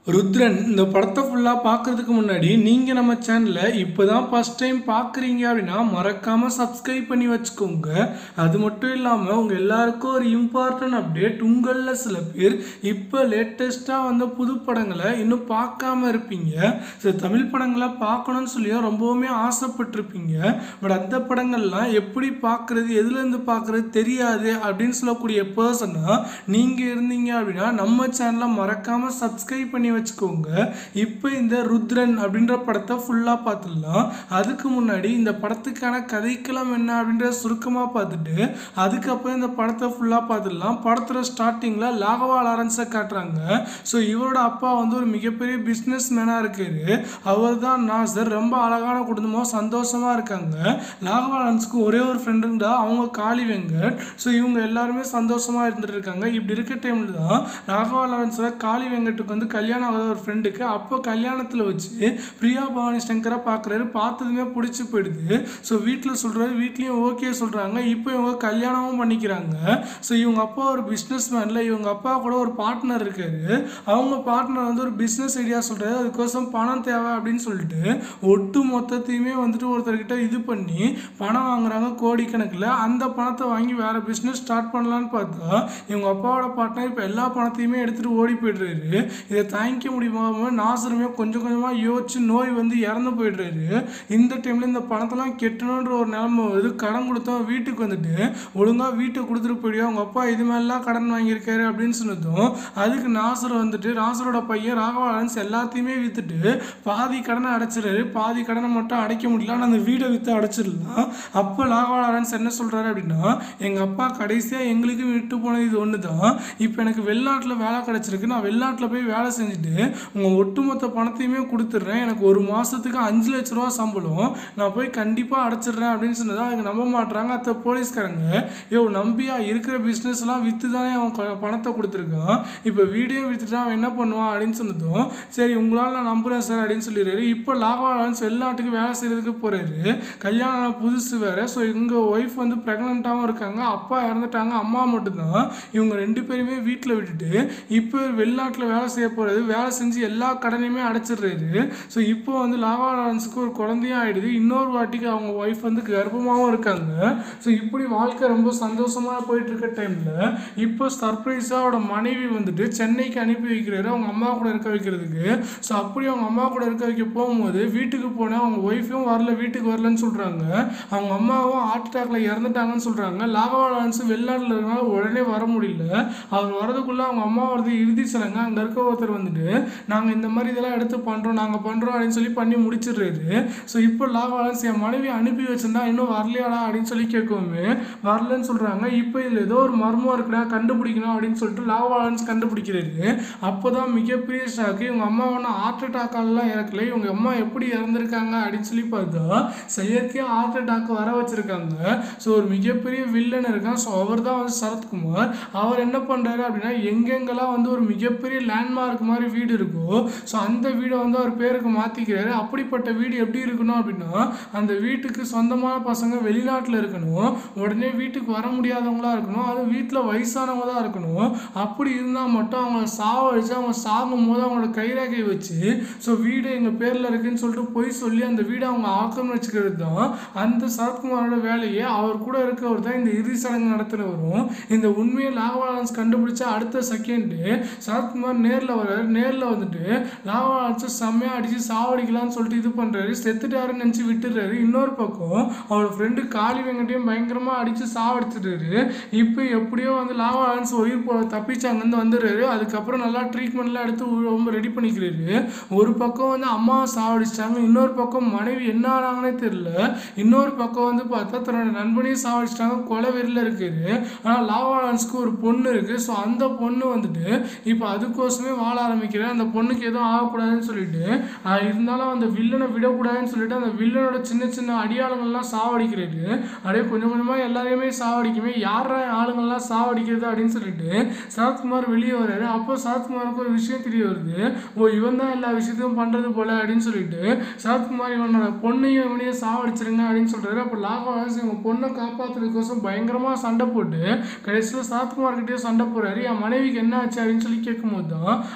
ருத்ரன் இந்த படத்தை ஃபுல்லாக பார்க்கறதுக்கு முன்னாடி நீங்கள் நம்ம சேனலை இப்போ தான் ஃபஸ்ட் டைம் பார்க்குறீங்க அப்படின்னா மறக்காமல் சப்ஸ்கிரைப் பண்ணி வச்சுக்கோங்க அது மட்டும் இல்லாமல் உங்கள் எல்லாருக்கும் ஒரு இம்பார்ட்டன்ட் அப்டேட் உங்களில் சில பேர் இப்போ லேட்டஸ்ட்டாக வந்த புது படங்களை இன்னும் பார்க்காம இருப்பீங்க ஸோ தமிழ் படங்களை பார்க்கணும்னு சொல்லியும் ரொம்பவுமே ஆசைப்பட்டிருப்பீங்க பட் அந்த படங்கள்லாம் எப்படி பார்க்குறது எதுலேருந்து பார்க்குறது தெரியாது அப்படின்னு சொல்லக்கூடிய பர்சனாக நீங்கள் இருந்தீங்க அப்படின்னா நம்ம சேனலை மறக்காமல் சப்ஸ்கிரைப் பண்ணி வச்சுக்கோங்க இப்போ இந்த ருத்ரன் அப்படின்ற படத்தை ஃபுல்லாக பார்த்துடலாம் அதுக்கு முன்னாடி இந்த படத்துக்கான கதைக்களம் என்ன அப்படின்ற சுருக்கமாக பார்த்துட்டு அதுக்கப்புறம் இந்த படத்தை ஃபுல்லாக பார்த்துடலாம் படத்தோட ஸ்டார்டிங்கில் லாகவா லாரன்ஸை காட்டுறாங்க ஸோ இவரோட அப்பா வந்து ஒரு மிகப்பெரிய பிஸ்னஸ் மேனாக இருக்காரு அவர் தான் நாசர் ரொம்ப அழகான குடும்பம் சந்தோஷமாக இருக்காங்க லாகவா லாரன்ஸ்க்கு ஒரே ஒரு ஃப்ரெண்டுண்டா அவங்க காளி வெங்கட் ஸோ இவங்க எல்லாருமே சந்தோஷமாக இருந்துட்டு இருக்காங்க இப்படி இருக்க டைமில் தான் ராகவா லாரன்ஸில் காளி வெங்கட்டுக்கு வந்து கல்யாணம் ஆகாத ஒரு ஃப்ரெண்டுக்கு அப்போ கல்யாணத்தில் வச்சு பிரியா பவானி சங்கரை பார்க்குறாரு பார்த்ததுமே பிடிச்சி போயிடுது ஸோ வீட்டில் சொல்கிறாரு வீட்லேயும் ஓகே சொல்கிறாங்க இப்போ இவங்க கல்யாணமும் பண்ணிக்கிறாங்க ஸோ இவங்க அப்பா ஒரு பிஸ்னஸ் மேனில் இவங்க அப்பா கூட ஒரு பார்ட்னர் இருக்காரு அவங்க பார்ட்னர் வந்து ஒரு பிஸ்னஸ் ஐடியா சொல்கிறாரு அதுக்கோசம் பணம் தேவை அப்படின்னு சொல்லிட்டு ஒட்டு மொத்தத்தையுமே வந்துட்டு ஒருத்தர்கிட்ட இது பண்ணி பணம் வாங்குறாங்க கோடிக்கணக்கில் அந்த பணத்தை வாங்கி வேற பிஸ்னஸ் ஸ்டார்ட் பண்ணலான்னு பார்த்தா இவங்க அப்பாவோட பார்ட்னர் இப்போ எல்லா பணத்தையுமே எடுத்துகிட்டு ஓடி போயிடுறாரு இதை தாங்கிக்க முடியாம நாசருமே கொஞ்சம் கொஞ்சமாக யோசிச்சு நோய் வந்து இறந்து போயிடுறாரு இந்த டைமில் இந்த பணத்தெல்லாம் கெட்டணுன்ற ஒரு நிலைமை வருது கடன் கொடுத்தோம் வீட்டுக்கு வந்துட்டு ஒழுங்காக வீட்டை கொடுத்துட்டு போயிடுவோம் அவங்க அப்பா இது மாதிரிலாம் கடன் வாங்கியிருக்காரு அப்படின்னு சொன்னதும் அதுக்கு நாசர் வந்துட்டு நாசரோட பையன் ராகவாலன்ஸ் எல்லாத்தையுமே விற்றுட்டு பாதி கடனை அடைச்சிடுறாரு பாதி கடனை மட்டும் அடைக்க முடியல ஆனால் அந்த வீடை விற்று அடைச்சிடலாம் அப்போ ராகவாலன்ஸ் என்ன சொல்கிறாரு அப்படின்னா எங்கள் அப்பா கடைசியாக எங்களுக்கு விட்டு போனது இது ஒன்று தான் இப்போ எனக்கு வெளிநாட்டில் வேலை கிடச்சிருக்கு நான் வெளிநாட்டில் போய் வேலை செஞ்சுட்டு உங்கள் ஒட்டுமொத்த பணத்தையுமே கொடுத்துட்றேன் எனக்கு ஒரு மாதத்துக்கு அஞ்சு லட்ச ரூபா சம்பளம் நான் போய் கண்டிப்பாக அடைச்சிடுறேன் அப்படின்னு சொன்னதா அவங்க நம்ப மாட்றாங்க அத்த போலீஸ்காரங்க யோ நம்பியா இருக்கிற பிஸ்னஸ்லாம் விற்று தானே அவன் கொ- பணத்தை கொடுத்துருக்கான் இப்போ வீடியோ விற்றுட்டு அவன் என்ன பண்ணுவான் அப்படின்னு சொன்னதும் சரி உங்களால் நான் நம்புகிறேன் சார் அப்படின்னு சொல்லிடுறாரு இப்போ லாகவாலன்ஸ் வெளிநாட்டுக்கு வேலை செய்கிறதுக்கு போகிறாரு கல்யாணம் ஆன புதுசு வேறு ஸோ எங்கள் ஒய்ஃப் வந்து ப்ரெக்னெண்ட்டாகவும் இருக்காங்க அப்பா இறந்துட்டாங்க அம்மா மட்டும்தான் இவங்க ரெண்டு பேருமே வீட்டில் விட்டுட்டு இப்போ வெளிநாட்டில் வேலை செய்ய போகிறது வேலை செஞ்சு எல்லா கடனையுமே அடைச்சிடுறாரு ஸோ இப்போ வந்து லாவா லாரன்ஸுக்கு ஒரு குழந்தையும் ஆயிடுது இன்னொரு வாட்டிக்கு அவங்க ஒய்ஃப் வந்து கர்ப்பமாகவும் இருக்காங்க ஸோ இப்படி வாழ்க்கை ரொம்ப சந்தோஷமாக போயிட்டு இருக்க டைமில் இப்போ சர்ப்ரைஸாக அவரோட மனைவி வந்துட்டு சென்னைக்கு அனுப்பி வைக்கிறாரு அவங்க அம்மா கூட இருக்க வைக்கிறதுக்கு ஸோ அப்படி அவங்க அம்மா கூட இருக்க வைக்க போகும்போது வீட்டுக்கு போனால் அவங்க ஒய்ஃபும் வரல வீட்டுக்கு வரலன்னு சொல்கிறாங்க அவங்க அம்மாவும் ஹார்ட் அட்டாக்ல இறந்துட்டாங்கன்னு சொல்கிறாங்க லாகவா லாரன்ஸ் வெளிநாட்டில் இருக்கனால உடனே வர முடியல அவர் வரதுக்குள்ளே அவங்க அம்மா வரது இறுதி சடங்கு அங்கே இருக்க ஒருத்தர் வந்துட்டு நாங்கள் இந்த மாதிரி இதெல்லாம் எடுத்து பண்ணுறோம் நாங்கள் பண்ணுறோம் அப்படின்னு சொல்லி பண்ணி முடிச்சிடுறாரு ஸோ இப்போ லாகவாலன்ஸ் என் மனைவி அனுப்பி வச்சிருந்தா இன்னும் வரலையாடா அப்படின்னு சொல்லி கேட்கவுமே வரலன்னு சொல்கிறாங்க இப்போ இதில் ஏதோ ஒரு மர்மம் இருக்குடா கண்டுபிடிக்கணும் அப்படின்னு சொல்லிட்டு லாகவாலன்ஸ் கண்டுபிடிக்கிறாரு அப்போ தான் மிகப்பெரிய ஷாக்கு இவங்க அம்மா ஒன்றும் ஹார்ட் அட்டாக்காலலாம் இறக்கல இவங்க அம்மா எப்படி இறந்துருக்காங்க அப்படின்னு சொல்லி பார்த்தா செயற்கையாக ஹார்ட் அட்டாக் வர வச்சிருக்காங்க ஸோ ஒரு மிகப்பெரிய வில்லன் இருக்கான் ஸோ அவர் தான் வந்து சரத்குமார் அவர் என்ன பண்ணுறாரு அப்படின்னா எங்கெங்கெல்லாம் வந்து ஒரு மிகப்பெரிய லேண்ட்மார்க் மாதிரி வீடு இருக்கோ ஸோ அந்த வீடை வந்து அவர் பேருக்கு மாற்றிக்கிறாரு அப்படிப்பட்ட வீடு எப்படி இருக்கணும் அப்படின்னா அந்த வீட்டுக்கு சொந்தமான பசங்க வெளிநாட்டில் இருக்கணும் உடனே வீட்டுக்கு வர முடியாதவங்களா இருக்கணும் அது வீட்டில் வயசானவங்க தான் இருக்கணும் அப்படி இருந்தால் மட்டும் அவங்கள சாவடிச்சு அவங்க சாகும் போது அவங்களோட கைரேகை வச்சு ஸோ வீடு எங்கள் பேரில் இருக்குன்னு சொல்லிட்டு போய் சொல்லி அந்த வீடை அவங்க ஆக்கிரமிச்சுக்கிறது தான் அந்த சரத்குமாரோட வேலையே அவர் கூட இருக்கவர் தான் இந்த இறுதி சடங்கு நடத்துகிறவரும் இந்த உண்மையை லாகவாலன்ஸ் கண்டுபிடிச்ச அடுத்த செகண்டு சரத்குமார் நேரில் வர்றாரு நேரில் வந்துட்டு லாகவாலன்ஸை செம்மையாக அடித்து சாவடிக்கலாம்னு சொல்லிட்டு இது பண்ணுறாரு செத்துட்டாருன்னு நினச்சி விட்டுறாரு இன்னொரு பக்கம் அவரோட ஃப்ரெண்டு காளி வெங்கட்டையும் பயங்கரமாக அடித்து சாவடிச்சிட்டாரு இப்போ எப்படியோ வந்து லாகவாலன்ஸ் உயிர் போ தப்பிச்சாங்கன்னு வந்துடுறாரு அதுக்கப்புறம் நல்லா ட்ரீட்மெண்ட்லாம் எடுத்து உ- ரொம்ப ரெடி பண்ணிக்கிறாரு ஒரு பக்கம் வந்து அம்மாவை சாவடிச்சிட்டாங்க இன்னொரு பக்கம் மனைவி என்ன ஆனாங்கன்னே தெரியல இன்னொரு பக்கம் வந்து பார்த்தா தன்னோட நண்பனையும் சாவடிச்சிட்டாங்க கொலை வெறியில் இருக்காரு ஆனால் லாவாலான்ஸ்க்கு ஒரு பொண்ணு இருக்குது ஸோ அந்த பொண்ணு வந்துட்டு இப்போ அதுக்கோசமே வாழ ஆரம்பிக்கிறேன் அந்த பொண்ணுக்கு எதுவும் ஆகக்கூடாதுன்னு சொல்லிட்டு ஆஹ் இருந்தாலும் அந்த வில்லனை விடக்கூடாதுன்னு சொல்லிட்டு அந்த வில்லனோட சின்ன சின்ன அடியாளங்கள்லாம் சாவடிக்கிறாரு அப்படியே கொஞ்சம் கொஞ்சமாக எல்லாரையுமே சாவடிக்குமே யாரா ஆளுங்கள்லாம் சாவடிக்கிறது அப்படின்னு சொல்லிட்டு சரத்குமார் வெளியே வர்றாரு அப்போ சரத்குமாருக்கு ஒரு விஷயம் தெரிய வருது ஓ இவன் தான் எல்லா விஷயத்தையும் பண்ணுறது போல அப்படின்னு சொல்லிட்டு சரத்குமார் இவனோட பொண்ணையும் இவனையும் சாவடிச்சிருங்க அப்படின்னு சொல்றாரு அப்போ லாகவாஸ் இவங்க பொண்ணை காப்பாற்றுறதுக்கோசம் பயங்கரமாக சண்டை போட்டு கடைசியில் சரத்குமார் கிட்டே சண்டை போறாரு என் மனைவிக்கு என்ன ஆச்சு அப்படின்னு சொல்லி கேட்கும்போது தான் அப்போ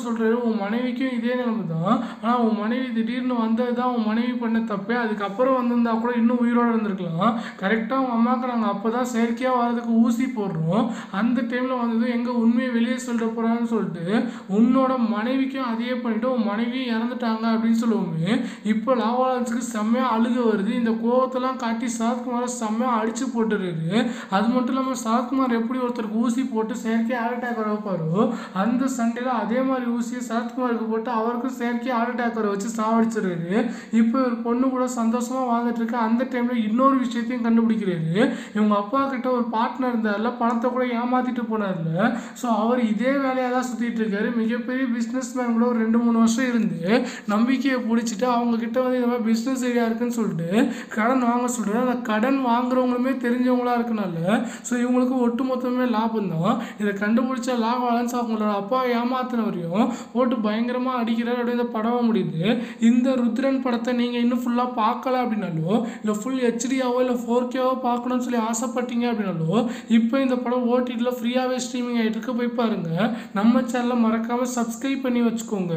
சொல்கிறாரு உன் மனைவிக்கும் இதே நிலைமை தான் ஆனால் உன் மனைவி திடீர்னு வந்தது தான் உன் மனைவி பண்ண தப்பே அதுக்கப்புறம் வந்திருந்தா கூட இன்னும் உயிரோடு இருந்திருக்கலாம் கரெக்டாக உங்கள் அம்மாவுக்கு நாங்கள் அப்போ தான் செயற்கையாக வர்றதுக்கு ஊசி போடுறோம் அந்த டைமில் வந்தது எங்கே உண்மையை வெளியே சொல்லிட போகிறான்னு சொல்லிட்டு உன்னோட மனைவிக்கும் அதையே பண்ணிட்டு உன் மனைவியும் இறந்துட்டாங்க அப்படின்னு சொல்லுவோமே இப்போ லாவாலன்ஸுக்கு செம்மையாக அழுக வருது இந்த கோவத்தெல்லாம் காட்டி சரத்குமாரை செம்மையாக அடிச்சு போட்டுறாரு அது மட்டும் இல்லாமல் சரத்குமார் எப்படி ஒருத்தருக்கு ஊசி போட்டு செயற்கை ஹார்ட் அட்டாக் வர வைப்பாரோ அந்த சண்டையில் அதே மாதிரி ஊசியை சரத்குமாருக்கு போட்டு அவருக்கும் செயற்கை ஹார்ட் அட்டாக் வர வச்சு சாவடிச்சிடுறாரு இப்போ ஒரு பொண்ணு கூட சந்தோஷமாக வாழ்ந்துட்டு இருக்கு அந்த டைமில் இன்னொரு விஷயத்தையும் கண்டுபிடிக்கிறாரு இவங்க அப்பா கிட்ட ஒரு பார்ட்னர் இருந்தார்ல பணத்தை கூட ஏமாத்திட்டு போனார்ல ஸோ அவர் இதே வேலையாக தான் சுற்றிட்டு இருக்காரு மிகப்பெரிய பிஸ்னஸ் மேன் கூட ஒரு ரெண்டு மூணு வருஷம் இருந்து நம்பிக்கையை பிடிச்சிட்டு அவங்க கிட்ட வந்து இந்த மாதிரி பிஸ்னஸ் ஐடியா இருக்குன்னு சொல்லிட்டு கடன் வாங்க சொல்கிறாரு அந்த கடன் வாங்குறவங்களுமே தெரிஞ்சவங்களா இருக்கனால ஸோ இவங்களுக்கு ஒட்டு மொத்தமே லாபம் தான் இதை கண்டுபிடிச்ச லாவாலன்ஸ் அவங்களோட அப்பா ஏமாத்தினவரையும் போட்டு பயங்கரமாக அடிக்கிறார் அப்படியே இந்த படம் முடியுது இந்த ருத்ரன் படத்தை நீங்கள் இன்னும் ஃபுல்லாக பார்க்கல அப்படின்னாலோ இல்லை ஃபுல் ஹெச்டியாவோ இல்லை ஃபோர் கேவோ பார்க்கணும்னு சொல்லி ஆசைப்பட்டீங்க அப்படின்னாலோ இப்போ இந்த படம் ஓடிடியில் ஃப்ரீயாகவே ஸ்ட்ரீமிங் ஆகிட்டு இருக்கு போய் பாருங்கள் நம்ம சேனலை மறக்காமல் சப்ஸ்கிரைப் பண்ணி வச்சுக்கோங்க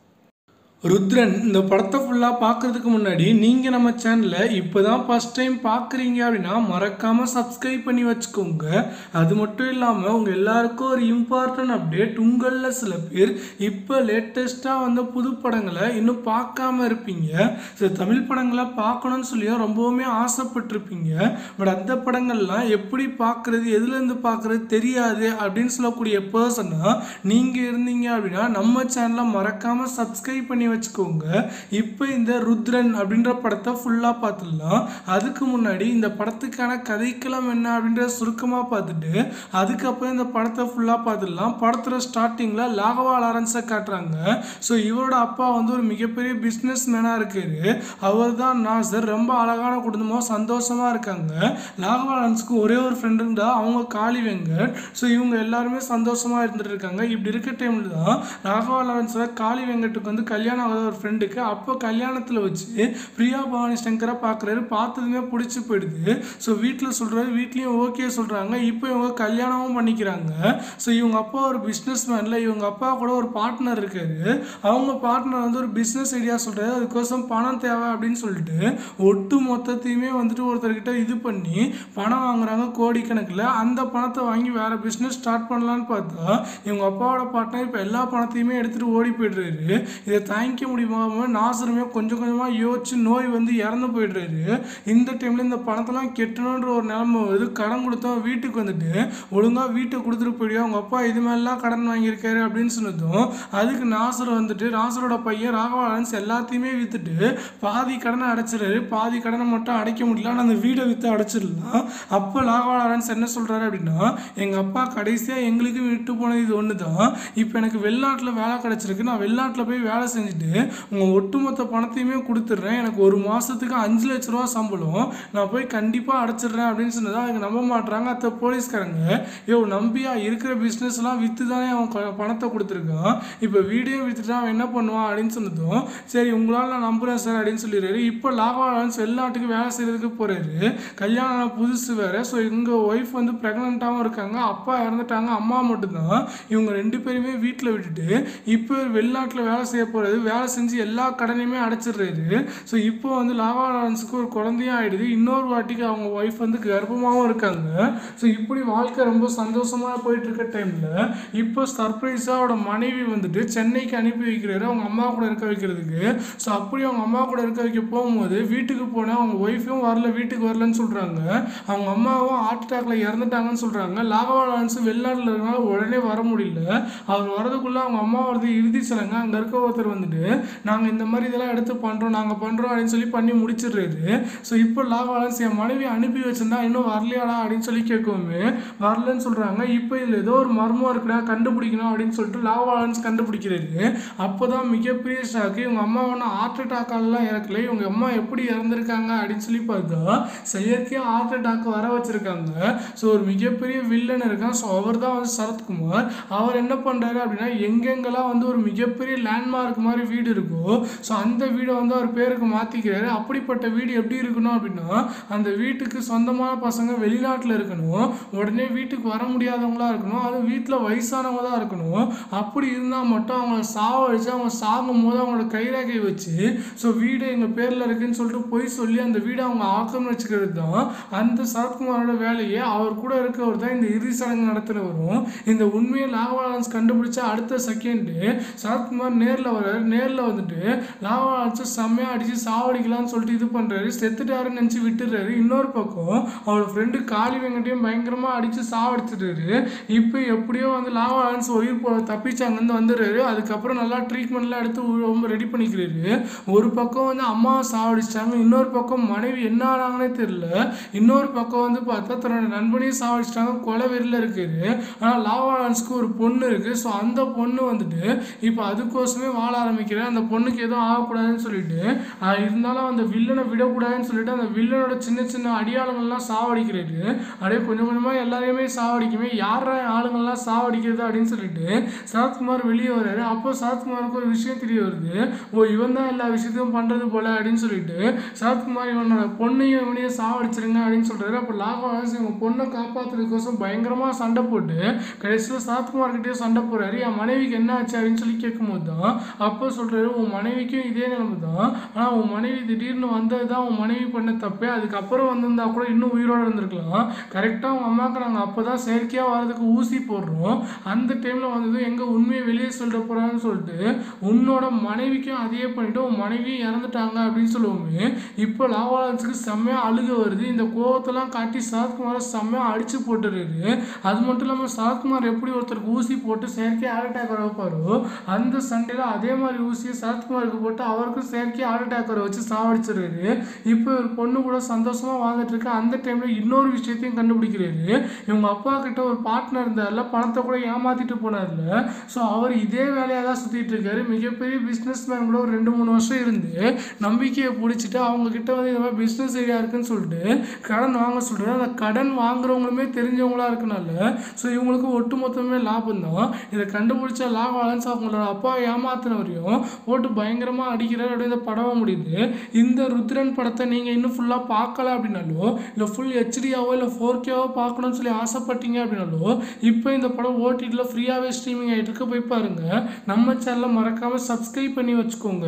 ருத்ரன் இந்த படத்தை ஃபுல்லாக பார்க்குறதுக்கு முன்னாடி நீங்கள் நம்ம சேனலை இப்போ தான் ஃபஸ்ட் டைம் பார்க்குறீங்க அப்படின்னா மறக்காமல் சப்ஸ்கிரைப் பண்ணி வச்சுக்கோங்க அது மட்டும் இல்லாமல் உங்கள் எல்லாருக்கும் ஒரு இம்பார்ட்டன்ட் அப்டேட் உங்களில் சில பேர் இப்போ லேட்டஸ்ட்டாக வந்த புது படங்களை இன்னும் பார்க்காம இருப்பீங்க சில தமிழ் படங்களை பார்க்கணும்னு சொல்லியும் ரொம்பவுமே ஆசைப்பட்டிருப்பீங்க பட் அந்த படங்கள்லாம் எப்படி பார்க்குறது எதுலேருந்து பார்க்குறது தெரியாது அப்படின்னு சொல்லக்கூடிய பர்சனாக நீங்கள் இருந்தீங்க அப்படின்னா நம்ம சேனலை மறக்காமல் சப்ஸ்கிரைப் பண்ணி வச்சுக்கோங்க இப்போ இந்த ருத்ரன் அப்படின்ற படத்தை ஃபுல்லாக பார்த்துடலாம் அதுக்கு முன்னாடி இந்த படத்துக்கான கதைக்களம் என்ன அப்படின்ற சுருக்கமாக பார்த்துட்டு அதுக்கப்புறம் இந்த படத்தை ஃபுல்லாக பார்த்துடலாம் படத்தோட ஸ்டார்டிங்கில் லாகவா லாரன்ஸை காட்டுறாங்க ஸோ இவரோட அப்பா வந்து ஒரு மிகப்பெரிய பிஸ்னஸ் மேனாக இருக்காரு அவர் தான் நாசர் ரொம்ப அழகான குடும்பமாக சந்தோஷமாக இருக்காங்க லாகவா லாரன்ஸுக்கு ஒரே ஒரு ஃப்ரெண்டு இருந்தா அவங்க காளி வெங்கட் ஸோ இவங்க எல்லாருமே சந்தோஷமாக இருந்துட்டு இருக்காங்க இப்படி இருக்க டைமில் தான் ராகவா லாரன்ஸோட காளி வெங்கட்டுக்கு வந்து கல்யாணம் ஆகாத ஒரு ஃப்ரெண்டுக்கு அப்போ கல்யாணத்தில் வச்சு பிரியா பவானி சங்கரை பார்க்குறாரு பார்த்ததுமே பிடிச்சி போயிடுது ஸோ வீட்டில் சொல்கிறாரு வீட்லேயும் ஓகே சொல்கிறாங்க இப்போ இவங்க கல்யாணமும் பண்ணிக்கிறாங்க ஸோ இவங்க அப்பா ஒரு பிஸ்னஸ் மேனில் இவங்க அப்பா கூட ஒரு பார்ட்னர் இருக்காரு அவங்க பார்ட்னர் வந்து ஒரு பிஸ்னஸ் ஐடியா சொல்கிறாரு அதுக்கோசம் பணம் தேவை அப்படின்னு சொல்லிட்டு ஒட்டு மொத்தத்தையுமே வந்துட்டு ஒருத்தர்கிட்ட இது பண்ணி பணம் வாங்குறாங்க கோடிக்கணக்கில் அந்த பணத்தை வாங்கி வேற பிஸ்னஸ் ஸ்டார்ட் பண்ணலான்னு பார்த்தா இவங்க அப்பாவோட பார்ட்னர் இப்போ எல்லா பணத்தையுமே எடுத்துகிட்டு ஓடி போயிடுறாரு இதை தாங்கிக்க முடியாம நாசருமே கொஞ்சம் கொஞ்சமாக யோசிச்சு நோய் வந்து இறந்து போயிடுறாரு இந்த டைமில் இந்த பணத்தெல்லாம் கெட்டணுன்ற ஒரு நிலைமை வருது கடன் கொடுத்தோம் வீட்டுக்கு வந்துட்டு ஒழுங்காக வீட்டை கொடுத்துட்டு போயிடுவோம் அவங்க அப்பா இது மாதிரிலாம் கடன் வாங்கியிருக்காரு அப்படின்னு சொன்னதும் அதுக்கு நாசர் வந்துட்டு நாசரோட பையன் ராகவாலன்ஸ் எல்லாத்தையுமே விற்றுட்டு பாதி கடனை அடைச்சிடுறாரு பாதி கடனை மட்டும் அடைக்க முடியல ஆனால் அந்த வீடை விற்று அடைச்சிடலாம் அப்போ ராகவாலன்ஸ் என்ன சொல்கிறாரு அப்படின்னா எங்கள் அப்பா கடைசியாக எங்களுக்கு விட்டு போனது இது ஒன்று தான் இப்போ எனக்கு வெளிநாட்டில் வேலை கிடச்சிருக்கு நான் வெளிநாட்டில் போய் வேலை செஞ்சுட்டு உங்கள் ஒட்டுமொத்த பணத்தையுமே கொடுத்துட்றேன் எனக்கு ஒரு மாதத்துக்கு அஞ்சு லட்ச ரூபா சம்பளம் நான் போய் கண்டிப்பாக அடைச்சிடுறேன் அப்படின்னு சொன்னதா அதுக்கு நம்ப மாட்றாங்க அத்த போலீஸ்காரங்க யோ நம்பியா இருக்கிற பிஸ்னஸ்லாம் விற்று தானே அவன் க- பணத்தை கொடுத்துருக்கான் இப்போ வீடையும் விற்றுட்டு அவன் என்ன பண்ணுவான் அப்படின்னு சொன்னதும் சரி உங்களால் நான் நம்புகிறேன் சார் அப்படின்னு சொல்லிடுறாரு இப்போ லாகவாலன்ஸ் வெளிநாட்டுக்கு வேலை செய்கிறதுக்கு போகிறாரு கல்யாணம் ஆன புதுசு வேறு ஸோ எங்கள் ஒய்ஃப் வந்து ப்ரெக்னெண்ட்டாகவும் இருக்காங்க அப்பா இறந்துட்டாங்க அம்மா மட்டும்தான் இவங்க ரெண்டு பேருமே வீட்டில் விட்டுட்டு இப்போ வெளிநாட்டில் வேலை செய்ய போகிறது வேலை செஞ்சு எல்லா கடனையுமே அடைச்சிடுறாரு ஸோ இப்போ வந்து லாவா லாரன்ஸுக்கு ஒரு குழந்தையும் ஆயிடுது இன்னொரு வாட்டிக்கு அவங்க ஒய்ஃப் வந்து கர்ப்பமாகவும் இருக்காங்க ஸோ இப்படி வாழ்க்கை ரொம்ப சந்தோஷமாக போயிட்டு இருக்க டைமில் இப்போ சர்ப்ரைஸாக அவரோட மனைவி வந்துட்டு சென்னைக்கு அனுப்பி வைக்கிறாரு அவங்க அம்மா கூட இருக்க வைக்கிறதுக்கு ஸோ அப்படி அவங்க அம்மா கூட இருக்க வைக்க போகும்போது வீட்டுக்கு போனால் அவங்க ஒய்ஃபும் வரல வீட்டுக்கு வரலன்னு சொல்கிறாங்க அவங்க அம்மாவும் ஹார்ட் அட்டாக்ல இறந்துட்டாங்கன்னு சொல்கிறாங்க லாகவா லாரன்ஸ் வெளிநாட்டில் இருக்கனால உடனே வர முடியல அவர் வரதுக்குள்ளே அவங்க அம்மா வரது இறுதி சடங்கு அங்கே இருக்க ஒருத்தர் வந்துட்டு நாங்கள் இந்த மாதிரி இதெல்லாம் எடுத்து பண்ணுறோம் நாங்கள் பண்ணுறோம் அப்படின்னு சொல்லி பண்ணி முடிச்சிடுறாரு ஸோ இப்போ லாகவாலன்ஸ் என் மனைவி அனுப்பி வச்சிருந்தா இன்னும் வரலையாடா அப்படின்னு சொல்லி கேட்கவுமே வரலன்னு சொல்கிறாங்க இப்போ இதில் ஏதோ ஒரு மர்மம் இருக்குடா கண்டுபிடிக்கணும் அப்படின்னு சொல்லிட்டு லாகவாலன்ஸ் கண்டுபிடிக்கிறாரு அப்போ தான் மிகப்பெரிய ஷாக்கு இவங்க அம்மா ஒன்றும் ஹார்ட் அட்டாக்காலலாம் இறக்கல இவங்க அம்மா எப்படி இறந்துருக்காங்க அப்படின்னு சொல்லி பார்த்தா செயற்கையாக ஹார்ட் அட்டாக் வர வச்சிருக்காங்க ஸோ ஒரு மிகப்பெரிய வில்லன் இருக்கான் ஸோ அவர் தான் வந்து சரத்குமார் அவர் என்ன பண்ணுறாரு அப்படின்னா எங்கெங்கெல்லாம் வந்து ஒரு மிகப்பெரிய லேண்ட்மார்க் மாதிரி மாதிரி வீடு இருக்கோ ஸோ அந்த வீடை வந்து அவர் பேருக்கு மாற்றிக்கிறாரு அப்படிப்பட்ட வீடு எப்படி இருக்கணும் அப்படின்னா அந்த வீட்டுக்கு சொந்தமான பசங்க வெளிநாட்டில் இருக்கணும் உடனே வீட்டுக்கு வர முடியாதவங்களா இருக்கணும் அது வீட்டில் வயசானவங்க தான் இருக்கணும் அப்படி இருந்தால் மட்டும் அவங்கள சாவடிச்சு அவங்க சாகும் போது அவங்களோட கைரேகை வச்சு ஸோ வீடு எங்கள் பேரில் இருக்குன்னு சொல்லிட்டு போய் சொல்லி அந்த வீடை அவங்க ஆக்கம் வச்சுக்கிறது தான் அந்த சரத்குமாரோட வேலையே அவர் கூட இருக்கவர் தான் இந்த இறுதி சடங்கு நடத்துகிறவரும் இந்த உண்மையை லாகவாலன்ஸ் கண்டுபிடிச்ச அடுத்த செகண்டு சரத்குமார் நேரில் வர்றாரு நேரில் வந்துட்டு லாகவாலன்ஸை செம்மையாக அடித்து சாவடிக்கலாம்னு சொல்லிட்டு இது பண்ணுறாரு செத்துட்டாருன்னு நினச்சி விட்டுறாரு இன்னொரு பக்கம் அவரோட ஃப்ரெண்டு காளி வெங்கட்டையும் பயங்கரமாக அடித்து சாவடிச்சிட்டாரு இப்போ எப்படியோ வந்து லாகவாலன்ஸ் உயிர் போ தப்பிச்சு அங்கேருந்து வந்துடுறாரு அதுக்கப்புறம் நல்லா ட்ரீட்மெண்ட்லாம் எடுத்து உ- ரொம்ப ரெடி பண்ணிக்கிறாரு ஒரு பக்கம் வந்து அம்மாவை சாவடிச்சிட்டாங்க இன்னொரு பக்கம் மனைவி என்ன ஆனாங்கன்னே தெரியல இன்னொரு பக்கம் வந்து பார்த்தா தன்னோட நண்பனையும் சாவடிச்சிட்டாங்க கொலை வெறியில் இருக்காரு ஆனால் லாவாலன்ஸ்க்கு ஒரு பொண்ணு இருக்குது ஸோ அந்த பொண்ணு வந்துட்டு இப்போ அதுக்கோசமே வாழ ஆரம்பிக்கிறேன் அந்த பொண்ணுக்கு எதுவும் ஆகக்கூடாதுன்னு சொல்லிட்டு ஆஹ் இருந்தாலும் அந்த வில்லனை விடக்கூடாதுன்னு சொல்லிட்டு அந்த வில்லனோட சின்ன சின்ன அடியாளங்கள்லாம் சாவடிக்கிறாரு அப்படியே கொஞ்சம் கொஞ்சமாக எல்லாரையுமே சாவடிக்குமே யாரா ஆளுங்கள்லாம் சாவடிக்கிறது அப்படின்னு சொல்லிட்டு சரத்குமார் வெளியே வர்றாரு அப்போ சரத்குமாருக்கு ஒரு விஷயம் தெரிய வருது ஓ இவன் தான் எல்லா விஷயத்தையும் பண்ணுறது போல அப்படின்னு சொல்லிட்டு சரத்குமார் இவனோட பொண்ணையும் இவனையும் சாவடிச்சிருங்க அப்படின்னு சொல்றாரு அப்போ லாகவாஸ் இவங்க பொண்ணை காப்பாற்றுறதுக்கோசம் பயங்கரமாக சண்டை போட்டு கடைசியில் சரத்குமார் கிட்டே சண்டை போறாரு என் மனைவிக்கு என்ன ஆச்சு அப்படின்னு சொல்லி கேட்கும்போது தான் அப்போ சொல்றாரு உன் மனைவிக்கும் இதே நிலைமை தான் ஆனால் உன் மனைவி திடீர்னு வந்தது தான் உன் மனைவி பண்ண தப்பே அதுக்கப்புறம் வந்திருந்தா கூட இன்னும் உயிரோட இருந்திருக்கலாம் கரெக்டாக உங்கள் அம்மாவுக்கு நாங்கள் அப்போ தான் செயற்கையாக வர்றதுக்கு ஊசி போடுறோம் அந்த டைமில் வந்தது எங்கே உண்மையை வெளியே சொல்லிட போகிறான்னு சொல்லிட்டு உன்னோட மனைவிக்கும் அதையே பண்ணிட்டு உன் மனைவியும் இறந்துட்டாங்க அப்படின்னு சொல்லுவோமே இப்போ லாவாலன்ஸுக்கு செம்மையாக அழுக வருது இந்த கோவத்தெல்லாம் காட்டி சரத்குமாரை செம்மையாக அடிச்சு போட்டுறாரு அது மட்டும் இல்லாமல் சரத்குமார் எப்படி ஒருத்தருக்கு ஊசி போட்டு செயற்கை ஹார்ட் அட்டாக் வர வைப்பாரோ அந்த சண்டையில் அதே மாதிரி ஊசியை சரத்குமாருக்கு போட்டு அவருக்கும் செயற்கை ஹார்ட் அட்டாக் வர வச்சு சாவடிச்சிடுறாரு இப்போ ஒரு பொண்ணு கூட சந்தோஷமா வாழ்ந்துட்டு இருக்கு அந்த டைம்ல இன்னொரு விஷயத்தையும் கண்டுபிடிக்கிறாரு இவங்க அப்பா கிட்ட ஒரு பார்ட்னர் இருந்தார்ல பணத்தை கூட ஏமாத்திட்டு போனார்ல ஸோ அவர் இதே வேலையாக தான் சுத்திட்டு இருக்காரு மிகப்பெரிய பிஸ்னஸ் மேன் கூட ஒரு ரெண்டு மூணு வருஷம் இருந்து நம்பிக்கையை பிடிச்சிட்டு அவங்க கிட்ட வந்து இந்த மாதிரி பிஸ்னஸ் ஐடியா இருக்குன்னு சொல்லிட்டு கடன் வாங்க சொல்றாரு அந்த கடன் வாங்குறவங்களுமே தெரிஞ்சவங்களா இருக்கனால ஸோ இவங்களுக்கு ஒட்டுமொத்தமே லாபம் தான் இதை கண்டுபிடிச்ச லாபம் அலன்ஸ் அவங்களோட அப்பா ஏமாத்தினவரையும் போட்டு பயங்கரமா அடிக்கிறார் அப்படியே இந்த படமா முடியுது இந்த ருத்ரன் படத்தை நீங்க இன்னும் ஃபுல்லா பார்க்கல அப்படின்னாலோ இல்லை ஃபுல் ஹெச்டியாவோ இல்லை ஃபோர் கேவோ பார்க்கணும்னு சொல்லி ஆசைப்பட்டீங்க அப்படின்னாலோ இப்போ இந்த படம் ஓடிடியில் ஃப்ரீயாகவே ஸ்ட்ரீமிங் ஆகிட்டு இருக்கு போய் பாருங்க நம்ம சேனலை மறக்காம சப்ஸ்கிரைப் பண்ணி வச்சுக்கோங்க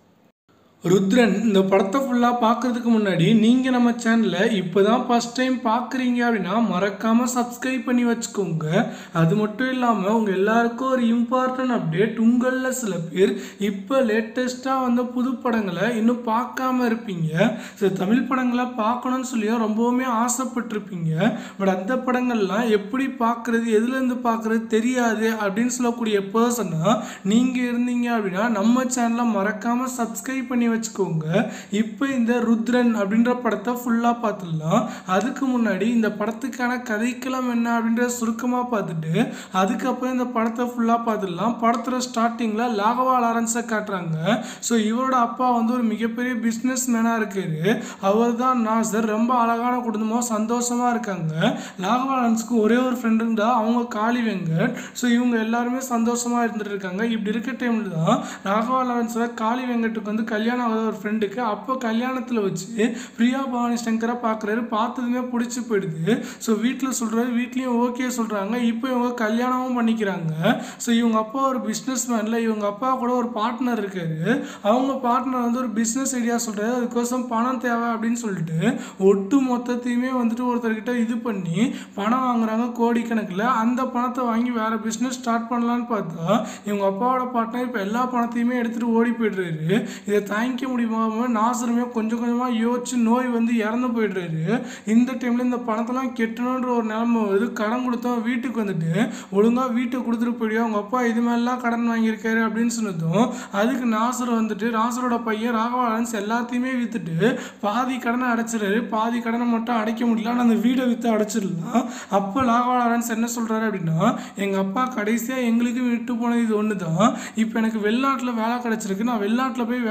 ருத்ரன் இந்த படத்தை ஃபுல்லாக பார்க்கறதுக்கு முன்னாடி நீங்கள் நம்ம சேனலை இப்போ தான் ஃபஸ்ட் டைம் பார்க்குறீங்க அப்படின்னா மறக்காமல் சப்ஸ்கிரைப் பண்ணி வச்சுக்கோங்க அது மட்டும் இல்லாமல் உங்கள் எல்லாருக்கும் ஒரு இம்பார்ட்டன்ட் அப்டேட் உங்களில் சில பேர் இப்போ லேட்டஸ்ட்டாக வந்த புது படங்களை இன்னும் பார்க்காம இருப்பீங்க ஸோ தமிழ் படங்களை பார்க்கணும்னு சொல்லியும் ரொம்பவுமே ஆசைப்பட்டிருப்பீங்க பட் அந்த படங்கள்லாம் எப்படி பார்க்குறது எதுலேருந்து பார்க்குறது தெரியாது அப்படின்னு சொல்லக்கூடிய பர்சனாக நீங்கள் இருந்தீங்க அப்படின்னா நம்ம சேனலை மறக்காமல் சப்ஸ்கிரைப் பண்ணி வச்சுக்கோங்க இப்போ இந்த ருத்ரன் அப்படின்ற படத்தை ஃபுல்லாக பார்த்துடலாம் அதுக்கு முன்னாடி இந்த படத்துக்கான கதைக்களம் என்ன அப்படின்றத சுருக்கமாக பார்த்துட்டு அதுக்கப்புறம் இந்த படத்தை ஃபுல்லாக பார்த்துடலாம் படத்தில் ஸ்டார்டிங்கில் லாகவா லாரன்ஸை காட்டுறாங்க ஸோ இவரோட அப்பா வந்து ஒரு மிகப்பெரிய பிஸ்னஸ் மேனாக இருக்காரு அவர் தான் நாசர் ரொம்ப அழகான குடும்பம் சந்தோஷமாக இருக்காங்க லாகவா லாரன்ஸ்க்கு ஒரே ஒரு ஃப்ரெண்டு தான் அவங்க காளி வெங்கட் ஸோ இவங்க எல்லாருமே சந்தோஷமாக இருந்துட்டு இருக்காங்க இப்படி இருக்க டைமில் தான் ராகவா லாரன்ஸோட காளி வெங்கட்டுக்கு வந்து கல்யாணம் ஆகாத ஒரு ஃப்ரெண்டுக்கு அப்போ கல்யாணத்தில் வச்சு பிரியா பவானி சங்கரை பார்க்குறாரு பார்த்ததுமே பிடிச்சி போயிடுது ஸோ வீட்டில் சொல்கிறாரு வீட்லேயும் ஓகே சொல்கிறாங்க இப்போ இவங்க கல்யாணமும் பண்ணிக்கிறாங்க ஸோ இவங்க அப்பா ஒரு பிஸ்னஸ் மேனில் இவங்க அப்பா கூட ஒரு பார்ட்னர் இருக்காரு அவங்க பார்ட்னர் வந்து ஒரு பிஸ்னஸ் ஐடியா சொல்கிறாரு அதுக்கோசம் பணம் தேவை அப்படின்னு சொல்லிட்டு ஒட்டு மொத்தத்தையுமே வந்துட்டு ஒருத்தர்கிட்ட இது பண்ணி பணம் வாங்குறாங்க கோடிக்கணக்கில் அந்த பணத்தை வாங்கி வேற பிஸ்னஸ் ஸ்டார்ட் பண்ணலான்னு பார்த்தா இவங்க அப்பாவோட பார்ட்னர் இப்போ எல்லா பணத்தையுமே எடுத்துகிட்டு ஓடி போயிடுறாரு இதை தாங்கிக்க முடியாம நாசருமே கொஞ்சம் கொஞ்சமாக யோசிச்சு நோய் வந்து இறந்து போயிடுறாரு இந்த டைமில் இந்த பணத்தெல்லாம் கெட்டணுன்ற ஒரு நிலைமை வருது கடன் கொடுத்தோம் வீட்டுக்கு வந்துட்டு ஒழுங்காக வீட்டை கொடுத்துட்டு போயிடுவோம் அவங்க அப்பா இது மாதிரிலாம் கடன் வாங்கியிருக்காரு அப்படின்னு சொன்னதும் அதுக்கு நாசர் வந்துட்டு நாசரோட பையன் ராகவாலன்ஸ் எல்லாத்தையுமே விற்றுட்டு பாதி கடனை அடைச்சிடுறாரு பாதி கடனை மட்டும் அடைக்க முடியல ஆனால் அந்த வீடை விற்று அடைச்சிடலாம் அப்போ லாகவாலன்ஸ் என்ன சொல்கிறாரு அப்படின்னா எங்கள் அப்பா கடைசியாக எங்களுக்கு விட்டு போனது இது ஒன்று தான் இப்போ எனக்கு வெளிநாட்டில் வேலை கிடச்சிருக்கு நான் வெளிநாட்டில் போய் வேலை செஞ்சுட்டு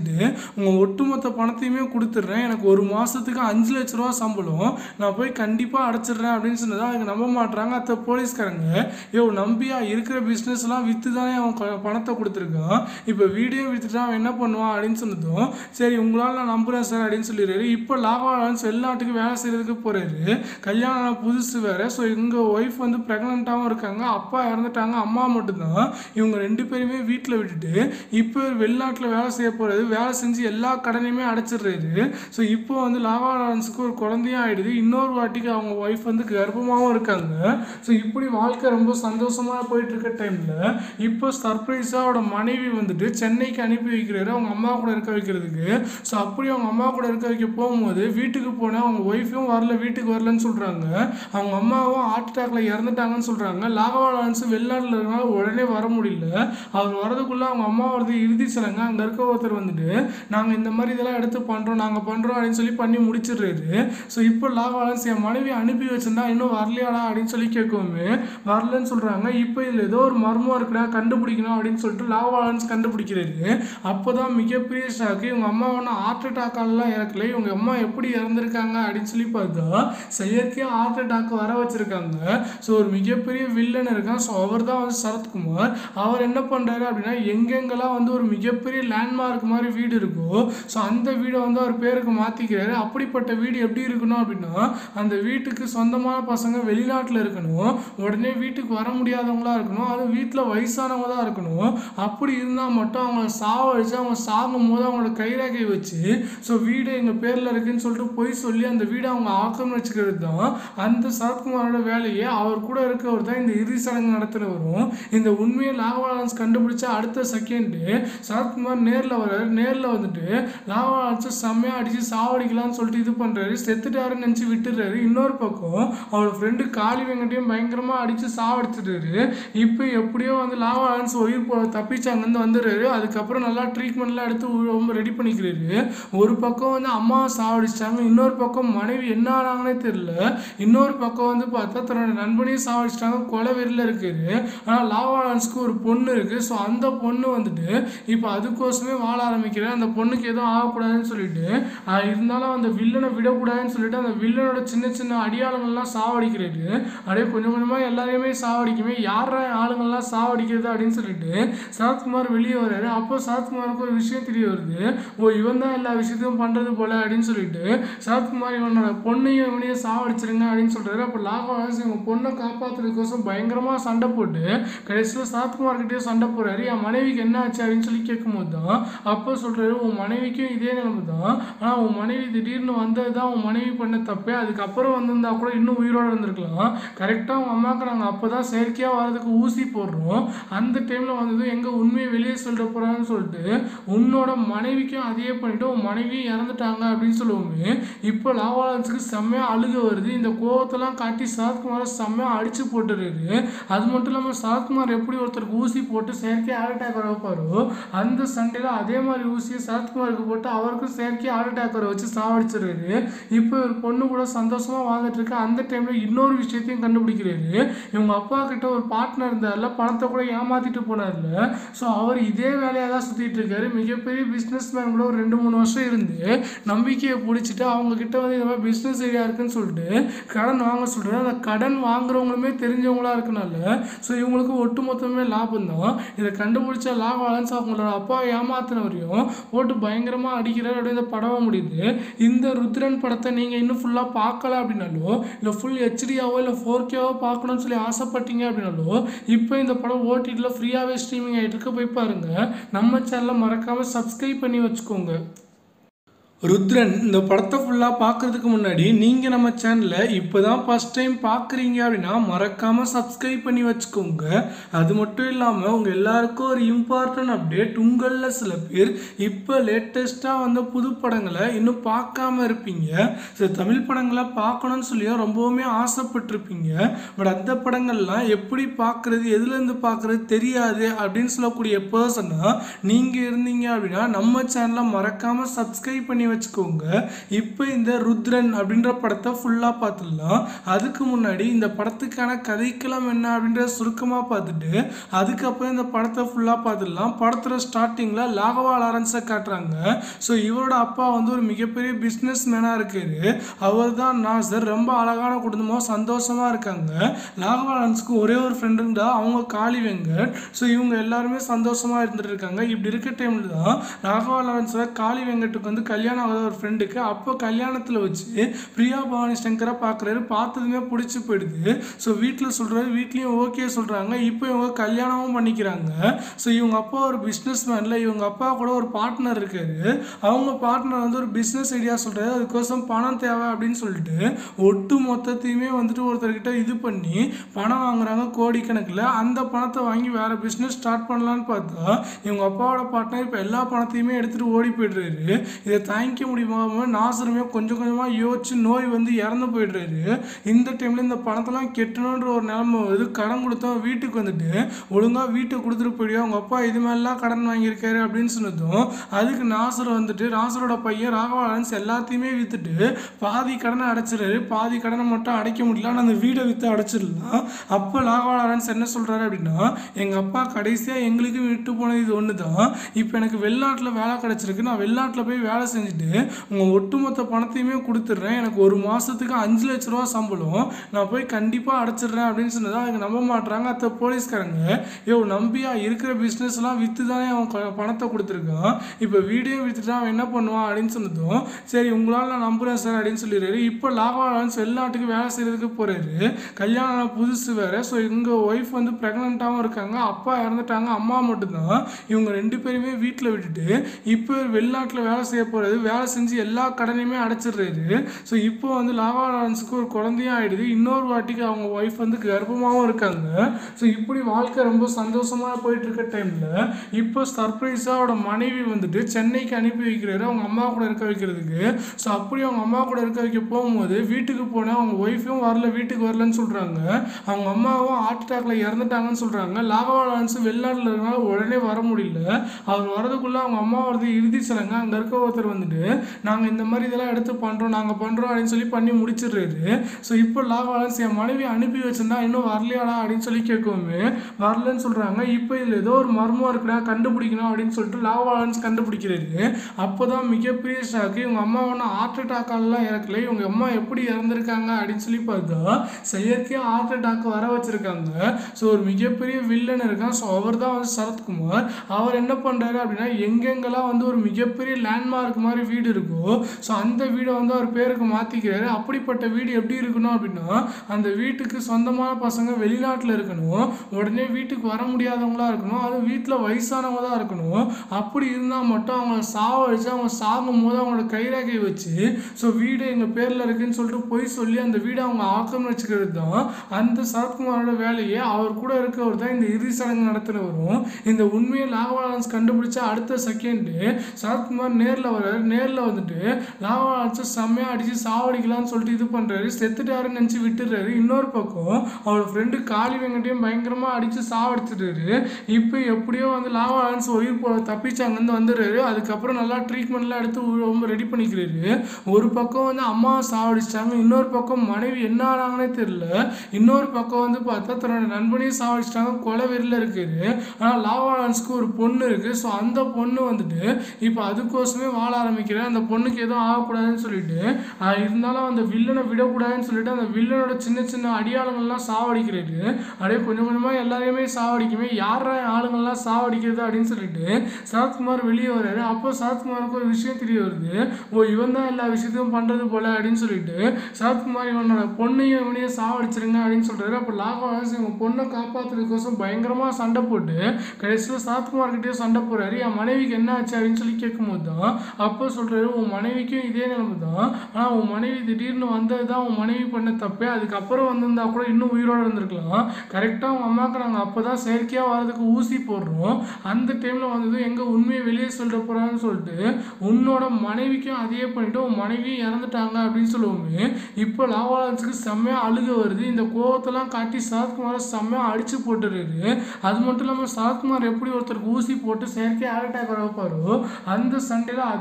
அடிச்சுட்டு உங்கள் ஒட்டுமொத்த பணத்தையுமே கொடுத்துட்றேன் எனக்கு ஒரு மாதத்துக்கு அஞ்சு லட்ச ரூபா சம்பளம் நான் போய் கண்டிப்பாக அடைச்சிடுறேன் அப்படின்னு சொன்னதா அவங்க நம்ப மாட்றாங்க அத்த போலீஸ்காரங்க யோ நம்பியா இருக்கிற பிஸ்னஸ்லாம் விற்று தானே அவன் க- பணத்தை கொடுத்துருக்கான் இப்போ வீடியோ விற்றுட்டு அவன் என்ன பண்ணுவான் அப்படின்னு சொன்னதும் சரி உங்களால் நான் நம்புகிறேன் சார் அப்படின்னு சொல்லிடுறாரு இப்போ லாவாலன்ஸ் வெளிநாட்டுக்கு வேலை செய்கிறதுக்கு போகிறாரு கல்யாணம் ஆன புதுசு வேறு ஸோ எங்கள் ஒய்ஃப் வந்து ப்ரெக்னெண்ட்டாகவும் இருக்காங்க அப்பா இறந்துட்டாங்க அம்மா மட்டும்தான் இவங்க ரெண்டு பேருமே வீட்டில் விட்டுட்டு இப்போ வெளிநாட்டில் வேலை செய்ய போகிறது வேலை செஞ்சு எல்லா கடனையுமே அடைச்சிடுறாரு ஸோ இப்போ வந்து லாவாலன்ஸுக்கு ஒரு குழந்தையும் ஆயிடுது இன்னொரு வாட்டிக்கு அவங்க ஒய்ஃப் வந்து கர்ப்பமாகவும் இருக்காங்க ஸோ இப்படி வாழ்க்கை ரொம்ப சந்தோஷமாக போயிட்டு இருக்க டைமில் இப்போ சர்ப்ரைஸாக அவரோட மனைவி வந்துட்டு சென்னைக்கு அனுப்பி வைக்கிறாரு அவங்க அம்மா கூட இருக்க வைக்கிறதுக்கு ஸோ அப்படி அவங்க அம்மா கூட இருக்க வைக்க போகும்போது வீட்டுக்கு போனால் அவங்க ஒய்ஃபும் வரல வீட்டுக்கு வரலன்னு சொல்கிறாங்க அவங்க அம்மாவும் ஹார்ட் அட்டாக்ல இறந்துட்டாங்கன்னு சொல்கிறாங்க லாகவா லாரன்ஸ் வெளிநாட்டில் இருக்கனால உடனே வர முடியல அவர் வரதுக்குள்ளே அவங்க அம்மா வரது இறுதி சடங்கு அங்கே இருக்க ஒருத்தர் வந்துட்டு நாங்கள் இந்த மாதிரி இதெல்லாம் எடுத்து பண்ணுறோம் நாங்கள் பண்ணுறோம் அப்படின்னு சொல்லி பண்ணி முடிச்சிடுறாரு ஸோ இப்போ லாகவாலன்ஸ் என் மனைவி அனுப்பி வச்சிருந்தா இன்னும் வரலையாடா அப்படின்னு சொல்லி கேட்கவுமே வரலன்னு சொல்கிறாங்க இப்போ இதில் ஏதோ ஒரு மர்மம் இருக்குடா கண்டுபிடிக்கணும் அப்படின்னு சொல்லிட்டு லாகவாலன்ஸ் கண்டுபிடிக்கிறாரு அப்போ தான் மிகப்பெரிய ஷாக்கு இவங்க அம்மா ஒன்றும் ஹார்ட் அட்டாக்காலலாம் இறக்கல இவங்க அம்மா எப்படி இறந்துருக்காங்க அப்படின்னு சொல்லி பார்த்தா செயற்கையாக ஹார்ட் அட்டாக் வர வச்சிருக்காங்க ஸோ ஒரு மிகப்பெரிய வில்லன் இருக்கான் ஸோ அவர் தான் வந்து சரத்குமார் அவர் என்ன பண்ணுறாரு அப்படின்னா எங்கெங்கெல்லாம் வந்து ஒரு மிகப்பெரிய லேண்ட்மார்க் மாதிரி வீடு இருக்கோ ஸோ அந்த வீடை வந்து அவர் பேருக்கு மாற்றிக்கிறாரு அப்படிப்பட்ட வீடு எப்படி இருக்கணும் அப்படின்னா அந்த வீட்டுக்கு சொந்தமான பசங்க வெளிநாட்டில் இருக்கணும் உடனே வீட்டுக்கு வர முடியாதவங்களா இருக்கணும் அது வீட்டில் வயசானவங்க தான் இருக்கணும் அப்படி இருந்தால் மட்டும் அவங்கள சாவடிச்சு அவங்க சாகும் போது அவங்களோட கைரேகை வச்சு ஸோ வீடு எங்கள் பேரில் இருக்குன்னு சொல்லிட்டு போய் சொல்லி அந்த வீடை அவங்க ஆக்கம் வச்சுக்கிறது தான் அந்த சரத்குமாரோட வேலையே அவர் கூட இருக்கவர் தான் இந்த இறுதி சடங்கு நடத்துகிறவரும் இந்த உண்மையை லாகவாலன்ஸ் கண்டுபிடிச்ச அடுத்த செகண்டு சரத்குமார் நேரில் வர்றாரு நேரில் வந்துட்டு லாகவாலன்ஸை செம்மையாக அடித்து சாவடிக்கலாம்னு சொல்லிட்டு இது பண்ணுறாரு செத்துட்டாருன்னு நினச்சி விட்டுறாரு இன்னொரு பக்கம் அவரோட ஃப்ரெண்டு காளி வெங்கட்டையும் பயங்கரமாக அடித்து சாவடிச்சிட்டாரு இப்போ எப்படியோ வந்து லாவாலன்ஸ் உயிர் போ தப்பிச்சு அங்கேருந்து வந்துடுறாரு அதுக்கப்புறம் நல்லா ட்ரீட்மெண்ட்லாம் எடுத்து உ- ரொம்ப ரெடி பண்ணிக்கிறாரு ஒரு பக்கம் வந்து அம்மாவை சாவடிச்சிட்டாங்க இன்னொரு பக்கம் மனைவி என்ன ஆனாங்கன்னே தெரியல இன்னொரு பக்கம் வந்து பார்த்தா தன்னோட நண்பனையும் சாவடிச்சிட்டாங்க கொலை வெறியில் இருக்காரு ஆனால் லாவாலன்ஸ்க்கு ஒரு பொண்ணு இருக்குது ஸோ அந்த பொண்ணு வந்துட்டு இப்போ அதுக்கோசமே வாழ ஆரம்பிக்கிறேன் அந்த பொண்ணுக்கு எதுவும் ஆகக்கூடாதுன்னு சொல்லிட்டு ஆஹ் இருந்தாலும் அந்த வில்லனை விடக்கூடாதுன்னு சொல்லிட்டு அந்த வில்லனோட சின்ன சின்ன அடியாளங்கள்லாம் சாவடிக்கிறாரு அப்படியே கொஞ்சம் கொஞ்சமாக எல்லாரையுமே சாவடிக்குமே யாரா ஆளுங்கள்லாம் சாவடிக்கிறது அப்படின்னு சொல்லிட்டு சரத்குமார் வெளியே வர்றாரு அப்போ சரத்குமாருக்கு ஒரு விஷயம் தெரிய வருது ஓ இவன் தான் எல்லா விஷயத்தையும் பண்ணுறது போல அப்படின்னு சொல்லிட்டு சரத்குமார் இவனோட பொண்ணையும் இவனையும் சாவடிச்சிருங்க அப்படின்னு சொல்றாரு அப்போ லாகவாஸ் இவங்க பொண்ணை காப்பாற்றுறதுக்கோசம் பயங்கரமாக சண்டை போட்டு கடைசியில் சரத்குமார் கிட்டே சண்டை போடுறாரு என் மனைவிக்கு என்ன ஆச்சு அப்படின்னு சொல்லி கேட்கும்போது தான் அப்போ சொல்றாரு உன் மனைவிக்கும் இதே நிலைமை தான் ஆனால் உன் மனைவி திடீர்னு வந்தது தான் உன் மனைவி பண்ண தப்பே அதுக்கப்புறம் வந்திருந்தா கூட இன்னும் உயிரோட இருந்திருக்கலாம் கரெக்டாக உங்கள் அம்மாவுக்கு நாங்கள் அப்போ தான் செயற்கையாக வரதுக்கு ஊசி போடுறோம் அந்த டைமில் வந்தது எங்கே உண்மையை வெளியே சொல்லிட போகிறான்னு சொல்லிட்டு உன்னோட மனைவிக்கும் அதையே பண்ணிட்டு உன் மனைவியும் இறந்துட்டாங்க அப்படின்னு சொல்லுவோமே இப்போ லாவாலன்ஸுக்கு செம்மையாக அழுக வருது இந்த கோவத்தெல்லாம் காட்டி சரத்குமாரை செம்மையாக அடிச்சு போட்டுறாரு அது மட்டும் இல்லாமல் சரத்குமார் எப்படி ஒருத்தருக்கு ஊசி போட்டு செயற்கை ஹார்ட் அட்டாக் வர வைப்பாரோ அந்த சண்டையில் அதே மாதிரி ஊசியை சரத்குமாருக்கு போட்டு அவருக்கும் செயற்கை ஹார்ட் அட்டாக் வர வச்சு சாவடிச்சிடுறாரு இப்போ ஒரு பொண்ணு கூட சந்தோஷமா வாழ்ந்துட்டு இருக்கு அந்த டைம்ல இன்னொரு விஷயத்தையும் கண்டுபிடிக்கிறாரு இவங்க அப்பா கிட்ட ஒரு பார்ட்னர் இருந்தார்ல பணத்தை கூட ஏமாத்திட்டு போனார்ல ஸோ அவர் இதே வேலையாக தான் சுத்திட்டு இருக்காரு மிகப்பெரிய பிஸ்னஸ் மேன் கூட ஒரு ரெண்டு மூணு வருஷம் இருந்து நம்பிக்கையை பிடிச்சிட்டு அவங்க கிட்ட வந்து இந்த மாதிரி பிஸ்னஸ் ஐடியா இருக்குன்னு சொல்லிட்டு கடன் வாங்க சொல்றாரு அந்த கடன் வாங்குறவங்களுமே தெரிஞ்சவங்களா இருக்கனால ஸோ இவங்களுக்கு ஒட்டு மொத்தமே லாபம் தான் இதை கண்டுபிடிச்ச லாபாலன்ஸ் அவங்களோட அப்பா ஏமாத்தினவரையும் போட்டு பயங்கரமா அடிக்கிறார் அப்படியே இந்த படம் முடியுது இந்த ருத்ரன் படத்தை நீங்க இன்னும் ஃபுல்லா பார்க்கல அப்படின்னாலோ இல்லை ஃபுல் ஹெச்டியாவோ இல்லை ஃபோர் கேவோ பார்க்கணும்னு சொல்லி ஆசைப்பட்டீங்க அப்படின்னாலோ இப்போ இந்த படம் ஓடிடியில் ஃப்ரீயாகவே ஸ்ட்ரீமிங் ஆகிட்டு இருக்கு போய் பாருங்க நம்ம சேனலை மறக்காம சப்ஸ்கிரைப் பண்ணி வச்சுக்கோங்க ருத்ரன் இந்த படத்தை ஃபுல்லாக பார்க்குறதுக்கு முன்னாடி நீங்கள் நம்ம சேனலை இப்போ தான் ஃபஸ்ட் டைம் பார்க்குறீங்க அப்படின்னா மறக்காமல் சப்ஸ்கிரைப் பண்ணி வச்சுக்கோங்க அது மட்டும் இல்லாமல் உங்கள் எல்லாருக்கும் ஒரு இம்பார்ட்டன்ட் அப்டேட் உங்களில் சில பேர் இப்போ லேட்டஸ்ட்டாக வந்த புது படங்களை இன்னும் பார்க்காம இருப்பீங்க சில தமிழ் படங்களை பார்க்கணும்னு சொல்லியும் ரொம்பவுமே ஆசைப்பட்டிருப்பீங்க பட் அந்த படங்கள்லாம் எப்படி பார்க்குறது எதுலேருந்து பார்க்குறது தெரியாது அப்படின்னு சொல்லக்கூடிய பர்சனாக நீங்கள் இருந்தீங்க அப்படின்னா நம்ம சேனலை மறக்காமல் சப்ஸ்கிரைப் பண்ணி வச்சுக்கோங்க இப்போ இந்த ருத்ரன் அப்படின்ற படத்தை ஃபுல்லாக பார்த்துடலாம் அதுக்கு முன்னாடி இந்த படத்துக்கான கதைக்களம் என்ன அப்படின்ற சுருக்கமாக பார்த்துட்டு அதுக்கப்புறம் இந்த படத்தை ஃபுல்லாக பார்த்துடலாம் படத்தோட ஸ்டார்டிங்கில் லாகவா லாரன்ஸை காட்டுறாங்க ஸோ இவரோட அப்பா வந்து ஒரு மிகப்பெரிய பிஸ்னஸ் மேனாக இருக்காரு அவர் தான் நாசர் ரொம்ப அழகான குடும்பம் சந்தோஷமாக இருக்காங்க லாகவா லாரன்ஸ்க்கு ஒரே ஒரு ஃப்ரெண்டு இருந்தா அவங்க காளி வெங்கட் ஸோ இவங்க எல்லாருமே சந்தோஷமாக இருந்துட்டு இருக்காங்க இப்படி இருக்க டைமில் தான் ராகவா லாரன்ஸில் காளி வெங்கட்டுக்கு வந்து கல்யாணம் ஆகாத ஒரு ஃப்ரெண்டுக்கு அப்போ கல்யாணத்தில் வச்சு பிரியா பவானி சங்கரை பார்க்குறாரு பார்த்ததுமே பிடிச்சி போயிடுது ஸோ வீட்டில் சொல்கிறாரு வீட்லேயும் ஓகே சொல்கிறாங்க இப்போ இவங்க கல்யாணமும் பண்ணிக்கிறாங்க ஸோ இவங்க அப்பா ஒரு பிஸ்னஸ் மேனில் இவங்க அப்பா கூட ஒரு பார்ட்னர் இருக்காரு அவங்க பார்ட்னர் வந்து ஒரு பிஸ்னஸ் ஐடியா சொல்கிறாரு அதுக்கோசம் பணம் தேவை அப்படின்னு சொல்லிட்டு ஒட்டு மொத்தத்தையுமே வந்துட்டு ஒருத்தர்கிட்ட இது பண்ணி பணம் வாங்குறாங்க கோடிக்கணக்கில் அந்த பணத்தை வாங்கி வேற பிஸ்னஸ் ஸ்டார்ட் பண்ணலான்னு பார்த்தா இவங்க அப்பாவோட பார்ட்னர் இப்போ எல்லா பணத்தையுமே எடுத்துகிட்டு ஓடி போயிடுறாரு இதை தாங்கிக்க முடியாம நாசருமே கொஞ்சம் கொஞ்சமாக யோசிச்சு நோய் வந்து இறந்து போயிடுறாரு இந்த டைமில் இந்த பணத்தெல்லாம் கெட்டணுன்ற ஒரு நிலைமை வருது கடன் கொடுத்தோம் வீட்டுக்கு வந்துட்டு ஒழுங்காக வீட்டை கொடுத்துட்டு போயிடுவோம் அவங்க அப்பா இது மாதிரிலாம் கடன் வாங்கியிருக்காரு அப்படின்னு சொன்னதும் அதுக்கு நாசர் வந்துட்டு நாசரோட பையன் ராகவாலன்ஸ் எல்லாத்தையுமே விற்றுட்டு பாதி கடனை அடைச்சிடுறாரு பாதி கடனை மட்டும் அடைக்க முடியல ஆனால் அந்த வீடை விற்று அடைச்சிடலாம் அப்போ ராகவாலன்ஸ் என்ன சொல்கிறாரு அப்படின்னா எங்கள் அப்பா கடைசியாக எங்களுக்கு விட்டு போனது இது ஒன்று தான் இப்போ எனக்கு வெளிநாட்டில் வேலை கிடச்சிருக்கு நான் வெளிநாட்டில் போய் வேலை செஞ்சுட்டு உங்கள் ஒட்டுமொத்த பணத்தையுமே கொடுத்துட்றேன் எனக்கு ஒரு மாதத்துக்கு அஞ்சு லட்ச ரூபா சம்பளம் நான் போய் கண்டிப்பாக அடைச்சிடுறேன் அப்படின்னு சொன்னதா அதுக்கு நம்ப மாட்றாங்க அத்த போலீஸ்காரங்க யோ நம்பியா இருக்கிற பிஸ்னஸ்லாம் விற்று தானே அவன் கொ- பணத்தை கொடுத்துருக்கான் இப்போ வீடியோ விற்றுட்டு அவன் என்ன பண்ணுவான் அப்படின்னு சொன்னதும் சரி உங்களால் நான் நம்புகிறேன் சார் அப்படின்னு சொல்லிடுறாரு இப்போ லாகவாலன்ஸ் வெளிநாட்டுக்கு வேலை செய்கிறதுக்கு போகிறாரு கல்யாணம் ஆன புதுசு வேறு ஸோ எங்கள் ஒய்ஃப் வந்து ப்ரெக்னெண்ட்டாகவும் இருக்காங்க அப்பா இறந்துட்டாங்க அம்மா மட்டும்தான் இவங்க ரெண்டு பேருமே வீட்டில் விட்டுட்டு இப்போ வெளிநாட்டில் வேலை செய்ய போகிறது வேலை செஞ்சு எல்லா கடனையுமே அடைச்சிடுறாரு ஸோ இப்போ வந்து லாவா லாரன்ஸுக்கு ஒரு குழந்தையும் ஆயிடுது இன்னொரு வாட்டிக்கு அவங்க ஒய்ஃப் வந்து கர்ப்பமாகவும் இருக்காங்க ஸோ இப்படி வாழ்க்கை ரொம்ப சந்தோஷமாக போயிட்டு இருக்க டைமில் இப்போ சர்ப்ரைஸாக அவரோட மனைவி வந்துட்டு சென்னைக்கு அனுப்பி வைக்கிறாரு அவங்க அம்மா கூட இருக்க வைக்கிறதுக்கு ஸோ அப்படி அவங்க அம்மா கூட இருக்க வைக்க போகும்போது வீட்டுக்கு போனால் அவங்க ஒய்ஃபும் வரல வீட்டுக்கு வரலன்னு சொல்கிறாங்க அவங்க அம்மாவும் ஹார்ட் அட்டாக்ல இறந்துட்டாங்கன்னு சொல்கிறாங்க லாகவா லாரன்ஸ் வெளிநாட்டில் இருக்கனால உடனே வர முடியல அவர் வரதுக்குள்ளே அவங்க அம்மா வரது இறுதி சடங்கு அங்கே இருக்க ஒருத்தர் வந்துட்டு நாங்கள் இந்த மாதிரி இதெல்லாம் எடுத்து பண்ணுறோம் நாங்கள் பண்ணுறோம் அப்படின்னு சொல்லி பண்ணி முடிச்சிடுறாரு ஸோ இப்போ லாகவாலன்ஸ் என் மனைவி அனுப்பி வச்சிருந்தா இன்னும் வரலையாடா அப்படின்னு சொல்லி கேட்கவுமே வரலன்னு சொல்கிறாங்க இப்போ இதில் ஏதோ ஒரு மர்மம் இருக்குடா கண்டுபிடிக்கணும் அப்படின்னு சொல்லிட்டு லாகவாலன்ஸ் கண்டுபிடிக்கிறாரு அப்போ தான் மிகப்பெரிய ஷாக்கு இவங்க அம்மா ஒன்றும் ஹார்ட் அட்டாக்காலலாம் இறக்கல இவங்க அம்மா எப்படி இறந்துருக்காங்க அப்படின்னு சொல்லி பார்த்தா செயற்கையாக ஹார்ட் அட்டாக் வர வச்சிருக்காங்க ஸோ ஒரு மிகப்பெரிய வில்லன் இருக்கான் ஸோ அவர் தான் வந்து சரத்குமார் அவர் என்ன பண்ணுறாரு அப்படின்னா எங்கெங்கெல்லாம் வந்து ஒரு மிகப்பெரிய லேண்ட்மார்க் மாதிரி வீடு இருக்கோ ஸோ அந்த வீடை வந்து அவர் பேருக்கு மாற்றிக்கிறாரு அப்படிப்பட்ட வீடு எப்படி இருக்கணும் அப்படின்னா அந்த வீட்டுக்கு சொந்தமான பசங்க வெளிநாட்டில் இருக்கணும் உடனே வீட்டுக்கு வர முடியாதவங்களா இருக்கணும் அது வீட்டில் வயசானவங்க தான் இருக்கணும் அப்படி இருந்தால் மட்டும் அவங்கள சாவடிச்சு அவங்க சாகும் போது அவங்களோட கைரேகை வச்சு ஸோ வீடு எங்கள் பேரில் இருக்குன்னு சொல்லிட்டு போய் சொல்லி அந்த வீடை அவங்க ஆக்கம் வச்சுக்கிறது தான் அந்த சரத்குமாரோட வேலையே அவர் கூட இருக்கவர் தான் இந்த இறுதி சடங்கு நடத்துகிறவரும் இந்த உண்மையை லாகவாலன்ஸ் கண்டுபிடிச்ச அடுத்த செகண்டு சரத்குமார் நேரில் வர்றாரு நேரில் வந்துட்டு லாகவாலன்ஸை செம்மையாக அடித்து சாவடிக்கலாம்னு சொல்லிட்டு இது பண்ணுறாரு செத்துட்டாருன்னு நினச்சி விட்டுறாரு இன்னொரு பக்கம் அவரோட ஃப்ரெண்டு காளி வெங்கட்டையும் பயங்கரமாக அடித்து சாவடிச்சிட்டாரு இப்போ எப்படியோ வந்து லாகவாலன்ஸ் உயிர் போ தப்பிச்சு அங்கேருந்து வந்துடுறாரு அதுக்கப்புறம் நல்லா ட்ரீட்மெண்ட்லாம் எடுத்து உ- ரொம்ப ரெடி பண்ணிக்கிறாரு ஒரு பக்கம் வந்து அம்மாவை சாவடிச்சிட்டாங்க இன்னொரு பக்கம் மனைவி என்ன ஆனாங்கன்னே தெரியல இன்னொரு பக்கம் வந்து பார்த்தா தன்னோட நண்பனையும் சாவடிச்சிட்டாங்க கொலை வெறியில் இருக்காரு ஆனால் லாவாலான்ஸ்க்கு ஒரு பொண்ணு இருக்குது ஸோ அந்த பொண்ணு வந்துட்டு இப்போ அதுக்கோசமே வாழ ஆரம்பிக்கிறேன் அந்த பொண்ணுக்கு எதுவும் ஆகக்கூடாதுன்னு சொல்லிட்டு ஆஹ் இருந்தாலும் அந்த வில்லனை விடக்கூடாதுன்னு சொல்லிட்டு அந்த வில்லனோட சின்ன சின்ன அடியாளங்கள்லாம் சாவடிக்கிறாரு அப்படியே கொஞ்சம் கொஞ்சமாக எல்லாரையுமே சாவடிக்குமே யாரா ஆளுங்கள்லாம் சாவடிக்கிறது அப்படின்னு சொல்லிட்டு சரத்குமார் வெளியே வர்றாரு அப்போ சரத்குமாருக்கு ஒரு விஷயம் தெரிய வருது ஓ இவன் தான் எல்லா விஷயத்தையும் பண்ணுறது போல அப்படின்னு சொல்லிட்டு சரத்குமார் இவனோட பொண்ணையும் இவனையும் சாவடிச்சிருங்க அப்படின்னு சொல்றாரு அப்போ லாகவாஸ் இவங்க பொண்ணை காப்பாற்றுறதுக்கோசம் பயங்கரமாக சண்டை போட்டு கடைசியில் சரத்குமார் கிட்டே சண்டை போறாரு என் மனைவிக்கு என்ன ஆச்சு அப்படின்னு சொல்லி கேட்கும்போது தான் அப்போ சொல்றாரு உன் மனைவிக்கும் இதே நிலைமை தான் ஆனால் உன் மனைவி திடீர்னு வந்தது தான் உன் மனைவி பண்ண தப்பே அதுக்கப்புறம் வந்திருந்தா கூட இன்னும் உயிரோட இருந்திருக்கலாம் கரெக்டாக உங்கள் அம்மாவுக்கு நாங்கள் அப்போ தான் செயற்கையாக வரதுக்கு ஊசி போடுறோம் அந்த டைமில் வந்தது எங்கே உண்மையை வெளியே சொல்லிட போகிறான்னு சொல்லிட்டு உன்னோட மனைவிக்கும் அதையே பண்ணிட்டு உன் மனைவியும் இறந்துட்டாங்க அப்படின்னு சொல்லுவோமே இப்போ லாவாலன்ஸுக்கு செம்மையாக அழுக வருது இந்த கோவத்தெல்லாம் காட்டி சரத்குமாரை செம்மையாக அடிச்சு போட்டுறாரு அது மட்டும் இல்லாமல் சரத்குமார் எப்படி ஒருத்தருக்கு ஊசி போட்டு செயற்கை ஹார்ட் அட்டாக் வர வைப்பாரோ அந்த சண்டையில் அதே மாதிரி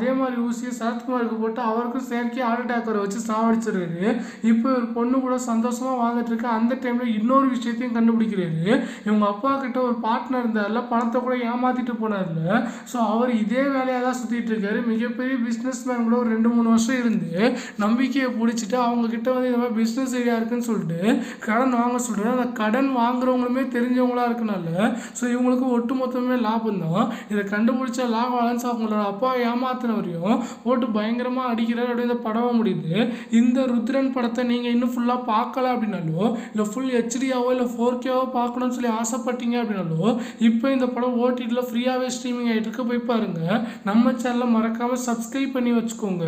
ஊசியை சரத்குமாருக்கு போட்டு அவருக்கும் செயற்கை ஹார்ட் அட்டாக் வர வச்சு சாவடிச்சிடுறாரு இப்போ ஒரு பொண்ணு கூட சந்தோஷமா வாழ்ந்துட்டு இருக்கு அந்த டைம்ல இன்னொரு விஷயத்தையும் கண்டுபிடிக்கிறாரு இவங்க அப்பா கிட்ட ஒரு பார்ட்னர் இருந்தார்ல பணத்தை கூட ஏமாத்திட்டு போனார்ல ஸோ அவர் இதே வேலையாக தான் சுத்திட்டு இருக்காரு மிகப்பெரிய பிஸ்னஸ் மேன் கூட ஒரு ரெண்டு மூணு வருஷம் இருந்து நம்பிக்கையை பிடிச்சிட்டு அவங்க கிட்ட வந்து இந்த மாதிரி பிஸ்னஸ் ஐடியா இருக்குன்னு சொல்லிட்டு கடன் வாங்க சொல்றாரு அந்த கடன் வாங்குறவங்களுமே தெரிஞ்சவங்களா இருக்கனால ஸோ இவங்களுக்கு ஒட்டு மொத்தமே லாபம் தான் இதை கண்டுபிடிச்ச லாப அலன்ஸ் அவங்களோட அப்பா ஏமாத்தினவரையும் போட்டு பயங்கரமா அடிக்கிறார் அப்படியே இந்த படம் முடியுது இந்த ருத்ரன் படத்தை நீங்க இன்னும் ஃபுல்லா பார்க்கல அப்படின்னாலோ இல்லை ஃபுல் ஹெச்டியாவோ இல்லை ஃபோர் கேவோ பார்க்கணும்னு சொல்லி ஆசைப்பட்டீங்க அப்படின்னாலோ இப்போ இந்த படம் ஓடிடியில் ஃப்ரீயாகவே ஸ்ட்ரீமிங் ஆகிட்டு இருக்கு போய் பாருங்க நம்ம சேனலை மறக்காம சப்ஸ்கிரைப் பண்ணி வச்சுக்கோங்க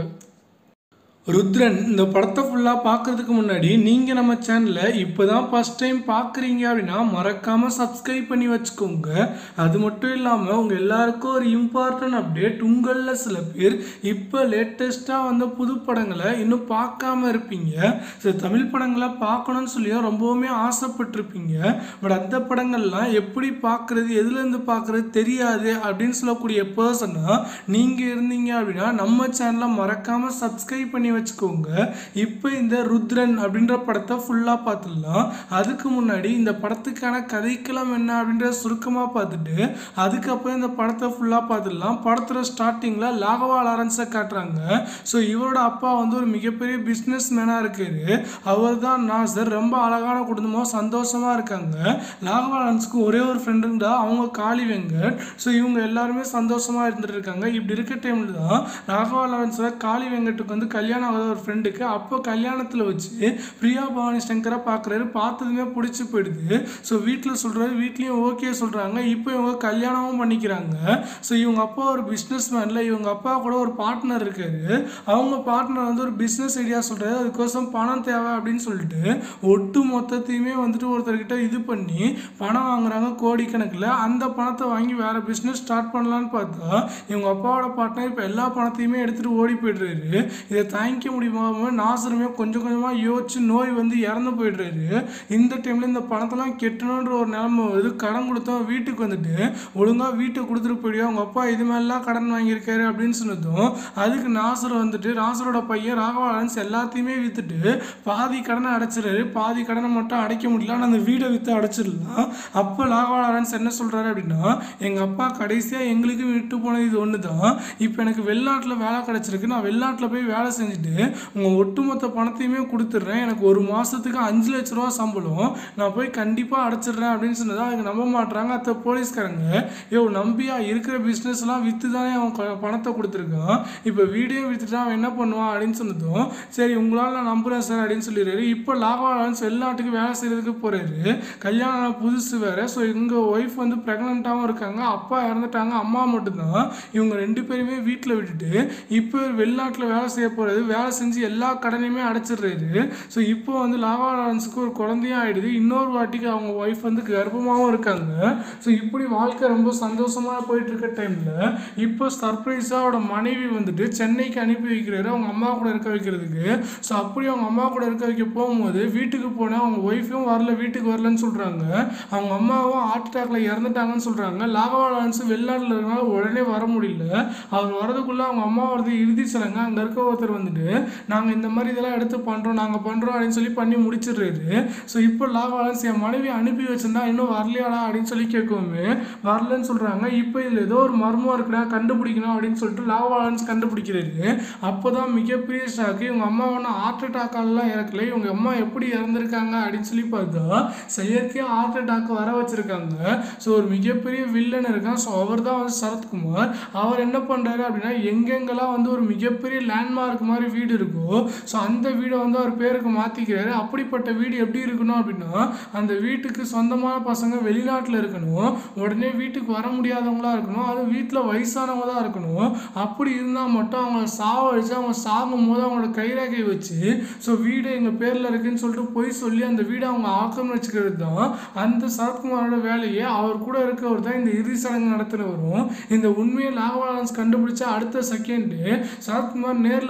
ருத்ரன் இந்த படத்தை ஃபுல்லாக பார்க்கறதுக்கு முன்னாடி நீங்கள் நம்ம சேனலை இப்போ தான் ஃபஸ்ட் டைம் பார்க்குறீங்க அப்படின்னா மறக்காமல் சப்ஸ்கிரைப் பண்ணி வச்சுக்கோங்க அது மட்டும் இல்லாமல் உங்கள் எல்லாருக்கும் ஒரு இம்பார்ட்டன்ட் அப்டேட் உங்களில் சில பேர் இப்போ லேட்டஸ்ட்டாக வந்த புது படங்களை இன்னும் பார்க்காம இருப்பீங்க ஸோ தமிழ் படங்களை பார்க்கணும்னு சொல்லியும் ரொம்பவுமே ஆசைப்பட்டிருப்பீங்க பட் அந்த படங்கள்லாம் எப்படி பார்க்குறது எதுலேருந்து பார்க்குறது தெரியாது அப்படின்னு சொல்லக்கூடிய பர்சனாக நீங்கள் இருந்தீங்க அப்படின்னா நம்ம சேனலை மறக்காமல் சப்ஸ்கிரைப் பண்ணி வச்சுக்கோங்க இப்போ இந்த ருத்ரன் அப்படின்ற படத்தை ஃபுல்லாக பார்த்துடலாம் அதுக்கு முன்னாடி இந்த படத்துக்கான கதைக்களம் என்ன அப்படின்ற சுருக்கமாக பார்த்துட்டு அதுக்கப்புறம் இந்த படத்தை ஃபுல்லாக பார்த்துடலாம் படத்தோட ஸ்டார்டிங்கில் லாகவா லாரன்ஸை காட்டுறாங்க ஸோ இவரோட அப்பா வந்து ஒரு மிகப்பெரிய பிஸ்னஸ் மேனாக இருக்காரு அவர் தான் நாசர் ரொம்ப அழகான குடும்பமாக சந்தோஷமாக இருக்காங்க லாகவா லாரன்ஸுக்கு ஒரே ஒரு ஃப்ரெண்டுண்டா அவங்க காளி வெங்கட் ஸோ இவங்க எல்லாருமே சந்தோஷமாக இருந்துட்டு இருக்காங்க இப்படி இருக்க டைமில் தான் ராகவா லாரன்ஸோட காளி வெங்கட்டுக்கு வந்து கல்யாணம் ஆகாத ஒரு ஃப்ரெண்டுக்கு அப்போ கல்யாணத்தில் வச்சு பிரியா பவானி சங்கரை பார்க்குறாரு பார்த்ததுமே பிடிச்சி போயிடுது ஸோ வீட்டில் சொல்கிறாரு வீட்லேயும் ஓகே சொல்கிறாங்க இப்போ இவங்க கல்யாணமும் பண்ணிக்கிறாங்க ஸோ இவங்க அப்பா ஒரு பிஸ்னஸ் மேனில் இவங்க அப்பா கூட ஒரு பார்ட்னர் இருக்காரு அவங்க பார்ட்னர் வந்து ஒரு பிஸ்னஸ் ஐடியா சொல்கிறாரு அதுக்கோசம் பணம் தேவை அப்படின்னு சொல்லிட்டு ஒட்டு மொத்தத்தையுமே வந்துட்டு ஒருத்தர்கிட்ட இது பண்ணி பணம் வாங்குறாங்க கோடிக்கணக்கில் அந்த பணத்தை வாங்கி வேற பிஸ்னஸ் ஸ்டார்ட் பண்ணலான்னு பார்த்தா இவங்க அப்பாவோட பார்ட்னர் இப்போ எல்லா பணத்தையுமே எடுத்துகிட்டு ஓடி போயிடுறாரு இதை தாங்கிக்க முடியாம நாசருமே கொஞ்சம் கொஞ்சமாக யோசிச்சு நோய் வந்து இறந்து போயிடுறாரு இந்த டைமில் இந்த பணத்தெல்லாம் கெட்டணுன்ற ஒரு நிலைமை வருது கடன் கொடுத்தோம் வீட்டுக்கு வந்துட்டு ஒழுங்காக வீட்டை கொடுத்துட்டு போயிடுவோம் அவங்க அப்பா இது மாதிரிலாம் கடன் வாங்கியிருக்காரு அப்படின்னு சொன்னதும் அதுக்கு நாசர் வந்துட்டு நாசரோட பையன் ராகவாலன்ஸ் எல்லாத்தையுமே விற்றுட்டு பாதி கடனை அடைச்சிடுறாரு பாதி கடனை மட்டும் அடைக்க முடியல ஆனால் அந்த வீடை விற்று அடைச்சிடலாம் அப்போ ராகவாலன்ஸ் என்ன சொல்கிறாரு அப்படின்னா எங்கள் அப்பா கடைசியாக எங்களுக்கு விட்டு போனது இது ஒன்று தான் இப்போ எனக்கு வெளிநாட்டில் வேலை கிடச்சிருக்கு நான் வெளிநாட்டில் போய் வேலை செஞ்சுட்டு உங்கள் ஒட்டுமொத்த பணத்தையுமே கொடுத்துட்றேன் எனக்கு ஒரு மாதத்துக்கு அஞ்சு லட்ச ரூபா சம்பளம் நான் போய் கண்டிப்பாக அடைச்சிடுறேன் அப்படின்னு சொன்னதா அதுக்கு நம்ப மாட்றாங்க அத்த போலீஸ்காரங்க யோ நம்பியா இருக்கிற பிஸ்னஸ்லாம் விற்று தானே அவன் க- பணத்தை கொடுத்துருக்கான் இப்போ வீடியோ விற்றுட்டு அவன் என்ன பண்ணுவான் அப்படின்னு சொன்னதும் சரி உங்களால் நான் நம்புகிறேன் சார் அப்படின்னு சொல்லிடுறாரு இப்போ லாகவாலன்ஸ் வெளிநாட்டுக்கு வேலை செய்கிறதுக்கு போகிறாரு கல்யாணம் ஆன புதுசு வேறு ஸோ எங்கள் ஒய்ஃப் வந்து ப்ரெக்னெண்ட்டாகவும் இருக்காங்க அப்பா இறந்துட்டாங்க அம்மா மட்டும்தான் இவங்க ரெண்டு பேருமே வீட்டில் விட்டுட்டு இப்போ வெளிநாட்டில் வேலை செய்ய போகிறது வேலை செஞ்சு எல்லா கடனையுமே அடைச்சிடுறாரு ஸோ இப்போ வந்து லாவா லாரன்ஸுக்கு ஒரு குழந்தையும் ஆயிடுது இன்னொரு வாட்டிக்கு அவங்க ஒய்ஃப் வந்து கர்ப்பமாகவும் இருக்காங்க ஸோ இப்படி வாழ்க்கை ரொம்ப சந்தோஷமாக போயிட்டு இருக்க டைமில் இப்போ சர்ப்ரைஸாக அவரோட மனைவி வந்துட்டு சென்னைக்கு அனுப்பி வைக்கிறாரு அவங்க அம்மா கூட இருக்க வைக்கிறதுக்கு ஸோ அப்படி அவங்க அம்மா கூட இருக்க வைக்க போகும்போது வீட்டுக்கு போனால் அவங்க ஒய்ஃபும் வரல வீட்டுக்கு வரலன்னு சொல்கிறாங்க அவங்க அம்மாவும் ஹார்ட் அட்டாக்ல இறந்துட்டாங்கன்னு சொல்கிறாங்க லாகவா லாரன்ஸ் வெளிநாட்டில் இருக்கனால உடனே வர முடியல அவர் வரதுக்குள்ளே அவங்க அம்மா வரது இறுதி சடங்கு அங்கே இருக்க ஒருத்தர் வந்துட்டு நாங்கள் இந்த மாதிரி இதெல்லாம் எடுத்து பண்ணுறோம் நாங்கள் பண்ணுறோம் அப்படின்னு சொல்லி பண்ணி முடிச்சிடுறாரு ஸோ இப்போ லாவாலன்ஸ் என் மனைவி அனுப்பி வச்சிருந்தா இன்னும் வரலையாடா அப்படின்னு சொல்லி கேட்கவுமே வரலன்னு சொல்கிறாங்க இப்போ இதில் ஏதோ ஒரு மர்மம் இருக்குடா கண்டுபிடிக்கணும் அப்படின்னு சொல்லிட்டு லாவாலன்ஸ் கண்டுபிடிக்கிறாரு அப்போ தான் மிகப்பெரிய ஷாக்கு இவங்க அம்மா ஒன்றும் ஹார்ட் அட்டாக்காலலாம் இறக்கல இவங்க அம்மா எப்படி இறந்துருக்காங்க அப்படின்னு சொல்லி பார்த்தா செயற்கையாக ஹார்ட் அட்டாக் வர வச்சிருக்காங்க ஸோ ஒரு மிகப்பெரிய வில்லன் இருக்கான் ஸோ அவர் தான் வந்து சரத்குமார் அவர் என்ன பண்ணுறாரு அப்படின்னா எங்கெங்கெல்லாம் வந்து ஒரு மிகப்பெரிய லேண்ட்மார்க் மாதிரி வீடு இருக்கோ ஸோ அந்த வீடை வந்து அவர் பேருக்கு மாற்றிக்கிறாரு அப்படிப்பட்ட வீடு எப்படி இருக்கணும் அப்படின்னா அந்த வீட்டுக்கு சொந்தமான பசங்க வெளிநாட்டில் இருக்கணும் உடனே வீட்டுக்கு வர முடியாதவங்களா இருக்கணும் அது வீட்டில் வயசானவங்க தான் இருக்கணும் அப்படி இருந்தால் மட்டும் அவங்கள சாவடிச்சு அவங்க சாகும் போது அவங்களோட கைரேகை வச்சு ஸோ வீடு எங்கள் பேரில் இருக்குன்னு சொல்லிட்டு போய் சொல்லி அந்த வீடை அவங்க ஆக்கிரமிச்சுக்கிறது தான் அந்த சரத்குமாரோட வேலையை அவர் கூட இருக்கவர் தான் இந்த இறுதி சடங்கு நடத்துகிறவரும் இந்த உண்மையை லாகவாலன்ஸ் கண்டுபிடிச்ச அடுத்த செகண்டு சரத்குமார் நேரில் வர்றாரு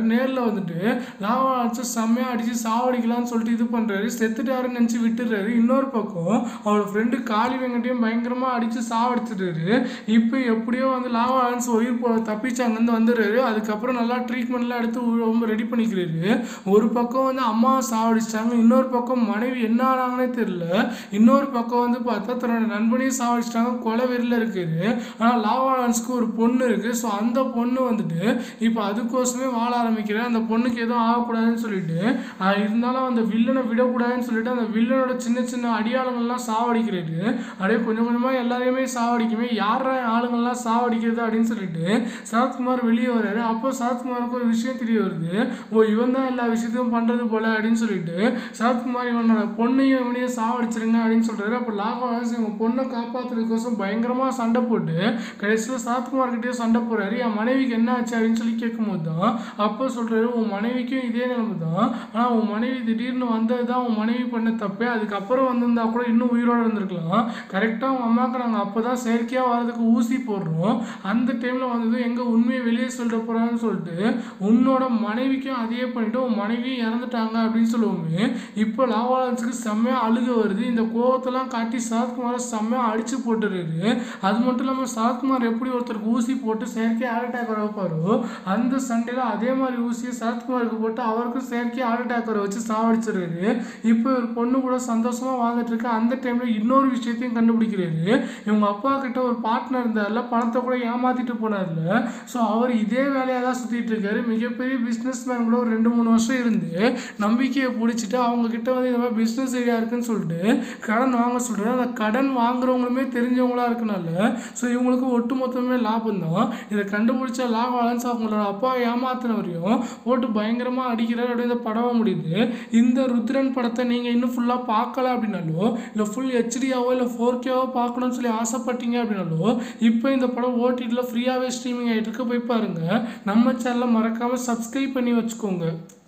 நேரில் வந்துட்டு லாவா லாரன்ஸை செம்மையாக அடித்து சாவடிக்கலாம்னு சொல்லிட்டு இது பண்ணுறாரு செத்துட்டாருன்னு நினச்சி விட்டுறாரு இன்னொரு பக்கம் அவரோட ஃப்ரெண்டு காளி வெங்கட்டையும் பயங்கரமாக அடித்து சாவடிச்சிட்டாரு இப்போ எப்படியோ வந்து லாவா லாரன்ஸ் உயிர் போ தப்பிச்சு அங்கேருந்து வந்துடுறாரு அதுக்கப்புறம் நல்லா ட்ரீட்மெண்ட்லாம் எடுத்து உ- ரொம்ப ரெடி பண்ணிக்கிறாரு ஒரு பக்கம் வந்து அம்மாவை சாவடிச்சிட்டாங்க இன்னொரு பக்கம் மனைவி என்ன ஆனாங்கன்னே தெரியல இன்னொரு பக்கம் வந்து பார்த்தா தன்னோட நண்பனையும் சாவடிச்சிட்டாங்க கொலை வெறியில் இருக்காரு ஆனால் லாவா லாரன்ஸ்க்கு ஒரு பொண்ணு இருக்குது ஸோ அந்த பொண்ணு வந்துட்டு இப்போ அதுக்கோசமே வாழ ஆரம்பிக்கிறேன் அந்த பொண்ணுக்கு எதுவும் ஆகக்கூடாதுன்னு சொல்லிட்டு ஆஹ் இருந்தாலும் அந்த வில்லனை விடக்கூடாதுன்னு சொல்லிட்டு அந்த வில்லனோட சின்ன சின்ன அடியாளங்கள்லாம் சாவடிக்கிறாரு அப்படியே கொஞ்சம் கொஞ்சமாக எல்லாரையுமே சாவடிக்குமே யாரா ஆளுங்கள்லாம் சாவடிக்கிறது அப்படின்னு சொல்லிட்டு சரத்குமார் வெளியே வர்றாரு அப்போ சரத்குமாருக்கு ஒரு விஷயம் தெரிய வருது ஓ இவன் தான் எல்லா விஷயத்தையும் பண்ணுறது போல அப்படின்னு சொல்லிட்டு சரத்குமார் இவனோட பொண்ணையும் இவனையும் சாவடிச்சிருங்க அப்படின்னு சொல்றாரு அப்போ லாகவாஸ் இவங்க பொண்ணை காப்பாற்றுறதுக்கோசம் பயங்கரமாக சண்டை போட்டு கடைசியில் சரத்குமார் கிட்டே சண்டை போறாரு என் மனைவிக்கு என்ன ஆச்சு அப்படின்னு சொல்லி கேட்கும்போது தான் அப்போ சொல்றாரு உன் மனைவிக்கும் இதே நிலைமை தான் ஆனால் உன் மனைவி திடீர்னு வந்தது தான் உன் மனைவி பண்ண தப்பே அதுக்கப்புறம் வந்திருந்தா கூட இன்னும் உயிரோட இருந்திருக்கலாம் கரெக்டாக உங்கள் அம்மாவுக்கு நாங்கள் அப்போ தான் செயற்கையாக வர்றதுக்கு ஊசி போடுறோம் அந்த டைமில் வந்தது எங்கே உண்மையை வெளியே சொல்லிட்டு போகிறான்னு சொல்லிட்டு உன்னோட மனைவிக்கும் அதையே பண்ணிட்டு உன் மனைவியும் இறந்துட்டாங்க அப்படின்னு சொல்லுவோமே இப்போ லாவாலன்ஸுக்கு செம்மையாக அழுக வருது இந்த கோவத்தெல்லாம் காட்டி சரத்குமாரை செம்மையாக அடிச்சு போட்டுறாரு அது மட்டும் இல்லாமல் சரத்குமார் எப்படி ஒருத்தருக்கு ஊசி போட்டு செயற்கை ஹார்ட் அட்டாக் வர வைப்பாரோ அந்த சண்டையில் அதே மாதிரி ஊசியை சரத்குமாருக்கு போட்டு அவருக்கும் செயற்கை ஹார்ட் அட்டாக் வர வச்சு சாவடிச்சிடுறாரு இப்போ ஒரு பொண்ணு கூட சந்தோஷமா வாழ்ந்துட்டு இருக்கு அந்த டைம்ல இன்னொரு விஷயத்தையும் கண்டுபிடிக்கிறாரு இவங்க அப்பா கிட்ட ஒரு பார்ட்னர் இருந்தார்ல பணத்தை கூட ஏமாத்திட்டு போனார்ல ஸோ அவர் இதே வேலையாக தான் சுத்திட்டு இருக்காரு மிகப்பெரிய பிஸ்னஸ் மேன் கூட ஒரு ரெண்டு மூணு வருஷம் இருந்து நம்பிக்கையை பிடிச்சிட்டு அவங்க கிட்ட வந்து இந்த மாதிரி பிஸ்னஸ் ஐடியா இருக்குன்னு சொல்லிட்டு கடன் வாங்க சொல்றாரு அந்த கடன் வாங்குறவங்களுமே தெரிஞ்சவங்களா இருக்கனால ஸோ இவங்களுக்கு ஒட்டுமொத்தமே லாபம் தான் இதை கண்டுபிடிச்ச லாபம் அலன்ஸ் அவங்களோட அப்பா ஏமாத்தினவரையும் போட்டு பயங்கரமா அடிக்கிறார் அப்படியே இந்த படம் முடியுது இந்த ருத்ரன் படத்தை நீங்க இன்னும் ஃபுல்லா பார்க்கல அப்படின்னாலோ இல்லை ஃபுல் ஹெச்டியாவோ இல்லை ஃபோர் கேவோ பார்க்கணும்னு சொல்லி ஆசைப்பட்டீங்க அப்படின்னாலோ இப்போ இந்த படம் ஓடிடியில் ஃப்ரீயாகவே ஸ்ட்ரீமிங் ஆகிட்டு இருக்கு போய் பாருங்க நம்ம சேனலை மறக்காம சப்ஸ்கிரைப் பண்ணி வச்சுக்கோங்க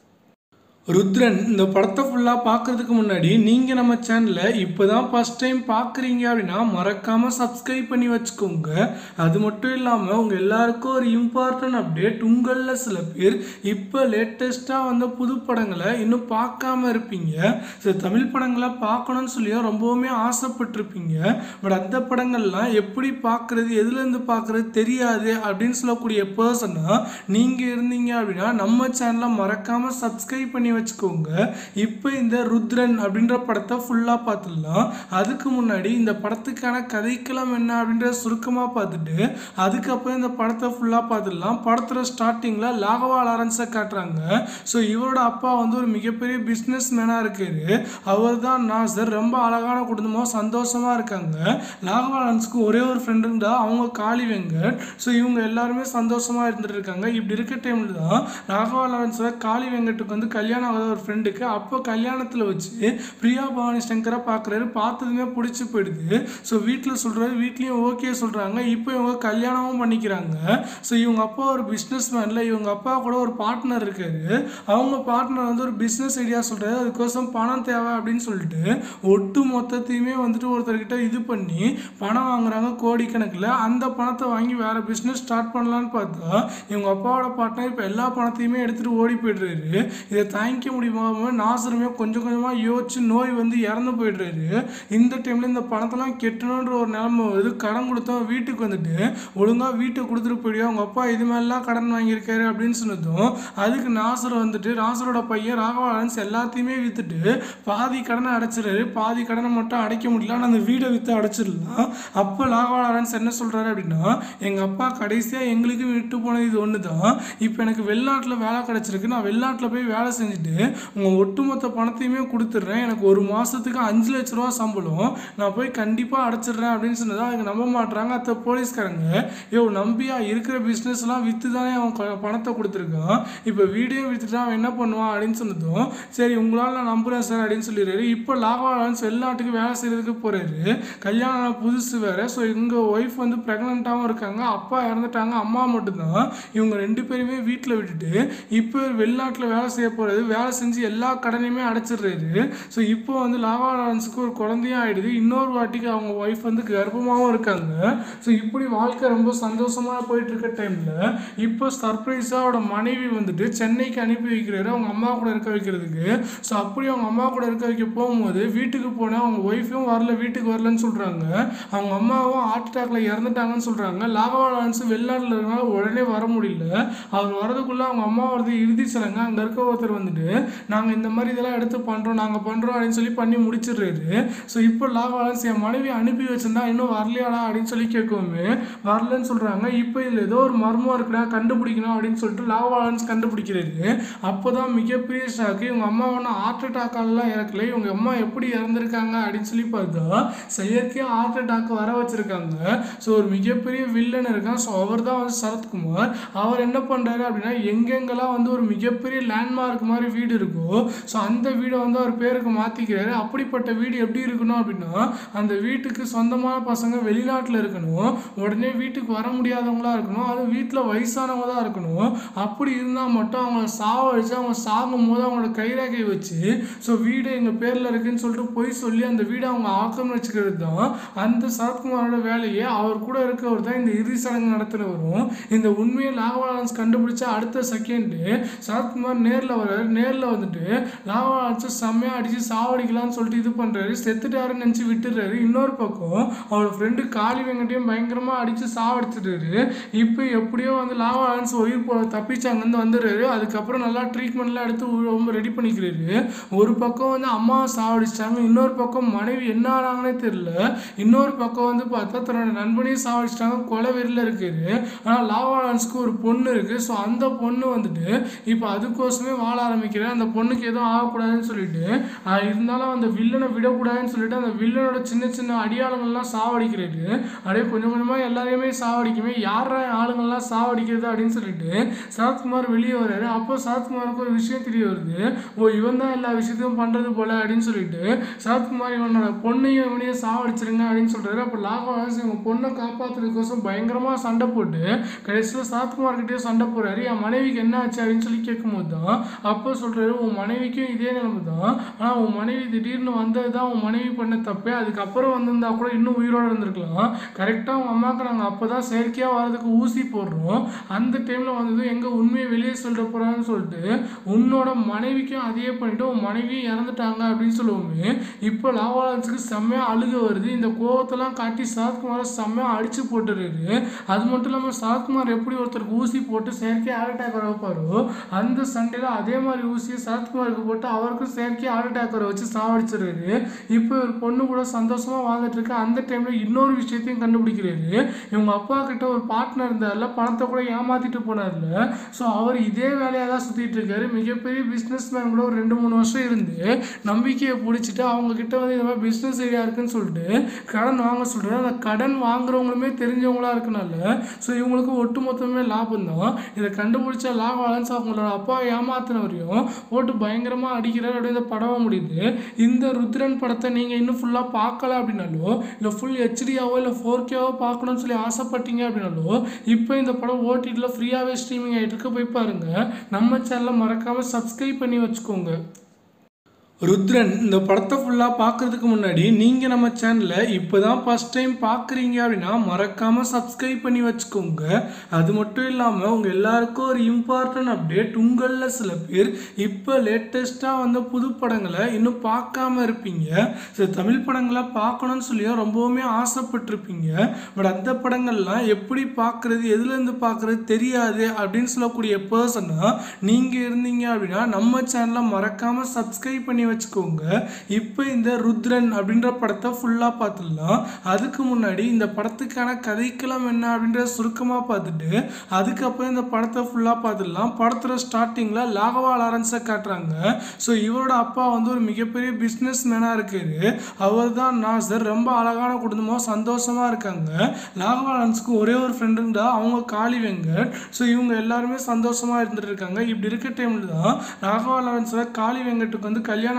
ருத்ரன் இந்த படத்தை ஃபுல்லாக பார்க்கறதுக்கு முன்னாடி நீங்கள் நம்ம சேனலை இப்போ தான் ஃபஸ்ட் டைம் பார்க்குறீங்க அப்படின்னா மறக்காமல் சப்ஸ்கிரைப் பண்ணி வச்சுக்கோங்க அது மட்டும் இல்லாமல் உங்கள் எல்லாருக்கும் ஒரு இம்பார்ட்டன்ட் அப்டேட் உங்களில் சில பேர் இப்போ லேட்டஸ்ட்டாக வந்த புது படங்களை இன்னும் பார்க்காம இருப்பீங்க ஸோ தமிழ் படங்களை பார்க்கணும்னு சொல்லி ரொம்பவுமே ஆசைப்பட்டிருப்பீங்க பட் அந்த படங்கள்லாம் எப்படி பார்க்குறது எதுலேருந்து பார்க்குறது தெரியாது அப்படின்னு சொல்லக்கூடிய பர்சனாக நீங்கள் இருந்தீங்க அப்படின்னா நம்ம சேனலை மறக்காமல் சப்ஸ்கிரைப் பண்ணி வச்சுக்கோங்க இப்போ இந்த ருத்ரன் அப்படின்ற படத்தை ஃபுல்லாக பார்த்துடலாம் அதுக்கு முன்னாடி இந்த படத்துக்கான கதைக்களம் என்ன அப்படின்றத சுருக்கமாக பார்த்துட்டு அதுக்கப்புறம் இந்த படத்தை ஃபுல்லாக பார்த்துடலாம் படத்தில் ஸ்டார்டிங்கில் லாகவா லாரன்ஸை காட்டுறாங்க ஸோ இவரோட அப்பா வந்து ஒரு மிகப்பெரிய பிஸ்னஸ் மேனாக இருக்காரு அவர் தான் நாசர் ரொம்ப அழகான குடும்பம் சந்தோஷமாக இருக்காங்க லாகவா லாரன்ஸ்க்கு ஒரே ஒரு ஃப்ரெண்டு இருந்தா அவங்க காளி வெங்கட் ஸோ இவங்க எல்லாருமே சந்தோஷமாக இருந்துட்டு இருக்காங்க இப்படி இருக்க டைமில் தான் ராகவா லாரன்ஸோட காளி வெங்கட்டுக்கு வந்து கல்யாணம் ஆகாத ஒரு ஃப்ரெண்டுக்கு அப்போ கல்யாணத்தில் வச்சு பிரியா பவானி சங்கரை பார்க்குறாரு பார்த்ததுமே பிடிச்சி போயிடுது ஸோ வீட்டில் சொல்கிறாரு வீட்லேயும் ஓகே சொல்கிறாங்க இப்போ இவங்க கல்யாணமும் பண்ணிக்கிறாங்க ஸோ இவங்க அப்பா ஒரு பிஸ்னஸ் மேனில் இவங்க அப்பா கூட ஒரு பார்ட்னர் இருக்காரு அவங்க பார்ட்னர் வந்து ஒரு பிஸ்னஸ் ஐடியா சொல்கிறாரு அதுக்கோசம் பணம் தேவை அப்படின்னு சொல்லிட்டு ஒட்டு மொத்தத்தையுமே வந்துட்டு ஒருத்தர்கிட்ட இது பண்ணி பணம் வாங்குறாங்க கோடிக்கணக்கில் அந்த பணத்தை வாங்கி வேற பிஸ்னஸ் ஸ்டார்ட் பண்ணலான்னு பார்த்தா இவங்க அப்பாவோட பார்ட்னர் இப்போ எல்லா பணத்தையுமே எடுத்துகிட்டு ஓடி போயிடுறாரு இதை தாங்கிக்க முடியாம நாசருமே கொஞ்சம் கொஞ்சமாக யோசிச்சு நோய் வந்து இறந்து போயிடுறாரு இந்த டைமில் இந்த பணத்தெல்லாம் கெட்டணுன்ற ஒரு நிலைமை வருது கடன் கொடுத்தவன் வீட்டுக்கு வந்துட்டு ஒழுங்காக வீட்டை கொடுத்துட்டு போயிடுவோம் அவங்க அப்பா இது மாதிரிலாம் கடன் வாங்கியிருக்காரு அப்படின்னு சொன்னதும் அதுக்கு நாசர் வந்துட்டு நாசரோட பையன் ராகவாலன்ஸ் எல்லாத்தையுமே விற்றுட்டு பாதி கடனை அடைச்சிடுறாரு பாதி கடனை மட்டும் அடைக்க முடியல ஆனால் அந்த வீடை விற்று அடைச்சிடலாம் அப்போ ராகவாலன்ஸ் என்ன சொல்கிறாரு அப்படின்னா எங்கள் அப்பா கடைசியாக எங்களுக்கு விட்டு போனது இது ஒன்று தான் இப்போ எனக்கு வெளிநாட்டில் வேலை கிடச்சிருக்கு நான் வெளிநாட்டில் போய் வேலை செஞ்சுட்டு உங்கள் ஒட்டுமொத்த பணத்தையுமே கொடுத்துட்றேன் எனக்கு ஒரு மாதத்துக்கு அஞ்சு லட்ச ரூபா சம்பளம் நான் போய் கண்டிப்பாக அடைச்சிடுறேன் அப்படின்னு சொன்னதா அவங்க நம்ப மாட்றாங்க அத்த போலீஸ்காரங்க யோ நம்பியா இருக்கிற பிஸ்னஸ்லாம் விற்று தானே அவன் க- பணத்தை கொடுத்துருக்கான் இப்போ வீடியோ விற்றுட்டு அவன் என்ன பண்ணுவான் அப்படின்னு சொன்னதும் சரி உங்களால் நான் நம்புறேன் சார் அப்படின்னு சொல்லிடுறாரு இப்போ லாகவாலன்ஸ் வெளிநாட்டுக்கு வேலை செய்கிறதுக்கு போகிறாரு கல்யாணம் ஆன புதுசு வேறு ஸோ எங்கள் ஒய்ஃப் வந்து ப்ரெக்னெண்ட்டாகவும் இருக்காங்க அப்பா இறந்துட்டாங்க அம்மா மட்டும்தான் இவங்க ரெண்டு பேருமே வீட்டில் விட்டுட்டு இப்போ வெளிநாட்டில் வேலை செய்ய போகிறது வேலை செஞ்சு எல்லா கடனையுமே அடைச்சிடுறாரு ஸோ இப்போ வந்து லாவா லாரன்ஸுக்கு ஒரு குழந்தையும் ஆயிடுது இன்னொரு வாட்டிக்கு அவங்க ஒய்ஃப் வந்து கர்ப்பமாகவும் இருக்காங்க ஸோ இப்படி வாழ்க்கை ரொம்ப சந்தோஷமாக போயிட்டு இருக்க டைமில் இப்போ சர்ப்ரைஸாக அவரோட மனைவி வந்துட்டு சென்னைக்கு அனுப்பி வைக்கிறாரு அவங்க அம்மா கூட இருக்க வைக்கிறதுக்கு ஸோ அப்படி அவங்க அம்மா கூட இருக்க வைக்க போகும்போது வீட்டுக்கு போனால் அவங்க ஒய்ஃபும் வரல வீட்டுக்கு வரலன்னு சொல்கிறாங்க அவங்க அம்மாவும் ஹார்ட் அட்டாக்ல இறந்துட்டாங்கன்னு சொல்கிறாங்க லாகவா லாரன்ஸ் வெளிநாட்டில் இருக்கனால உடனே வர முடியல அவர் வரதுக்குள்ளே அவங்க அம்மா வரது இறுதி சடங்கு அங்கே இருக்க ஒருத்தர் வந்துட்டு நாங்கள் இந்த மாதிரி இதெல்லாம் எடுத்து பண்ணுறோம் நாங்கள் பண்ணுறோம் அப்படின்னு சொல்லி பண்ணி முடிச்சிடுறாரு ஸோ இப்போ லாகவா லாரன்ஸ் என் மனைவி அனுப்பி வச்சிருந்தா இன்னும் வரலையாடா அப்படின்னு சொல்லி கேட்கவுமே வரலன்னு சொல்கிறாங்க இப்போ இதில் ஏதோ ஒரு மர்மம் இருக்குடா கண்டுபிடிக்கணும் அப்படின்னு சொல்லிட்டு லாகவா லாரன்ஸ் கண்டுபிடிக்கிறாரு அப்போ தான் மிகப்பெரிய ஷாக்கு இவங்க அம்மா ஒன்றும் ஹார்ட் அட்டாக்காலலாம் இறக்கல இவங்க அம்மா எப்படி இறந்துருக்காங்க அப்படின்னு சொல்லி பார்த்தா செயற்கையாக ஹார்ட் அட்டாக் வர வச்சிருக்காங்க ஸோ ஒரு மிகப்பெரிய வில்லன் இருக்கான் ஸோ அவர் தான் வந்து சரத்குமார் அவர் என்ன பண்ணுறாரு அப்படின்னா எங்கெங்கெல்லாம் வந்து ஒரு மிகப்பெரிய லேண்ட்மார்க் மாதிரி வீடு இருக்கோ ஸோ அந்த வீடை வந்து அவர் பேருக்கு மாற்றிக்கிறாரு அப்படிப்பட்ட வீடு எப்படி இருக்கணும் அப்படின்னா அந்த வீட்டுக்கு சொந்தமான பசங்க வெளிநாட்டில் இருக்கணும் உடனே வீட்டுக்கு வர முடியாதவங்களா இருக்கணும் அது வீட்டில் வயசானவங்க தான் இருக்கணும் அப்படி இருந்தால் மட்டும் அவங்கள சாவடிச்சு அவங்க சாகும் போது அவங்களோட கைரேகை வச்சு ஸோ வீடு எங்கள் பேரில் இருக்குன்னு சொல்லிட்டு போய் சொல்லி அந்த வீடை அவங்க ஆக்கம் வச்சுக்கிறது தான் அந்த சரத்குமாரோட வேலையே அவர் கூட இருக்கவர் தான் இந்த இறுதி சடங்கு நடத்துகிறவரும் இந்த உண்மையை லாகவாலன்ஸ் கண்டுபிடிச்ச அடுத்த செகண்டு சரத்குமார் நேரில் வர்றாரு நேரில் வந்துட்டு லாகவாலன்ஸை செம்மையாக அடித்து சாவடிக்கலாம்னு சொல்லிட்டு இது பண்ணுறாரு செத்துட்டாருன்னு நினச்சி விட்டுறாரு இன்னொரு பக்கம் அவரோட ஃப்ரெண்டு காளி வெங்கட்டையும் பயங்கரமாக அடித்து சாவடிச்சிட்டாரு இப்போ எப்படியோ வந்து லாகவாலன்ஸ் உயிர் போ தப்பிச்சு அங்கேருந்து வந்துடுறாரு அதுக்கப்புறம் நல்லா ட்ரீட்மெண்ட்லாம் எடுத்து உ- ரொம்ப ரெடி பண்ணிக்கிறாரு ஒரு பக்கம் வந்து அம்மாவை சாவடிச்சிட்டாங்க இன்னொரு பக்கம் மனைவி என்ன ஆனாங்கன்னே தெரியல இன்னொரு பக்கம் வந்து பார்த்தா தன்னோட நண்பனையும் சாவடிச்சிட்டாங்க கொலை வெறியில் இருக்காரு ஆனால் லாவாலான்ஸ்க்கு ஒரு பொண்ணு இருக்கு ஸோ அந்த பொண்ணு வந்துட்டு இப்போ அதுக்கோசமே வாழ ஆரம்பிக்கிறேன் அந்த பொண்ணுக்கு எதுவும் ஆகக்கூடாதுன்னு சொல்லிட்டு ஆஹ் இருந்தாலும் அந்த வில்லனை விடக்கூடாதுன்னு சொல்லிட்டு அந்த வில்லனோட சின்ன சின்ன அடியாளங்கள்லாம் சாவடிக்கிறாரு அப்படியே கொஞ்சம் கொஞ்சமாக எல்லாரையுமே சாவடிக்குமே யாரா ஆளுங்கள்லாம் சாவடிக்கிறது அப்படின்னு சொல்லிட்டு சரத்குமார் வெளியே வர்றாரு அப்போ சரத்குமாருக்கு ஒரு விஷயம் தெரிய வருது ஓ இவன் தான் எல்லா விஷயத்தையும் பண்ணுறது போல அப்படின்னு சொல்லிட்டு சரத்குமார் இவனோட பொண்ணையும் இவனையும் சாவடிச்சிருங்க அப்படின்னு சொல்றாரு அப்போ லாகவாஸ் இவங்க பொண்ணை காப்பாற்றுறதுக்கோசம் பயங்கரமாக சண்டை போட்டு கடைசியில் சரத்குமார் கிட்டே சண்டை போடுறாரு என் மனைவிக்கு என்ன ஆச்சு அப்படின்னு சொல்லி கேட்கும்போது தான் அப்போ சொல்றாரு உன் மனைவிக்கும் இதே நிலைமை தான் ஆனால் உன் மனைவி திடீர்னு வந்தது தான் உன் மனைவி பண்ண தப்பே அதுக்கப்புறம் வந்திருந்தா கூட இன்னும் உயிரோட இருந்திருக்கலாம் கரெக்டாக உங்கள் அம்மாவுக்கு நாங்கள் அப்போ தான் செயற்கையாக வர்றதுக்கு ஊசி போடுறோம் அந்த டைமில் வந்தது எங்கே உண்மையை வெளியே சொல்லிட போகிறான்னு சொல்லிட்டு உன்னோட மனைவிக்கும் அதையே பண்ணிட்டு உன் மனைவியும் இறந்துட்டாங்க அப்படின்னு சொல்லுவோமே இப்போ லாவாலன்ஸுக்கு செம்மையாக அழுக வருது இந்த கோவத்தெல்லாம் காட்டி சரத்குமாரை செம்மையாக அடிச்சு போட்டுறாரு அது மட்டும் இல்லாமல் சரத்குமார் எப்படி ஒருத்தருக்கு ஊசி போட்டு செயற்கை ஹார்ட் அட்டாக் வர வைப்பாரோ அந்த சண்டையில் அதே மாதிரி ஊசியை சரத்குமாருக்கு போட்டு அவருக்கும் செயற்கை ஹார்ட் அட்டாக் வர வச்சு சாவடிச்சிடுறாரு இப்போ ஒரு பொண்ணு கூட சந்தோஷமாக வாழ்ந்துட்டு இருக்கு அந்த டைமில் இன்னொரு விஷயத்தையும் கண்டுபிடிக்கிறாரு இவங்க அப்பா கிட்ட ஒரு பார்ட்னர் இருந்தார்ல பணத்தை கூட ஏமாத்திட்டு போனார்ல ஸோ அவர் இதே வேலையாக தான் சுற்றிட்டு இருக்காரு மிகப்பெரிய பிஸ்னஸ் மேன் கூட ஒரு ரெண்டு மூணு வருஷம் இருந்து நம்பிக்கையை பிடிச்சிட்டு அவங்க கிட்ட வந்து இந்த மாதிரி பிஸ்னஸ் ஐடியா இருக்குன்னு சொல்லிட்டு கடன் வாங்க சொல்றாரு அந்த கடன் வாங்குறவங்களுமே தெரிஞ்சவங்களா இருக்கனால ஸோ இவங்களுக்கு ஒட்டு மொத்தமே லாபம் தான் இதை கண்டுபிடிச்ச லாபம் அலன்ஸ் அவங்களோட அப்பா ஏமாத்தினவரையும் போட்டு பயங்கரமாக அடிக்கிறார் அப்படியே இந்த படம் முடியுது இந்த ருத்ரன் படத்தை நீங்கள் இன்னும் ஃபுல்லாக பார்க்கல அப்படின்னாலோ இல்லை ஃபுல் ஹெச்டியாவோ இல்லை ஃபோர் கேவோ பார்க்கணும்னு சொல்லி ஆசைப்பட்டீங்க அப்படின்னாலோ இப்போ இந்த படம் ஓடிடியில் ஃப்ரீயாகவே ஸ்ட்ரீமிங் ஆகிட்டு இருக்கு போய் பாருங்க நம்ம சேனலை மறக்காமல் சப்ஸ்கிரைப் பண்ணி வச்சுக்கோங்க ருத்ரன் இந்த படத்தை ஃபுல்லாக பார்க்கறதுக்கு முன்னாடி நீங்கள் நம்ம சேனலை இப்போ தான் ஃபஸ்ட் டைம் பார்க்குறீங்க அப்படின்னா மறக்காமல் சப்ஸ்கிரைப் பண்ணி வச்சுக்கோங்க அது மட்டும் இல்லாமல் உங்கள் எல்லாருக்கும் ஒரு இம்பார்ட்டன்ட் அப்டேட் உங்களில் சில பேர் இப்போ லேட்டஸ்ட்டாக வந்த புது படங்களை இன்னும் பார்க்காம இருப்பீங்க சில தமிழ் படங்களை பார்க்கணும்னு சொல்லியும் ரொம்பவுமே ஆசைப்பட்டிருப்பீங்க பட் அந்த படங்கள்லாம் எப்படி பார்க்குறது எதுலேருந்து பார்க்குறது தெரியாது அப்படின்னு சொல்லக்கூடிய பர்சனாக நீங்கள் இருந்தீங்க அப்படின்னா நம்ம சேனலை மறக்காமல் சப்ஸ்கிரைப் பண்ணி வச்சுக்கோங்க இப்போ இந்த ருத்ரன் அப்படின்ற படத்தை ஃபுல்லாக பார்த்துடலாம் அதுக்கு முன்னாடி இந்த படத்துக்கான கதைக்களம் என்ன அப்படின்ற சுருக்கமாக பார்த்துட்டு அதுக்கப்புறம் இந்த படத்தை ஃபுல்லாக பார்த்துடலாம் படத்தோட ஸ்டார்டிங்கில் லாகவா லாரன்ஸை காட்டுறாங்க ஸோ இவரோட அப்பா வந்து ஒரு மிகப்பெரிய பிஸ்னஸ் மேனாக இருக்காரு அவர் தான் நாசர் ரொம்ப அழகான குடும்பமாக சந்தோஷமாக இருக்காங்க லாகவா லாரன்ஸுக்கு ஒரே ஒரு ஃப்ரெண்டு இருந்தா அவங்க காளி வெங்கட் ஸோ இவங்க எல்லாருமே சந்தோஷமாக இருந்துட்டு இருக்காங்க இப்படி இருக்க டைமில் தான் ராகவா லாரன்ஸில் காளி வெங்கட்டுக்கு வந்து கல்யாணம்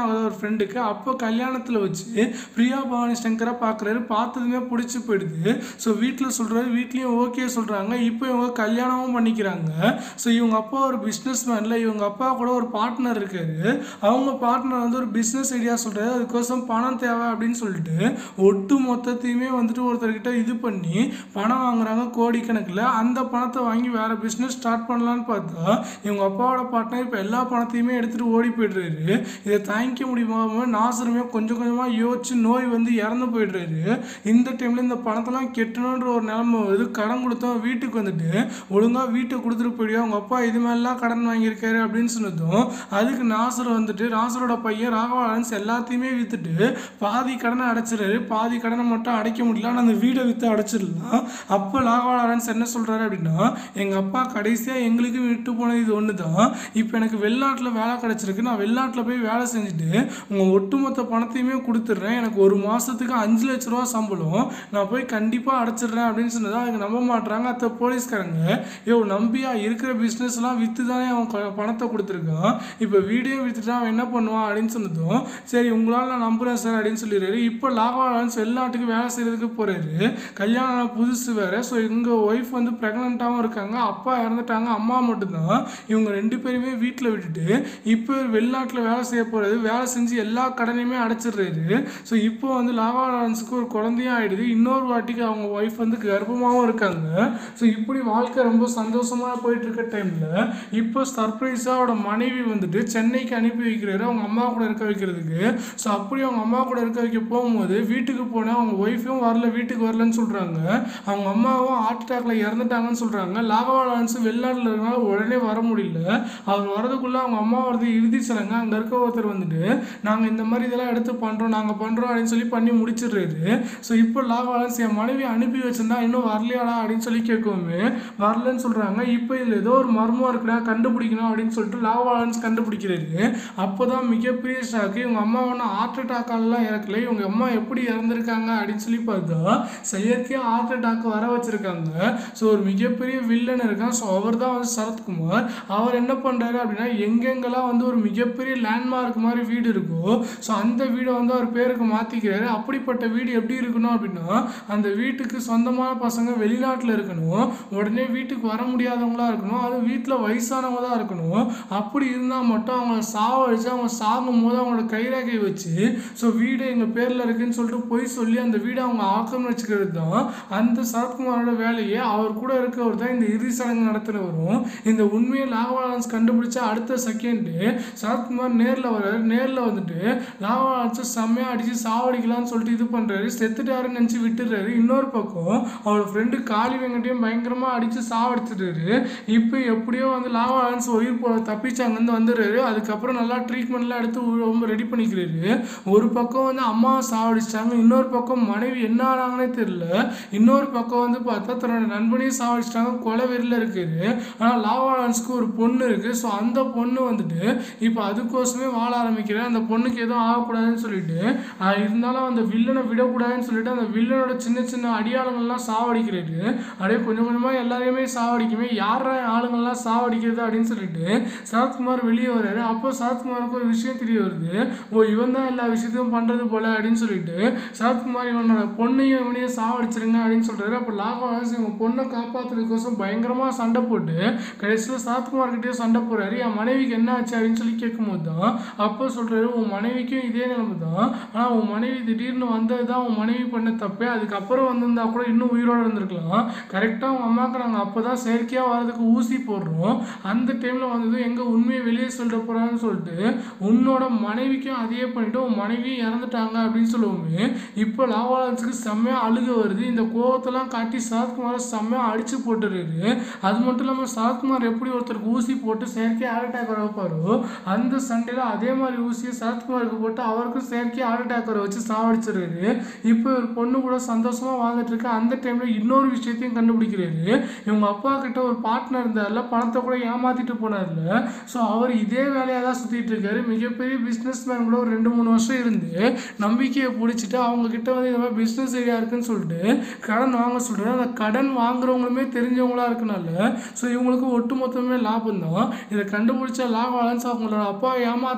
கல்யாணம் ஆகுது ஒரு ஃப்ரெண்டுக்கு அப்போ கல்யாணத்தில் வச்சு பிரியா பவானி சங்கரை பார்க்குறாரு பார்த்ததுமே பிடிச்சி போயிடுது ஸோ வீட்டில் சொல்கிறாரு வீட்லேயும் ஓகே சொல்கிறாங்க இப்போ இவங்க கல்யாணமும் பண்ணிக்கிறாங்க ஸோ இவங்க அப்பா ஒரு பிஸ்னஸ் மேனில் இவங்க அப்பா கூட ஒரு பார்ட்னர் இருக்காரு அவங்க பார்ட்னர் வந்து ஒரு பிஸ்னஸ் ஐடியா சொல்கிறாரு அதுக்கோசம் பணம் தேவை அப்படின்னு சொல்லிட்டு ஒட்டு மொத்தத்தையுமே வந்துட்டு ஒருத்தர்கிட்ட இது பண்ணி பணம் வாங்குறாங்க கோடிக்கணக்கில் அந்த பணத்தை வாங்கி வேற பிஸ்னஸ் ஸ்டார்ட் பண்ணலான்னு பார்த்தா இவங்க அப்பாவோட பார்ட்னர் இப்போ எல்லா பணத்தையுமே எடுத்துகிட்டு ஓடி போயிடுறாரு இதை தாங்கிக்க முடியாம நாசருமே கொஞ்சம் கொஞ்சமாக யோசிச்சு நோய் வந்து இறந்து போயிடுறாரு இந்த டைமில் இந்த பணத்தெல்லாம் கெட்டணுன்ற ஒரு நிலைமை வருது கடன் கொடுத்தோம் வீட்டுக்கு வந்துட்டு ஒழுங்காக வீட்டை கொடுத்துட்டு போயிடுவோம் அவங்க அப்பா இது மாதிரிலாம் கடன் வாங்கியிருக்காரு அப்படின்னு சொன்னதும் அதுக்கு நாசர் வந்துட்டு நாசரோட பையன் ராகவாலன்ஸ் எல்லாத்தையுமே விற்றுட்டு பாதி கடனை அடைச்சிடுறாரு பாதி கடனை மட்டும் அடைக்க முடியல ஆனால் அந்த வீடை விற்று அடைச்சிடலாம் அப்போ ராகவாலன்ஸ் என்ன சொல்கிறாரு அப்படின்னா எங்கள் அப்பா கடைசியாக எங்களுக்கு விட்டு போனது இது ஒன்று தான் இப்போ எனக்கு வெளிநாட்டில் வேலை கிடச்சிருக்கு நான் வெளிநாட்டில் போய் வேலை செஞ்சுட்டு உங்கள் ஒட்டுமொத்த பணத்தையுமே கொடுத்துட்றேன் எனக்கு ஒரு மாதத்துக்கு அஞ்சு லட்ச ரூபா சம்பளம் நான் போய் கண்டிப்பாக அடைச்சிடுறேன் அப்படின்னு சொன்னதா அதுக்கு நம்ப மாட்றாங்க அத்த போலீஸ்காரங்க யோ நம்பியா இருக்கிற பிஸ்னஸ்லாம் விற்று தானே அவன் கொ- பணத்தை கொடுத்துருக்கான் இப்போ வீடியோ விற்றுட்டு அவன் என்ன பண்ணுவான் அப்படின்னு சொன்னதும் சரி உங்களால் நான் நம்புகிறேன் சார் அப்படின்னு சொல்லிடுறாரு இப்போ லாகவாலன்ஸ் வெளிநாட்டுக்கு வேலை செய்கிறதுக்கு போகிறாரு கல்யாணம் ஆன புதுசு வேறு ஸோ எங்கள் ஒய்ஃப் வந்து ப்ரெக்னெண்ட்டாகவும் இருக்காங்க அப்பா இறந்துட்டாங்க அம்மா மட்டும்தான் இவங்க ரெண்டு பேருமே வீட்டில் விட்டுட்டு இப்போ வெளிநாட்டில் வேலை செய்ய போகிறது வேலை செஞ்சு எல்லா கடனையுமே அடைச்சிடுறாரு ஸோ இப்போ வந்து லாகவாலன்ஸுக்கு ஒரு குழந்தையும் ஆயிடுது இன்னொரு வாட்டிக்கு அவங்க ஒய்ஃப் வந்து கர்ப்பமாகவும் இருக்காங்க ஸோ இப்படி வாழ்க்கை ரொம்ப சந்தோஷமாக போயிட்டு இருக்க டைமில் இப்போ சர்ப்ரைஸாக அவரோட மனைவி வந்துட்டு சென்னைக்கு அனுப்பி வைக்கிறாரு அவங்க அம்மா கூட இருக்க வைக்கிறதுக்கு ஸோ அப்படி அவங்க அம்மா கூட இருக்க வைக்க போகும்போது வீட்டுக்கு போனால் அவங்க ஒய்ஃபும் வரல வீட்டுக்கு வரலன்னு சொல்கிறாங்க அவங்க அம்மாவும் ஹார்ட் அட்டாக்ல இறந்துட்டாங்கன்னு சொல்கிறாங்க லாகவாலன்ஸ் வெளிநாட்டில் இருக்கனால உடனே வர முடியல அவர் வரதுக்குள்ளே அவங்க அம்மா வரது இறுதி சடங்கு அங்கே இருக்க ஒருத்தர் வந்துட்டு நாங்கள் இந்த மாதிரி இதெல்லாம் எடுத்து பண்ணுறோம் நாங்கள் பண்ணுறோம் அப்படின்னு சொல்லி பண்ணி முடிச்சிடுறாரு ஸோ இப்போ லாகவாலன்ஸ் என் மனைவி அனுப்பி வச்சிருந்தா இன்னும் வரலையாடா அப்படின்னு சொல்லி கேட்கவுமே வரலன்னு சொல்கிறாங்க இப்போ இதில் ஏதோ ஒரு மர்மம் இருக்குடா கண்டுபிடிக்கணும் அப்படின்னு சொல்லிட்டு லாகவாலன்ஸ் கண்டுபிடிக்கிறாரு அப்போ தான் மிகப்பெரிய ஷாக்கு இவங்க அம்மா ஒன்றும் ஹார்ட் அட்டாக்காலலாம் இறக்கல இவங்க அம்மா எப்படி இறந்துருக்காங்க அப்படின்னு சொல்லி பார்த்தா செயற்கையாக ஹார்ட் அட்டாக் வர வச்சிருக்காங்க ஸோ ஒரு மிகப்பெரிய வில்லன் இருக்கான் ஸோ அவர் தான் வந்து சரத்குமார் அவர் என்ன பண்ணுறாரு அப்படின்னா எங்கெங்கெல்லாம் வந்து ஒரு மிகப்பெரிய லேண்ட்மார்க் மாதிரி வீடு இருக்கோ ஸோ அந்த வீடை வந்து அவர் பேருக்கு மாற்றிக்கிறாரு அப்படிப்பட்ட வீடு எப்படி இருக்கணும் அப்படின்னா அந்த வீட்டுக்கு சொந்தமான பசங்க வெளிநாட்டில் இருக்கணும் உடனே வீட்டுக்கு வர முடியாதவங்களா இருக்கணும் அது வீட்டில் வயசானவங்க தான் இருக்கணும் அப்படி இருந்தால் மட்டும் அவங்கள சாவடிச்சு அவங்க சாகும் போது அவங்களோட கைரேகை வச்சு ஸோ வீடு எங்கள் பேரில் இருக்குன்னு சொல்லிட்டு போய் சொல்லி அந்த வீடை அவங்க ஆக்கம் வச்சுக்கிறது தான் அந்த சரத்குமாரோட வேலையே அவர் கூட இருக்கவர் தான் இந்த இறுதி சடங்கு நடத்துகிறவரும் இந்த உண்மையை லாகவாலன்ஸ் கண்டுபிடிச்ச அடுத்த செகண்டு சரத்குமார் நேரில் வர்றாரு நேரில் வந்துட்டு லாகவாலன்ஸை செம்மையாக அடித்து சாவடிக்கலாம்னு சொல்லிட்டு இது பண்ணுறாரு செத்துட்டாருன்னு நினச்சி விட்டுடுறாரு இன்னொரு பக்கம் அவரோட ஃப்ரெண்டு காளி வெங்கட்டையும் பயங்கரமாக அடித்து சாவடிச்சிட்டாரு இப்போ எப்படியோ வந்து லாகவாலன்ஸ் உயிர் போ தப்பிச்சு அங்கேருந்து வந்துடுறாரு அதுக்கப்புறம் நல்லா ட்ரீட்மெண்ட்லாம் எடுத்து உ- ரொம்ப ரெடி பண்ணிக்கிறாரு ஒரு பக்கம் வந்து அம்மாவை சாவடிச்சிட்டாங்க இன்னொரு பக்கம் மனைவி என்ன ஆனாங்கன்னே தெரியல இன்னொரு பக்கம் வந்து பார்த்தா தன்னோட நண்பனையும் சாவடிச்சிட்டாங்க கொலை வெறியில் இருக்காரு ஆனால் லாவாலன்ஸ்க்கு ஒரு பொண்ணு இருக்குது ஸோ அந்த பொண்ணு வந்துட்டு இப்போ அதுக்கோசமே வாழ ஆரம்பிக்கிறேன் அந்த பொண்ணுக்கு எதுவும் ஆகக்கூடாதுன்னு சொல்லிட்டு ஆஹ் இருந்தாலும் அந்த வில்லனை விடக்கூடாதுன்னு சொல்லிட்டு அந்த வில்லனோட சின்ன சின்ன அடியாளங்கள்லாம் சாவடிக்கிறாரு அப்படியே கொஞ்சம் கொஞ்சமாக எல்லாரையுமே சாவடிக்குமே யாரா ஆளுங்கள்லாம் சாவடிக்கிறது அப்படின்னு சொல்லிட்டு சரத்குமார் வெளியே வர்றாரு அப்போ சரத்குமாருக்கு ஒரு விஷயம் தெரிய வருது ஓ இவன் தான் எல்லா விஷயத்தையும் பண்ணுறது போல அப்படின்னு சொல்லிட்டு சரத்குமார் இவனோட பொண்ணையும் இவனையும் சாவடிச்சிருங்க அப்படின்னு சொல்றாரு அப்போ லாகவாஸ் இவங்க பொண்ணை காப்பாற்றுறதுக்கோசம் பயங்கரமாக சண்டை போட்டு கடைசியில் சரத்குமார் கிட்டே சண்டை போடுறாரு என் மனைவிக்கு என்ன ஆச்சு அப்படின்னு சொல்லி கேட்கும்போது தான் அப்போ சொல்றாரு உன் மனைவிக்கும் இதே நிலைமை தான் ஆனால் உன் மனைவி திடீர்னு வந்தது தான் உன் மனைவி பண்ண தப்பே அதுக்கப்புறம் வந்திருந்தா கூட இன்னும் உயிரோடு இருந்திருக்கலாம் கரெக்டாக உங்கள் அம்மாவுக்கு நாங்கள் அப்போ தான் செயற்கையாக வர்றதுக்கு ஊசி போடுறோம் அந்த டைமில் வந்தது எங்கே உண்மையை வெளியே சொல்லிட போகிறான்னு சொல்லிட்டு உன்னோட மனைவிக்கும் அதையே பண்ணிட்டு உன் மனைவியும் இறந்துட்டாங்க அப்படின்னு சொல்லுவோமே இப்போ லாவாலன்ஸுக்கு செம்மையாக அழுக வருது இந்த கோவத்தெல்லாம் காட்டி சரத்குமாரை செம்மையாக அடிச்சு போட்டுறாரு அது மட்டும் இல்லாமல் சரத்குமார் எப்படி ஒருத்தருக்கு ஊசி போட்டு செயற்கை ஹார்ட் அட்டாக் வர வைப்பாரோ அந்த சண்டையில் அதே மாதிரி ஊசியை சரத்குமாருக்கு போட்டு அவருக்கும் செயற்கை ஹார்ட் அட்டாக் வர வச்சு சாவடிச்சிடுறாரு இப்போ ஒரு பொண்ணு கூட சந்தோஷமாக வாழ்ந்துட்டு இருக்கு அந்த டைமில் இன்னொரு விஷயத்தையும் கண்டுபிடிக்கிறாரு இவங்க அப்பா கிட்ட ஒரு பார்ட்னர் இருந்தார்ல பணத்தை கூட ஏமாத்திட்டு போனார்ல ஸோ அவர் இதே வேலையாக தான் சுற்றிட்டு இருக்காரு மிகப்பெரிய பிஸ்னஸ் மேன் கூட ஒரு ரெண்டு மூணு வருஷம் இருந்து நம்பிக்கையை பிடிச்சிட்டு அவங்க கிட்ட வந்து இந்த மாதிரி பிஸ்னஸ் ஐடியா இருக்குன்னு சொல்லிட்டு கடன் வாங்க சொல்றாரு அந்த கடன் வாங்குறவங்களுமே தெரிஞ்சவங்களா இருக்கனால ஸோ இவங்களுக்கு ஒட்டு மொத்தமே லாபம் தான் இதை கண்டுபிடிச்ச லாபம் அவங்களோட அப்பா ஏமாத்தினவரையும்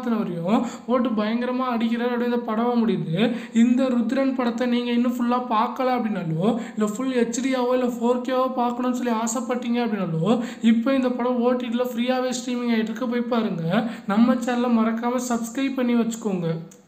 மட்டும் போட்டு பயங்கரமாக அடிக்கிறார் அப்படியே இந்த படம் முடியுது இந்த ருத்ரன் படத்தை நீங்கள் இன்னும் ஃபுல்லாக பார்க்கல அப்படின்னாலோ இல்லை ஃபுல் ஹெச்டியாவோ இல்லை ஃபோர் கேவோ பார்க்கணும்னு சொல்லி ஆசைப்பட்டீங்க அப்படின்னாலோ இப்போ இந்த படம் ஓடிடியில் ஃப்ரீயாகவே ஸ்ட்ரீமிங் ஆகிட்டு இருக்க போய் பாருங்கள் நம்ம சேனலை மறக்காமல் சப்ஸ்கிரைப் பண்ணி வச்சுக்கோங்க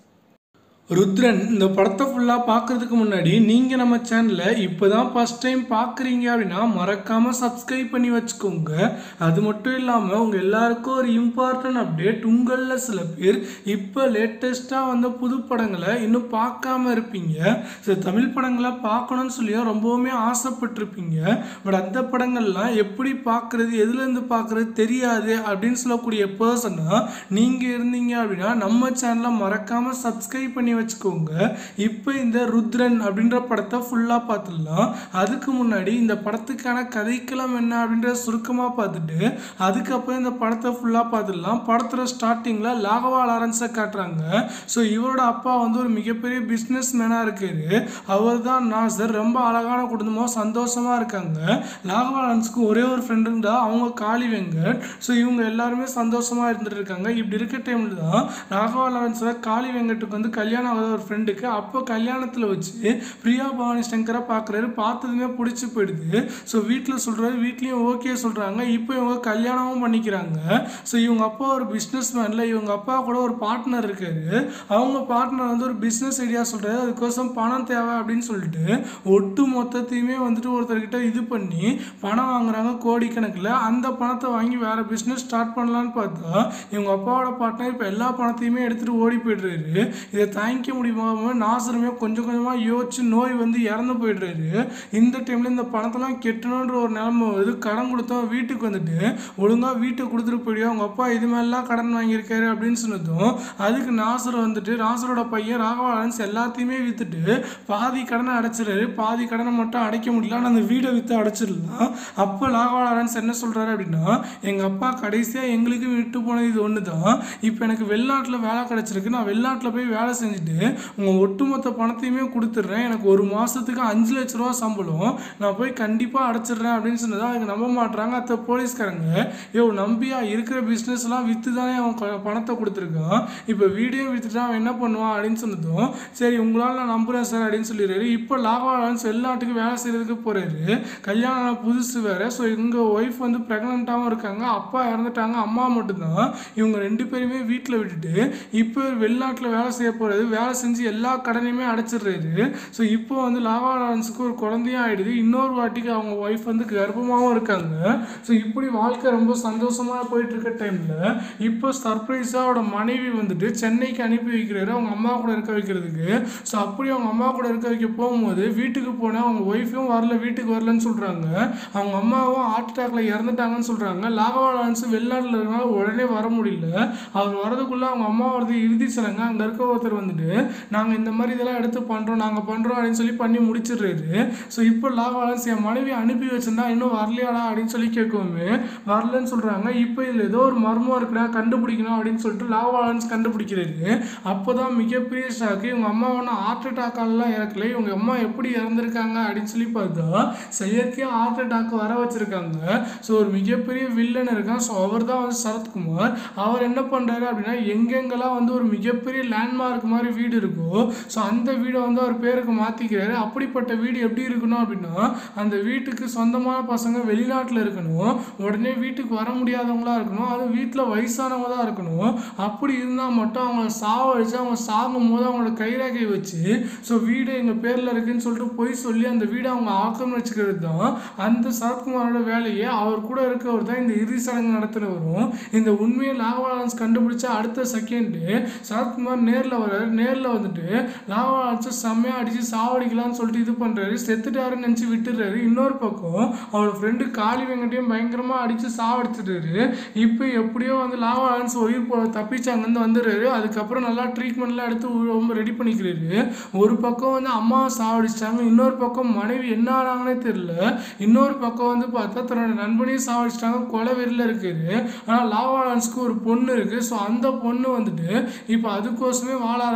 ருத்ரன் இந்த படத்தை ஃபுல்லாக பார்க்குறதுக்கு முன்னாடி நீங்கள் நம்ம சேனலை இப்போ தான் ஃபஸ்ட் டைம் பார்க்குறீங்க அப்படின்னா மறக்காமல் சப்ஸ்கிரைப் பண்ணி வச்சுக்கோங்க அது மட்டும் இல்லாமல் உங்கள் எல்லாருக்கும் ஒரு இம்பார்ட்டன்ட் அப்டேட் உங்களில் சில பேர் இப்போ லேட்டஸ்ட்டாக வந்த புது படங்களை இன்னும் பார்க்காம இருப்பீங்க ஸோ தமிழ் படங்களை பார்க்கணும்னு சொல்லியும் ரொம்பவுமே ஆசைப்பட்டிருப்பீங்க பட் அந்த படங்கள்லாம் எப்படி பார்க்குறது எதுலேருந்து பார்க்குறது தெரியாது அப்படின்னு சொல்லக்கூடிய பர்சனாக நீங்கள் இருந்தீங்க அப்படின்னா நம்ம சேனலை மறக்காமல் சப்ஸ்கிரைப் பண்ணி வச்சுக்கோங்க இப்போ இந்த ருத்ரன் அப்படின்ற படத்தை ஃபுல்லாக பார்த்துடலாம் அதுக்கு முன்னாடி இந்த படத்துக்கான கதைக்களம் என்ன அப்படின்ற சுருக்கமாக பார்த்துட்டு அதுக்கப்புறம் இந்த படத்தை ஃபுல்லாக பார்த்துடலாம் படத்தோட ஸ்டார்டிங்கில் லாகவா லாரன்ஸை காட்டுறாங்க ஸோ இவரோட அப்பா வந்து ஒரு மிகப்பெரிய பிஸ்னஸ் மேனாக இருக்காரு அவர் தான் நாசர் ரொம்ப அழகான குடும்பமாக சந்தோஷமாக இருக்காங்க லாகவா லாரன்ஸ்க்கு ஒரே ஒரு ஃப்ரெண்டுங்க அவங்க காளி வெங்கட் ஸோ இவங்க எல்லாருமே சந்தோஷமாக இருந்துட்டு இருக்காங்க இப்படி இருக்க டைமில் தான் ராகவா லாரன்ஸோட காளி வெங்கட்டுக்கு வந்து கல்யாணம் ஆகாத ஒரு ஃப்ரெண்டுக்கு அப்போ கல்யாணத்தில் வச்சு பிரியா பவானி சங்கரை பார்க்குறாரு பார்த்ததுமே பிடிச்சி போயிடுது ஸோ வீட்டில் சொல்கிறாரு வீட்லேயும் ஓகே சொல்கிறாங்க இப்போ இவங்க கல்யாணமும் பண்ணிக்கிறாங்க ஸோ இவங்க அப்பா ஒரு பிஸ்னஸ் மேனில் இவங்க அப்பா கூட ஒரு பார்ட்னர் இருக்காரு அவங்க பார்ட்னர் வந்து ஒரு பிஸ்னஸ் ஐடியா சொல்கிறாரு அதுக்கோசம் பணம் தேவை அப்படின்னு சொல்லிட்டு ஒட்டு மொத்தத்தையுமே வந்துட்டு ஒருத்தர்கிட்ட இது பண்ணி பணம் வாங்குறாங்க கோடிக்கணக்கில் அந்த பணத்தை வாங்கி வேற பிஸ்னஸ் ஸ்டார்ட் பண்ணலான்னு பார்த்தா இவங்க அப்பாவோட பார்ட்னர் இப்போ எல்லா பணத்தையுமே எடுத்துகிட்டு ஓடி போயிடுறாரு இதை தாங்கிக்க முடியாம நாசருமே கொஞ்சம் கொஞ்சமாக யோசிச்சு நோய் வந்து இறந்து போயிடுறாரு இந்த டைமில் இந்த பணத்தெல்லாம் கெட்டணுன்ற ஒரு நிலைமை வருது கடன் கொடுத்தோம் வீட்டுக்கு வந்துட்டு ஒழுங்காக வீட்டை கொடுத்துட்டு போயிடுவோம் அவங்க அப்பா இது மாதிரிலாம் கடன் வாங்கியிருக்காரு அப்படின்னு சொன்னதும் அதுக்கு நாசர் வந்துட்டு நாசரோட பையன் ராகவாலன்ஸ் எல்லாத்தையுமே விற்றுட்டு பாதி கடனை அடைச்சிடுறாரு பாதி கடனை மட்டும் அடைக்க முடியல ஆனால் அந்த வீடை விற்று அடைச்சிடலாம் அப்போ ராகவாலன்ஸ் என்ன சொல்கிறாரு அப்படின்னா எங்கள் அப்பா கடைசியாக எங்களுக்கு விட்டு போனது இது ஒன்று தான் இப்போ எனக்கு வெளிநாட்டில் வேலை கிடச்சிருக்கு நான் வெளிநாட்டில் போய் வேலை செஞ்சுட்டு உங்கள் ஒட்டுமொத்த பணத்தையுமே கொடுத்துட்றேன் எனக்கு ஒரு மாதத்துக்கு அஞ்சு லட்ச ரூபா சம்பளம் நான் போய் கண்டிப்பாக அடைச்சிடுறேன் அப்படின்னு சொன்னதா அதுக்கு நம்ப மாட்றாங்க அத்த போலீஸ்காரங்க யோ நம்பியா இருக்கிற பிஸ்னஸ்லாம் விற்று தானே அவன் க- பணத்தை கொடுத்துருக்கான் இப்போ வீடியோ விற்றுட்டு அவன் என்ன பண்ணுவான் அப்படின்னு சொன்னதும் சரி உங்களால் நான் நம்புகிறேன் சார் அப்படின்னு சொல்லிடுறாரு இப்போ லாகவாலன்ஸ் வெளிநாட்டுக்கு வேலை செய்கிறதுக்கு போகிறாரு கல்யாணம் ஆன புதுசு வேறு ஸோ எங்கள் ஒய்ஃப் வந்து ப்ரெக்னெண்ட்டாகவும் இருக்காங்க அப்பா இறந்துட்டாங்க அம்மா மட்டும்தான் இவங்க ரெண்டு பேருமே வீட்டில் விட்டுட்டு இப்போ வெளிநாட்டில் வேலை செய்ய போகிறது வேலை செஞ்சு எல்லா கடனையுமே அடைச்சிடுறாரு ஸோ இப்போ வந்து லாவா லாரன்ஸுக்கு ஒரு குழந்தையும் ஆயிடுது இன்னொரு வாட்டிக்கு அவங்க ஒய்ஃப் வந்து கர்ப்பமாகவும் இருக்காங்க ஸோ இப்படி வாழ்க்கை ரொம்ப சந்தோஷமாக போயிட்டு இருக்க டைமில் இப்போ சர்ப்ரைஸாக அவரோட மனைவி வந்துட்டு சென்னைக்கு அனுப்பி வைக்கிறாரு அவங்க அம்மா கூட இருக்க வைக்கிறதுக்கு ஸோ அப்படி அவங்க அம்மா கூட இருக்க வைக்க போகும்போது வீட்டுக்கு போனால் அவங்க ஒய்ஃபும் வரல வீட்டுக்கு வரலன்னு சொல்கிறாங்க அவங்க அம்மாவும் ஹார்ட் அட்டாக்ல இறந்துட்டாங்கன்னு சொல்கிறாங்க லாகவா லாரன்ஸ் வெளிநாட்டில் இருக்கனால உடனே வர முடியல அவர் வரதுக்குள்ளே அவங்க அம்மா வரது இறுதி சடங்கு அங்கே இருக்க ஒருத்தர் வந்துட்டு நாங்கள் இந்த மாதிரி இதெல்லாம் எடுத்து பண்ணுறோம் நாங்கள் பண்ணுறோம் அப்படின்னு சொல்லி பண்ணி முடிச்சிடுறாரு ஸோ இப்போ லாகவாலன்ஸ் என் மனைவி அனுப்பி வச்சிருந்தா இன்னும் வரலையாடா அப்படின்னு சொல்லி கேட்கவுமே வரலன்னு சொல்கிறாங்க இப்போ இதில் ஏதோ ஒரு மர்மம் இருக்குடா கண்டுபிடிக்கணும் அப்படின்னு சொல்லிட்டு லாகவாலன்ஸ் கண்டுபிடிக்கிறாரு அப்போ தான் மிகப்பெரிய ஷாக்கு இவங்க அம்மா ஒன்றும் ஹார்ட் அட்டாக்காலலாம் இறக்கல இவங்க அம்மா எப்படி இறந்துருக்காங்க அப்படின்னு சொல்லி பார்த்தா செயற்கையாக ஹார்ட் அட்டாக் வர வச்சிருக்காங்க ஸோ ஒரு மிகப்பெரிய வில்லன் இருக்கான் ஸோ அவர் தான் வந்து சரத்குமார் அவர் என்ன பண்ணுறாரு அப்படின்னா எங்கெங்கெல்லாம் வந்து ஒரு மிகப்பெரிய லேண்ட்மார்க் மாதிரி வீடு இருக்கோ ஸோ அந்த வீடை வந்து அவர் பேருக்கு மாற்றிக்கிறாரு அப்படிப்பட்ட வீடு எப்படி இருக்கணும் அப்படின்னா அந்த வீட்டுக்கு சொந்தமான பசங்க வெளிநாட்டில் இருக்கணும் உடனே வீட்டுக்கு வர முடியாதவங்களா இருக்கணும் அது வீட்டில் வயசானவங்க தான் இருக்கணும் அப்படி இருந்தால் மட்டும் அவங்கள சாவடிச்சு அவங்க சாகும் போது அவங்களோட கைரேகை வச்சு ஸோ வீடு எங்கள் பேரில் இருக்குன்னு சொல்லிட்டு போய் சொல்லி அந்த வீடை அவங்க ஆக்கம் வச்சுக்கிறது தான் அந்த சரத்குமாரோட வேலையை அவர் கூட இருக்கவர் தான் இந்த இறுதி சடங்கு நடத்துகிறவரும் இந்த உண்மையை லாகவாலன்ஸ் கண்டுபிடிச்ச அடுத்த செகண்டு சரத்குமார் நேரில் வர்றாரு நேரில் வந்துட்டு லாகவாலன்ஸை செம்மையாக அடித்து சாவடிக்கலாம்னு சொல்லிட்டு இது பண்ணுறாரு செத்துட்டாருன்னு நினச்சி விட்டுறாரு இன்னொரு பக்கம் அவரோட ஃப்ரெண்டு காளி வெங்கட்டையும் பயங்கரமாக அடித்து சாவடிச்சிட்டாரு இப்போ எப்படியோ வந்து லாகவாலன்ஸ் உயிர் போ தப்பிச்சு அங்கேருந்து வந்துடுறாரு அதுக்கப்புறம் நல்லா ட்ரீட்மெண்ட்லாம் எடுத்து உ- ரொம்ப ரெடி பண்ணிக்கிறாரு ஒரு பக்கம் வந்து அம்மாவை சாவடிச்சிட்டாங்க இன்னொரு பக்கம் மனைவி என்ன ஆனாங்கன்னே தெரியல இன்னொரு பக்கம் வந்து பார்த்தா தன்னோட நண்பனையும் சாவடிச்சிட்டாங்க கொலை வெறியில் இருக்காரு ஆனால் லாவாலான்ஸ்க்கு ஒரு பொண்ணு இருக்குது ஸோ அந்த பொண்ணு வந்துட்டு இப்போ அதுக்கோசமே வாழ ஆரம்பிக்கிறாங்க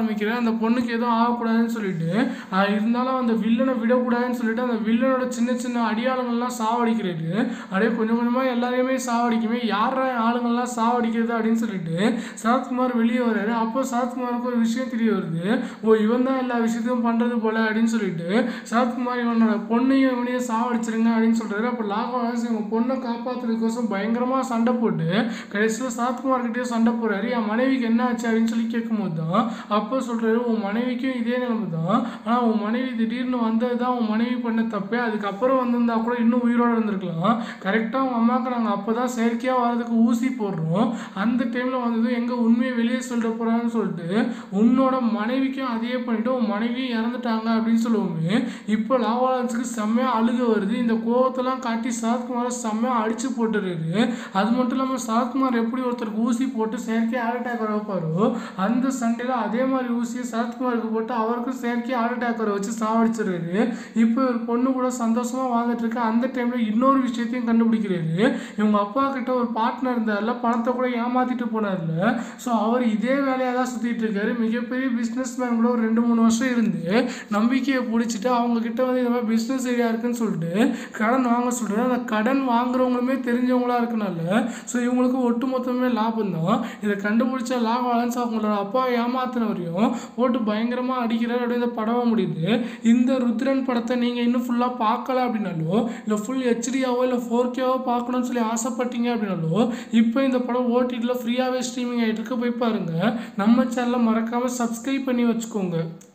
ஆரம்பிக்கிறார் அந்த பொண்ணுக்கு எதுவும் ஆகக்கூடாதுன்னு சொல்லிட்டு ஆஹ் இருந்தாலும் அந்த வில்லனை விடக்கூடாதுன்னு சொல்லிட்டு அந்த வில்லனோட சின்ன சின்ன அடியாளங்கள்லாம் சாவடிக்கிறாரு அப்படியே கொஞ்சம் கொஞ்சமாக எல்லாரையுமே சாவடிக்குமே யாரா ஆளுங்கள்லாம் சாவடிக்கிறது அப்படின்னு சொல்லிட்டு சரத்குமார் வெளியே வர்றாரு அப்போ சரத்குமாருக்கு ஒரு விஷயம் தெரிய வருது ஓ இவன் தான் எல்லா விஷயத்தையும் பண்ணுறது போல அப்படின்னு சொல்லிட்டு சரத்குமார் இவனோட பொண்ணையும் இவனையும் சாவடிச்சிருங்க அப்படின்னு சொல்றாரு அப்போ லாகவாஸ் இவங்க பொண்ணை காப்பாற்றுறதுக்கோசம் பயங்கரமாக சண்டை போட்டு கடைசியில் சரத்குமார் கிட்டே சண்டை போடுறாரு என் மனைவிக்கு என்ன ஆச்சு அப்படின்னு சொல்லி கேட்கும்போது தான் அப்போ சொல்றாரு உன் மனைவிக்கும் இதே நிலைமை தான் ஆனால் உன் மனைவி திடீர்னு வந்தது தான் உன் மனைவி பண்ண தப்பே அதுக்கப்புறம் வந்திருந்தா கூட இன்னும் உயிரோட இருந்திருக்கலாம் கரெக்டாக உங்கள் அம்மாவுக்கு நாங்கள் அப்போ தான் செயற்கையாக வர்றதுக்கு ஊசி போடுறோம் அந்த டைமில் வந்ததும் எங்கே உண்மையை வெளியே சொல்லிட போகிறான்னு சொல்லிட்டு உன்னோட மனைவிக்கும் அதையே பண்ணிட்டு உன் மனைவியும் இறந்துட்டாங்க அப்படின்னு சொல்லுவோமே இப்போ லாவாலன்ஸுக்கு செம்மையாக அழுக வருது இந்த கோவத்தெல்லாம் காட்டி சரத்குமாரை செம்மையாக அடிச்சு போட்டுறாரு அது மட்டும் இல்லாமல் சரத்குமார் எப்படி ஒருத்தருக்கு ஊசி போட்டு செயற்கை ஹார்ட் அட்டாக் வர வைப்பாரோ அந்த சண்டையில் அதே மாதிரி ஊசியை சரத்குமாருக்கு போட்டு அவருக்கும் செயற்கை ஹார்ட் அட்டாக் வர வச்சு சாவடிச்சிடுறாரு இப்போ ஒரு பொண்ணு கூட சந்தோஷமா வாழ்ந்துட்டு இருக்கு அந்த டைம்ல இன்னொரு விஷயத்தையும் கண்டுபிடிக்கிறாரு இவங்க அப்பா கிட்ட ஒரு பார்ட்னர் இருந்தார்ல பணத்தை கூட ஏமாத்திட்டு போனார்ல ஸோ அவர் இதே வேலையாக தான் சுத்திட்டு இருக்காரு மிகப்பெரிய பிஸ்னஸ் மேன் கூட ஒரு ரெண்டு மூணு வருஷம் இருந்து நம்பிக்கையை பிடிச்சிட்டு அவங்க கிட்ட வந்து இந்த மாதிரி பிஸ்னஸ் ஐடியா இருக்குன்னு சொல்லிட்டு கடன் வாங்க சொல்றாரு அந்த கடன் வாங்குறவங்களுமே தெரிஞ்சவங்களா இருக்கனால ஸோ இவங்களுக்கு ஒட்டுமொத்தமே லாபம் தான் இதை கண்டுபிடிச்ச லாபம் அலன்ஸ் அவங்களோட அப்பா ஏமாத்தினவரையும் போட்டு பயங்கரமா அடிக்கிறார் அப்படியே இந்த படம் முடியுது இந்த ருத்ரன் படத்தை நீங்க இன்னும் ஃபுல்லா பார்க்கல அப்படின்னாலோ இல்லை ஃபுல் ஹெச்டியாவோ இல்லை ஃபோர் கேவோ பார்க்கணும்னு சொல்லி ஆசைப்பட்டீங்க அப்படின்னாலோ இப்போ இந்த படம் ஓடிடியில் ஃப்ரீயாகவே ஸ்ட்ரீமிங் ஆகிட்டு இருக்கு போய் பாருங்க நம்ம சேனலை மறக்காம சப்ஸ்கிரைப் பண்ணி வச்சுக்கோங்க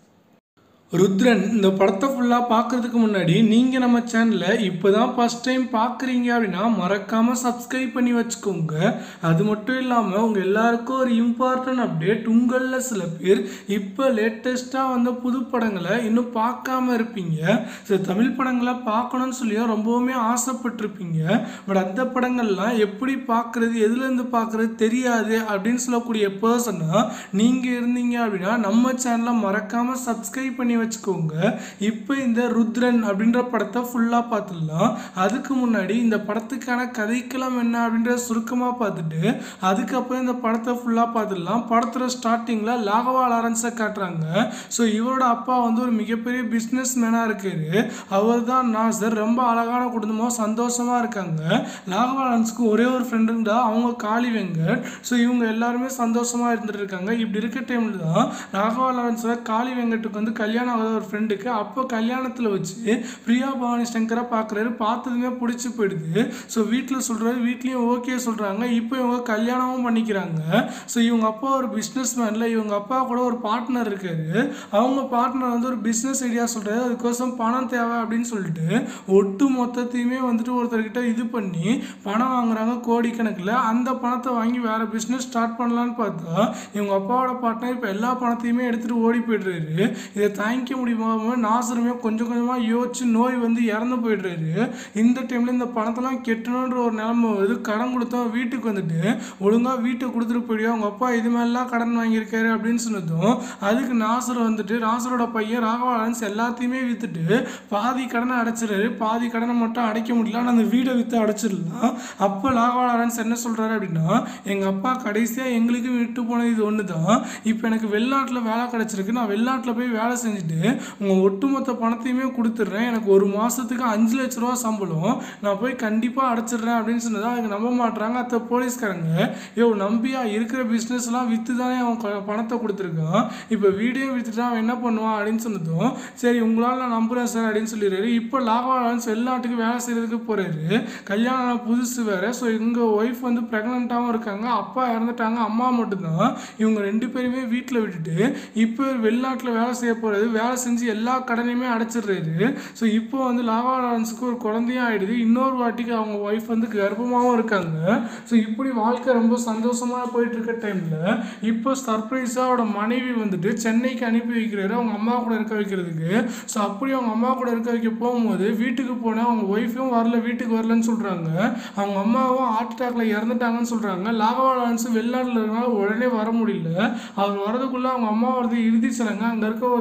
ருத்ரன் இந்த படத்தை ஃபுல்லாக பார்க்கறதுக்கு முன்னாடி நீங்கள் நம்ம சேனலை இப்போ தான் ஃபஸ்ட் டைம் பார்க்குறீங்க அப்படின்னா மறக்காமல் சப்ஸ்கிரைப் பண்ணி வச்சுக்கோங்க அது மட்டும் இல்லாமல் உங்கள் எல்லாருக்கும் ஒரு இம்பார்ட்டன்ட் அப்டேட் உங்களில் சில பேர் இப்போ லேட்டஸ்ட்டாக வந்த புது படங்களை இன்னும் பார்க்காம இருப்பீங்க ஸோ தமிழ் படங்களை பார்க்கணும்னு சொல்லி ரொம்பவுமே ஆசைப்பட்டிருப்பீங்க பட் அந்த படங்கள்லாம் எப்படி பார்க்குறது எதுலேருந்து பார்க்குறது தெரியாது அப்படின்னு சொல்லக்கூடிய பர்சனாக நீங்கள் இருந்தீங்க அப்படின்னா நம்ம சேனலை மறக்காமல் சப்ஸ்கிரைப் பண்ணி வச்சுக்கோங்க இப்போ இந்த ருத்ரன் அப்படின்ற படத்தை ஃபுல்லாக பார்த்துடலாம் அதுக்கு முன்னாடி இந்த படத்துக்கான கதைக்களம் என்ன அப்படின்றத சுருக்கமாக பார்த்துட்டு அதுக்கப்புறம் இந்த படத்தை ஃபுல்லாக பார்த்துடலாம் படத்தோட ஸ்டார்டிங்கில் லாகவா லாரன்ஸை காட்டுறாங்க ஸோ இவரோட அப்பா வந்து ஒரு மிகப்பெரிய பிஸ்னஸ் மேனாக இருக்காரு அவர் தான் நாசர் ரொம்ப அழகான குடும்பம் சந்தோஷமாக இருக்காங்க லாகவா லாரன்ஸுக்கு ஒரே ஒரு ஃப்ரெண்டு இருந்தா அவங்க காளி வெங்கட் ஸோ இவங்க எல்லாருமே சந்தோஷமாக இருந்துட்டு இருக்காங்க இப்படி இருக்க டைமில் தான் ராகவா லாரன்ஸோட காளி வெங்கட்டுக்கு வந்து கல்யாணம் ஆகாத ஒரு ஃப்ரெண்டுக்கு அப்போ கல்யாணத்தில் வச்சு பிரியா பவானி சங்கரை பார்க்குறாரு பார்த்ததுமே பிடிச்சி போயிடுது ஸோ வீட்டில் சொல்கிறாரு வீட்லேயும் ஓகே சொல்கிறாங்க இப்போ இவங்க கல்யாணமும் பண்ணிக்கிறாங்க ஸோ இவங்க அப்பா ஒரு பிஸ்னஸ் மேனில் இவங்க அப்பா கூட ஒரு பார்ட்னர் இருக்காரு அவங்க பார்ட்னர் வந்து ஒரு பிஸ்னஸ் ஐடியா சொல்கிறாரு அதுக்கோசம் பணம் தேவை அப்படின்னு சொல்லிட்டு ஒட்டு மொத்தத்தையுமே வந்துட்டு ஒருத்தர்கிட்ட இது பண்ணி பணம் வாங்குறாங்க கோடிக்கணக்கில் அந்த பணத்தை வாங்கி வேற பிஸ்னஸ் ஸ்டார்ட் பண்ணலான்னு பார்த்தா இவங்க அப்பாவோட பார்ட்னர் இப்போ எல்லா பணத்தையுமே எடுத்துகிட்டு ஓடி போயிடுறாரு இதை தாங்கிக்க முடியாம நாசருமே கொஞ்சம் கொஞ்சமாக யோசிச்சு நோய் வந்து இறந்து போயிடுறாரு இந்த டைமில் இந்த பணத்தெல்லாம் கெட்டணுன்ற ஒரு நிலைமை வருது கடன் கொடுத்தோம் வீட்டுக்கு வந்துட்டு ஒழுங்காக வீட்டை கொடுத்துட்டு போயிடுவோம் அவங்க அப்பா இது மாதிரிலாம் கடன் வாங்கியிருக்காரு அப்படின்னு சொன்னதும் அதுக்கு நாசர் வந்துட்டு நாசரோட பையன் ராகவாலன்ஸ் எல்லாத்தையுமே விற்றுட்டு பாதி கடனை அடைச்சிடுறாரு பாதி கடனை மட்டும் அடைக்க முடியல ஆனால் அந்த வீடை விற்று அடைச்சிடலாம் அப்போ லாகவாலன்ஸ் என்ன சொல்கிறாரு அப்படின்னா எங்கள் அப்பா கடைசியாக எங்களுக்கு விட்டு போனது இது ஒன்று தான் இப்போ எனக்கு வெளிநாட்டில் வேலை கிடச்சிருக்கு நான் வெளிநாட்டில் போய் வேலை செஞ்சுட்டு உங்கள் ஒட்டுமொத்த பணத்தையுமே கொடுத்துட்றேன் எனக்கு ஒரு மாதத்துக்கு அஞ்சு லட்ச ரூபா சம்பளம் நான் போய் கண்டிப்பாக அடைச்சிடுறேன் அப்படின்னு சொன்னதா அவங்க நம்ப மாட்றாங்க அத்த போலீஸ்காரங்க யோ நம்பியா இருக்கிற பிஸ்னஸ்லாம் விற்று தானே அவன் க- பணத்தை கொடுத்துருக்கான் இப்போ வீடியோ விற்றுட்டு அவன் என்ன பண்ணுவான் அப்படின்னு சொன்னதும் சரி உங்களால் நான் நம்புறேன் சார் அப்படின்னு சொல்லிடுறாரு இப்போ லாகவாலன்ஸ் வெளிநாட்டுக்கு வேலை செய்கிறதுக்கு போகிறாரு கல்யாணம் ஆன புதுசு வேறு ஸோ எங்கள் ஒய்ஃப் வந்து ப்ரெக்னெண்ட்டாகவும் இருக்காங்க அப்பா இறந்துட்டாங்க அம்மா மட்டும்தான் இவங்க ரெண்டு பேருமே வீட்டில் விட்டுட்டு இப்போ வெளிநாட்டில் வேலை செய்ய போகிறது வேலை செஞ்சு எல்லா கடனையுமே அடைச்சிடுறாரு ஸோ இப்போ வந்து லாவா லாரன்ஸுக்கு ஒரு குழந்தையும் ஆயிடுது இன்னொரு வாட்டிக்கு அவங்க ஒய்ஃப் வந்து கர்ப்பமாகவும் இருக்காங்க ஸோ இப்படி வாழ்க்கை ரொம்ப சந்தோஷமாக போயிட்டு இருக்க டைமில் இப்போ சர்ப்ரைஸாக அவரோட மனைவி வந்துட்டு சென்னைக்கு அனுப்பி வைக்கிறாரு அவங்க அம்மா கூட இருக்க வைக்கிறதுக்கு ஸோ அப்படி அவங்க அம்மா கூட இருக்க வைக்க போகும்போது வீட்டுக்கு போனால் அவங்க ஒய்ஃபும் வரல வீட்டுக்கு வரலன்னு சொல்கிறாங்க அவங்க அம்மாவும் ஹார்ட் அட்டாக்ல இறந்துட்டாங்கன்னு சொல்கிறாங்க லாகவா லாரன்ஸ் வெளிநாட்டில் இருக்கனால உடனே வர முடியல அவர் வரதுக்குள்ளே அவங்க அம்மா வரது இறுதி சடங்கு அங்கே இருக்க ஒருத்தர் வந்துட்டு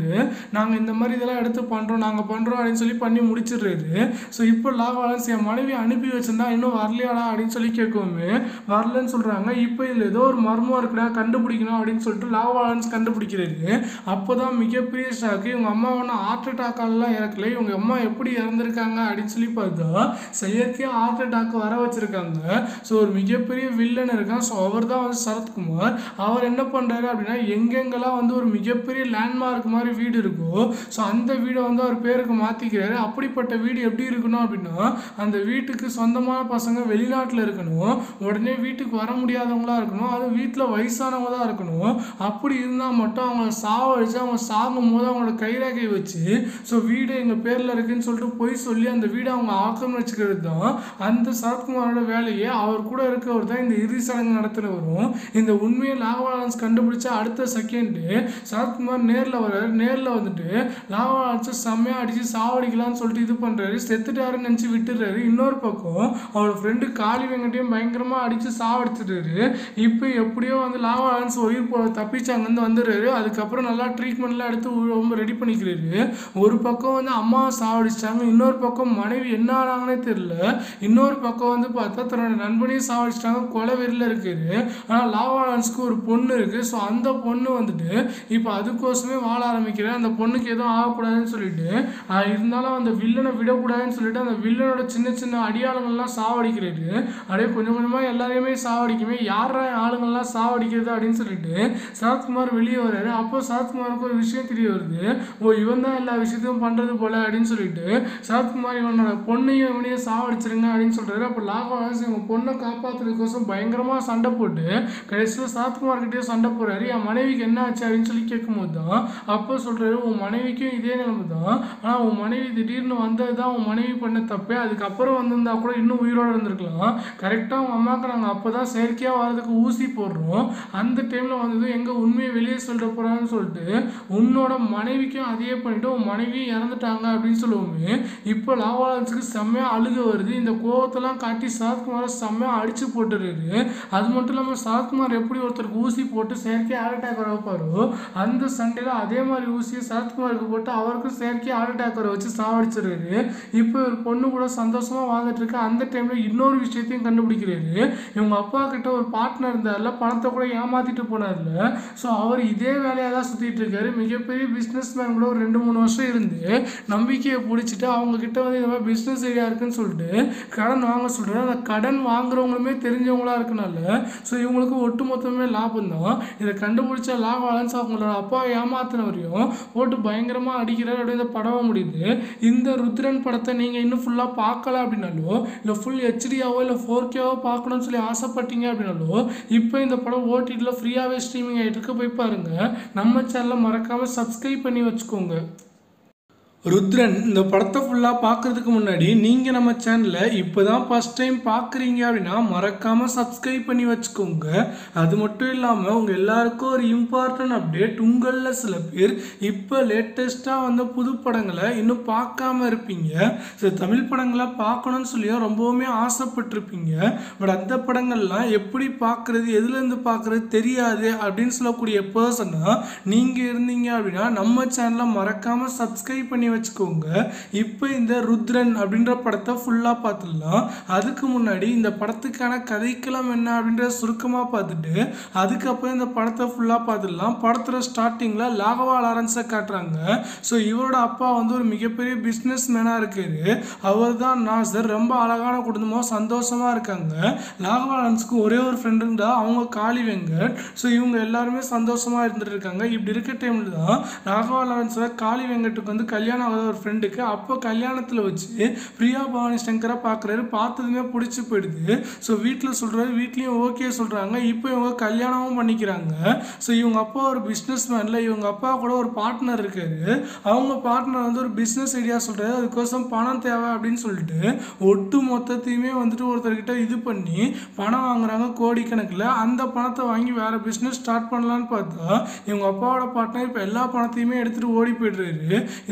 வந்து நாங்கள் இந்த மாதிரி இதெல்லாம் எடுத்து பண்ணுறோம் நாங்கள் பண்ணுறோம் அப்படின்னு சொல்லி பண்ணி முடிச்சிடுறாரு ஸோ இப்போ லாகவாலன்ஸ் என் மனைவி அனுப்பி வச்சிருந்தா இன்னும் வரலையாடா அப்படின்னு சொல்லி கேட்கவுமே வரலன்னு சொல்கிறாங்க இப்போ இதில் ஏதோ ஒரு மர்மம் இருக்குடா கண்டுபிடிக்கணும் அப்படின்னு சொல்லிட்டு லாகவாலன்ஸ் கண்டுபிடிக்கிறாரு அப்போ தான் மிகப்பெரிய ஷாக்கு இவங்க அம்மா ஒன்றும் ஹார்ட் அட்டாக்காலலாம் இறக்கல இவங்க அம்மா எப்படி இறந்துருக்காங்க அப்படின்னு சொல்லி பார்த்தா செயற்கையாக ஹார்ட் அட்டாக் வர வச்சிருக்காங்க ஸோ ஒரு மிகப்பெரிய வில்லன் இருக்கான் ஸோ அவர் தான் வந்து சரத்குமார் அவர் என்ன பண்ணுறாரு அப்படின்னா எங்கெங்கெல்லாம் வந்து ஒரு மிகப்பெரிய லேண்ட்மார்க் மாதிரி வீடு இருக்கோ ஸோ அந்த வீடை வந்து அவர் பேருக்கு மாற்றிக்கிறாரு அப்படிப்பட்ட வீடு எப்படி இருக்கணும் அப்படின்னா அந்த வீட்டுக்கு சொந்தமான பசங்க வெளிநாட்டில் இருக்கணும் உடனே வீட்டுக்கு வர முடியாதவங்களா இருக்கணும் அது வீட்டில் வயசானவங்க தான் இருக்கணும் அப்படி இருந்தால் மட்டும் அவங்கள சாவடிச்சு அவங்க சாகும் போது அவங்களோட கைரேகை வச்சு ஸோ வீடு எங்கள் பேரில் இருக்குன்னு சொல்லிட்டு போய் சொல்லி அந்த வீடை அவங்க ஆக்கிரமிச்சுக்கிறது தான் அந்த சரத்குமாரோட வேலையே அவர் கூட இருக்கவர் தான் இந்த இறுதி சடங்கு நடத்துகிறவரும் இந்த உண்மையை லாகவாலன்ஸ் கண்டுபிடிச்ச அடுத்த செகண்டு சரத்குமார் நேரில் வர்றாரு நேரில் வந்துட்டு லாகவாலன்ஸை செம்மையாக அடித்து சாவடிக்கலாம்னு சொல்லிட்டு இது பண்ணுறாரு செத்துட்டாருன்னு நினச்சி விட்டுறாரு இன்னொரு பக்கம் அவரோட ஃப்ரெண்டு காளி வெங்கட்டையும் பயங்கரமாக அடித்து சாவடிச்சிட்டாரு இப்போ எப்படியோ வந்து லாகவாலன்ஸ் உயிர் போ தப்பிச்சாங்கன்னு வந்துடுறாரு அதுக்கப்புறம் நல்லா ட்ரீட்மெண்ட்லாம் எடுத்து உ- ரொம்ப ரெடி பண்ணிக்கிறாரு ஒரு பக்கம் வந்து அம்மாவை சாவடிச்சிட்டாங்க இன்னொரு பக்கம் மனைவி என்ன ஆனாங்கன்னே தெரியல இன்னொரு பக்கம் வந்து பார்த்தா தன்னோட நண்பனையும் சாவடிச்சிட்டாங்க கொலை வெறியில் இருக்காரு ஆனால் லாவாலன்ஸ்க்கு ஒரு பொண்ணு இருக்கு ஸோ அந்த பொண்ணு வந்துட்டு இப்போ அதுக்கோசமே வாழ ஆரம்பிக்கிறேன் அந்த பொண்ணுக்கு எதுவும் ஆகக்கூடாதுன்னு சொல்லிட்டு ஆஹ் இருந்தாலும் அந்த வில்லனை விடக்கூடாதுன்னு சொல்லிட்டு அந்த வில்லனோட சின்ன சின்ன அடியாளங்கள்லாம் சாவடிக்கிறாரு அப்படியே கொஞ்சம் கொஞ்சமாக எல்லாரையுமே சாவடிக்குமே யாரா ஆளுங்கள்லாம் சாவடிக்கிறது அப்படின்னு சொல்லிட்டு சரத்குமார் வெளியே வர்றாரு அப்போ சரத்குமாருக்கு ஒரு விஷயம் தெரிய வருது ஓ இவன் தான் எல்லா விஷயத்தையும் பண்ணுறது போல அப்படின்னு சொல்லிட்டு சரத்குமார் இவனோட பொண்ணையும் இவனையும் சாவடிச்சிருங்க அப்படின்னு சொல்றாரு அப்போ லாகவாஸ் இவங்க பொண்ணை காப்பாற்றுறதுக்கோசம் பயங்கரமாக சண்டை போட்டு கடைசியில் சரத்குமார் கிட்டே சண்டை போறாரு என் மனைவிக்கு என்ன ஆச்சு அப்படின்னு சொல்லி கேட்கும்போது தான் அப்போ சொல்றாரு உன் மனைவிக்கும் இதே நிலைமை தான் ஆனால் உன் மனைவி திடீர்னு வந்தது தான் உன் மனைவி பண்ண தப்பே அதுக்கப்புறம் வந்திருந்தா கூட இன்னும் உயிரோட இருந்திருக்கலாம் கரெக்டாக உங்கள் அம்மாவுக்கு நாங்கள் அப்போ தான் செயற்கையாக வர்றதுக்கு ஊசி போடுறோம் அந்த டைமில் வந்தது எங்கே உண்மையை வெளியே சொல்லிட போகிறான்னு சொல்லிட்டு உன்னோட மனைவிக்கும் அதையே பண்ணிட்டு உன் மனைவியும் இறந்துட்டாங்க அப்படின்னு சொல்லுவோமே இப்போ லாவாலன்ஸுக்கு செம்மையாக அழுக வருது இந்த கோவத்தெல்லாம் காட்டி சரத்குமாரை செம்மையாக அடிச்சு போட்டுறாரு அது மட்டும் இல்லாமல் சரத்குமார் எப்படி ஒருத்தருக்கு ஊசி போட்டு செயற்கை ஹார்ட் அட்டாக் வர வைப்பாரோ அந்த சண்டையில் அதே மாதிரி ஊசியை சரத்குமாருக்கு போட்டு அவருக்கும் செயற்கை ஹார்ட் அட்டாக் வர வச்சு சாவடிச்சிடுறாரு இப்போ ஒரு பொண்ணு கூட சந்தோஷமாக வாழ்ந்துட்டு இருக்கு அந்த டைமில் இன்னொரு விஷயத்தையும் கண்டுபிடிக்கிறாரு இவங்க அப்பா கிட்ட ஒரு பார்ட்னர் இருந்தார்ல பணத்தை கூட ஏமாத்திட்டு போனார்ல ஸோ அவர் இதே வேலையாக தான் சுற்றிட்டு இருக்காரு மிகப்பெரிய பிஸ்னஸ் மேன் கூட ஒரு ரெண்டு மூணு வருஷம் இருந்து நம்பிக்கையை பிடிச்சிட்டு அவங்க கிட்ட வந்து இந்த மாதிரி பிஸ்னஸ் ஐடியா இருக்குன்னு சொல்லிட்டு கடன் வாங்க சொல்றாரு அந்த கடன் வாங்குறவங்களுமே தெரிஞ்சவங்களா இருக்கனால ஸோ இவங்களுக்கு ஒட்டுமொத்தமே லாபம் தான் இதை கண்டுபிடிச்ச லாபாலன்ஸ் அவங்களோட அப்பா ஏமாத்தினவரையும் போட்டு பயங்கரமாக அடிக்கிறார் அப்படியே இந்த படம் முடியுது இந்த ருத்ரன் படத்தை நீங்கள் இன்னும் ஃபுல்லாக பார்க்கல அப்படின்னாலோ இல்லை ஃபுல் ஹெச்டியாவோ இல்லை ஃபோர் கேவோ பார்க்கணும்னு சொல்லி ஆசைப்பட்டீங்க அப்படின்னாலோ இப்போ இந்த படம் ஓடிடியில் ஃப்ரீயாகவே ஸ்ட்ரீமிங் ஆகிட்டு இருக்கு போய் பாருங்க நம்ம சேனலை மறக்காமல் சப்ஸ்கிரைப் பண்ணி வச்சுக்கோங்க ருத்ரன் இந்த படத்தை ஃபுல்லாக பார்க்கறதுக்கு முன்னாடி நீங்கள் நம்ம சேனலை இப்போ தான் ஃபஸ்ட் டைம் பார்க்குறீங்க அப்படின்னா மறக்காமல் சப்ஸ்கிரைப் பண்ணி வச்சுக்கோங்க அது மட்டும் இல்லாமல் உங்கள் எல்லாருக்கும் ஒரு இம்பார்ட்டன்ட் அப்டேட் உங்களில் சில பேர் இப்போ லேட்டஸ்ட்டாக வந்த புது படங்களை இன்னும் பார்க்காம இருப்பீங்க ஸோ தமிழ் படங்களை பார்க்கணும்னு சொல்லியும் ரொம்பவுமே ஆசைப்பட்டிருப்பீங்க பட் அந்த படங்கள்லாம் எப்படி பார்க்குறது எதுலேருந்து பார்க்குறது தெரியாது அப்படின்னு சொல்லக்கூடிய பர்சனாக நீங்கள் இருந்தீங்க அப்படின்னா நம்ம சேனலை மறக்காமல் சப்ஸ்கிரைப் பண்ணி வச்சுக்கோங்க இப்போ இந்த ருத்ரன் அப்படின்ற படத்தை ஃபுல்லாக பார்த்துடலாம் அதுக்கு முன்னாடி இந்த படத்துக்கான கதைக்களம் என்ன அப்படின்ற சுருக்கமாக பார்த்துட்டு அதுக்கப்புறம் இந்த படத்தை ஃபுல்லாக பார்த்துடலாம் படத்தோட ஸ்டார்டிங்கில் லாகவா லாரன்ஸை காட்டுறாங்க ஸோ இவரோட அப்பா வந்து ஒரு மிகப்பெரிய பிஸ்னஸ் மேனாக இருக்காரு அவர் தான் நாசர் ரொம்ப அழகான குடும்பமாக சந்தோஷமாக இருக்காங்க லாகவா லாரன்ஸ்க்கு ஒரே ஒரு ஃப்ரெண்டு இருந்தா அவங்க காளி வெங்கட் ஸோ இவங்க எல்லாருமே சந்தோஷமாக இருந்துட்டு இருக்காங்க இப்படி இருக்க டைமில் தான் ராகவா லாரன்ஸோட காளி வெங்கட்டுக்கு வந்து கல்யாணம் ஆகாத ஒரு ஃப்ரெண்டுக்கு அப்போ கல்யாணத்தில் வச்சு பிரியா பவானி சங்கரை பார்க்குறாரு பார்த்ததுமே பிடிச்சி போயிடுது ஸோ வீட்டில் சொல்கிறாரு வீட்லேயும் ஓகே சொல்கிறாங்க இப்போ இவங்க கல்யாணமும் பண்ணிக்கிறாங்க ஸோ இவங்க அப்பா ஒரு பிஸ்னஸ் மேனில் இவங்க அப்பா கூட ஒரு பார்ட்னர் இருக்காரு அவங்க பார்ட்னர் வந்து ஒரு பிஸ்னஸ் ஐடியா சொல்கிறாரு அதுக்கோசம் பணம் தேவை அப்படின்னு சொல்லிட்டு ஒட்டு மொத்தத்தையுமே வந்துட்டு ஒருத்தர்கிட்ட இது பண்ணி பணம் வாங்குறாங்க கோடிக்கணக்கில் அந்த பணத்தை வாங்கி வேற பிஸ்னஸ் ஸ்டார்ட் பண்ணலான்னு பார்த்தா இவங்க அப்பாவோட பார்ட்னர் இப்போ எல்லா பணத்தையுமே எடுத்துகிட்டு ஓடி போயிடுறாரு இதை தாங்கி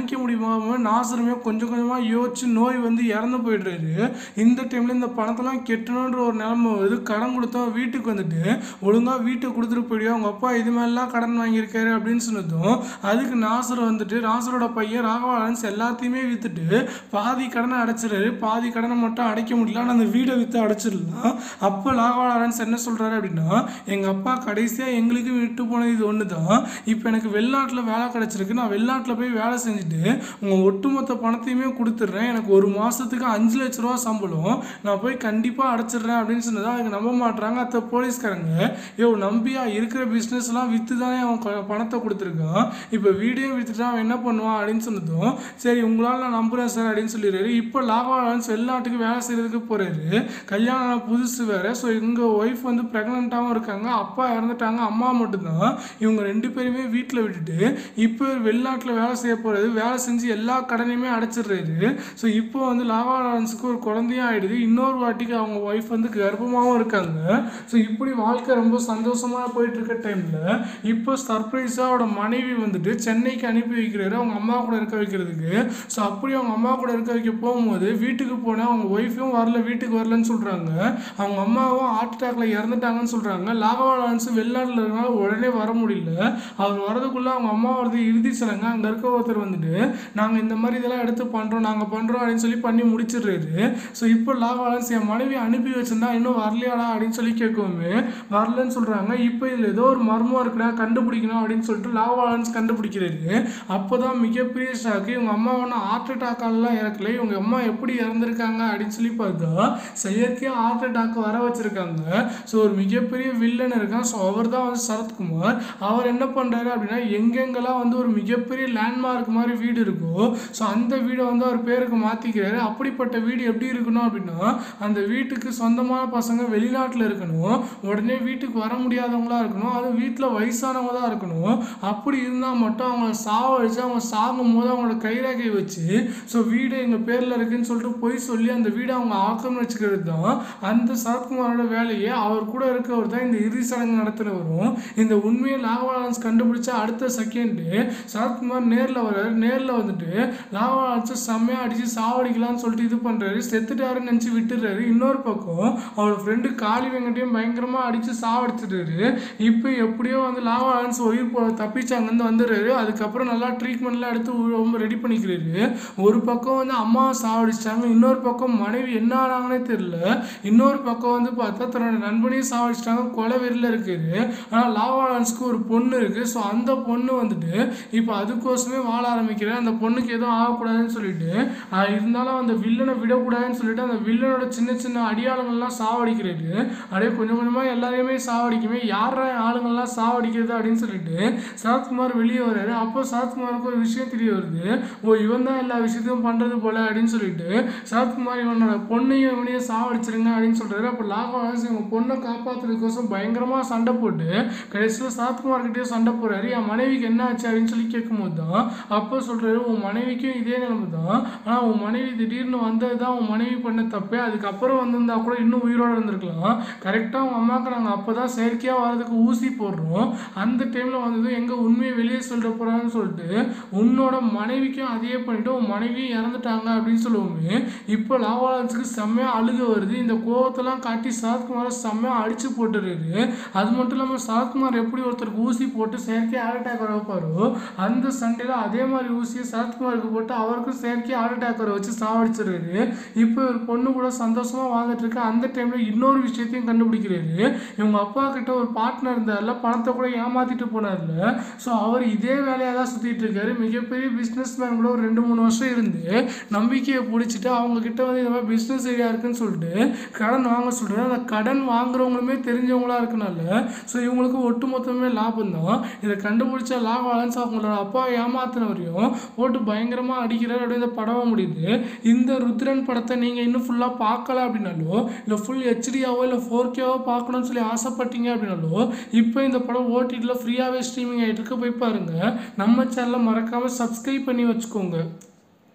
தாங்கிக்க முடியாம நாசருமே கொஞ்சம் கொஞ்சமாக யோசிச்சு நோய் வந்து இறந்து போயிடுறாரு இந்த டைமில் இந்த பணத்தெல்லாம் கெட்டணுன்ற ஒரு நிலைமை வருது கடன் கொடுத்தா வீட்டுக்கு வந்துட்டு ஒழுங்காக வீட்டை கொடுத்துட்டு போயிடுவோம் அவங்க அப்பா இது மாதிரிலாம் கடன் வாங்கியிருக்காரு அப்படின்னு சொன்னதும் அதுக்கு நாசர் வந்துட்டு நாசரோட பையன் ராகவாலன்ஸ் எல்லாத்தையுமே விற்றுட்டு பாதி கடனை அடைச்சிடுறாரு பாதி கடனை மட்டும் அடைக்க முடியல ஆனால் அந்த வீடை விற்று அடைச்சிடலாம் அப்போ ராகவாலன்ஸ் என்ன சொல்கிறாரு அப்படின்னா எங்கள் அப்பா கடைசியாக எங்களுக்கு விட்டு போனது இது ஒன்று தான் இப்போ எனக்கு வெளிநாட்டில் வேலை கிடச்சிருக்கு நான் வெளிநாட்டில் போய் வேலை செஞ்சுட்டு உங்கள் ஒட்டுமொத்த பணத்தையுமே கொடுத்துட்றேன் எனக்கு ஒரு மாதத்துக்கு அஞ்சு லட்ச ரூபா சம்பளம் நான் போய் கண்டிப்பாக அடைச்சிடுறேன் அப்படின்னு சொன்னதா அதுக்கு நம்ப மாட்றாங்க அத்த போலீஸ்காரங்க யோ நம்பியா இருக்கிற பிஸ்னஸ்லாம் விற்று தானே அவன் கொ- பணத்தை கொடுத்துருக்கான் இப்போ வீடியோ விற்றுட்டு அவன் என்ன பண்ணுவான் அப்படின்னு சொன்னதும் சரி உங்களால் நான் நம்புகிறேன் சார் அப்படின்னு சொல்லிடுறாரு இப்போ லாகவாலன்ஸ் வெளிநாட்டுக்கு வேலை செய்கிறதுக்கு போகிறாரு கல்யாணம் ஆன புதுசு வேறு ஸோ எங்கள் ஒய்ஃப் வந்து ப்ரெக்னெண்ட்டாகவும் இருக்காங்க அப்பா இறந்துட்டாங்க அம்மா மட்டும்தான் இவங்க ரெண்டு பேருமே வீட்டில் விட்டுட்டு இப்போ வெளிநாட்டில் வேலை செய்ய போகிறது வேலை செஞ்சு எல்லா கடனையுமே அடைச்சிடுறாரு ஸோ இப்போ வந்து லாகவாலன்ஸுக்கு ஒரு குழந்தையும் ஆயிடுது இன்னொரு வாட்டிக்கு அவங்க ஒய்ஃப் வந்து கர்ப்பமாகவும் இருக்காங்க ஸோ இப்படி வாழ்க்கை ரொம்ப சந்தோஷமாக போயிட்டு இருக்க டைமில் இப்போ சர்ப்ரைஸாக அவரோட மனைவி வந்துட்டு சென்னைக்கு அனுப்பி வைக்கிறாரு அவங்க அம்மா கூட இருக்க வைக்கிறதுக்கு ஸோ அப்படி அவங்க அம்மா கூட இருக்க வைக்க போகும்போது வீட்டுக்கு போனால் அவங்க ஒய்ஃபும் வரல வீட்டுக்கு வரலன்னு சொல்கிறாங்க அவங்க அம்மாவும் ஹார்ட் அட்டாக்ல இறந்துட்டாங்கன்னு சொல்கிறாங்க லாகவாலன்ஸ் வெளிநாட்டில் இருக்கனால உடனே வர முடியல அவர் வரதுக்குள்ளே அவங்க அம்மா வரது இறுதி சடங்கு அங்கே இருக்க ஒருத்தர் வந்துட்டு நாங்கள் இந்த மாதிரி இதெல்லாம் எடுத்து பண்ணுறோம் நாங்கள் பண்ணுறோம் அப்படின்னு சொல்லி பண்ணி முடிச்சிடுறாரு ஸோ இப்போ லாகவாலன்ஸ் என் மனைவி அனுப்பி வச்சிருந்தா இன்னும் வரலையாடா அப்படின்னு சொல்லி கேட்கவுமே வரலன்னு சொல்கிறாங்க இப்போ இதில் ஏதோ ஒரு மர்மம் இருக்குடா கண்டுபிடிக்கணும் அப்படின்னு சொல்லிட்டு லாகவாலன்ஸ் கண்டுபிடிக்கிறாரு அப்போ தான் மிகப்பெரிய ஷாக்கு இவங்க அம்மா ஒன்றும் ஹார்ட் அட்டாக்காலலாம் இறக்கல இவங்க அம்மா எப்படி இறந்துருக்காங்க அப்படின்னு சொல்லி பார்த்தா செயற்கையாக ஹார்ட் அட்டாக் வர வச்சிருக்காங்க ஸோ ஒரு மிகப்பெரிய வில்லன் இருக்கான் ஸோ அவர் தான் வந்து சரத்குமார் அவர் என்ன பண்ணுறாரு அப்படின்னா எங்கெங்கெல்லாம் வந்து ஒரு மிகப்பெரிய லேண்ட்மார்க் மாதிரி வீடு இருக்கோ ஸோ அந்த வீடை வந்து அவர் பேருக்கு மாற்றிக்கிறாரு அப்படிப்பட்ட வீடு எப்படி இருக்கணும் அப்படின்னா அந்த வீட்டுக்கு சொந்தமான பசங்க வெளிநாட்டில் இருக்கணும் உடனே வீட்டுக்கு வர முடியாதவங்களா இருக்கணும் அது வீட்டில் வயசானவங்க தான் இருக்கணும் அப்படி இருந்தால் மட்டும் அவங்கள சாவடிச்சு அவங்க சாகும் போது அவங்களோட கைரேகை வச்சு ஸோ வீடு எங்கள் பேரில் இருக்குன்னு சொல்லிட்டு போய் சொல்லி அந்த வீடை அவங்க ஆக்கம்னு வச்சுக்கிறது தான் அந்த சரத்குமாரோட வேலையை அவர் கூட இருக்கவர் தான் இந்த இறுதி சடங்கு நடத்துகிறவரும் இந்த உண்மையை லாகவாலன்ஸ் கண்டுபிடிச்ச அடுத்த செகண்டு சரத்குமார் நேரில் வர்றாரு நேரில் வந்துட்டு லாகவாலன்ஸை செம்மையாக அடித்து சாவடிக்கலாம்னு சொல்லிட்டு இது பண்ணுறாரு செத்துட்டாருன்னு நினச்சி விட்டுறாரு இன்னொரு பக்கம் அவரோட ஃப்ரெண்டு காளி வெங்கட்டையும் பயங்கரமாக அடித்து சாவடிச்சிட்டாரு இப்போ எப்படியோ வந்து லாகவாலன்ஸ் உயிர் போ தப்பிச்சு அங்கேருந்து வந்துடுறாரு அதுக்கப்புறம் நல்லா ட்ரீட்மெண்ட்லாம் எடுத்து உ- ரொம்ப ரெடி பண்ணிக்கிறாரு ஒரு பக்கம் வந்து அம்மாவை சாவடிச்சிட்டாங்க இன்னொரு பக்கம் மனைவி என்ன ஆனாங்கன்னே தெரியல இன்னொரு பக்கம் வந்து பார்த்தா தன்னோட நண்பனையும் சாவடிச்சிட்டாங்க கொலை வெறியில் இருக்குது ஆனால் லாவாலன்ஸ்க்கு ஒரு பொண்ணு இருக்குது ஸோ அந்த பொண்ணு வந்துட்டு இப்போ அதுக்கோசமே வாழ ஆரம்பிக்கிறேன் அந்த பொண்ணுக்கு எதுவும் ஆகக்கூடாதுன்னு சொல்லிட்டு ஆஹ் இருந்தாலும் அந்த வில்லனை விடக்கூடாதுன்னு சொல்லிட்டு அந்த வில்லனோட சின்ன சின்ன அடியாளங்கள்லாம் சாவடிக்கிறாரு அப்படியே கொஞ்சம் கொஞ்சமாக எல்லாரையுமே சாவடிக்குமே யாரா ஆளுங்கள்லாம் சாவடிக்கிறது அப்படின்னு சொல்லிட்டு சரத்குமார் வெளியே வர்றாரு அப்போ சரத்குமாருக்கு ஒரு விஷயம் தெரிய வருது ஓ இவன் தான் எல்லா விஷயத்தையும் பண்ணுறது போல அப்படின்னு சொல்லிட்டு சரத்குமார் இவனோட பொண்ணையும் இவனையும் சாவடிச்சிருங்க அப்படின்னு சொல்றாரு அப்போ லாகவாஸ் இவங்க பொண்ணை காப்பாற்றுறதுக்கோசம் பயங்கரமாக சண்டை போட்டு கடைசியில் சரத்குமார் கிட்டே சண்டை போடுறாரு என் மனைவிக்கு என்ன ஆச்சு அப்படின்னு சொல்லி கேட்கும்போது தான் அப்போ சொல்றாரு உன் மனைவிக்கும் இதே நிலைமை தான் ஆனால் உன் மனைவி திடீர்னு வந்தது தான் உன் மனைவி பண்ண தப்பே அதுக்கப்புறம் வந்திருந்தா கூட இன்னும் உயிரோடு இருந்திருக்கலாம் கரெக்டாக உங்கள் அம்மாவுக்கு நாங்கள் அப்போ தான் செயற்கையாக வர்றதுக்கு ஊசி போடுறோம் அந்த டைமில் வந்தது எங்கே உண்மையை வெளியே சொல்லிட போகிறான்னு சொல்லிட்டு உன்னோட மனைவிக்கும் அதையே பண்ணிட்டு உன் மனைவியும் இறந்துட்டாங்க அப்படின்னு சொல்லுவோமே இப்போ லாவாலன்ஸுக்கு செம்மையாக அழுக வருது இந்த கோவத்தெல்லாம் காட்டி சரத்குமாரை செம்மையாக அடிச்சு போட்டுறாரு அது மட்டும் இல்லாமல் சரத்குமார் எப்படி ஒருத்தருக்கு ஊசி போட்டு செயற்கை ஹார்ட் அட்டாக் வர வைப்பாரோ அந்த சண்டையில் அதே மாதிரி ஊசியை சரத்குமாருக்கு போட்டு அவருக்கும் செயற்கை ஹார்ட் அட்டாக் வர வச்சு சாவடிச்சிடுறாரு இப்போ ஒரு பொண்ணு கூட சந்தோஷமாக வாழ்ந்துட்டு இருக்கு அந்த டைமில் இன்னொரு விஷயத்தையும் கண்டுபிடிக்கிறாரு இவங்க அப்பா கிட்ட ஒரு பார்ட்னர் இருந்தார்ல பணத்தை கூட ஏமாத்திட்டு போனார்ல ஸோ அவர் இதே வேலையாக தான் சுற்றிட்டு இருக்காரு மிகப்பெரிய பிஸ்னஸ் மேன் கூட ஒரு ரெண்டு மூணு வருஷம் இருந்து நம்பிக்கையை பிடிச்சிட்டு அவங்க கிட்ட வந்து இந்த மாதிரி பிஸ்னஸ் ஐடியா இருக்குன்னு சொல்லிட்டு கடன் வாங்க சொல்றாரு அந்த கடன் வாங்குறவங்களுமே தெரிஞ்சவங்களா இருக்கனால ஸோ இவங்களுக்கு ஒட்டு மொத்தமே லாபம் தான் இதை கண்டுபிடிச்ச லாபாலன்ஸ் அவங்களோட அப்பா ஏமாத்தினவரையும் போட்டு பயங்கரமாக அடிக்கிறார் அப்படியே இந்த படமாக முடியுது இந்த ருத்ரன் படத்தை நீங்கள் இன்னும் ஃபுல்லாக பார்க்கல அப்படின்னாலோ இல்லை ஃபுல் ஹெச்டியாவோ இல்லை ஃபோர் கேவோ பார்க்கணும்னு சொல்லி ஆசைப்பட்டீங்க அப்படின்னாலோ இப்போ இந்த படம் ஓடிடியில் ஃப்ரீயாகவே ஸ்ட்ரீமிங் ஆகிட்டு இருக்கு போய் பாருங்க நம்ம சேனலை மறக்காமல் சப்ஸ்கிரைப் பண்ணி வச்சுக்கோங்க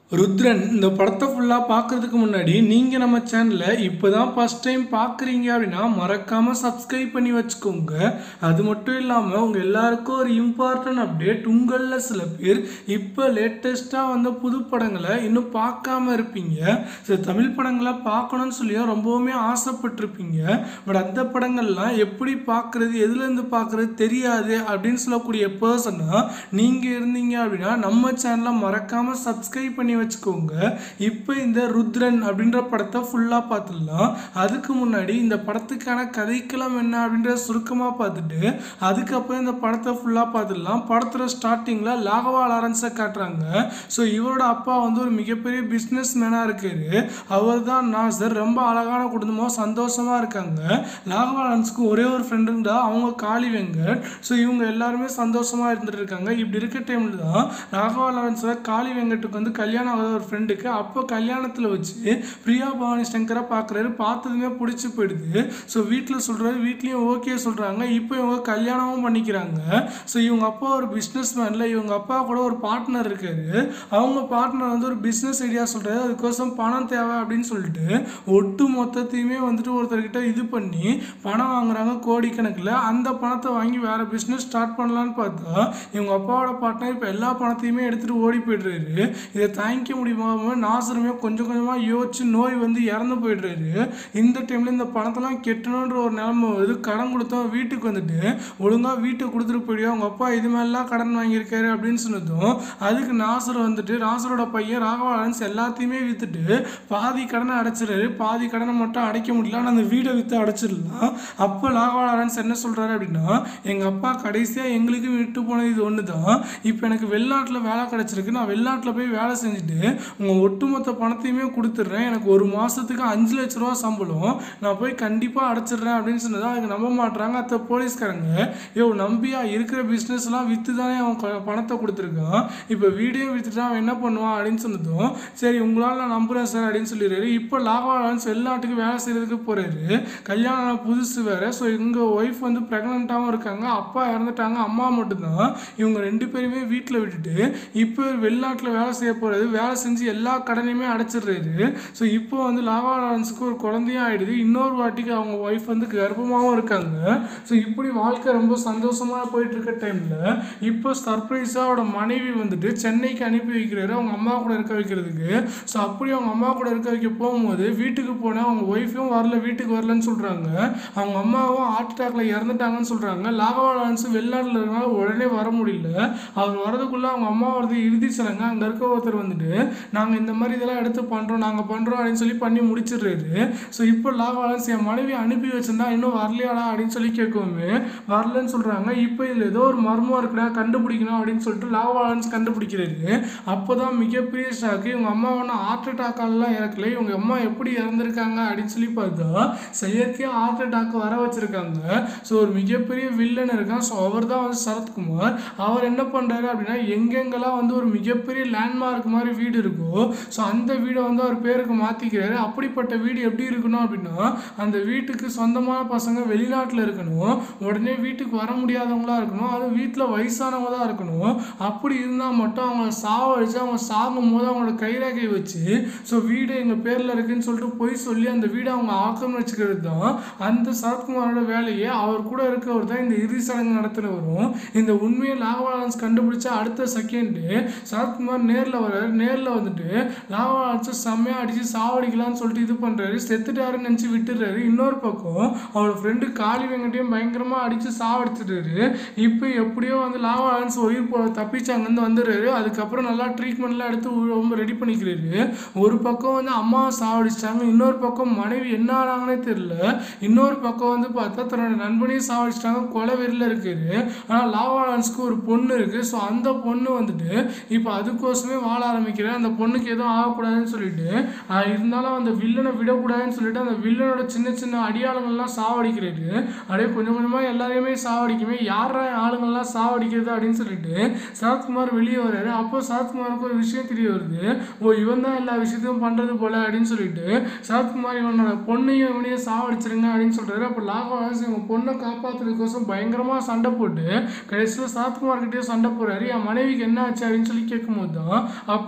ருத்ரன் இந்த படத்தை ஃபுல்லாக பார்க்கறதுக்கு முன்னாடி நீங்கள் நம்ம சேனலை இப்போ தான் ஃபஸ்ட் டைம் பார்க்குறீங்க அப்படின்னா மறக்காமல் சப்ஸ்கிரைப் பண்ணி வச்சுக்கோங்க அது மட்டும் இல்லாமல் உங்கள் எல்லாருக்கும் ஒரு இம்பார்ட்டன்ட் அப்டேட் உங்களில் சில பேர் இப்போ லேட்டஸ்ட்டாக வந்த புது படங்களை இன்னும் பார்க்காம இருப்பீங்க சில தமிழ் படங்களை பார்க்கணும்னு சொல்லியும் ரொம்பவுமே ஆசைப்பட்டிருப்பீங்க பட் அந்த படங்கள்லாம் எப்படி பார்க்குறது எதுலேருந்து பார்க்குறது தெரியாது அப்படின்னு சொல்லக்கூடிய பர்சனாக நீங்கள் இருந்தீங்க அப்படின்னா நம்ம சேனலை மறக்காமல் சப்ஸ்கிரைப் பண்ணி வச்சுக்கோங்க இப்போ இந்த ருத்ரன் அப்படின்ற படத்தை ஃபுல்லாக பார்த்துடலாம் அதுக்கு முன்னாடி இந்த படத்துக்கான கதைக்களம் என்ன அப்படின்றத சுருக்கமாக பார்த்துட்டு அதுக்கப்புறம் இந்த படத்தை ஃபுல்லாக பார்த்துடலாம் படத்தோட ஸ்டார்டிங்கில் லாகவா லாரன்ஸை காட்டுறாங்க ஸோ இவரோட அப்பா வந்து ஒரு மிகப்பெரிய பிஸ்னஸ் மேனாக இருக்காரு அவர் தான் நாசர் ரொம்ப அழகான குடும்பமாக சந்தோஷமாக இருக்காங்க லாகவா லாரன்ஸ்க்கு ஒரே ஒரு ஃப்ரெண்டுங்க தான் அவங்க காளி வெங்கட் ஸோ இவங்க எல்லாருமே சந்தோஷமாக இருந்துட்டு இருக்காங்க இப்படி இருக்க டைமில் தான் ராகவா லாரன்ஸில் காளி வெங்கட்டுக்கு வந்து கல்யாணம் ஆகாத ஒரு ஃப்ரெண்டுக்கு அப்போ கல்யாணத்தில் வச்சு பிரியா பவானி சங்கரை பார்க்குறாரு பார்த்ததுமே பிடிச்சி போயிடுது ஸோ வீட்டில் சொல்கிறாரு வீட்லேயும் ஓகே சொல்கிறாங்க இப்போ இவங்க கல்யாணமும் பண்ணிக்கிறாங்க ஸோ இவங்க அப்பா ஒரு பிஸ்னஸ் மேனில் இவங்க அப்பா கூட ஒரு பார்ட்னர் இருக்காரு அவங்க பார்ட்னர் வந்து ஒரு பிஸ்னஸ் ஐடியா சொல்கிறாரு அதுக்கோசம் பணம் தேவை அப்படின்னு சொல்லிட்டு ஒட்டு மொத்தத்தையுமே வந்துட்டு ஒருத்தர்கிட்ட இது பண்ணி பணம் வாங்குறாங்க கோடிக்கணக்கில் அந்த பணத்தை வாங்கி வேற பிஸ்னஸ் ஸ்டார்ட் பண்ணலான்னு பார்த்தா இவங்க அப்பாவோட பார்ட்னர் இப்போ எல்லா பணத்தையுமே எடுத்துகிட்டு ஓடி போயிடுறாரு இதை தாங்கிக்க முடியாம நாசருமே கொஞ்சம் கொஞ்சமாக யோசிச்சு நோய் வந்து இறந்து போயிடுறாரு இந்த டைமில் இந்த பணத்தெல்லாம் கெட்டணுன்ற ஒரு நிலைமை வருது கடன் கொடுத்தோம் வீட்டுக்கு வந்துட்டு ஒழுங்காக வீட்டை கொடுத்துட்டு போயிடுவோம் அவங்க அப்பா இது மாதிரிலாம் கடன் வாங்கியிருக்காரு அப்படின்னு சொன்னதும் அதுக்கு நாசர் வந்துட்டு நாசரோட பையன் ராகவாலன்ஸ் எல்லாத்தையுமே விற்றுட்டு பாதி கடனை அடைச்சிடுறாரு பாதி கடனை மட்டும் அடைக்க முடியல ஆனால் அந்த வீடை விற்று அடைச்சிடலாம் அப்போ ராகவாலன்ஸ் என்ன சொல்கிறாரு அப்படின்னா எங்கள் அப்பா கடைசியாக எங்களுக்கு விட்டு போனது இது ஒன்று தான் இப்போ எனக்கு வெளிநாட்டில் வேலை கிடச்சிருக்கு நான் வெளிநாட்டில் போய் வேலை செஞ்சுட்டு உங்கள் ஒட்டுமொத்த பணத்தையுமே கொடுத்துட்றேன் எனக்கு ஒரு மாதத்துக்கு அஞ்சு லட்ச ரூபா சம்பளம் நான் போய் கண்டிப்பாக அடைச்சிடுறேன் அப்படின்னு சொன்னதா அதுக்கு நம்ப மாட்றாங்க அத்த போலீஸ்காரங்க யோ நம்பியா இருக்கிற பிஸ்னஸ்லாம் விற்று தானே அவன் க- பணத்தை கொடுத்துருக்கான் இப்போ வீடியோ விற்றுட்டு அவன் என்ன பண்ணுவான் அப்படின்னு சொன்னதும் சரி உங்களால் நான் நம்புகிறேன் சார் அப்படின்னு சொல்லிடுறாரு இப்போ லாகவாலன்ஸ் வெளிநாட்டுக்கு வேலை செய்கிறதுக்கு போகிறாரு கல்யாணம் ஆன புதுசு வேறு ஸோ எங்கள் ஒய்ஃப் வந்து ப்ரெக்னெண்ட்டாகவும் இருக்காங்க அப்பா இறந்துட்டாங்க அம்மா மட்டும்தான் இவங்க ரெண்டு பேருமே வீட்டில் விட்டுட்டு இப்போ வெளிநாட்டில் வேலை செய்ய போகிறது வேலை செஞ்சு எல்லா கடனையுமே அடைச்சிடுறாரு ஸோ இப்போ வந்து லாவா லாரன்ஸுக்கு ஒரு குழந்தையும் ஆயிடுது இன்னொரு வாட்டிக்கு அவங்க ஒய்ஃப் வந்து கர்ப்பமாகவும் இருக்காங்க ஸோ இப்படி வாழ்க்கை ரொம்ப சந்தோஷமாக போயிட்டு இருக்க டைமில் இப்போ சர்ப்ரைஸாக அவரோட மனைவி வந்துட்டு சென்னைக்கு அனுப்பி வைக்கிறாரு அவங்க அம்மா கூட இருக்க வைக்கிறதுக்கு ஸோ அப்படி அவங்க அம்மா கூட இருக்க வைக்க போகும்போது வீட்டுக்கு போனால் அவங்க ஒய்ஃபும் வரல வீட்டுக்கு வரலன்னு சொல்கிறாங்க அவங்க அம்மாவும் ஹார்ட் அட்டாக்ல இறந்துட்டாங்கன்னு சொல்கிறாங்க லாகவா லாரன்ஸ் வெளிநாட்டில் இருக்கனால உடனே வர முடியல அவர் வரதுக்குள்ளே அவங்க அம்மா வரது இறுதி சடங்கு அங்கே இருக்க ஒருத்தர் வந்துட்டு நாங்கள் இந்த மாதிரி இதெல்லாம் எடுத்து பண்ணுறோம் நாங்கள் பண்ணுறோம் அப்படின்னு சொல்லி பண்ணி முடிச்சிடுறாரு ஸோ இப்போ லாகவாலன்ஸ் என் மனைவி அனுப்பி வச்சிருந்தா இன்னும் வரலையாடா அப்படின்னு சொல்லி கேட்கவுமே வரலன்னு சொல்கிறாங்க இப்போ இதில் ஏதோ ஒரு மர்மம் இருக்குடா கண்டுபிடிக்கணும் அப்படின்னு சொல்லிட்டு லாகவாலன்ஸ் கண்டுபிடிக்கிறாரு அப்போ தான் மிகப்பெரிய ஷாக்கு இவங்க அம்மா ஒன்றும் ஹார்ட் அட்டாக்காலலாம் இறக்கல இவங்க அம்மா எப்படி இறந்துருக்காங்க அப்படின்னு சொல்லி பார்த்தா செயற்கையாக ஹார்ட் அட்டாக் வர வச்சிருக்காங்க ஸோ ஒரு மிகப்பெரிய வில்லன் இருக்கான் ஸோ அவர் தான் வந்து சரத்குமார் அவர் என்ன பண்ணுறாரு அப்படின்னா எங்கெங்கெல்லாம் வந்து ஒரு மிகப்பெரிய லேண்ட்மார்க் மாதிரி வீடு இருக்கோ ஸோ அந்த வீடை வந்து அவர் பேருக்கு மாற்றிக்கிறாரு அப்படிப்பட்ட வீடு எப்படி இருக்கணும் அப்படின்னா அந்த வீட்டுக்கு சொந்தமான பசங்க வெளிநாட்டில் இருக்கணும் உடனே வீட்டுக்கு வர முடியாதவங்களா இருக்கணும் அது வீட்டில் வயசானவங்க தான் இருக்கணும் அப்படி இருந்தால் மட்டும் அவங்கள சாவடிச்சு அவங்க சாகும் போது அவங்களோட கைரேகை வச்சு ஸோ வீடு எங்கள் பேரில் இருக்குன்னு சொல்லிட்டு போய் சொல்லி அந்த வீடை அவங்க ஆக்கம் வச்சுக்கிறது தான் அந்த சரத்குமாரோட வேலையே அவர் கூட இருக்கவர் தான் இந்த இறுதி சடங்கு நடத்துகிறவரும் இந்த உண்மையை லாகவாலன்ஸ் கண்டுபிடிச்ச அடுத்த செகண்டு சரத்குமார் நேரில் வர்றாரு நேரில் வந்துட்டு லாகவாலன்ஸை செம்மையாக அடித்து சாவடிக்கலாம்னு சொல்லிட்டு இது பண்ணுறாரு செத்துட்டாருன்னு நினச்சி விட்டுறாரு இன்னொரு பக்கம் அவரோட ஃப்ரெண்டு காளி வெங்கட்டையும் பயங்கரமாக அடித்து சாவடிச்சிட்டாரு இப்போ எப்படியோ வந்து லாகவாலன்ஸ் உயிர் போ தப்பிச்சு அங்கேருந்து வந்துடுறாரு அதுக்கப்புறம் நல்லா ட்ரீட்மெண்ட்லாம் எடுத்து உ- ரொம்ப ரெடி பண்ணிக்கிறாரு ஒரு பக்கம் வந்து அம்மாவை சாவடிச்சிட்டாங்க இன்னொரு பக்கம் மனைவி என்ன ஆனாங்கன்னே தெரியல இன்னொரு பக்கம் வந்து பார்த்தா தன்னோட நண்பனையும் சாவடிச்சிட்டாங்க கொலை வெறியில் இருக்காரு ஆனால் லாவாலான்ஸ்க்கு ஒரு பொண்ணு இருக்குது ஸோ அந்த பொண்ணு வந்துட்டு இப்போ அதுக்கோசமே வாழ ஆரம்பிக்கிறேன் அந்த பொண்ணுக்கு எதுவும் ஆகக்கூடாதுன்னு சொல்லிட்டு ஆஹ் இருந்தாலும் அந்த வில்லனை விடக்கூடாதுன்னு சொல்லிட்டு அந்த வில்லனோட சின்ன சின்ன அடியாளங்கள்லாம் சாவடிக்கிறாரு அப்படியே கொஞ்சம் கொஞ்சமாக எல்லாரையுமே சாவடிக்குமே யாரா ஆளுங்கள்லாம் சாவடிக்கிறது அப்படின்னு சொல்லிட்டு சரத்குமார் வெளியே வர்றாரு அப்போ சரத்குமாருக்கு ஒரு விஷயம் தெரிய வருது ஓ இவன் தான் எல்லா விஷயத்தையும் பண்ணுறது போல அப்படின்னு சொல்லிட்டு சரத்குமார் இவனோட பொண்ணையும் இவனையும் சாவடிச்சிருங்க அப்படின்னு சொல்றாரு அப்போ லாகவாஸ் இவங்க பொண்ணை காப்பாற்றுறதுக்கோசம் பயங்கரமாக சண்டை போட்டு கடைசியில் சரத்குமார் கிட்டே சண்டை போடுறாரு என் மனைவிக்கு என்ன ஆச்சு அப்படின்னு சொல்லி கேட்கும்போது தான் அப்போ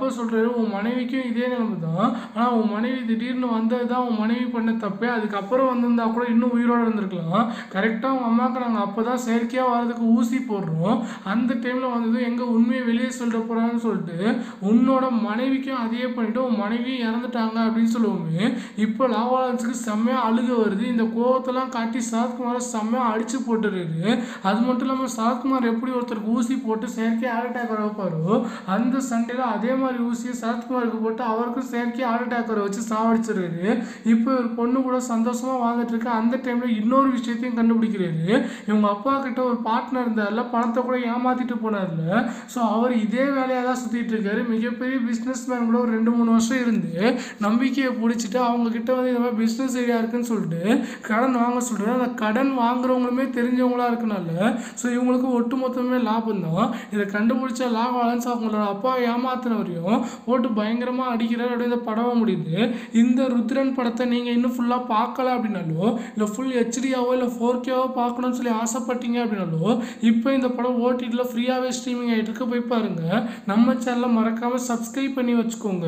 சொல்கிறாரு உன் மனைவிக்கும் இதே நிலைமை தான் ஆனால் உன் மனைவி திடீர்னு வந்தது தான் உன் மனைவி பண்ண தப்பே அதுக்கப்புறம் வந்திருந்தா கூட இன்னும் உயிரோடு இருந்திருக்கலாம் கரெக்டாக உங்கள் அம்மாவுக்கு நாங்கள் அப்போ தான் செயற்கையாக வரதுக்கு ஊசி போடுறோம் அந்த டைமில் வந்தது எங்கள் உண்மையை வெளியே சொல்லிட போகிறான்னு சொல்லிட்டு உன்னோட மனைவிக்கும் அதையே பண்ணிட்டு உன் மனைவியும் இறந்துட்டாங்க அப்படின்னு சொல்லுவோமே இப்போ லாவாலன்ஸுக்கு செம்மையாக அழுக வருது இந்த கோவத்தெல்லாம் காட்டி சரத்குமாரை செம்மையாக அடிச்சு போட்டுருது அது மட்டும் இல்லாமல் சரத்குமார் எப்படி ஒருத்தருக்கு ஊசி போட்டு செயற்கை ஹார்ட் அட்டாக் வர வைப்பாரோ அந்த சண்டையில் அதே மாதிரி ஊசியை சரத்குமாருக்கு போட்டு அவருக்கும் செயற்கை ஹார்ட் அட்டாக் வர வச்சு சாவடிச்சிடுறாரு இப்போ ஒரு பொண்ணு கூட சந்தோஷமா வாழ்ந்துட்டு இருக்கு அந்த டைம்ல இன்னொரு விஷயத்தையும் கண்டுபிடிக்கிறாரு இவங்க அப்பா கிட்ட ஒரு பார்ட்னர் இருந்தார்ல பணத்தை கூட ஏமாத்திட்டு போனார்ல ஸோ அவர் இதே வேலையாக தான் சுத்திட்டு இருக்காரு மிகப்பெரிய பிஸ்னஸ் மேன் கூட ஒரு ரெண்டு மூணு வருஷம் இருந்து நம்பிக்கையை பிடிச்சிட்டு அவங்க கிட்ட வந்து இந்த மாதிரி பிஸ்னஸ் ஐடியா இருக்குன்னு சொல்லிட்டு கடன் வாங்க சொல்றாரு அந்த கடன் வாங்குறவங்களுமே தெரிஞ்சவங்களா இருக்கனால ஸோ இவங்களுக்கு ஒட்டுமொத்தமே லாபம் தான் இதை கண்டுபிடிச்ச லாபம் அலன்ஸ் அவங்களோட அப்பா ஏமாத்தினவரையும் போட்டு பயங்கரமா அடிக்கிறார் அப்படியே இந்த படம் முடியுது இந்த ருத்ரன் படத்தை நீங்க இன்னும் ஃபுல்லா பார்க்கல அப்படின்னாலோ இல்லை ஃபுல் ஹெச்டியாவோ இல்லை ஃபோர் கேவோ பார்க்கணும்னு சொல்லி ஆசைப்பட்டீங்க அப்படின்னாலோ இப்போ இந்த படம் ஓடிடியில் ஃப்ரீயாகவே ஸ்ட்ரீமிங் ஆகிட்டு இருக்கு போய் பாருங்க நம்ம சேனலை மறக்காம சப்ஸ்கிரைப் பண்ணி வச்சுக்கோங்க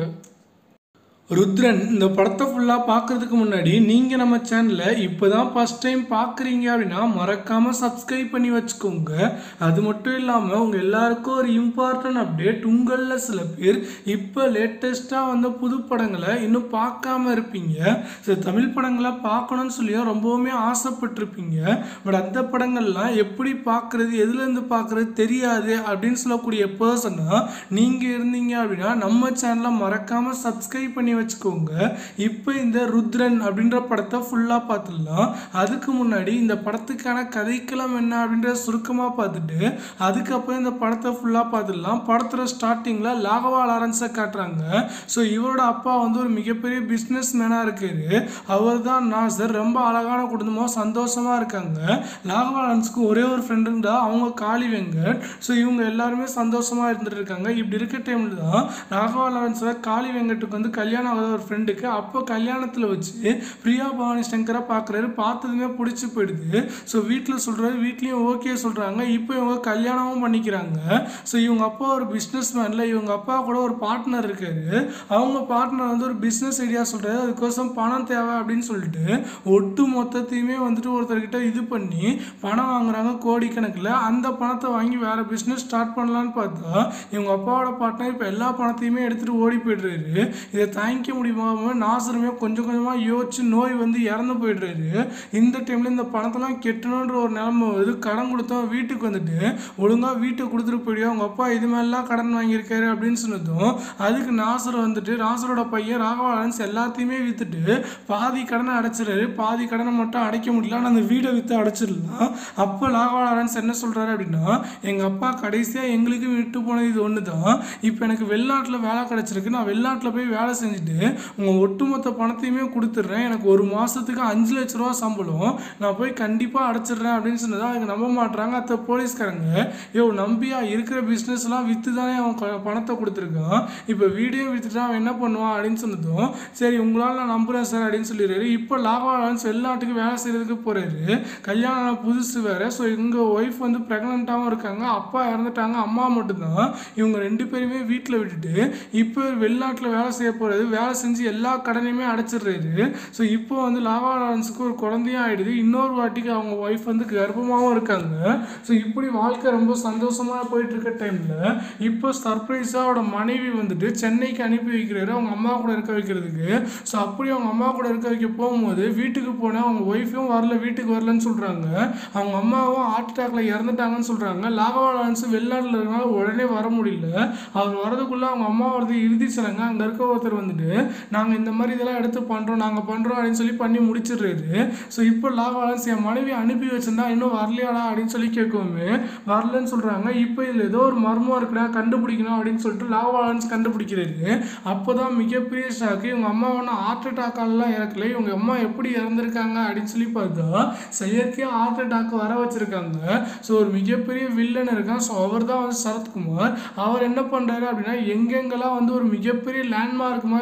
ருத்ரன் இந்த படத்தை ஃபுல்லாக பார்க்கறதுக்கு முன்னாடி நீங்கள் நம்ம சேனலை இப்போ தான் ஃபஸ்ட் டைம் பார்க்குறீங்க அப்படின்னா மறக்காமல் சப்ஸ்கிரைப் பண்ணி வச்சுக்கோங்க அது மட்டும் இல்லாமல் உங்கள் எல்லாருக்கும் ஒரு இம்பார்ட்டன்ட் அப்டேட் உங்களில் சில பேர் இப்போ லேட்டஸ்ட்டாக வந்த புது படங்களை இன்னும் பார்க்காம இருப்பீங்க ஸோ தமிழ் படங்களை பார்க்கணும்னு சொல்லியும் ரொம்பவுமே ஆசைப்பட்டிருப்பீங்க பட் அந்த படங்கள்லாம் எப்படி பார்க்குறது எதுலேருந்து பார்க்குறது தெரியாது அப்படின்னு சொல்லக்கூடிய பர்சனாக நீங்கள் இருந்தீங்க அப்படின்னா நம்ம சேனலை மறக்காமல் சப்ஸ்கிரைப் பண்ணி வச்சுக்கோங்க இப்போ இந்த ருத்ரன் அப்படின்ற படத்தை ஃபுல்லாக பார்த்துடலாம் அதுக்கு முன்னாடி இந்த படத்துக்கான கதைக்களம் என்ன அப்படின்றத சுருக்கமாக பார்த்துட்டு அதுக்கப்புறம் இந்த படத்தை ஃபுல்லாக பார்த்துடலாம் படத்தோட ஸ்டார்டிங்கில் லாகவா லாரன்ஸை காட்டுறாங்க ஸோ இவரோட அப்பா வந்து ஒரு மிகப்பெரிய பிஸ்னஸ் மேனாக இருக்காரு அவர் தான் நாசர் ரொம்ப அழகான குடும்பம் சந்தோஷமாக இருக்காங்க லாகவா லாரன்ஸ்க்கு ஒரே ஒரு ஃப்ரெண்டு தான் அவங்க காளி வெங்கட் ஸோ இவங்க எல்லாருமே சந்தோஷமாக இருந்துட்டு இருக்காங்க இப்படி இருக்க டைமில் தான் ராகவா லாரன்ஸில் காளி வெங்கட்டுக்கு வந்து கல்யாணம் ஆகாத ஒரு ஃப்ரெண்டுக்கு அப்போ கல்யாணத்தில் வச்சு பிரியா பவானி சங்கரை பார்க்குறாரு பார்த்ததுமே பிடிச்சி போயிடுது ஸோ வீட்டில் சொல்கிறாரு வீட்லேயும் ஓகே சொல்கிறாங்க இப்போ இவங்க கல்யாணமும் பண்ணிக்கிறாங்க ஸோ இவங்க அப்பா ஒரு பிஸ்னஸ் மேனில் இவங்க அப்பா கூட ஒரு பார்ட்னர் இருக்காரு அவங்க பார்ட்னர் வந்து ஒரு பிஸ்னஸ் ஐடியா சொல்கிறாரு அதுக்கோசம் பணம் தேவை அப்படின்னு சொல்லிட்டு ஒட்டு மொத்தத்தையுமே வந்துட்டு ஒருத்தர்கிட்ட இது பண்ணி பணம் வாங்குறாங்க கோடிக்கணக்கில் அந்த பணத்தை வாங்கி வேற பிஸ்னஸ் ஸ்டார்ட் பண்ணலான்னு பார்த்தா இவங்க அப்பாவோட பார்ட்னர் இப்போ எல்லா பணத்தையுமே எடுத்துகிட்டு ஓடி போயிடுறாரு இதை தாங்கிக்க முடியாம நாசருமே கொஞ்சம் கொஞ்சமாக யோசிச்சு நோய் வந்து இறந்து போயிடுறாரு இந்த டைமில் இந்த பணத்தெல்லாம் கெட்டணுன்ற ஒரு நிலைமை வருது கடன் கொடுத்தோம் வீட்டுக்கு வந்துட்டு ஒழுங்காக வீட்டை கொடுத்துட்டு போயிடுவோம் அவங்க அப்பா இது மாதிரிலாம் கடன் வாங்கியிருக்காரு அப்படின்னு சொன்னதும் அதுக்கு நாசர் வந்துட்டு நாசரோட பையன் ராகவாலன்ஸ் எல்லாத்தையுமே விற்றுட்டு பாதி கடனை அடைச்சிடுறாரு பாதி கடனை மட்டும் அடைக்க முடியல ஆனால் அந்த வீடை விற்று அடைச்சிடலாம் அப்போ ராகவாலன்ஸ் என்ன சொல்கிறாரு அப்படின்னா எங்கள் அப்பா கடைசியாக எங்களுக்கு விட்டு போனது இது ஒன்று தான் இப்போ எனக்கு வெளிநாட்டில் வேலை கிடச்சிருக்கு நான் வெளிநாட்டில் போய் வேலை செஞ்சுட்டு உங்கள் ஒட்டுமொத்த பணத்தையுமே கொடுத்துட்றேன் எனக்கு ஒரு மாதத்துக்கு அஞ்சு லட்ச ரூபா சம்பளம் நான் போய் கண்டிப்பாக அடைச்சிடுறேன் அப்படின்னு சொன்னதா அவங்க நம்ப மாட்றாங்க அத்த போலீஸ்காரங்க யோ நம்பியா இருக்கிற பிஸ்னஸ்லாம் விற்று தானே அவன் க- பணத்தை கொடுத்துருக்கான் இப்போ வீடியோ விற்றுட்டு அவன் என்ன பண்ணுவான் அப்படின்னு சொன்னதும் சரி உங்களால் நான் நம்புகிறேன் சார் அப்படின்னு சொல்லிடுறாரு இப்போ லாகவாலன்ஸ் வெளிநாட்டுக்கு வேலை செய்கிறதுக்கு போகிறாரு கல்யாணம் ஆன புதுசு வேறு ஸோ எங்கள் ஒய்ஃப் வந்து ப்ரெக்னெண்ட்டாகவும் இருக்காங்க அப்பா இறந்துட்டாங்க அம்மா மட்டும்தான் இவங்க ரெண்டு பேருமே வீட்டில் விட்டுட்டு இப்போ வெளிநாட்டில் வேலை செய்ய போகிறது வேலை செஞ்சு எல்லா கடனையுமே அடைச்சிடுறாரு ஸோ இப்போ வந்து லாவா லாரன்ஸுக்கு ஒரு குழந்தையும் ஆயிடுது இன்னொரு வாட்டிக்கு அவங்க ஒய்ஃப் வந்து கர்ப்பமாகவும் இருக்காங்க ஸோ இப்படி வாழ்க்கை ரொம்ப சந்தோஷமாக போயிட்டு இருக்க டைமில் இப்போ சர்ப்ரைஸாக அவரோட மனைவி வந்துட்டு சென்னைக்கு அனுப்பி வைக்கிறாரு அவங்க அம்மா கூட இருக்க வைக்கிறதுக்கு ஸோ அப்படி அவங்க அம்மா கூட இருக்க வைக்க போகும்போது வீட்டுக்கு போனால் அவங்க ஒய்ஃபும் வரல வீட்டுக்கு வரலன்னு சொல்கிறாங்க அவங்க அம்மாவும் ஹார்ட் அட்டாக்ல இறந்துட்டாங்கன்னு சொல்கிறாங்க லாகவா லாரன்ஸ் வெளிநாட்டில் இருக்கனால உடனே வர முடியல அவர் வரதுக்குள்ளே அவங்க அம்மா வரது இறுதி சடங்கு அங்கே இருக்க ஒருத்தர் வந்துட்டு நாங்கள் இந்த மாதிரி இதெல்லாம் எடுத்து பண்ணுறோம் நாங்கள் பண்ணுறோம் அப்படின்னு சொல்லி பண்ணி முடிச்சிடுறாரு ஸோ இப்போ லாகவாலன்ஸ் என் மனைவி அனுப்பி வச்சிருந்தா இன்னும் வரலையாடா அப்படின்னு சொல்லி கேட்கவுமே வரலன்னு சொல்கிறாங்க இப்போ இதில் ஏதோ ஒரு மர்மம் இருக்குடா கண்டுபிடிக்கணும் அப்படின்னு சொல்லிட்டு லாகவாலன்ஸ் கண்டுபிடிக்கிறாரு அப்போ தான் மிகப்பெரிய ஷாக்கு இவங்க அம்மா ஒன்றும் ஹார்ட் அட்டாக்காலலாம் இறக்கல இவங்க அம்மா எப்படி இறந்துருக்காங்க அப்படின்னு சொல்லி பார்த்தா செயற்கையாக ஹார்ட் அட்டாக் வர வச்சிருக்காங்க ஸோ ஒரு மிகப்பெரிய வில்லன் இருக்கான் ஸோ அவர் தான் வந்து சரத்குமார் அவர் என்ன பண்ணுறாரு அப்படின்னா எங்கெங்கெல்லாம் வந்து ஒரு மிகப்பெரிய லேண்ட்மார்க் மாதிரி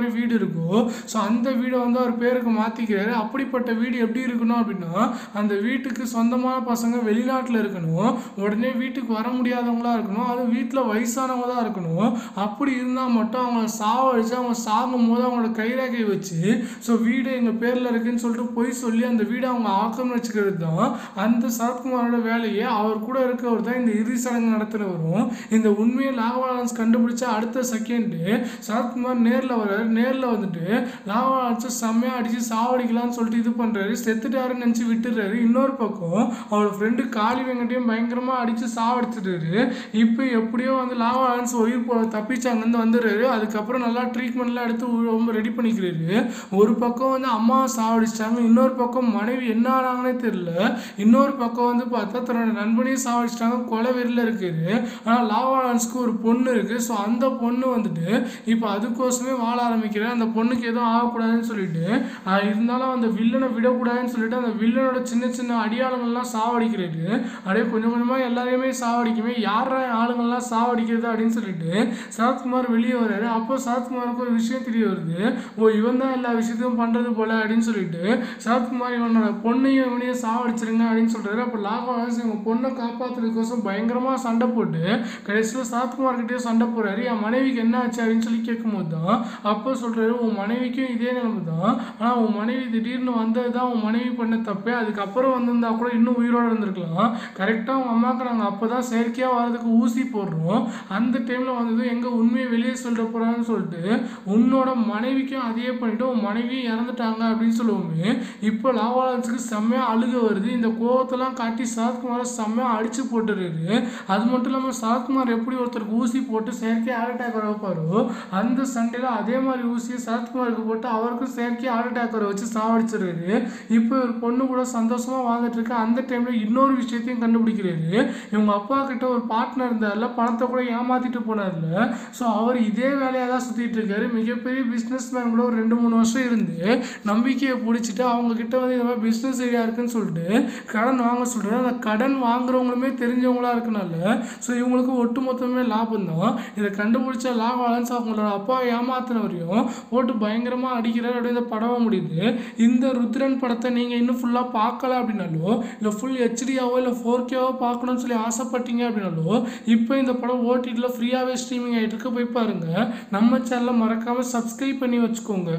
வீடு இருக்கோ ஸோ அந்த வீடை வந்து அவர் பேருக்கு மாற்றிக்கிறாரு அப்படிப்பட்ட வீடு எப்படி இருக்கணும் அப்படின்னா அந்த வீட்டுக்கு சொந்தமான பசங்க வெளிநாட்டில் இருக்கணும் உடனே வீட்டுக்கு வர முடியாதவங்களா இருக்கணும் அது வீட்டில் வயசானவங்க தான் இருக்கணும் அப்படி இருந்தால் மட்டும் அவங்கள சாவடிச்சு அவங்க சாகும் போது அவங்களோட கைரேகை வச்சு ஸோ வீடு எங்கள் பேரில் இருக்குன்னு சொல்லிட்டு போய் சொல்லி அந்த வீடை அவங்க ஆக்கம் வச்சுக்கிறது தான் அந்த சரத்குமாரோட வேலையே அவர் கூட இருக்கவர் தான் இந்த இறுதி சடங்கு நடத்துகிறவரும் இந்த உண்மையை லாகவாலன்ஸ் கண்டுபிடிச்ச அடுத்த செகண்டு சரத்குமார் நேரில் வர்றாரு நேரில் வந்துட்டு லாகவாலன்ஸை செம்மையாக அடித்து சாவடிக்கலாம்னு சொல்லிட்டு இது பண்ணுறாரு செத்துட்டாருன்னு நினச்சி விட்டுறாரு இன்னொரு பக்கம் அவரோட ஃப்ரெண்டு காளி வெங்கட்டையும் பயங்கரமாக அடித்து சாவடிச்சிட்டாரு இப்போ எப்படியோ வந்து லாகவாலன்ஸ் உயிர் போ தப்பிச்சாங்கன்னு வந்துடுறாரு அதுக்கப்புறம் நல்லா ட்ரீட்மெண்ட்லாம் எடுத்து உ- ரொம்ப ரெடி பண்ணிக்கிறாரு ஒரு பக்கம் வந்து அம்மா சாவடிச்சிட்டாங்க இன்னொரு பக்கம் மனைவி என்ன ஆனாங்கன்னே தெரியல இன்னொரு பக்கம் வந்து பார்த்தா தன்னோட நண்பனையும் சாவடிச்சிட்டாங்க கொலை வெறியில் இருக்குது ஆனால் லாவாலன்ஸ்க்கு ஒரு பொண்ணு இருக்குது ஸோ அந்த பொண்ணு வந்துட்டு இப்போ அதுக்கோசமே வாழ ஆரம்பிக்கிறேன் அந்த பொண்ணுக்கு எதுவும் ஆகக்கூடாதுன்னு சொல்லிட்டு ஆஹ் இருந்தாலும் அந்த வில்லனை விடக்கூடாதுன்னு சொல்லிட்டு அந்த வில்லனோட சின்ன சின்ன அடியாளங்கள்லாம் சாவடிக்கிறாரு அப்படியே கொஞ்சம் கொஞ்சமாக எல்லாரையுமே சாவடிக்குமே யாரா ஆளுங்கள்லாம் சாவடிக்கிறது அப்படின்னு சொல்லிட்டு சரத்குமார் வெளியே வர்றாரு அப்போ சரத்குமாருக்கு ஒரு விஷயம் தெரிய வருது ஓ இவன் தான் எல்லா விஷயத்தையும் பண்ணுறது போல அப்படின்னு சொல்லிட்டு சரத்குமார் இவனோட பொண்ணையும் இவனையும் சாவடிச்சிருங்க அப்படின்னு சொல்றாரு அப்போ லாகவாஸ் இவங்க பொண்ணை காப்பாற்றுறதுக்கோசம் பயங்கரமாக சண்டை போட்டு கடைசியில் சரத்குமார் கிட்டே சண்டை போறாரு என் மனைவிக்கு என்ன ஆச்சு அப்படின்னு சொல்லி கேட்கும்போது தான் அப்போ சொல்றாரு உன் மனைவிக்கும் இதே நிலைமை தான் ஆனால் உன் மனைவி திடீர்னு வந்தது தான் உன் மனைவி பண்ண தப்பே அதுக்கப்புறம் வந்திருந்தா கூட இன்னும் உயிரோட இருந்திருக்கலாம் கரெக்டாக உங்கள் அம்மாவுக்கு நாங்கள் அப்போ தான் செயற்கையாக வர்றதுக்கு ஊசி போடுறோம் அந்த டைமில் வந்தது எங்கே உண்மையை வெளியே சொல்லிட போகிறான்னு சொல்லிட்டு உன்னோட மனைவிக்கும் அதையே பண்ணிட்டு உன் மனைவியும் இறந்துட்டாங்க அப்படின்னு சொல்லுவோமே இப்போ லாவாலன்ஸுக்கு செம்மையாக அழுக வருது இந்த கோவத்தெல்லாம் காட்டி சரத்குமாரை செம்மையாக அடிச்சு போட்டுறாரு அது மட்டும் இல்லாமல் சரத்குமார் எப்படி ஒருத்தருக்கு ஊசி போட்டு செயற்கை ஹார்ட் அட்டாக் வர வைப்பாரோ அந்த சண்டையில் அதே மாதிரி ஊசியை சரத்குமாருக்கு போட்டு அவருக்கும் செயற்கை ஹார்ட் அட்டாக் வர வச்சு சாவடிச்சிடுறாரு இப்போ ஒரு பொண்ணு கூட சந்தோஷமாக வாழ்ந்துட்டு இருக்கு அந்த டைமில் இன்னொரு விஷயத்தையும் கண்டுபிடிக்கிறாரு இவங்க அப்பா கிட்ட ஒரு பார்ட்னர் இருந்தார்ல பணத்தை கூட ஏமாத்திட்டு போனார்ல ஸோ அவர் இதே வேலையாக தான் சுற்றிட்டு இருக்காரு மிகப்பெரிய பிஸ்னஸ் மேன் கூட ஒரு ரெண்டு மூணு வருஷம் இருந்து நம்பிக்கையை பிடிச்சிட்டு அவங்க கிட்ட வந்து இந்த மாதிரி பிஸ்னஸ் ஐடியா இருக்குன்னு சொல்லிட்டு கடன் வாங்க சொல்றாரு அந்த கடன் வாங்குறவங்களுமே தெரிஞ்சவங்களா இருக்கனால ஸோ இவங்களுக்கு ஒட்டு மொத்தமே லாபம் தான் இதை கண்டுபிடிச்ச லாபாலன்ஸ் அவங்களோட அப்பா ஏமாத்தினவரையும் போட்டு பயங்கரமாக அடிக்கிறார் அப்படியே இந்த படம் முடியுது இந்த ருத்ரன் படத்தை நீங்கள் இன்னும் ஃபுல்லாக பார்க்கல அப்படின்னாலோ இல்லை ஃபுல் ஹெச்டியாவோ இல்லை ஃபோர் கேவோ பார்க்கணும்னு சொல்லி ஆசைப்பட்டீங்க அப்படின்னாலோ இப்போ இந்த படம் ஓடிடியில் ஃப்ரீயாகவே ஸ்ட்ரீமிங் ஆகிட்டு இருக்கு போய் பாருங்க நம்ம சேனலை மறக்காமல் சப்ஸ்கிரைப் பண்ணி வச்சுக்கோங்க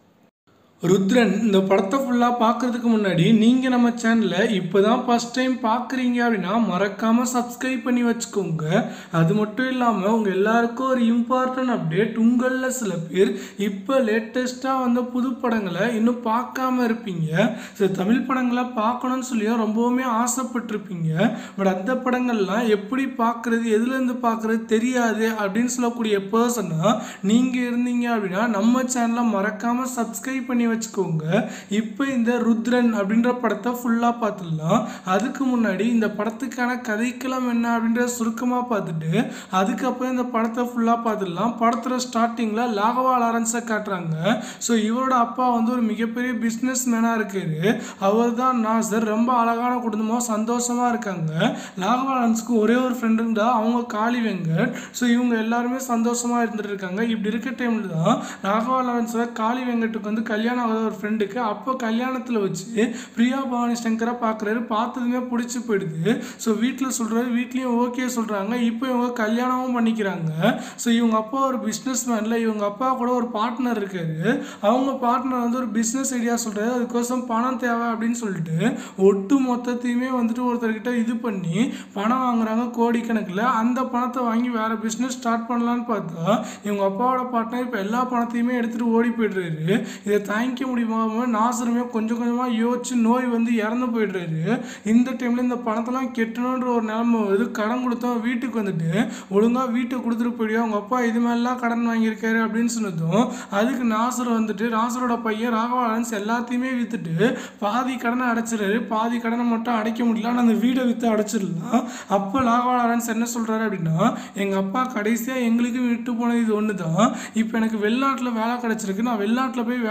ருத்ரன் இந்த படத்தை ஃபுல்லாக பார்க்கறதுக்கு முன்னாடி நீங்கள் நம்ம சேனலை இப்போ தான் ஃபஸ்ட் டைம் பார்க்குறீங்க அப்படின்னா மறக்காமல் சப்ஸ்கிரைப் பண்ணி வச்சுக்கோங்க அது மட்டும் இல்லாமல் உங்கள் எல்லாருக்கும் ஒரு இம்பார்ட்டன்ட் அப்டேட் உங்களில் சில பேர் இப்போ லேட்டஸ்ட்டாக வந்த புது படங்களை இன்னும் பார்க்காம இருப்பீங்க சில தமிழ் படங்களை பார்க்கணும்னு சொல்லியும் ரொம்பவுமே ஆசைப்பட்டிருப்பீங்க பட் அந்த படங்கள்லாம் எப்படி பார்க்குறது எதுலேருந்து பார்க்குறது தெரியாது அப்படின்னு சொல்லக்கூடிய பர்சனாக நீங்கள் இருந்தீங்க அப்படின்னா நம்ம சேனலை மறக்காமல் சப்ஸ்கிரைப் பண்ணி வச்சுக்கோங்க இப்போ இந்த ருத்ரன் அப்படின்ற படத்தை ஃபுல்லாக பார்த்துடலாம் அதுக்கு முன்னாடி இந்த படத்துக்கான கதைக்களம் என்ன அப்படின்ற சுருக்கமாக பார்த்துட்டு அதுக்கப்புறம் இந்த படத்தை ஃபுல்லாக பார்த்துடலாம் படத்தோட ஸ்டார்டிங்கில் லாகவா லாரன்ஸை காட்டுறாங்க ஸோ இவரோட அப்பா வந்து ஒரு மிகப்பெரிய பிஸ்னஸ் மேனாக இருக்காரு அவர் தான் நாசர் ரொம்ப அழகான குடும்பமாக சந்தோஷமாக இருக்காங்க லாகவா லாரன்ஸ்க்கு ஒரே ஒரு ஃப்ரெண்டு இருந்தா அவங்க காளி வெங்கட் ஸோ இவங்க எல்லாருமே சந்தோஷமாக இருந்துட்டு இருக்காங்க இப்படி இருக்க டைமில் தான் ராகவா லாரன்ஸோட காளி வெங்கட்டுக்கு வந்து கல்யாணம் ஆகாத ஒரு ஃப்ரெண்டுக்கு அப்போ கல்யாணத்தில் வச்சு பிரியா பவானி சங்கரை பார்க்குறாரு பார்த்ததுமே பிடிச்சி போயிடுது ஸோ வீட்டில் சொல்கிறாரு வீட்லேயும் ஓகே சொல்கிறாங்க இப்போ இவங்க கல்யாணமும் பண்ணிக்கிறாங்க ஸோ இவங்க அப்பா ஒரு பிஸ்னஸ் மேனில் இவங்க அப்பா கூட ஒரு பார்ட்னர் இருக்காரு அவங்க பார்ட்னர் வந்து ஒரு பிஸ்னஸ் ஐடியா சொல்கிறாரு அதுக்கோசம் பணம் தேவை அப்படின்னு சொல்லிட்டு ஒட்டு மொத்தத்தையுமே வந்துட்டு ஒருத்தர்கிட்ட இது பண்ணி பணம் வாங்குறாங்க கோடிக்கணக்கில் அந்த பணத்தை வாங்கி வேற பிஸ்னஸ் ஸ்டார்ட் பண்ணலான்னு பார்த்தா இவங்க அப்பாவோட பார்ட்னர் இப்போ எல்லா பணத்தையுமே எடுத்துகிட்டு ஓடி போயிடுறாரு இதை தாங்கிக்க முடியாம நாசருமே கொஞ்சம் கொஞ்சமாக யோசிச்சு நோய் வந்து இறந்து போயிடுறாரு இந்த டைமில் இந்த பணத்தெல்லாம் கெட்டணுன்ற ஒரு நிலைமை வருது கடன் கொடுத்தோம் வீட்டுக்கு வந்துட்டு ஒழுங்காக வீட்டை கொடுத்துட்டு போயிடுவோம் அவங்க அப்பா இது மாதிரிலாம் கடன் வாங்கியிருக்காரு அப்படின்னு சொன்னதும் அதுக்கு நாசர் வந்துட்டு நாசரோட பையன் ராகவாலன்ஸ் எல்லாத்தையுமே விற்றுட்டு பாதி கடனை அடைச்சிடுறாரு பாதி கடனை மட்டும் அடைக்க முடியல ஆனால் அந்த வீடை விற்று அடைச்சிடலாம் அப்போ ராகவாலன்ஸ் என்ன சொல்கிறாரு அப்படின்னா எங்கள் அப்பா கடைசியாக எங்களுக்கு விட்டு போனது இது ஒன்று தான் இப்போ எனக்கு வெளிநாட்டில் வேலை கிடச்சிருக்கு நான் வெளிநாட்டில் போய் வேலை செஞ்சுட்டு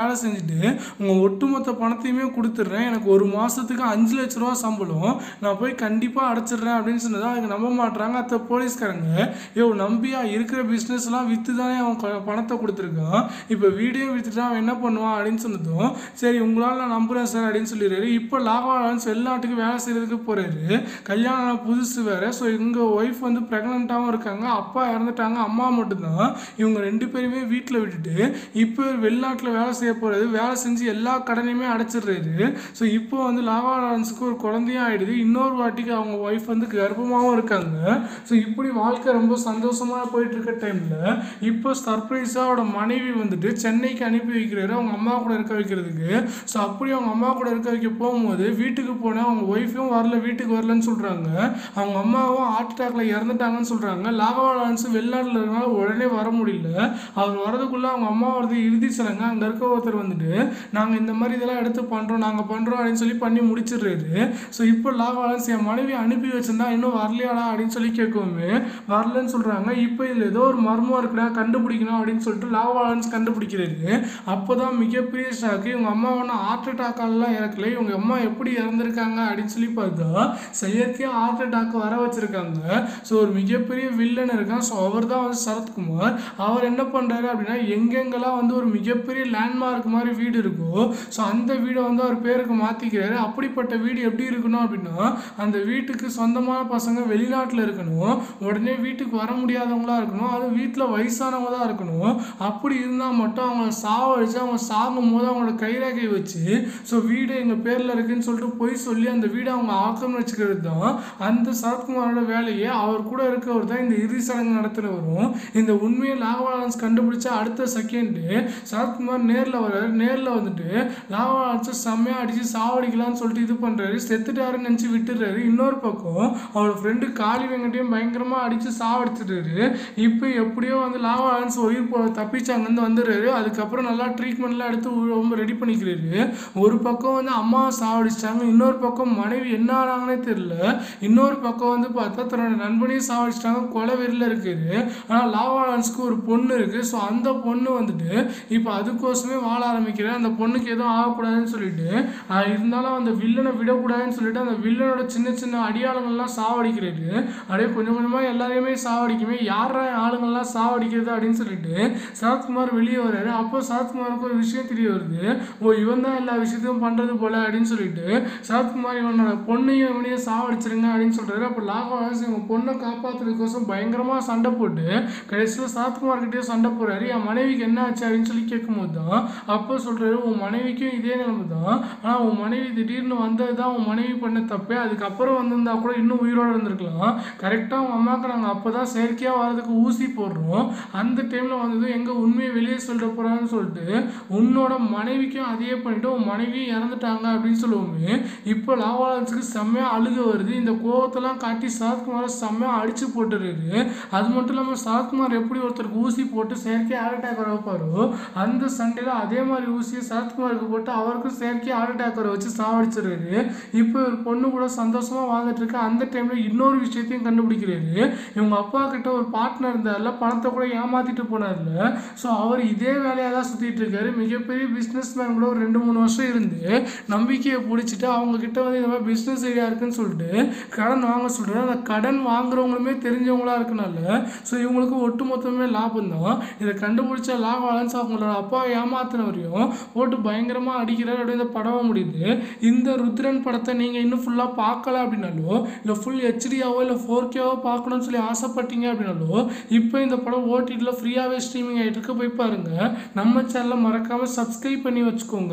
வச்சுட்டு உங்கள் ஒட்டுமொத்த பணத்தையுமே கொடுத்துட்றேன் எனக்கு ஒரு மாதத்துக்கு அஞ்சு லட்ச ரூபா சம்பளம் நான் போய் கண்டிப்பாக அடைச்சிடுறேன் அப்படின்னு சொன்னதா அதுக்கு நம்ப மாட்றாங்க அத்த போலீஸ்காரங்க யோ நம்பியா இருக்கிற பிஸ்னஸ்லாம் விற்று தானே அவன் க- பணத்தை கொடுத்துருக்கான் இப்போ வீடியோ விற்றுட்டு அவன் என்ன பண்ணுவான் அப்படின்னு சொன்னதும் சரி உங்களால் நான் நம்புகிறேன் சார் அப்படின்னு சொல்லிடுறாரு இப்போ லாகவாலன்ஸ் வெளிநாட்டுக்கு வேலை செய்கிறதுக்கு போகிறாரு கல்யாணம் ஆன புதுசு வேறு ஸோ எங்கள் ஒய்ஃப் வந்து ப்ரெக்னெண்ட்டாகவும் இருக்காங்க அப்பா இறந்துட்டாங்க அம்மா மட்டும்தான் இவங்க ரெண்டு பேருமே வீட்டில் விட்டுட்டு இப்போ இவர் வெளிநாட்டில் வேலை செய்ய போகிறது வேலை செஞ்சு எல்லா கடனையுமே அடைச்சிடுறாரு ஸோ இப்போ வந்து லாகவாலன்ஸுக்கு ஒரு குழந்தையும் ஆயிடுது இன்னொரு வாட்டிக்கு அவங்க ஒய்ஃப் வந்து கர்ப்பமாகவும் இருக்காங்க ஸோ இப்படி வாழ்க்கை ரொம்ப சந்தோஷமாக போயிட்டு இருக்க டைமில் இப்போ சர்ப்ரைஸாக அவரோட மனைவி வந்துட்டு சென்னைக்கு அனுப்பி வைக்கிறாரு அவங்க அம்மா கூட இருக்க வைக்கிறதுக்கு ஸோ அப்படி அவங்க அம்மா கூட இருக்க வைக்க போகும்போது வீட்டுக்கு போனால் அவங்க ஒய்ஃபும் வரல வீட்டுக்கு வரலன்னு சொல்கிறாங்க அவங்க அம்மாவும் ஹார்ட் அட்டாக்ல இறந்துட்டாங்கன்னு சொல்கிறாங்க லாகவாலான்ஸ் வெளிநாட்டில் இருக்கனால உடனே வர முடியல அவர் வரதுக்குள்ளே அவங்க அம்மா வரது இறுதி சடங்கு அங்கே இருக்க ஒருத்தர் வந்துட்டு நாங்கள் இந்த மாதிரி இதெல்லாம் எடுத்து பண்ணுறோம் நாங்கள் பண்ணுறோம் அப்படின்னு சொல்லி பண்ணி முடிச்சிடுறாரு ஸோ இப்போ லாகவாலன்ஸ் என் மனைவி அனுப்பி வச்சிருந்தா இன்னும் வரலையாடா அப்படின்னு சொல்லி கேட்கவுமே வரலன்னு சொல்கிறாங்க இப்போ இதில் ஏதோ ஒரு மர்மம் இருக்குடா கண்டுபிடிக்கணும் அப்படின்னு சொல்லிட்டு லாகவாலன்ஸ் கண்டுபிடிக்கிறாரு அப்போ தான் மிகப்பெரிய ஷாக்கு இவங்க அம்மா ஒன்றும் ஹார்ட் அட்டாக்காலலாம் இறக்கல இவங்க அம்மா எப்படி இறந்துருக்காங்க அப்படின்னு சொல்லி பார்த்தா செயற்கையாக ஹார்ட் அட்டாக் வர வச்சிருக்காங்க ஸோ ஒரு மிகப்பெரிய வில்லன் இருக்கான் ஸோ அவர் தான் வந்து சரத்குமார் அவர் என்ன பண்ணுறாரு அப்படின்னா எங்கெங்கெல்லாம் வந்து ஒரு மிகப்பெரிய லேண்ட்மார்க் மாதிரி வீடு இருக்கோ ஸோ அந்த வீடை வந்து அவர் பேருக்கு மாற்றிக்கிறாரு அப்படிப்பட்ட வீடு எப்படி இருக்கணும் அப்படின்னா அந்த வீட்டுக்கு சொந்தமான பசங்க வெளிநாட்டில் இருக்கணும் உடனே வீட்டுக்கு வர முடியாதவங்களா இருக்கணும் அது வீட்டில் வயசானவங்க தான் இருக்கணும் அப்படி இருந்தால் மட்டும் அவங்கள சாவடிச்சு அவங்க சாகும் போது அவங்களோட கைரேகை வச்சு ஸோ வீடு எங்கள் பேரில் இருக்குன்னு சொல்லிட்டு போய் சொல்லி அந்த வீடை அவங்க ஆக்கம்னு வச்சுக்கிறது தான் அந்த சரத்குமாரோட வேலையை அவர் கூட இருக்கவர் தான் இந்த இறுதி சடங்கு நடத்துகிறவரும் இந்த உண்மையை லாகவாலன்ஸ் கண்டுபிடிச்ச அடுத்த செகண்டு சரத்குமார் நேரில் வர்றாரு நேரில் வந்துட்டு லாகவாலன்ஸை செம்மையாக அடித்து சாவடிக்கலாம்னு சொல்லிட்டு இது பண்ணுறாரு செத்துட்டாருன்னு நினச்சி விட்டுறாரு இன்னொரு பக்கம் அவரோட ஃப்ரெண்டு காளி வெங்கட்டையும் பயங்கரமாக அடித்து சாவடிச்சிட்டாரு இப்போ எப்படியோ வந்து லாகவாலன்ஸ் உயிர் போ தப்பிச்சு அங்கேருந்து வந்துடுறாரு அதுக்கப்புறம் நல்லா ட்ரீட்மெண்ட்லாம் எடுத்து உ- ரொம்ப ரெடி பண்ணிக்கிறாரு ஒரு பக்கம் வந்து அம்மாவை சாவடிச்சிட்டாங்க இன்னொரு பக்கம் மனைவி என்ன ஆனாங்கன்னே தெரியல இன்னொரு பக்கம் வந்து பார்த்தா தன்னோட நண்பனையும் சாவடிச்சிட்டாங்க கொலை வெறியில் இருக்குது ஆனால் லாவாலன்ஸ்க்கு ஒரு பொண்ணு இருக்குது ஸோ அந்த பொண்ணு வந்துட்டு இப்போ அதுக்கோசமே வாழ ஆரம்பிக்கிறேன் அந்த பொண்ணுக்கு எதுவும் ஆகக்கூடாதுன்னு சொல்லிட்டு ஆஹ் இருந்தாலும் அந்த வில்லனை விடக்கூடாதுன்னு சொல்லிட்டு அந்த வில்லனோட சின்ன சின்ன அடியாளங்கள்லாம் சாவடிக்கிறாரு அப்படியே கொஞ்சம் கொஞ்சமாக எல்லாரையுமே சாவடிக்குமே யாரா ஆளுங்கள்லாம் சாவடிக்கிறது அப்படின்னு சொல்லிட்டு சரத்குமார் வெளியே வர்றாரு அப்போ சரத்குமாருக்கு ஒரு விஷயம் தெரிய வருது ஓ இவன் தான் எல்லா விஷயத்தையும் பண்ணுறது போல அப்படின்னு சொல்லிட்டு சரத்குமார் இவனோட பொண்ணையும் இவனையும் சாவடிச்சிருங்க அப்படின்னு சொல்றாரு அப்போ லாகவாஸ் இவங்க பொண்ணை காப்பாற்றுறதுக்கோசம் பயங்கரமாக சண்டை போட்டு கடைசியில் சரத்குமார் கிட்டே சண்டை போறாரு என் மனைவிக்கு என்ன ஆச்சு அப்படின்னு சொல்லி கேட்கும்போது தான் அப்போ சொல்றாரு உன் மனைவிக்கும் இதே நிலைமை தான் ஆனால் உன் மனைவி திடீர்னு வந்தது தான் உன் மனைவி பண்ண தப்பே அதுக்கப்புறம் வந்திருந்தா கூட இன்னும் உயிரோடு இருந்திருக்கலாம் கரெக்டாக உங்கள் அம்மாவுக்கு நாங்கள் அப்போ தான் செயற்கையாக வரதுக்கு ஊசி போடுறோம் அந்த டைமில் வந்தது எங்கே உண்மையை வெளியே சொல்லிட போகிறான்னு சொல்லிட்டு உன்னோட மனைவிக்கும் அதையே பண்ணிட்டு உன் மனைவியும் இறந்துட்டாங்க அப்படின்னு சொல்லுவோமே இப்போ லாவாலன்ஸுக்கு செம்மையாக அழுக வருது இந்த கோவத்தெல்லாம் காட்டி சரத்குமாரை செம்மையாக அடிச்சு போட்டுறாரு அது மட்டும் இல்லாமல் சரத்குமார் எப்படி ஒருத்தருக்கு ஊசி போட்டு செயற்கை ஹார்ட் அட்டாக் வர வைப்பாரோ அந்த சண்டையில் அதே மாதிரி ஊசியை சரத்குமாருக்கு போட்டு அவருக்கும் செயற்கை ஹார்ட் அட்டாக் வர வச்சு சாவடிச்சிடுறாரு இப்போ ஒரு பொண்ணு கூட சந்தோஷமாக வாழ்ந்துட்டு இருக்கு அந்த டைமில் இன்னொரு விஷயத்தையும் கண்டுபிடிக்கிறாரு இவங்க அப்பா கிட்ட ஒரு பார்ட்னர் இருந்தார்ல பணத்தை கூட ஏமாத்திட்டு போனார்ல ஸோ அவர் இதே வேலையாக தான் சுற்றிட்டு இருக்காரு மிகப்பெரிய பிஸ்னஸ் மேன் கூட ஒரு ரெண்டு மூணு வருஷம் இருந்து நம்பிக்கையை பிடிச்சிட்டு அவங்க கிட்ட வந்து இந்த மாதிரி பிஸ்னஸ் ஐடியா இருக்குன்னு சொல்லிட்டு கடன் வாங்க சொல்றாரு அந்த கடன் வாங்குறவங்களுமே தெரிஞ்சவங்களா இருக்கனால ஸோ இவங்களுக்கு ஒட்டுமொத்தமே லாபம் தான் இதை கண்டுபிடிச்ச லாபாலன்ஸ் அவங்களோட அப்பா ஏமாத்தினவரையும் போட்டு பயங்கரமாக அடிக்கிறார் அப்படியே இந்த படம் முடியுது இந்த ருத்ரன் படத்தை நீங்கள் இன்னும் ஃபுல்லாக பார்க்கல அப்படின்னாலோ இல்லை ஃபுல் ஹெச்டியாவோ இல்லை ஃபோர் கேவோ பார்க்கணும்னு சொல்லி ஆசைப்பட்டீங்க அப்படின்னாலோ இப்போ இந்த படம் ஓடிடியில் ஃப்ரீயாகவே ஸ்ட்ரீமிங் ஆகிட்டு இருக்கு போய் பாருங்க நம்ம சேனலை மறக்காமல் சப்ஸ்கிரைப் பண்ணி வச்சுக்கோங்க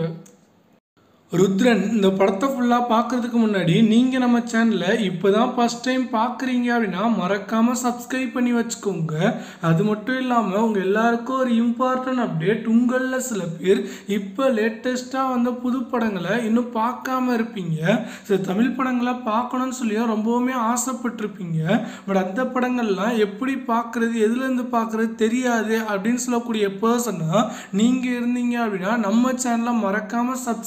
ருத்ரன் இந்த படத்தை ஃபுல்லாக பார்க்கறதுக்கு முன்னாடி நீங்கள் நம்ம சேனலை இப்போ தான் ஃபஸ்ட் டைம் பார்க்குறீங்க அப்படின்னா மறக்காமல் சப்ஸ்கிரைப் பண்ணி வச்சுக்கோங்க அது மட்டும் இல்லாமல் உங்கள் எல்லாருக்கும் ஒரு இம்பார்ட்டன்ட் அப்டேட் உங்களில் சில பேர் இப்போ லேட்டஸ்ட்டாக வந்த புது படங்களை இன்னும் பார்க்காம இருப்பீங்க ஸோ தமிழ் படங்களை பார்க்கணும்னு சொல்லியும் ரொம்பவுமே ஆசைப்பட்டிருப்பீங்க பட் அந்த படங்கள்லாம் எப்படி பார்க்குறது எதுலேருந்து பார்க்குறது தெரியாது அப்படின்னு சொல்லக்கூடிய பர்சனாக நீங்கள் இருந்தீங்க அப்படின்னா நம்ம சேனலை மறக்காமல் சப்ஸ்கிரைப் பண்ணி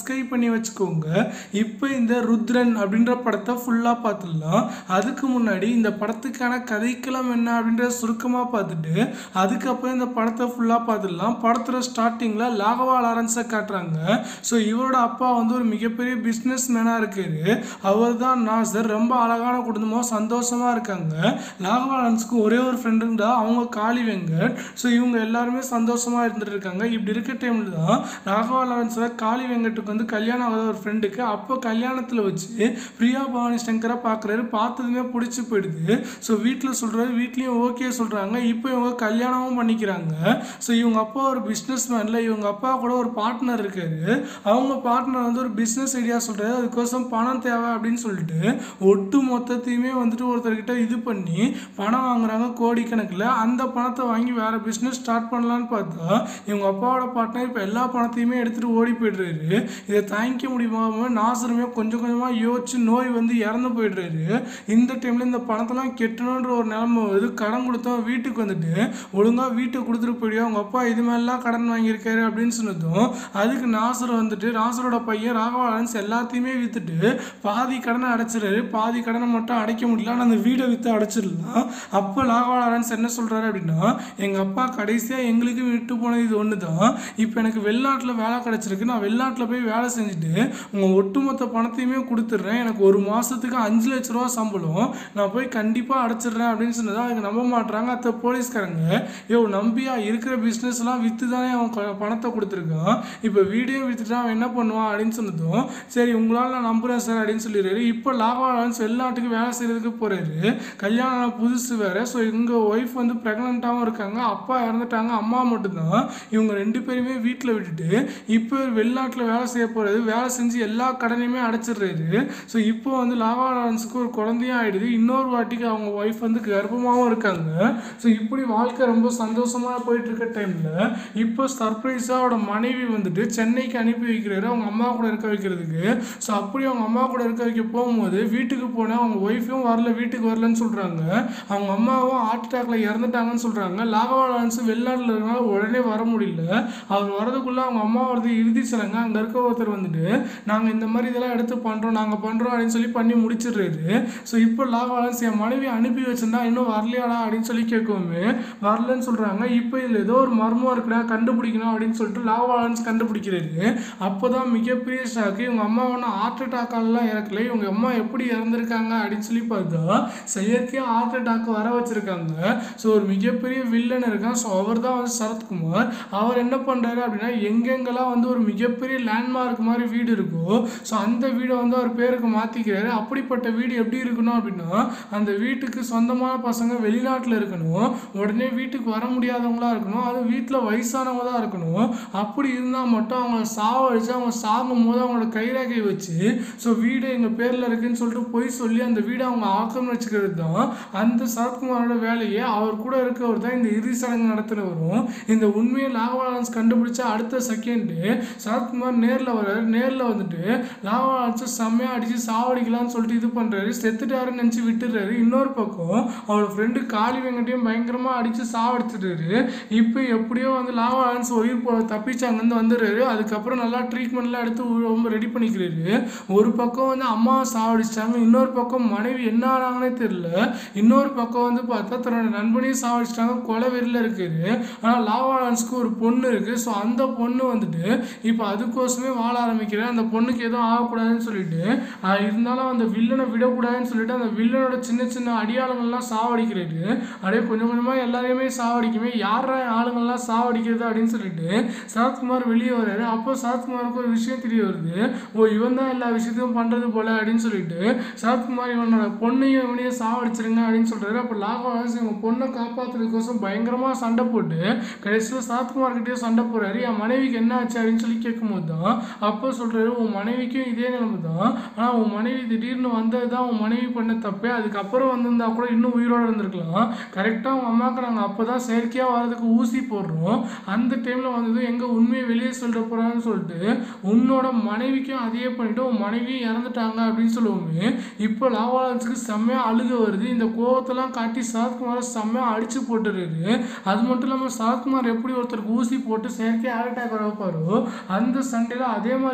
வச்சுக்கோங்க இப்போ இந்த ருத்ரன் அப்படின்ற படத்தை ஃபுல்லாக பார்த்துடலாம் அதுக்கு முன்னாடி இந்த படத்துக்கான கதைக்களம் என்ன அப்படின்றத சுருக்கமாக பார்த்துட்டு அதுக்கப்புறம் இந்த படத்தை ஃபுல்லாக பார்த்துடலாம் படத்தில் ஸ்டார்டிங்கில் லாகவா லாரன்ஸை காட்டுறாங்க ஸோ இவரோட அப்பா வந்து ஒரு மிகப்பெரிய பிஸ்னஸ் மேனாக இருக்காரு அவர் தான் நாசர் ரொம்ப அழகான குடும்பமாக சந்தோஷமாக இருக்காங்க லாகவா லாரன்ஸ்க்கு ஒரே ஒரு ஃப்ரெண்டுண்டா அவங்க காளி வெங்கட் ஸோ இவங்க எல்லாருமே சந்தோஷமாக இருந்துட்டு இருக்காங்க இப்படி இருக்க டைமில் தான் ராகவா லாரன்ஸில் காளி வெங்கட்டுக்கு வந்து கல்யாணம் ஆகாத ஒரு ஃப்ரெண்டுக்கு அப்போ கல்யாணத்தில் வச்சு பிரியா பவானி சங்கரை பார்க்குறாரு பார்த்ததுமே பிடிச்சி போயிடுது ஸோ வீட்டில் சொல்கிறாரு வீட்லேயும் ஓகே சொல்கிறாங்க இப்போ இவங்க கல்யாணமும் பண்ணிக்கிறாங்க ஸோ இவங்க அப்பா ஒரு பிஸ்னஸ் மேனில் இவங்க அப்பா கூட ஒரு பார்ட்னர் இருக்காரு அவங்க பார்ட்னர் வந்து ஒரு பிஸ்னஸ் ஐடியா சொல்கிறாரு அதுக்கோசம் பணம் தேவை அப்படின்னு சொல்லிட்டு ஒட்டு மொத்தத்தையுமே வந்துட்டு ஒருத்தர்கிட்ட இது பண்ணி பணம் வாங்குறாங்க கோடிக்கணக்கில் அந்த பணத்தை வாங்கி வேற பிஸ்னஸ் ஸ்டார்ட் பண்ணலான்னு பார்த்தா இவங்க அப்பாவோட பார்ட்னர் இப்போ எல்லா பணத்தையுமே எடுத்துகிட்டு ஓடி போயிடுறாரு இதை தாங்கிக்க முடியாம நாசருமே கொஞ்சம் கொஞ்சமாக யோசிச்சு நோய் வந்து இறந்து போயிடுறாரு இந்த டைமில் இந்த பணத்தெல்லாம் கெட்டணுன்ற ஒரு நிலைமை வருது கடன் கொடுத்தோம் வீட்டுக்கு வந்துட்டு ஒழுங்காக வீட்டை கொடுத்துட்டு போயிடுவோம் அவங்க அப்பா இது மாதிரிலாம் கடன் வாங்கியிருக்காரு அப்படின்னு சொன்னதும் அதுக்கு நாசர் வந்துட்டு நாசரோட பையன் ராகவாலன்ஸ் எல்லாத்தையுமே விற்றுட்டு பாதி கடனை அடைச்சிடுறாரு பாதி கடனை மட்டும் அடைக்க முடியல ஆனால் அந்த வீடை விற்று அடைச்சிடலாம் அப்போ ராகவாலன்ஸ் என்ன சொல்கிறாரு அப்படின்னா எங்கள் அப்பா கடைசியாக எங்களுக்கு விட்டு போனது இது ஒன்று தான் இப்போ எனக்கு வெளிநாட்டில் வேலை கிடச்சிருக்கு நான் வெளிநாட்டில் போய் வேலை செஞ்சுட்டு உங்கள் ஒட்டுமொத்த பணத்தையுமே கொடுத்துட்றேன் எனக்கு ஒரு மாதத்துக்கு அஞ்சு லட்ச ரூபா சம்பளம் நான் போய் கண்டிப்பாக அடைச்சிடுறேன் அப்படின்னு சொன்னதா அவங்க நம்ப மாட்றாங்க அத்த போலீஸ்காரங்க யோ நம்பியா இருக்கிற பிஸ்னஸ்லாம் விற்று தானே அவன் க- பணத்தை கொடுத்துருக்கான் இப்போ வீடியோ விற்றுட்டு அவன் என்ன பண்ணுவான் அப்படின்னு சொன்னதும் சரி உங்களால் நான் நம்புகிறேன் சார் அப்படின்னு சொல்லிடுறாரு இப்போ லாகவாலன்ஸ் வெளிநாட்டுக்கு வேலை செய்கிறதுக்கு போகிறாரு கல்யாணம் ஆன புதுசு வேறு ஸோ எங்கள் ஒய்ஃப் வந்து ப்ரெக்னெண்ட்டாகவும் இருக்காங்க அப்பா இறந்துட்டாங்க அம்மா மட்டும்தான் இவங்க ரெண்டு பேருமே வீட்டில் விட்டுட்டு இப்போ இவர் வெளிநாட்டில் வேலை செய்ய போகிறது வேலை செஞ்சு எல்லா கடனையுமே அடைச்சிடுறாரு ஸோ இப்போ வந்து லாவா லாரன்ஸுக்கு ஒரு குழந்தையும் ஆயிடுது இன்னொரு வாட்டிக்கு அவங்க ஒய்ஃப் வந்து கர்ப்பமாகவும் இருக்காங்க ஸோ இப்படி வாழ்க்கை ரொம்ப சந்தோஷமாக போயிட்டு இருக்க டைமில் இப்போ சர்ப்ரைஸாக அவரோட மனைவி வந்துட்டு சென்னைக்கு அனுப்பி வைக்கிறாரு அவங்க அம்மா கூட இருக்க வைக்கிறதுக்கு ஸோ அப்படி அவங்க அம்மா கூட இருக்க வைக்க போகும்போது வீட்டுக்கு போனால் அவங்க ஒய்ஃபும் வரல வீட்டுக்கு வரலன்னு சொல்கிறாங்க அவங்க அம்மாவும் ஹார்ட் அட்டாக்ல இறந்துட்டாங்கன்னு சொல்கிறாங்க லாகவா லாரன்ஸ் வெளிநாட்டில் இருக்கனால உடனே வர முடியல அவர் வரதுக்குள்ளே அவங்க அம்மா வரது இறுதி சடங்கு அங்கே இருக்க ஒருத்தர் வந்துட்டு நாங்கள் இந்த மாதிரி இதெல்லாம் எடுத்து பண்ணுறோம் நாங்கள் பண்ணுறோம் அப்படின்னு சொல்லி பண்ணி முடிச்சிடுறாரு ஸோ இப்போ லாகவாலன்ஸ் என் மனைவி அனுப்பி வச்சிருந்தா இன்னும் வரலையாடா அப்படின்னு சொல்லி கேட்கவுமே வரலன்னு சொல்கிறாங்க இப்போ இதில் ஏதோ ஒரு மர்மம் இருக்குடா கண்டுபிடிக்கணும் அப்படின்னு சொல்லிட்டு லாகவாலன்ஸ் கண்டுபிடிக்கிறாரு அப்போ தான் மிகப்பெரிய ஷாக்கு இவங்க அம்மா ஒன்றும் ஹார்ட் அட்டாக்காலலாம் இறக்கல இவங்க அம்மா எப்படி இறந்துருக்காங்க அப்படின்னு சொல்லி பார்த்தா செயற்கையாக ஹார்ட் அட்டாக் வர வச்சிருக்காங்க ஸோ ஒரு மிகப்பெரிய வில்லன் இருக்கான் ஸோ அவர் தான் வந்து சரத்குமார் அவர் என்ன பண்ணுறாரு அப்படின்னா எங்கெங்கெல்லாம் வந்து ஒரு மிகப்பெரிய லேண்ட்மார்க் மாதிரி வீடு இருக்கோ ஸோ அந்த வீடை வந்து அவர் பேருக்கு மாற்றிக்கிறாரு அப்படிப்பட்ட வீடு எப்படி இருக்கணும் அப்படின்னா அந்த வீட்டுக்கு சொந்தமான பசங்க வெளிநாட்டில் இருக்கணும் உடனே வீட்டுக்கு வர முடியாதவங்களா இருக்கணும் அது வீட்டில் வயசானவங்க தான் இருக்கணும் அப்படி இருந்தால் மட்டும் அவங்கள சாவடிச்சு அவங்க சாகும் போது அவங்களோட கைரேகை வச்சு ஸோ வீடு எங்கள் பேரில் இருக்குன்னு சொல்லிட்டு போய் சொல்லி அந்த வீடை அவங்க ஆக்கம் வச்சுக்கிறது தான் அந்த சரத்குமாரோட வேலையை அவர் கூட இருக்கவர் தான் இந்த இறுதி சடங்கு நடத்துகிறவரும் இந்த உண்மையை லாகவாலன்ஸ் கண்டுபிடிச்ச அடுத்த செகண்டு சரத்குமார் நேரில் வர்றாரு நேரில் வந்துட்டு லாகவாலன்ஸை செம்மையாக அடித்து சாவடிக்கலாம்னு சொல்லிட்டு இது பண்ணுறாரு செத்துட்டாருன்னு நினச்சி விட்டுறாரு இன்னொரு பக்கம் அவரோட ஃப்ரெண்டு காளி வெங்கட்டையும் பயங்கரமாக அடித்து சாவடிச்சிட்டாரு இப்போ எப்படியோ வந்து லாகவாலன்ஸ் உயிர் போ தப்பிச்சு அங்கேருந்து வந்துடுறாரு அதுக்கப்புறம் நல்லா ட்ரீட்மெண்ட்லாம் எடுத்து உ- ரொம்ப ரெடி பண்ணிக்கிறாரு ஒரு பக்கம் வந்து அம்மாவை சாவடிச்சிட்டாங்க இன்னொரு பக்கம் மனைவி என்ன ஆனாங்கன்னே தெரியல இன்னொரு பக்கம் வந்து பார்த்தா தன்னோட நண்பனையும் சாவடிச்சிட்டாங்க கொலை வெறியில் இருக்காரு ஆனால் லாவாலன்ஸ்க்கு ஒரு பொண்ணு இருக்கு ஸோ அந்த பொண்ணு வந்துட்டு இப்போ அதுக்கோசமே வாழ ஆரம்பிக்கிறேன் அந்த பொண்ணுக்கு எதுவும் ஆகக்கூடாதுன்னு சொல்லிட்டு ஆஹ் இருந்தாலும் அந்த வில்லனை விடக்கூடாதுன்னு சொல்லிட்டு அந்த வில்லனோட சின்ன சின்ன அடியாளங்கள்லாம் சாவடிக்கிறாரு அப்படியே கொஞ்சம் கொஞ்சமாக எல்லாரையுமே சாவடிக்குமே யாரா ஆளுங்கள்லாம் சாவடிக்கிறது அப்படின்னு சொல்லிட்டு சரத்குமார் வெளியே வர்றாரு அப்போ சரத்குமாருக்கு ஒரு விஷயம் தெரிய வருது ஓ இவன் தான் எல்லா விஷயத்தையும் பண்ணுறது போல அப்படின்னு சொல்லிட்டு சரத்குமார் இவனோட பொண்ணையும் இவனையும் சாவடிச்சிருங்க அப்படின்னு சொல்றாரு அப்போ லாகவாஸ் இவங்க பொண்ணை காப்பாற்றுறதுக்கோசம் பயங்கரமாக சண்டை போட்டு கடைசியில் சரத்குமார் கிட்டே சண்டை போடுறாரு என் மனைவிக்கு என்ன ஆச்சு அப்படின்னு சொல்லி கேட்கும்போது தான் அப்போ சொல்றாரு உன் மனைவிக்கும் இதே நிலைமை தான் ஆனால் உன் மனைவி திடீர்னு வந்தது தான் உன் மனைவி பண்ண தப்பே அதுக்கப்புறம் வந்திருந்தா கூட இன்னும் உயிரோட இருந்திருக்கலாம் கரெக்டாக உங்கள் அம்மாவுக்கு நாங்கள் அப்போ தான் செயற்கையாக வர்றதுக்கு ஊசி போடுறோம் அந்த டைமில் வந்தது எங்கே உண்மையை வெளியே சொல்லிட போகிறான்னு சொல்லிட்டு உன்னோட மனைவிக்கும் அதையே பண்ணிட்டு உன் மனைவியும் இறந்துட்டாங்க அப்படின்னு சொல்லுவோமே இப்போ லாவாலன்ஸுக்கு செம்மையாக அழுக வருது இந்த கோவத்தெல்லாம் காட்டி சரத்குமாரை செம்மையாக அடிச்சு போட்டுறாரு அது மட்டும் இல்லாமல் சரத்குமார் எப்படி ஒருத்தருக்கு ஊசி போட்டு செயற்கை ஹார்ட் அட்டாக் வர வைப்பாரோ அந்த சண்டையில் அதே மாதிரி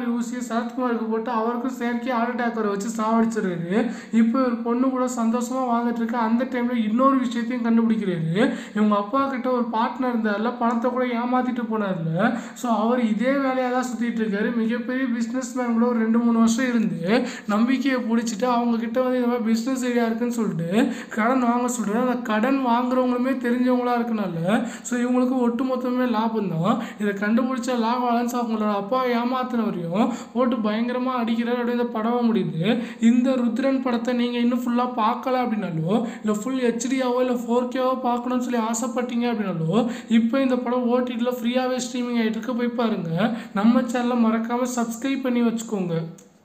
மாதிரி ஊசியை சரத்குமாருக்கு போட்டு அவருக்கும் செயற்கை ஹார்ட் அட்டாக் வர வச்சு சாவடிச்சிடுறாரு இப்போ ஒரு பொண்ணு கூட சந்தோஷமா வாழ்ந்துட்டு இருக்கு அந்த டைம்ல இன்னொரு விஷயத்தையும் கண்டுபிடிக்கிறாரு இவங்க அப்பா கிட்ட ஒரு பார்ட்னர் இருந்தார்ல பணத்தை கூட ஏமாத்திட்டு போனார்ல ஸோ அவர் இதே வேலையாக தான் சுத்திட்டு இருக்காரு மிகப்பெரிய பிஸ்னஸ் மேன் கூட ஒரு ரெண்டு மூணு வருஷம் இருந்து நம்பிக்கையை பிடிச்சிட்டு அவங்க கிட்ட வந்து இந்த மாதிரி பிஸ்னஸ் ஐடியா இருக்குன்னு சொல்லிட்டு கடன் வாங்க சொல்றாரு அந்த கடன் வாங்குறவங்களுமே தெரிஞ்சவங்களா இருக்கனால ஸோ இவங்களுக்கு ஒட்டு மொத்தமே லாபம் தான் இதை கண்டுபிடிச்ச லாபம் அலன்ஸ் அவங்களோட அப்பா ஏமாத்தினவரையும் போட்டு பயங்கரமா அடிக்கிறார் அப்படியே இந்த படம் முடியுது இந்த ருத்ரன் படத்தை நீங்க இன்னும் ஃபுல்லா பார்க்கல அப்படின்னாலோ இல்லை ஃபுல் ஹெச்டியாவோ இல்லை ஃபோர் கேவோ பார்க்கணும்னு சொல்லி ஆசைப்பட்டீங்க அப்படின்னாலோ இப்போ இந்த படம் ஓடிடியில் ஃப்ரீயாகவே ஸ்ட்ரீமிங் ஆகிட்டு இருக்கு போய் பாருங்க நம்ம சேனலை மறக்காம சப்ஸ்கிரைப் பண்ணி வச்சுக்கோங்க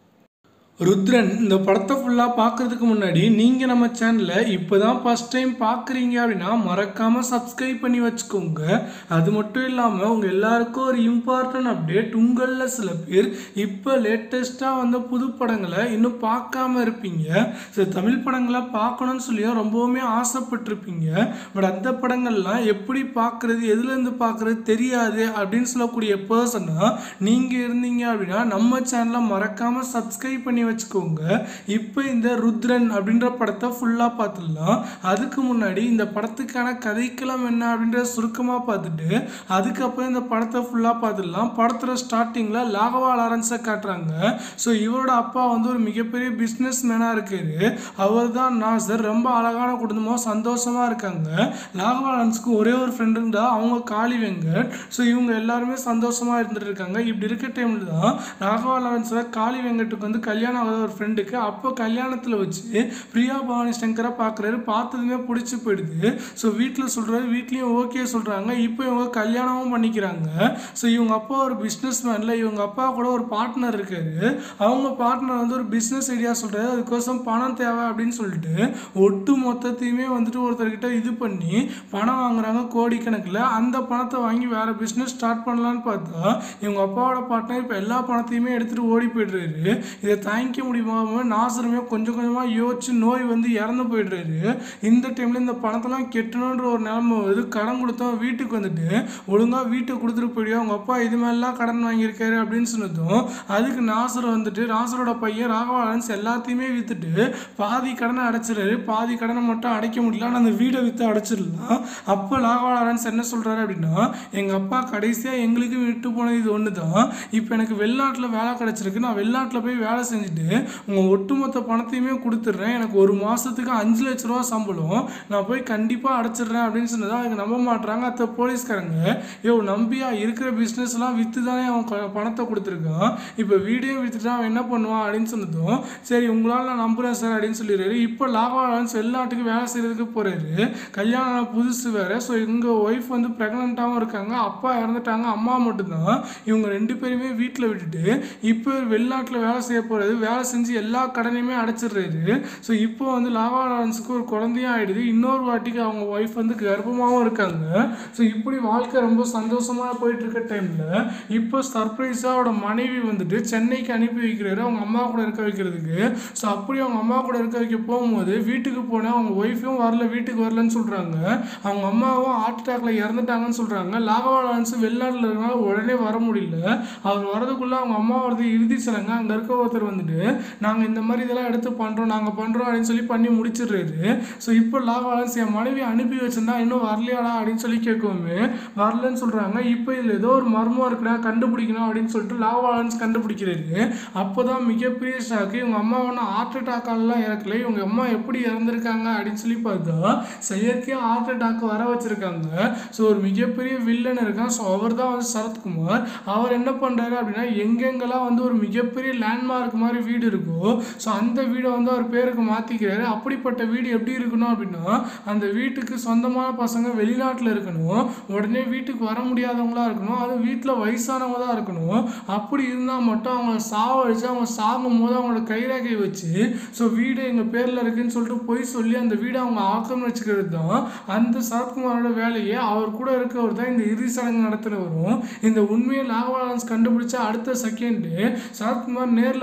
ருத்ரன் இந்த படத்தை ஃபுல்லாக பார்க்குறதுக்கு முன்னாடி நீங்கள் நம்ம சேனலை இப்போ தான் ஃபஸ்ட் டைம் பார்க்குறீங்க அப்படின்னா மறக்காமல் சப்ஸ்கிரைப் பண்ணி வச்சுக்கோங்க அது மட்டும் இல்லாமல் உங்கள் எல்லாருக்கும் ஒரு இம்பார்ட்டன்ட் அப்டேட் உங்களில் சில பேர் இப்போ லேட்டஸ்ட்டாக வந்த புது படங்களை இன்னும் பார்க்காம இருப்பீங்க ஸோ தமிழ் படங்களை பார்க்கணும்னு சொல்லியும் ரொம்பவுமே ஆசைப்பட்டிருப்பீங்க பட் அந்த படங்கள்லாம் எப்படி பார்க்குறது எதுலேருந்து பார்க்குறது தெரியாது அப்படின்னு சொல்லக்கூடிய பர்சனாக நீங்கள் இருந்தீங்க அப்படின்னா நம்ம சேனலை மறக்காமல் சப்ஸ்கிரைப் பண்ணி வச்சுக்கோங்க இப்போ இந்த ருத்ரன் அப்படின்ற படத்தை ஃபுல்லாக பார்த்துடலாம் அதுக்கு முன்னாடி இந்த படத்துக்கான கதைக்களம் என்ன அப்படின்ற சுருக்கமாக பார்த்துட்டு அதுக்கப்புறம் இந்த படத்தை ஃபுல்லாக பார்த்துடலாம் படத்தோட ஸ்டார்டிங்கில் லாகவா லாரன்ஸை காட்டுறாங்க ஸோ இவரோட அப்பா வந்து ஒரு மிகப்பெரிய பிஸ்னஸ் மேனாக இருக்காரு அவர் தான் நாசர் ரொம்ப அழகான குடும்பம் சந்தோஷமாக இருக்காங்க லாகவா லாரன்ஸ்க்கு ஒரே ஒரு ஃப்ரெண்டு இருந்தா அவங்க காளி வெங்கட் ஸோ இவங்க எல்லாருமே சந்தோஷமாக இருந்துட்டு இருக்காங்க இப்படி இருக்க டைமில் தான் ராகவா லாரன்ஸில் காளி வெங்கட்டுக்கு வந்து கல்யாணம் ஆகாத ஒரு ஃப்ரெண்டுக்கு அப்போ கல்யாணத்தில் வச்சு பிரியா பவானி சங்கரை பார்க்குறாரு பார்த்ததுமே பிடிச்சி போயிடுது ஸோ வீட்டில் சொல்கிறாரு வீட்லேயும் ஓகே சொல்கிறாங்க இப்போ இவங்க கல்யாணமும் பண்ணிக்கிறாங்க ஸோ இவங்க அப்பா ஒரு பிஸ்னஸ் மேனில் இவங்க அப்பா கூட ஒரு பார்ட்னர் இருக்காரு அவங்க பார்ட்னர் வந்து ஒரு பிஸ்னஸ் ஐடியா சொல்கிறாரு அதுக்கோசம் பணம் தேவை அப்படின்னு சொல்லிட்டு ஒட்டு மொத்தத்தையுமே வந்துட்டு ஒருத்தர்கிட்ட இது பண்ணி பணம் வாங்குறாங்க கோடிக்கணக்கில் அந்த பணத்தை வாங்கி வேற பிஸ்னஸ் ஸ்டார்ட் பண்ணலான்னு பார்த்தா இவங்க அப்பாவோட பார்ட்னர் இப்போ எல்லா பணத்தையுமே எடுத்துகிட்டு ஓடி போயிடுறாரு இதை தாங்கிக்க முடியாம நாசருமே கொஞ்சம் கொஞ்சமாக யோசிச்சு நோய் வந்து இறந்து போயிடுறாரு இந்த டைமில் இந்த பணத்தெல்லாம் கெட்டணுன்ற ஒரு நிலைமை வருது கடன் கொடுத்தோம் வீட்டுக்கு வந்துட்டு ஒழுங்காக வீட்டை கொடுத்துட்டு போயிடுவா அவங்க அப்பா இது மாதிரிலாம் கடன் வாங்கியிருக்காரு அப்படின்னு சொன்னதும் அதுக்கு நாசர் வந்துட்டு நாசரோட பையன் ராகவாலன்ஸ் எல்லாத்தையுமே விற்றுட்டு பாதி கடனை அடைச்சிடுறாரு பாதி கடனை மட்டும் அடைக்க முடியல ஆனால் அந்த வீடை விற்று அடைச்சிடலாம் அப்போ ராகவாலன்ஸ் என்ன சொல்கிறாரு அப்படின்னா எங்கள் அப்பா கடைசியாக எங்களுக்கு விட்டு போனது இது ஒன்று தான் இப்போ எனக்கு வெளிநாட்டில் வேலை கிடச்சிருக்கு நான் வெளிநாட்டில் போய் வேலை செஞ்சுட்டு உங்கள் ஒட்டுமொத்த பணத்தையுமே கொடுத்துட்றேன் எனக்கு ஒரு மாதத்துக்கு அஞ்சு லட்ச ரூபா சம்பளம் நான் போய் கண்டிப்பாக அடைச்சிடுறேன் அப்படின்னு சொன்னதா அவங்க நம்ப மாட்றாங்க அத்த போலீஸ்காரங்க யோ நம்பியா இருக்கிற பிஸ்னஸ்லாம் விற்று தானே அவன் கொ- பணத்தை கொடுத்துருக்கான் இப்போ வீடியோ விற்றுட்டு அவன் என்ன பண்ணுவான் அப்படின்னு சொன்னதும் சரி உங்களால் நான் நம்புகிறேன் சார் அப்படின்னு சொல்லிடுறாரு இப்போ லாகவாலன்ஸ் வெளிநாட்டுக்கு வேலை செய்கிறதுக்கு போகிறாரு கல்யாணம் ஆன புதுசு வேறு ஸோ எங்கள் ஒய்ஃப் வந்து ப்ரெக்னெண்ட்டாகவும் இருக்காங்க அப்பா இறந்துட்டாங்க அம்மா மட்டும்தான் இவங்க ரெண்டு பேருமே வீட்டில் விட்டுட்டு இப்போ வெளிநாட்டில் வேலை செய்ய போகிறது வேலை செஞ்சு எல்லா கடனையுமே அடைச்சிடுறாரு ஸோ இப்போ வந்து லாவா லாரன்ஸுக்கு ஒரு குழந்தையும் ஆயிடுது இன்னொரு வாட்டிக்கு அவங்க ஒய்ஃப் வந்து கர்ப்பமாகவும் இருக்காங்க ஸோ இப்படி வாழ்க்கை ரொம்ப சந்தோஷமாக போயிட்டு இருக்க டைமில் இப்போ சர்ப்ரைஸாக அவரோட மனைவி வந்துட்டு சென்னைக்கு அனுப்பி வைக்கிறாரு அவங்க அம்மா கூட இருக்க வைக்கிறதுக்கு ஸோ அப்படி அவங்க அம்மா கூட இருக்க வைக்க போகும்போது வீட்டுக்கு போனால் அவங்க ஒய்ஃபும் வரல வீட்டுக்கு வரலன்னு சொல்கிறாங்க அவங்க அம்மாவும் ஹார்ட் அட்டாக்ல இறந்துட்டாங்கன்னு சொல்கிறாங்க லாகவா லாரன்ஸ் வெளிநாட்டில் இருக்கனால உடனே வர முடியல அவர் வரதுக்குள்ளே அவங்க அம்மா வரது இறுதி சடங்கு அங்கே இருக்க ஒருத்தர் வந்துட்டு நாங்கள் இந்த மாதிரி இதெல்லாம் எடுத்து பண்ணுறோம் நாங்கள் பண்ணுறோம் அப்படின்னு சொல்லி பண்ணி முடிச்சிடுறாரு ஸோ இப்போ லாகவாலன்ஸ் என் மனைவி அனுப்பி வச்சிருந்தா இன்னும் வரலையாடா அப்படின்னு சொல்லி கேட்கவுமே வரலன்னு சொல்கிறாங்க இப்போ இதில் ஏதோ ஒரு மர்மம் இருக்குடா கண்டுபிடிக்கணும் அப்படின்னு சொல்லிட்டு லாகவாலன்ஸ் கண்டுபிடிக்கிறாரு அப்போ தான் மிகப்பெரிய ஷாக்கு இவங்க அம்மா ஒன்றும் ஹார்ட் அட்டாக்காலலாம் இறக்கல இவங்க அம்மா எப்படி இறந்துருக்காங்க அப்படின்னு சொல்லி பார்த்தா செயற்கையாக ஹார்ட் அட்டாக் வர வச்சிருக்காங்க ஸோ ஒரு மிகப்பெரிய வில்லன் இருக்கான் ஸோ அவர் தான் வந்து சரத்குமார் அவர் என்ன பண்ணுறாரு அப்படின்னா எங்கெங்கெல்லாம் வந்து ஒரு மிகப்பெரிய லேண்ட்மார்க் மாதிரி வீடு இருக்கோ ஸோ அந்த வீடை வந்து அவர் பேருக்கு மாற்றிக்கிறாரு அப்படிப்பட்ட வீடு எப்படி இருக்கணும் அப்படின்னா அந்த வீட்டுக்கு சொந்தமான பசங்க வெளிநாட்டில் இருக்கணும் உடனே வீட்டுக்கு வர முடியாதவங்களா இருக்கணும் அது வீட்டில் வயசானவங்க தான் இருக்கணும் அப்படி இருந்தால் மட்டும் அவங்கள சாவடிச்சு அவங்க சாகும் போது அவங்களோட கைரேகை வச்சு ஸோ வீடு எங்கள் பேரில் இருக்குன்னு சொல்லிட்டு போய் சொல்லி அந்த வீடை அவங்க ஆக்கம் வச்சுக்கிறது தான் அந்த சரத்குமாரோட வேலையே அவர் கூட இருக்கவர் தான் இந்த இறுதி சடங்கு நடத்துகிறவரும் இந்த உண்மையை லாகவாலன்ஸ் கண்டுபிடிச்ச அடுத்த செகண்டு சரத்குமார் நேரில் வர்றாரு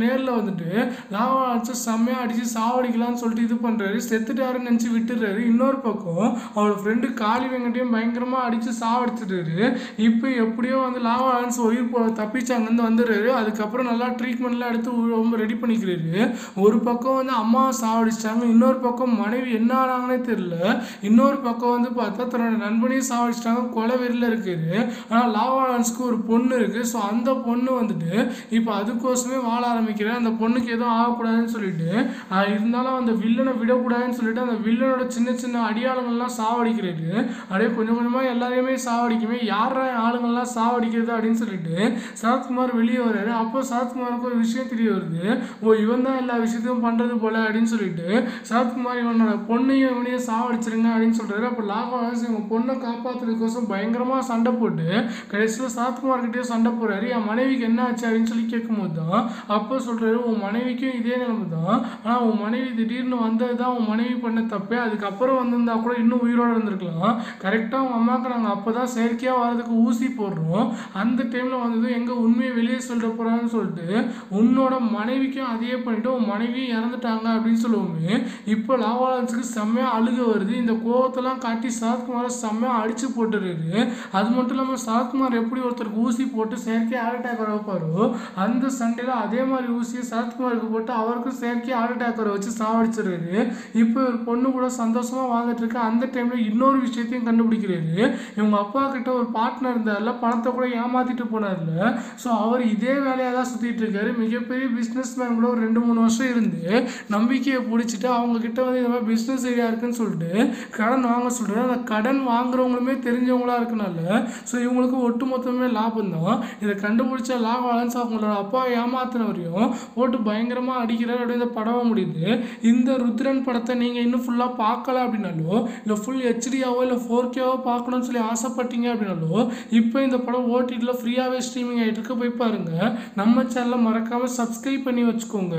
நேரில் வந்துட்டு லாவா லாரன்ஸை செம்மையாக அடித்து சாவடிக்கலாம்னு சொல்லிட்டு இது பண்ணுறாரு செத்துட்டாருன்னு நினச்சி விட்டுறாரு இன்னொரு பக்கம் அவரோட ஃப்ரெண்டு காளி வெங்கட்டையும் பயங்கரமாக அடித்து சாவடிச்சிட்டாரு இப்போ எப்படியோ வந்து லாவா லாரன்ஸ் உயிர் போ தப்பிச்சாங்கன்னு வந்துடுறாரு அதுக்கப்புறம் நல்லா ட்ரீட்மெண்ட்லாம் எடுத்து உ- ரொம்ப ரெடி பண்ணிக்கிறாரு ஒரு பக்கம் வந்து அம்மாவை சாவடிச்சிட்டாங்க இன்னொரு பக்கம் மனைவி என்ன ஆனாங்கன்னே தெரியல இன்னொரு பக்கம் வந்து பார்த்தா தன்னோட நண்பனையும் சாவடிச்சிட்டாங்க கொலை வெறியில் இருக்காரு ஆனால் லாவா லாரன்ஸ்க்கு ஒரு பொண்ணு இருக்குது ஸோ அந்த பொண்ணு வந்துட்டு இப்போ அதுக்கோசமே வாழ ஆரம்பிக்கிறேன் அந்த பொண்ணுக்கு எதுவும் ஆகக்கூடாதுன்னு சொல்லிட்டு ஆஹ் இருந்தாலும் அந்த வில்லனை விடக்கூடாதுன்னு சொல்லிட்டு அந்த வில்லனோட சின்ன சின்ன அடியாளங்கள்லாம் சாவடிக்கிறாரு அப்படியே கொஞ்சம் கொஞ்சமாக எல்லாரையுமே சாவடிக்குமே யாரா ஆளுங்கள்லாம் சாவடிக்கிறது அப்படின்னு சொல்லிட்டு சரத்குமார் வெளியே வர்றாரு அப்போ சரத்குமாருக்கு ஒரு விஷயம் தெரிய வருது ஓ இவன் தான் எல்லா விஷயத்தையும் பண்ணுறது போல அப்படின்னு சொல்லிட்டு சரத்குமார் இவனோட பொண்ணையும் இவனையும் சாவடிச்சிருங்க அப்படின்னு சொல்றாரு அப்போ லாகவாஸ் இவங்க பொண்ணை காப்பாற்றுறதுக்கோசம் பயங்கரமாக சண்டை போட்டு கடைசியில் சரத்குமார் கிட்டே சண்டை போடுறாரு என் மனைவிக்கு என்ன ஆச்சு அப்படின்னு சொல்லி கேட்கும்போது தான் அப்போ சொல்றாரு உன் மனைவிக்கும் இதே நிலைமை தான் ஆனால் உன் மனைவி திடீர்னு வந்தது தான் உன் மனைவி பண்ண தப்பே அதுக்கப்புறம் வந்திருந்தா கூட இன்னும் உயிரோட இருந்திருக்கலாம் கரெக்டாக உங்கள் அம்மாவுக்கு நாங்கள் அப்போ தான் செயற்கையாக வரதுக்கு ஊசி போடுறோம் அந்த டைமில் வந்தது எங்கே உண்மையை வெளியே சொல்லிட போகிறான்னு சொல்லிட்டு உன்னோட மனைவிக்கும் அதையே பண்ணிட்டு உன் மனைவியும் இறந்துட்டாங்க அப்படின்னு சொல்லுவோமே இப்போ லாவாலன்ஸுக்கு செம்மையாக அழுக வருது இந்த கோவத்தெல்லாம் காட்டி சரத்குமாரை செம்மையாக அடிச்சு போட்டுறாரு அது மட்டும் இல்லாமல் சரத்குமார் எப்படி ஒருத்தருக்கு ஊசி போட்டு செயற்கை ஹார்ட் அட்டாக் வர வைப்பாரோ அந்த சண்டையில் அதே மாதிரி ஊசியை சரத்குமாருக்கு போட்டு அவருக்கும் செயற்கை ஹார்ட் அட்டாக் வர வச்சு சாவடிச்சிடுறாரு இப்போ ஒரு பொண்ணு கூட சந்தோஷமாக வாழ்ந்துட்டு இருக்கு அந்த டைமில் இன்னொரு விஷயத்தையும் கண்டுபிடிக்கிறாரு இவங்க அப்பா கிட்ட ஒரு பார்ட்னர் இருந்தார்ல பணத்தை கூட ஏமாத்திட்டு போனார்ல ஸோ அவர் இதே வேலையாக தான் சுற்றிட்டு இருக்காரு மிகப்பெரிய பிஸ்னஸ் மேன் கூட ஒரு ரெண்டு மூணு வருஷம் இருந்து நம்பிக்கையை பிடிச்சிட்டு அவங்க கிட்ட வந்து இந்த மாதிரி பிஸ்னஸ் ஐடியா இருக்குன்னு சொல்லிட்டு கடன் வாங்க சொல்கிறாரு அந்த கடன் வாங்குறவங்களுமே தெரிஞ்சவங்களா இருக்கனால ஸோ இவங்களுக்கு ஒட்டு மொத்தமே லாபம் தான் இதை கண்டுபிடிச்ச லாபம் அலன்ஸ் அவங்களோட அப்பா ஏமாத்தினவரையும் போட்டு பயங்கரமாக அடிக்கிறார் அப்படி இந்த படம் முடியுது இந்த ருத்ரன் படத்தை நீங்கள் இன்னும் ஃபுல்லாக பார்க்கல அப்படின்னாலோ இல்லை ஃபுல் ஹெச்டியாவோ இல்லை ஃபோர் கேவோ பார்க்கணும்னு சொல்லி ஆசைப்பட்டீங்க அப்படின்னாலோ இப்போ இந்த படம் ஓடிடியில் ஃப்ரீயாகவே ஸ்ட்ரீமிங் ஆகிட்டு இருக்கு போய் பாருங்கள் நம்ம சேனலை மறக்காமல் சப்ஸ்கிரைப் பண்ணி வச்சுக்கோங்க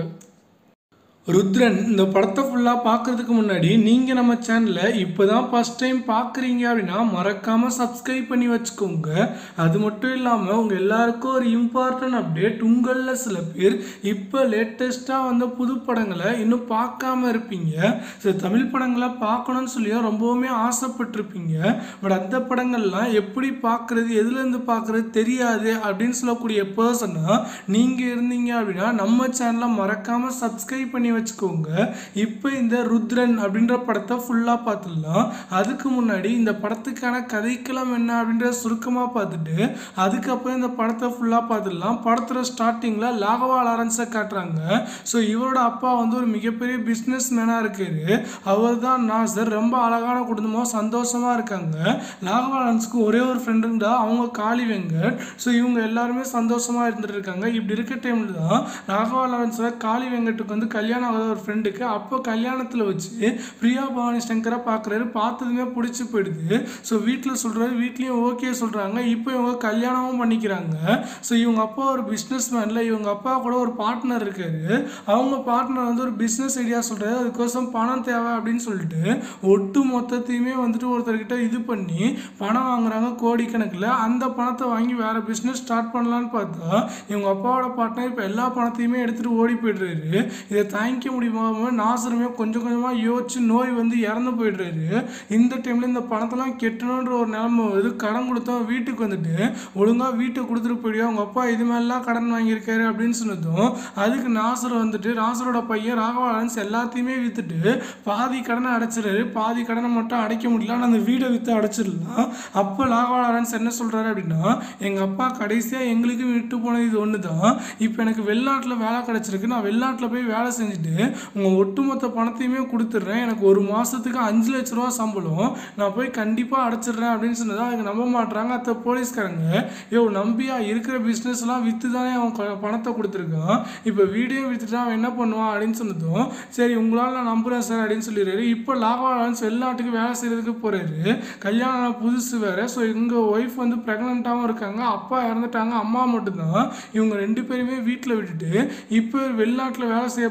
ருத்ரன் இந்த படத்தை ஃபுல்லாக பார்க்கறதுக்கு முன்னாடி நீங்கள் நம்ம சேனலை இப்போ தான் ஃபஸ்ட் டைம் பார்க்குறீங்க அப்படின்னா மறக்காமல் சப்ஸ்கிரைப் பண்ணி வச்சுக்கோங்க அது மட்டும் இல்லாமல் உங்கள் எல்லாருக்கும் ஒரு இம்பார்ட்டன்ட் அப்டேட் உங்களில் சில பேர் இப்போ லேட்டஸ்ட்டாக வந்த புது படங்களை இன்னும் பார்க்காம இருப்பீங்க ஸோ தமிழ் படங்களை பார்க்கணும்னு சொல்லியும் ரொம்பவுமே ஆசைப்பட்டிருப்பீங்க பட் அந்த படங்கள்லாம் எப்படி பார்க்குறது எதுலேருந்து பார்க்குறது தெரியாது அப்படின்னு சொல்லக்கூடிய பர்சனாக நீங்கள் இருந்தீங்க அப்படின்னா நம்ம சேனலை மறக்காமல் சப்ஸ்கிரைப் பண்ணி வச்சுக்கோங்க இப்போ இந்த ருத்ரன் அப்படின்ற படத்தை ஃபுல்லாக பார்த்துடலாம் அதுக்கு முன்னாடி இந்த படத்துக்கான கதைக்களம் என்ன அப்படின்ற சுருக்கமாக பார்த்துட்டு அதுக்கப்புறம் இந்த படத்தை ஃபுல்லாக பார்த்துடலாம் படத்தோட ஸ்டார்டிங்கில் லாகவா லாரன்ஸை காட்டுறாங்க ஸோ இவரோட அப்பா வந்து ஒரு மிகப்பெரிய பிஸ்னஸ் மேனாக இருக்காரு அவர் தான் நாசர் ரொம்ப அழகான குடும்பமாக சந்தோஷமாக இருக்காங்க லாகவா லாரன்ஸுக்கு ஒரே ஒரு ஃப்ரெண்டு இருந்தா அவங்க காளி வெங்கட் ஸோ இவங்க எல்லாருமே சந்தோஷமாக இருந்துட்டு இருக்காங்க இப்படி இருக்க டைமில் தான் ராகவா லாரன்ஸோட காளி வெங்கட்டுக்கு வந்து கல்யாணம் ஆகாத ஒரு ஃப்ரெண்டுக்கு அப்போ கல்யாணத்தில் வச்சு பிரியா பவானி சங்கரை பார்க்குறாரு பார்த்ததுமே பிடிச்சி போயிடுது ஸோ வீட்டில் சொல்கிறாரு வீட்லேயும் ஓகே சொல்கிறாங்க இப்போ இவங்க கல்யாணமும் பண்ணிக்கிறாங்க ஸோ இவங்க அப்பா ஒரு பிஸ்னஸ் மேனில் இவங்க அப்பா கூட ஒரு பார்ட்னர் இருக்காரு அவங்க பார்ட்னர் வந்து ஒரு பிஸ்னஸ் ஐடியா சொல்கிறாரு அதுக்கோசம் பணம் தேவை அப்படின்னு சொல்லிட்டு ஒட்டு மொத்தத்தையுமே வந்துட்டு ஒருத்தர்கிட்ட இது பண்ணி பணம் வாங்குறாங்க கோடிக்கணக்கில் அந்த பணத்தை வாங்கி வேற பிஸ்னஸ் ஸ்டார்ட் பண்ணலான்னு பார்த்தா இவங்க அப்பாவோட பார்ட்னர் இப்போ எல்லா பணத்தையுமே எடுத்துகிட்டு ஓடி போயிடுறாரு இதை தாங்கிக்க முடியாம நாசருமே கொஞ்சம் கொஞ்சமாக யோசிச்சு நோய் வந்து இறந்து போயிடுறாரு இந்த டைமில் இந்த பணத்தெல்லாம் கெட்டணுன்ற ஒரு நிலைமை வருது கடன் கொடுத்தோம் வீட்டுக்கு வந்துட்டு ஒழுங்காக வீட்டை கொடுத்துட்டு போயிடுவோம் அவங்க அப்பா இது மாதிரிலாம் கடன் வாங்கியிருக்காரு அப்படின்னு சொன்னதும் அதுக்கு நாசர் வந்துட்டு நாசரோட பையன் ராகவாலன்ஸ் எல்லாத்தையுமே விற்றுட்டு பாதி கடனை அடைச்சிடுறாரு பாதி கடனை மட்டும் அடைக்க முடியல ஆனால் அந்த வீடை விற்று அடைச்சிடலாம் அப்போ ராகவாலன்ஸ் என்ன சொல்கிறாரு அப்படின்னா எங்கள் அப்பா கடைசியாக எங்களுக்கு விட்டு போனது இது ஒன்று தான் இப்போ எனக்கு வெளிநாட்டில் வேலை கிடச்சிருக்கு நான் வெளிநாட்டில் போய் வேலை செஞ்சுட்டு உங்கள் ஒட்டுமொத்த பணத்தையுமே கொடுத்துட்றேன் எனக்கு ஒரு மாதத்துக்கு அஞ்சு லட்ச ரூபா சம்பளம் நான் போய் கண்டிப்பாக அடைச்சிடுறேன் அப்படின்னு சொன்னதா அதுக்கு நம்ப மாட்றாங்க அத்த போலீஸ்காரங்க யோ நம்பியா இருக்கிற பிஸ்னஸ்லாம் விற்று தானே அவன் க- பணத்தை கொடுத்துருக்கான் இப்போ வீடியோ விற்றுட்டு அவன் என்ன பண்ணுவான் அப்படின்னு சொன்னதும் சரி உங்களால் நான் நம்புகிறேன் சார் அப்படின்னு சொல்லிடுறாரு இப்போ லாகவாலன்ஸ் வெளிநாட்டுக்கு வேலை செய்கிறதுக்கு போகிறாரு கல்யாணம் ஆன புதுசு வேறு ஸோ எங்கள் ஒய்ஃப் வந்து ப்ரெக்னெண்ட்டாகவும் இருக்காங்க அப்பா இறந்துட்டாங்க அம்மா மட்டும்தான் இவங்க ரெண்டு பேருமே வீட்டில் விட்டுட்டு இப்போ வெளிநாட்டில் வேலை செய்ய போகிறது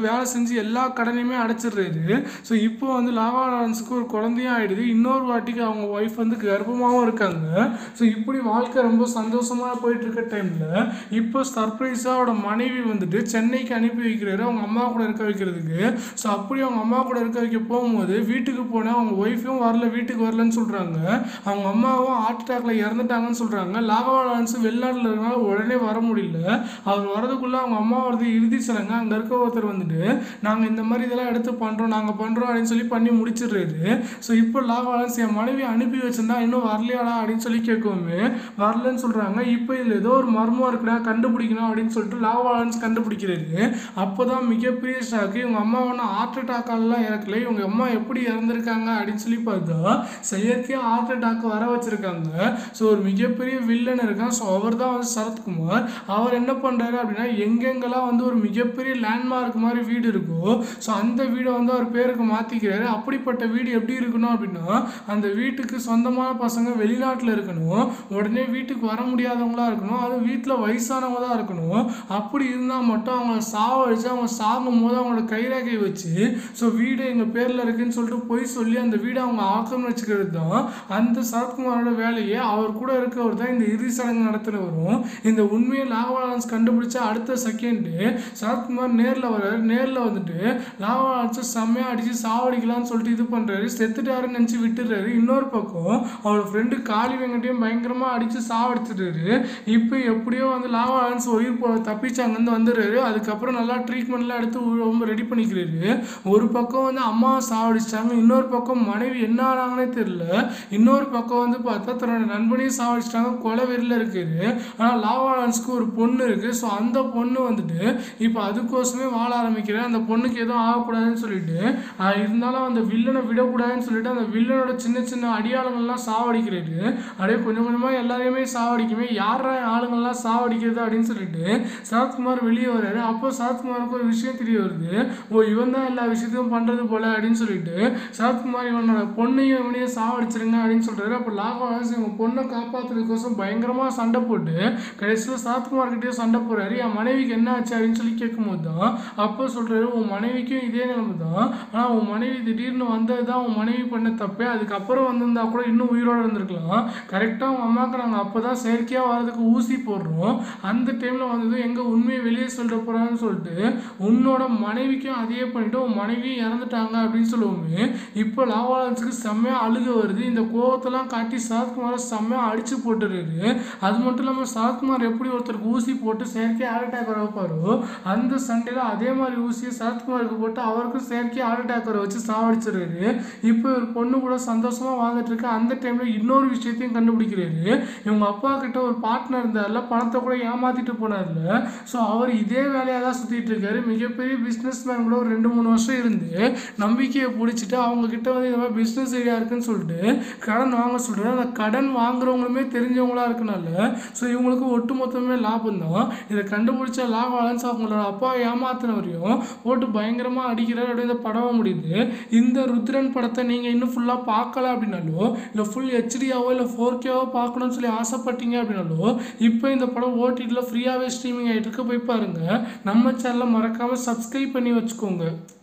வேலை செஞ்சு எல்லா கடனையுமே அடைச்சிடுறாரு ஸோ இப்போ வந்து லாவா லாரன்ஸுக்கு ஒரு குழந்தையும் ஆயிடுது இன்னொரு வாட்டிக்கு அவங்க ஒய்ஃப் வந்து கர்ப்பமாகவும் இருக்காங்க ஸோ இப்படி வாழ்க்கை ரொம்ப சந்தோஷமாக போயிட்டு இருக்க டைமில் இப்போ சர்ப்ரைஸாக அவரோட மனைவி வந்துட்டு சென்னைக்கு அனுப்பி வைக்கிறாரு அவங்க அம்மா கூட இருக்க வைக்கிறதுக்கு ஸோ அப்படி அவங்க அம்மா கூட இருக்க வைக்க போகும்போது வீட்டுக்கு போனால் அவங்க ஒய்ஃபும் வரல வீட்டுக்கு வரலன்னு சொல்கிறாங்க அவங்க அம்மாவும் ஹார்ட் அட்டாக்ல இறந்துட்டாங்கன்னு சொல்கிறாங்க லாகவா லாரன்ஸ் வெளிநாட்டில் இருக்கனால உடனே வர முடியல அவர் வரதுக்குள்ளே அவங்க அம்மா வரது இறுதி சடங்கு அங்கே இருக்க ஒருத்தர் வந்துட்டு நாங்கள் இந்த மாதிரி இதெல்லாம் எடுத்து பண்ணுறோம் நாங்கள் பண்ணுறோம் அப்படின்னு சொல்லி பண்ணி முடிச்சிடுறாரு ஸோ இப்போ லாகவா லாரன்ஸ் என் மனைவி அனுப்பி வச்சிருந்தா இன்னும் வரலையாடா அப்படின்னு சொல்லி கேட்கவுமே வரலன்னு சொல்கிறாங்க இப்போ இதில் ஏதோ ஒரு மர்மம் இருக்குடா கண்டுபிடிக்கணும் அப்படின்னு சொல்லிட்டு லாகவா லாரன்ஸ் கண்டுபிடிக்கிறாரு அப்போ தான் மிகப்பெரிய ஷாக்கு இவங்க அம்மா ஒன்றும் ஹார்ட் அட்டாக்காலலாம் இறக்கல இவங்க அம்மா எப்படி இறந்துருக்காங்க அப்படின்னு சொல்லி பார்த்தா செயற்கையாக ஹார்ட் அட்டாக் வர வச்சிருக்காங்க ஸோ ஒரு மிகப்பெரிய வில்லன் இருக்கான் ஸோ அவர் தான் வந்து சரத்குமார் அவர் என்ன பண்ணுறாரு அப்படின்னா எங்கெங்கெல்லாம் வந்து ஒரு மிகப்பெரிய லேண்ட்மார்க் மாதிரி வீடு இருக்கோ ஸோ அந்த வீடை வந்து அவர் பேருக்கு மாற்றிக்கிறாரு அப்படிப்பட்ட வீடு எப்படி இருக்கணும் அப்படின்னா அந்த வீட்டுக்கு சொந்தமான பசங்க வெளிநாட்டில் இருக்கணும் உடனே வீட்டுக்கு வர முடியாதவங்களா இருக்கணும் அது வீட்டில் வயசானவங்க தான் இருக்கணும் அப்படி இருந்தால் மட்டும் அவங்கள சாவடிச்சு அவங்க சாகும் போது அவங்களோட கைரேகை வச்சு ஸோ வீடு எங்கள் பேரில் இருக்குன்னு சொல்லிட்டு போய் சொல்லி அந்த வீடை அவங்க ஆக்கம்னு வச்சுக்கிறது தான் அந்த சரத்குமாரோட வேலையே அவர் கூட இருக்கவர் தான் இந்த இறுதி சடங்கு நடத்துகிறவரும் இந்த உண்மையை லாகவாலன்ஸ் கண்டுபிடிச்ச அடுத்த செகண்டு சரத்குமார் நேரில் வர்றாரு நேரில் வந்துட்டு லாகவாலன்ஸை செம்மையாக அடித்து சாவடிக்கலாம்னு சொல்லிட்டு இது பண்ணுறாரு செத்துட்டாருன்னு நினச்சி விட்டுறாரு இன்னொரு பக்கம் அவரோட ஃப்ரெண்டு காளி வெங்கட்டையும் பயங்கரமாக அடித்து சாவடிச்சிட்டாரு இப்போ எப்படியோ வந்து லாகவாலன்ஸ் உயிர் போ தப்பிச்சு அங்கேருந்து வந்துடுறாரு அதுக்கப்புறம் நல்லா ட்ரீட்மெண்ட்லாம் எடுத்து உ- ரொம்ப ரெடி பண்ணிக்கிறாரு ஒரு பக்கம் வந்து அம்மாவை சாவடிச்சிட்டாங்க இன்னொரு பக்கம் மனைவி என்ன ஆனாங்கன்னே தெரியல இன்னொரு பக்கம் வந்து பார்த்தா தன்னோட நண்பனையும் சாவடிச்சிட்டாங்க கொலை வெறியில் இருக்குது ஆனால் லாவாலன்ஸ்க்கு ஒரு பொண்ணு இருக்குது ஸோ அந்த பொண்ணு வந்துட்டு இப்போ அதுக்கோசமே வாழ ஆரம்பிக்கிறேன் அந்த பொண்ணுக்கு எதுவும் ஆகக்கூடாதுன்னு சொல்லிட்டு ஆஹ் இருந்தாலும் அந்த வில்லனை விடக்கூடாதுன்னு சொல்லிட்டு அந்த வில்லனோட சின்ன சின்ன அடியாளங்கள்லாம் சாவடிக்கிறாரு அப்படியே கொஞ்சம் கொஞ்சமாக எல்லாரையுமே சாவடிக்குமே யாரா ஆளுங்கள்லாம் சாவடிக்கிறது அப்படின்னு சொல்லிட்டு சரத்குமார் வெளியே வர்றாரு அப்போ சரத்குமாருக்கு ஒரு விஷயம் தெரிய வருது ஓ இவன் தான் எல்லா விஷயத்தையும் பண்ணுறது போல அப்படின்னு சொல்லிட்டு சரத்குமார் இவனோட பொண்ணையும் இவனையும் சாவடிச்சிருங்க அப்படின்னு சொல்றாரு அப்போ லாகவாஸ் இவங்க பொண்ணை காப்பாற்றுறதுக்கோசம் பயங்கரமாக சண்டை போட்டு கடைசியில் சரத்குமார் கிட்டே சண்டை போறாரு என் மனைவிக்கு என்ன ஆச்சு அப்படின்னு சொல்லி கேட்கும்போது தான் அப்போ சொல்றாரு உன் மனைவிக்கும் இதே நிலைமை தான் ஆனால் உன் மனைவி திடீர்னு வந்தது தான் உன் மனைவி பண்ண தப்பே அதுக்கப்புறம் வந்திருந்தா கூட இன்னும் உயிரோட இருந்திருக்கலாம் கரெக்டாக உங்கள் அம்மாவுக்கு நாங்கள் அப்போ தான் செயற்கையாக வர்றதுக்கு ஊசி போடுறோம் அந்த டைமில் வந்தது எங்கே உண்மையை வெளியே சொல்லிட போகிறான்னு சொல்லிட்டு உன்னோட மனைவிக்கும் அதையே பண்ணிட்டு உன் மனைவியும் இறந்துட்டாங்க அப்படின்னு சொல்லுவோமே இப்போ லாவாலன்ஸுக்கு செம்மையாக அழுக வருது இந்த கோவத்தெல்லாம் காட்டி சரத்குமாரை செம்மையாக அடிச்சு போட்டுறாரு அது மட்டும் இல்லாமல் சரத்குமார் எப்படி ஒருத்தருக்கு ஊசி போட்டு செயற்கை ஹார்ட் அட்டாக் வர வைப்பாரோ அந்த சண்டையில் அதே மாதிரி ஊசியை சரத்குமாருக்கு போட்டு அவருக்கும் செயற்கை ஹார்ட் அட்டாக் வர வச்சு சாவடிச்சிடுறாரு இப்போ ஒரு பொண்ணு கூட சந்தோஷமா வாழ்ந்துட்டு இருக்கு அந்த டைம்ல இன்னொரு விஷயத்தையும் கண்டுபிடிக்கிறாரு இவங்க அப்பா கிட்ட ஒரு பார்ட்னர் இருந்தார்ல பணத்தை கூட ஏமாத்திட்டு போனார்ல ஸோ அவர் இதே வேலையாக தான் சுத்திட்டு இருக்காரு மிகப்பெரிய பிஸ்னஸ் மேன் கூட ஒரு ரெண்டு மூணு வருஷம் இருந்து நம்பிக்கையை பிடிச்சிட்டு அவங்க கிட்ட வந்து இந்த மாதிரி பிஸ்னஸ் ஐடியா இருக்குன்னு சொல்லிட்டு கடன் வாங்க சொல்றாரு அந்த கடன் வாங்குறவங்களுமே தெரிஞ்சவங்களா இருக்கனால ஸோ இவங்களுக்கு ஒட்டுமொத்தமே லாபம் தான் இதை கண்டுபிடிச்ச லாபம் அலன்ஸ் அவங்களோட அப்பா ஏமாத்தினவரையும் போட்டு பயங்கரமா அடிக்கிறார் அப்படியே இந்த படமா முடியுது இந்த ருத்ரன் படத்தை நீங்க இன்னும் ஃபுல்லா பார்க்கல அப்படின்னாலோ இல்லை ஃபுல் ஹெச்டியாவோ இல்லை ஃபோர் கேவோ பார்க்கணும்னு சொல்லி ஆசைப்பட்டீங்க அப்படின்னாலோ இப்போ இந்த படம் ஓடிடியில் ஃப்ரீயாகவே ஸ்ட்ரீமிங் ஆகிட்டு இருக்கு போய் பாருங்க நம்ம சேனலை மறக்காம சப்ஸ்கிரைப் பண்ணி வச்சுக்கோங்க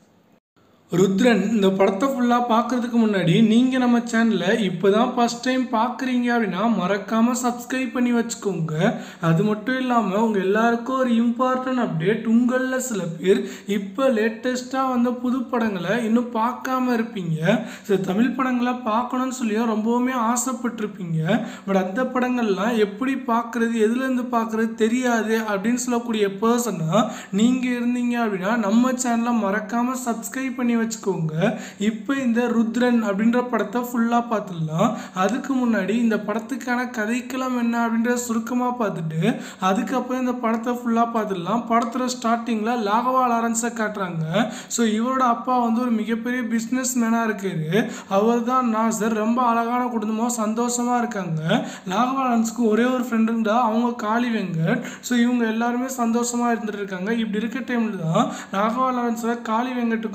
ருத்ரன் இந்த படத்தை ஃபுல்லாக பார்க்கறதுக்கு முன்னாடி நீங்கள் நம்ம சேனலை இப்போ தான் ஃபஸ்ட் டைம் பார்க்குறீங்க அப்படின்னா மறக்காமல் சப்ஸ்கிரைப் பண்ணி வச்சுக்கோங்க அது மட்டும் இல்லாமல் உங்கள் எல்லாருக்கும் ஒரு இம்பார்ட்டன்ட் அப்டேட் உங்களில் சில பேர் இப்போ லேட்டஸ்ட்டாக வந்த புது படங்களை இன்னும் பார்க்காம இருப்பீங்க ஸோ தமிழ் படங்களை பார்க்கணும்னு சொல்லியும் ரொம்பவுமே ஆசைப்பட்டிருப்பீங்க பட் அந்த படங்கள்லாம் எப்படி பார்க்குறது எதுலேருந்து பார்க்குறது தெரியாது அப்படின்னு சொல்லக்கூடிய பர்சனாக நீங்கள் இருந்தீங்க அப்படின்னா நம்ம சேனலை மறக்காமல் சப்ஸ்கிரைப் பண்ணி வச்சுக்கோங்க இப்போ இந்த ருத்ரன் அப்படின்ற படத்தை ஃபுல்லாக பார்த்துடலாம் அதுக்கு முன்னாடி இந்த படத்துக்கான கதைக்களம் என்ன அப்படின்றத சுருக்கமாக பார்த்துட்டு அதுக்கப்புறம் இந்த படத்தை ஃபுல்லாக பார்த்துடலாம் படத்தில் ஸ்டார்டிங்கில் லாகவா லாரன்ஸை காட்டுறாங்க ஸோ இவரோட அப்பா வந்து ஒரு மிகப்பெரிய பிஸ்னஸ் மேனாக இருக்காரு அவர் தான் நாசர் ரொம்ப அழகான குடும்பம் சந்தோஷமாக இருக்காங்க லாகவா லாரன்ஸ்க்கு ஒரே ஒரு ஃப்ரெண்டு தான் அவங்க காளி வெங்கட் ஸோ இவங்க எல்லாருமே சந்தோஷமாக இருந்துட்டு இருக்காங்க இப்படி இருக்க டைமில் தான் ராகவா லாரன்ஸில் காளி வெங்கட்டுக்கு வந்து கல்யாணம்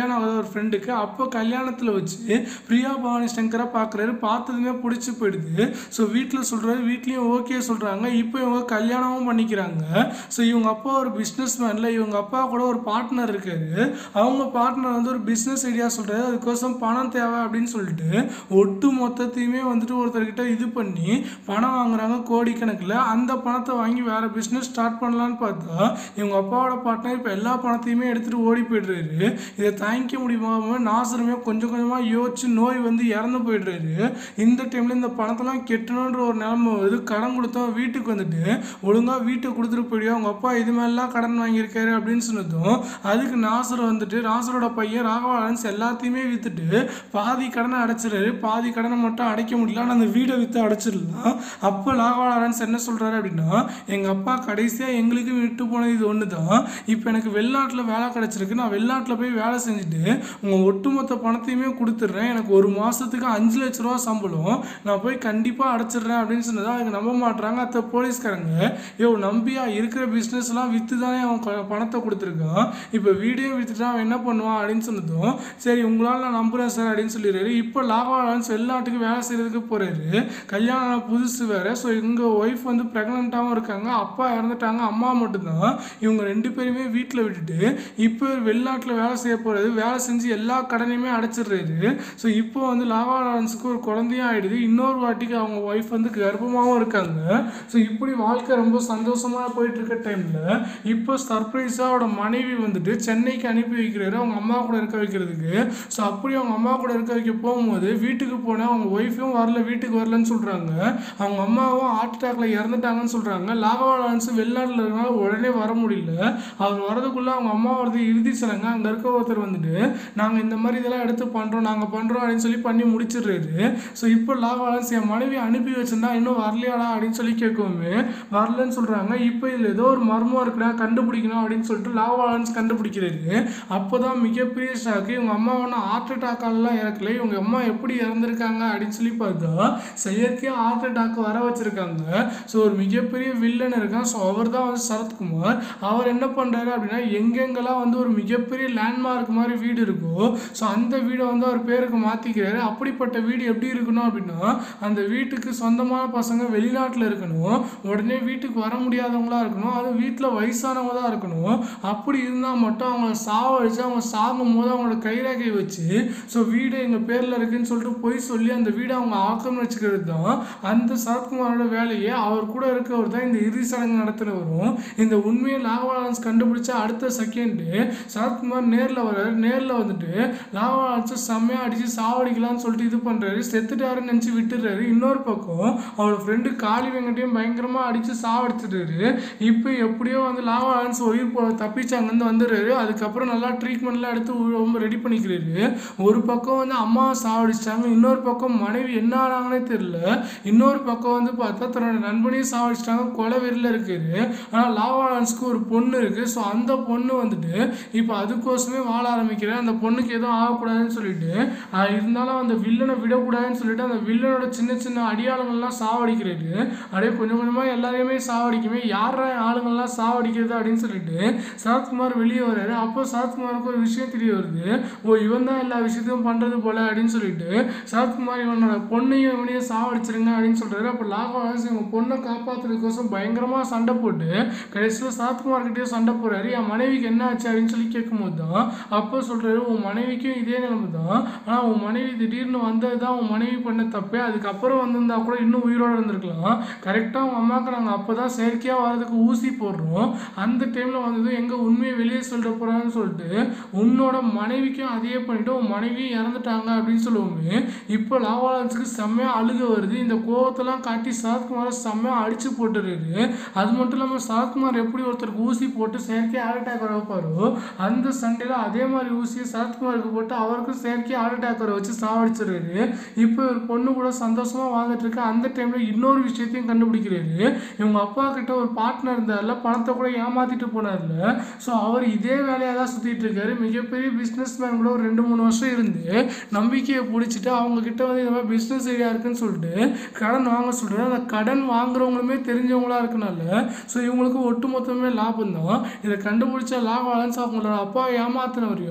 கல்யாணம் ஆகாத ஒரு ஃப்ரெண்டுக்கு அப்போ கல்யாணத்தில் வச்சு பிரியா பவானி சங்கரை பார்க்குறாரு பார்த்ததுமே பிடிச்சி போயிடுது ஸோ வீட்டில் சொல்கிறாரு வீட்லேயும் ஓகே சொல்கிறாங்க இப்போ இவங்க கல்யாணமும் பண்ணிக்கிறாங்க ஸோ இவங்க அப்பா ஒரு பிஸ்னஸ் மேனில் இவங்க அப்பா கூட ஒரு பார்ட்னர் இருக்காரு அவங்க பார்ட்னர் வந்து ஒரு பிஸ்னஸ் ஐடியா சொல்கிறாரு அதுக்கோசம் பணம் தேவை அப்படின்னு சொல்லிட்டு ஒட்டு மொத்தத்தையுமே வந்துட்டு ஒருத்தர்கிட்ட இது பண்ணி பணம் வாங்குறாங்க கோடிக்கணக்கில் அந்த பணத்தை வாங்கி வேற பிஸ்னஸ் ஸ்டார்ட் பண்ணலான்னு பார்த்தா இவங்க அப்பாவோட பார்ட்னர் இப்போ எல்லா பணத்தையுமே எடுத்துகிட்டு ஓடி போயிடுறாரு இதை தாங்கிக்க முடியாம நாசருமே கொஞ்சம் கொஞ்சமாக யோசிச்சு நோய் வந்து இறந்து போயிடுறாரு இந்த டைமில் இந்த பணத்தெல்லாம் கெட்டணுன்ற ஒரு நிலைமை வருது கடன் கொடுத்தோம் வீட்டுக்கு வந்துட்டு ஒழுங்காக வீட்டை கொடுத்துட்டு போயிடுவோம் அவங்க அப்பா இது மாதிரிலாம் கடன் வாங்கியிருக்காரு அப்படின்னு சொன்னதும் அதுக்கு நாசர் வந்துட்டு நாசரோட பையன் ராகவாலன்ஸ் எல்லாத்தையுமே விற்றுட்டு பாதி கடனை அடைச்சிடுறாரு பாதி கடனை மட்டும் அடைக்க முடியல ஆனால் அந்த வீடை விற்று அடைச்சிடலாம் அப்போ ராகவாலன்ஸ் என்ன சொல்கிறாரு அப்படின்னா எங்கள் அப்பா கடைசியாக எங்களுக்கு விட்டு போனது இது ஒன்று தான் இப்போ எனக்கு வெளிநாட்டில் வேலை கிடச்சிருக்கு நான் வெளிநாட்டில் போய் வேலை செஞ்சுட்டு உங்கள் ஒட்டுமொத்த பணத்தையுமே கொடுத்துட்றேன் எனக்கு ஒரு மாதத்துக்கு அஞ்சு லட்ச ரூபா சம்பளம் நான் போய் கண்டிப்பாக அடைச்சிடுறேன் அப்படின்னு சொன்னதா அதுக்கு நம்ப மாட்றாங்க அத்த போலீஸ்காரங்க யோ நம்பியா இருக்கிற பிஸ்னஸ்லாம் விற்று தானே அவன் க- பணத்தை கொடுத்துருக்கான் இப்போ வீடியோ விற்றுட்டு அவன் என்ன பண்ணுவான் அப்படின்னு சொன்னதும் சரி உங்களால் நான் நம்புகிறேன் சார் அப்படின்னு சொல்லிடுறாரு இப்போ லாகவாலன்ஸ் வெளிநாட்டுக்கு வேலை செய்கிறதுக்கு போகிறாரு கல்யாணம் ஆன புதுசு வேறு ஸோ எங்கள் ஒய்ஃப் வந்து ப்ரெக்னெண்ட்டாகவும் இருக்காங்க அப்பா இறந்துட்டாங்க அம்மா மட்டும்தான் இவங்க ரெண்டு பேருமே வீட்டில் விட்டுட்டு இப்போ வெளிநாட்டில் வேலை செய்ய போகிறது வேலை செஞ்சு எல்லா கடனையுமே அடைச்சிடுறாரு ஸோ இப்போ வந்து லாவாலான்ஸுக்கு ஒரு குழந்தையும் ஆயிடுது இன்னொரு வாட்டிக்கு அவங்க ஒய்ஃப் வந்து கர்ப்பமாகவும் இருக்காங்க ஸோ இப்படி வாழ்க்கை ரொம்ப சந்தோஷமாக போயிட்டு இருக்க டைமில் இப்போ சர்ப்ரைஸாக அவரோட மனைவி வந்துட்டு சென்னைக்கு அனுப்பி வைக்கிறாரு அவங்க அம்மா கூட இருக்க வைக்கிறதுக்கு ஸோ அப்படி அவங்க அம்மா கூட இருக்க வைக்க போகும்போது வீட்டுக்கு போனால் அவங்க ஒய்ஃபும் வரல வீட்டுக்கு வரலன்னு சொல்கிறாங்க அவங்க அம்மாவும் ஹார்ட் அட்டாக்ல இறந்துட்டாங்கன்னு சொல்கிறாங்க லாகவாலான்ஸ் வெளிநாட்டில் இருக்கனால உடனே வர முடியல அவர் வரதுக்குள்ளே அவங்க அம்மா வரது இறுதி சடங்கு அங்கே இருக்க ஒருத்தர் வந்துட்டு நாங்கள் இந்த மாதிரி இதெல்லாம் எடுத்து பண்ணுறோம் நாங்கள் பண்ணுறோம் அப்படின்னு சொல்லி பண்ணி முடிச்சிடுறாரு ஸோ இப்போ லாகவாலன்ஸ் என் மனைவி அனுப்பி வச்சிருந்தா இன்னும் வரலையாடா அப்படின்னு சொல்லி கேட்கவுமே வரலன்னு சொல்கிறாங்க இப்போ இதில் ஏதோ ஒரு மர்மம் இருக்குடா கண்டுபிடிக்கணும் அப்படின்னு சொல்லிட்டு லாகவாலன்ஸ் கண்டுபிடிக்கிறாரு அப்போ தான் மிகப்பெரிய ஷாக்கு இவங்க அம்மா ஒன்றும் ஹார்ட் அட்டாக்காலலாம் இறக்கல இவங்க அம்மா எப்படி இறந்துருக்காங்க அப்படின்னு சொல்லி பார்த்தா செயற்கையாக ஹார்ட் அட்டாக் வர வச்சிருக்காங்க ஸோ ஒரு மிகப்பெரிய வில்லன் இருக்கான் ஸோ அவர் தான் வந்து சரத்குமார் அவர் என்ன பண்ணுறாரு அப்படின்னா எங்கெங்கெல்லாம் வந்து ஒரு மிகப்பெரிய லேண்ட்மார்க் மாதிரி வீடு இருக்கோ ஸோ அந்த வீடை வந்து அவர் பேருக்கு மாற்றிக்கிறாரு அப்படிப்பட்ட வீடு எப்படி இருக்கணும் அப்படின்னா அந்த வீட்டுக்கு சொந்தமான பசங்க வெளிநாட்டில் இருக்கணும் உடனே வீட்டுக்கு வர முடியாதவங்களா இருக்கணும் அது வீட்டில் வயசானவங்க தான் இருக்கணும் அப்படி இருந்தால் மட்டும் அவங்கள சாவடிச்சு அவங்க சாகும் போது அவங்களோட கைரேகை வச்சு ஸோ வீடு எங்கள் பேரில் இருக்குன்னு சொல்லிட்டு போய் சொல்லி அந்த வீடை அவங்க ஆக்கம் வச்சுக்கிறது தான் அந்த சரத்குமாரோட வேலையை அவர் கூட இருக்கவர் தான் இந்த இறுதி சடங்கு நடத்துகிறவரும் இந்த உண்மையை லாகவாலன்ஸ் கண்டுபிடிச்ச அடுத்த செகண்டு சரத்குமார் நேரில் வர்றாரு நேரில் வந்துட்டு லாகவாலன்ஸை செம்மையாக அடித்து சாவடிக்கலாம்னு சொல்லிட்டு இது பண்ணுறாரு செத்துட்டாருன்னு நினச்சி விட்டுறாரு இன்னொரு பக்கம் அவரோட ஃப்ரெண்டு காளி வெங்கட்டையும் பயங்கரமாக அடித்து சாவடிச்சிட்டாரு இப்போ எப்படியோ வந்து லாகவாலன்ஸ் உயிர் போ தப்பிச்சு அங்கேருந்து வந்துடுறாரு அதுக்கப்புறம் நல்லா ட்ரீட்மெண்ட்லாம் எடுத்து உ- ரொம்ப ரெடி பண்ணிக்கிறாரு ஒரு பக்கம் வந்து அம்மாவை சாவடிச்சிட்டாங்க இன்னொரு பக்கம் மனைவி என்ன ஆனாங்கன்னே தெரியல இன்னொரு பக்கம் வந்து பார்த்தா தன்னோட நண்பனையும் சாவடிச்சிட்டாங்க கொலை வெறியில் இருக்காரு ஆனால் லாவாலன்ஸ்க்கு ஒரு பொண்ணு இருக்கு ஸோ அந்த பொண்ணு வந்துட்டு இப்போ அதுக்கோசமே வாழ ஆரம்பிக்கிறேன் அந்த பொண்ணுக்கு எதுவும் ஆகக்கூடாதுன்னு சொல்லிட்டு ஆஹ் இருந்தாலும் அந்த வில்லனை விடக்கூடாதுன்னு சொல்லிட்டு அந்த வில்லனோட சின்ன சின்ன அடியாளங்கள்லாம் சாவடிக்கிறாரு அப்படியே கொஞ்சம் கொஞ்சமாக எல்லாரையுமே சாவடிக்குமே யாரா ஆளுங்கள்லாம் சாவடிக்கிறது அப்படின்னு சொல்லிட்டு சரத்குமார் வெளியே வர்றாரு அப்போ சரத்குமாருக்கு ஒரு விஷயம் தெரிய வருது ஓ இவன் தான் எல்லா விஷயத்தையும் பண்ணுறது போல அப்படின்னு சொல்லிட்டு சரத்குமார் இவனோட பொண்ணையும் இவனையும் சாவடிச்சிருங்க அப்படின்னு சொல்றாரு அப்போ லாகவாஸ் இவங்க பொண்ணை காப்பாத்துறதுக்கோசம் பயங்கரமாக சண்டை போட்டு கடைசியில் சரத்குமார் கிட்டே சண்டை போடுறாரு என் மனைவிக்கு என்ன ஆச்சு அப்படின்னு சொல்லி கேட்கும்போது தான் அப்போ சொல்றாரு உன் மனைவிக்கும் இதே நிலைமை தான் ஆனால் உன் மனைவி திடீர்னு வந்தது தான் உன் மனைவி பண்ண தப்பே அதுக்கப்புறம் வந்திருந்தா கூட இன்னும் உயிரோட இருந்திருக்கலாம் கரெக்டாக உங்கள் அம்மாவுக்கு நாங்கள் அப்போ தான் செயற்கையாக வர்றதுக்கு ஊசி போடுறோம் அந்த டைமில் வந்தது எங்கே உண்மையை வெளியே சொல்லிட்டு போகிறான்னு சொல்லிட்டு உன்னோட மனைவிக்கும் அதையே பண்ணிட்டு உன் மனைவியும் இறந்துட்டாங்க அப்படின்னு சொல்லுவோமே இப்போ லாவாலன்ஸுக்கு செம்மையாக அழுக வருது இந்த கோவத்தெல்லாம் காட்டி சரத்குமாரை செம்மையாக அடிச்சு போட்டுறாரு அது மட்டும் இல்லாமல் சரத்குமார் எப்படி ஒருத்தருக்கு ஊசி போட்டு செயற்கை ஹார்ட் அட்டாக் வர வைப்பாரோ அந்த சண்டையில் அதே மாதிரி ஊசியை சரத்குமாருக்கு போட்டு அவருக்கும் செயற்கை ஹார்ட் அட்டாக் வர வச்சு சாவடிச்சிடுறாரு இப்போ ஒரு பொண்ணு கூட சந்தோஷமா வாழ்ந்துட்டு இருக்கு அந்த டைம்ல இன்னொரு விஷயத்தையும் கண்டுபிடிக்கிறாரு இவங்க அப்பா கிட்ட ஒரு பார்ட்னர் இருந்தார்ல பணத்தை கூட ஏமாத்திட்டு போனார்ல ஸோ அவர் இதே வேலையாக தான் சுத்திட்டு இருக்காரு மிகப்பெரிய பிஸ்னஸ் மேன் கூட ஒரு ரெண்டு மூணு வருஷம் இருந்து நம்பிக்கையை பிடிச்சிட்டு அவங்க கிட்ட வந்து இந்த மாதிரி பிஸ்னஸ் ஐடியா இருக்குன்னு சொல்லிட்டு கடன் வாங்க சொல்றாரு அந்த கடன் வாங்குறவங்களுமே தெரிஞ்சவங்களா இருக்கனால ஸோ இவங்களுக்கு ஒட்டு மொத்தமே லாபம் தான் இதை கண்டுபிடிச்ச லாபம் அலன்ஸ் அவங்களோட அப்பா ஏமாத்தினவரையும்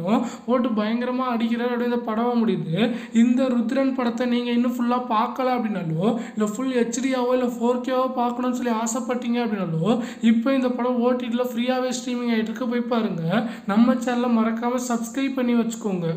சொன்னதும் போட்டு பயங்கரமாக அடிக்கிறார் அப்படியே இந்த படம் முடியுது இந்த ருத்ரன் படத்தை நீங்கள் இன்னும் ஃபுல்லாக பார்க்கல அப்படின்னாலோ இல்லை ஃபுல் ஹெச்டியாவோ இல்லை ஃபோர் கேவோ பார்க்கணும்னு சொல்லி ஆசைப்பட்டீங்க அப்படின்னாலோ இப்போ இந்த படம் ஓடிடியில் ஃப்ரீயாகவே ஸ்ட்ரீமிங் ஆகிட்டு இருக்கு போய் பாருங்கள் நம்ம சேனலை மறக்காமல் சப்ஸ்கிரைப் பண்ணி வச்சுக்கோங்க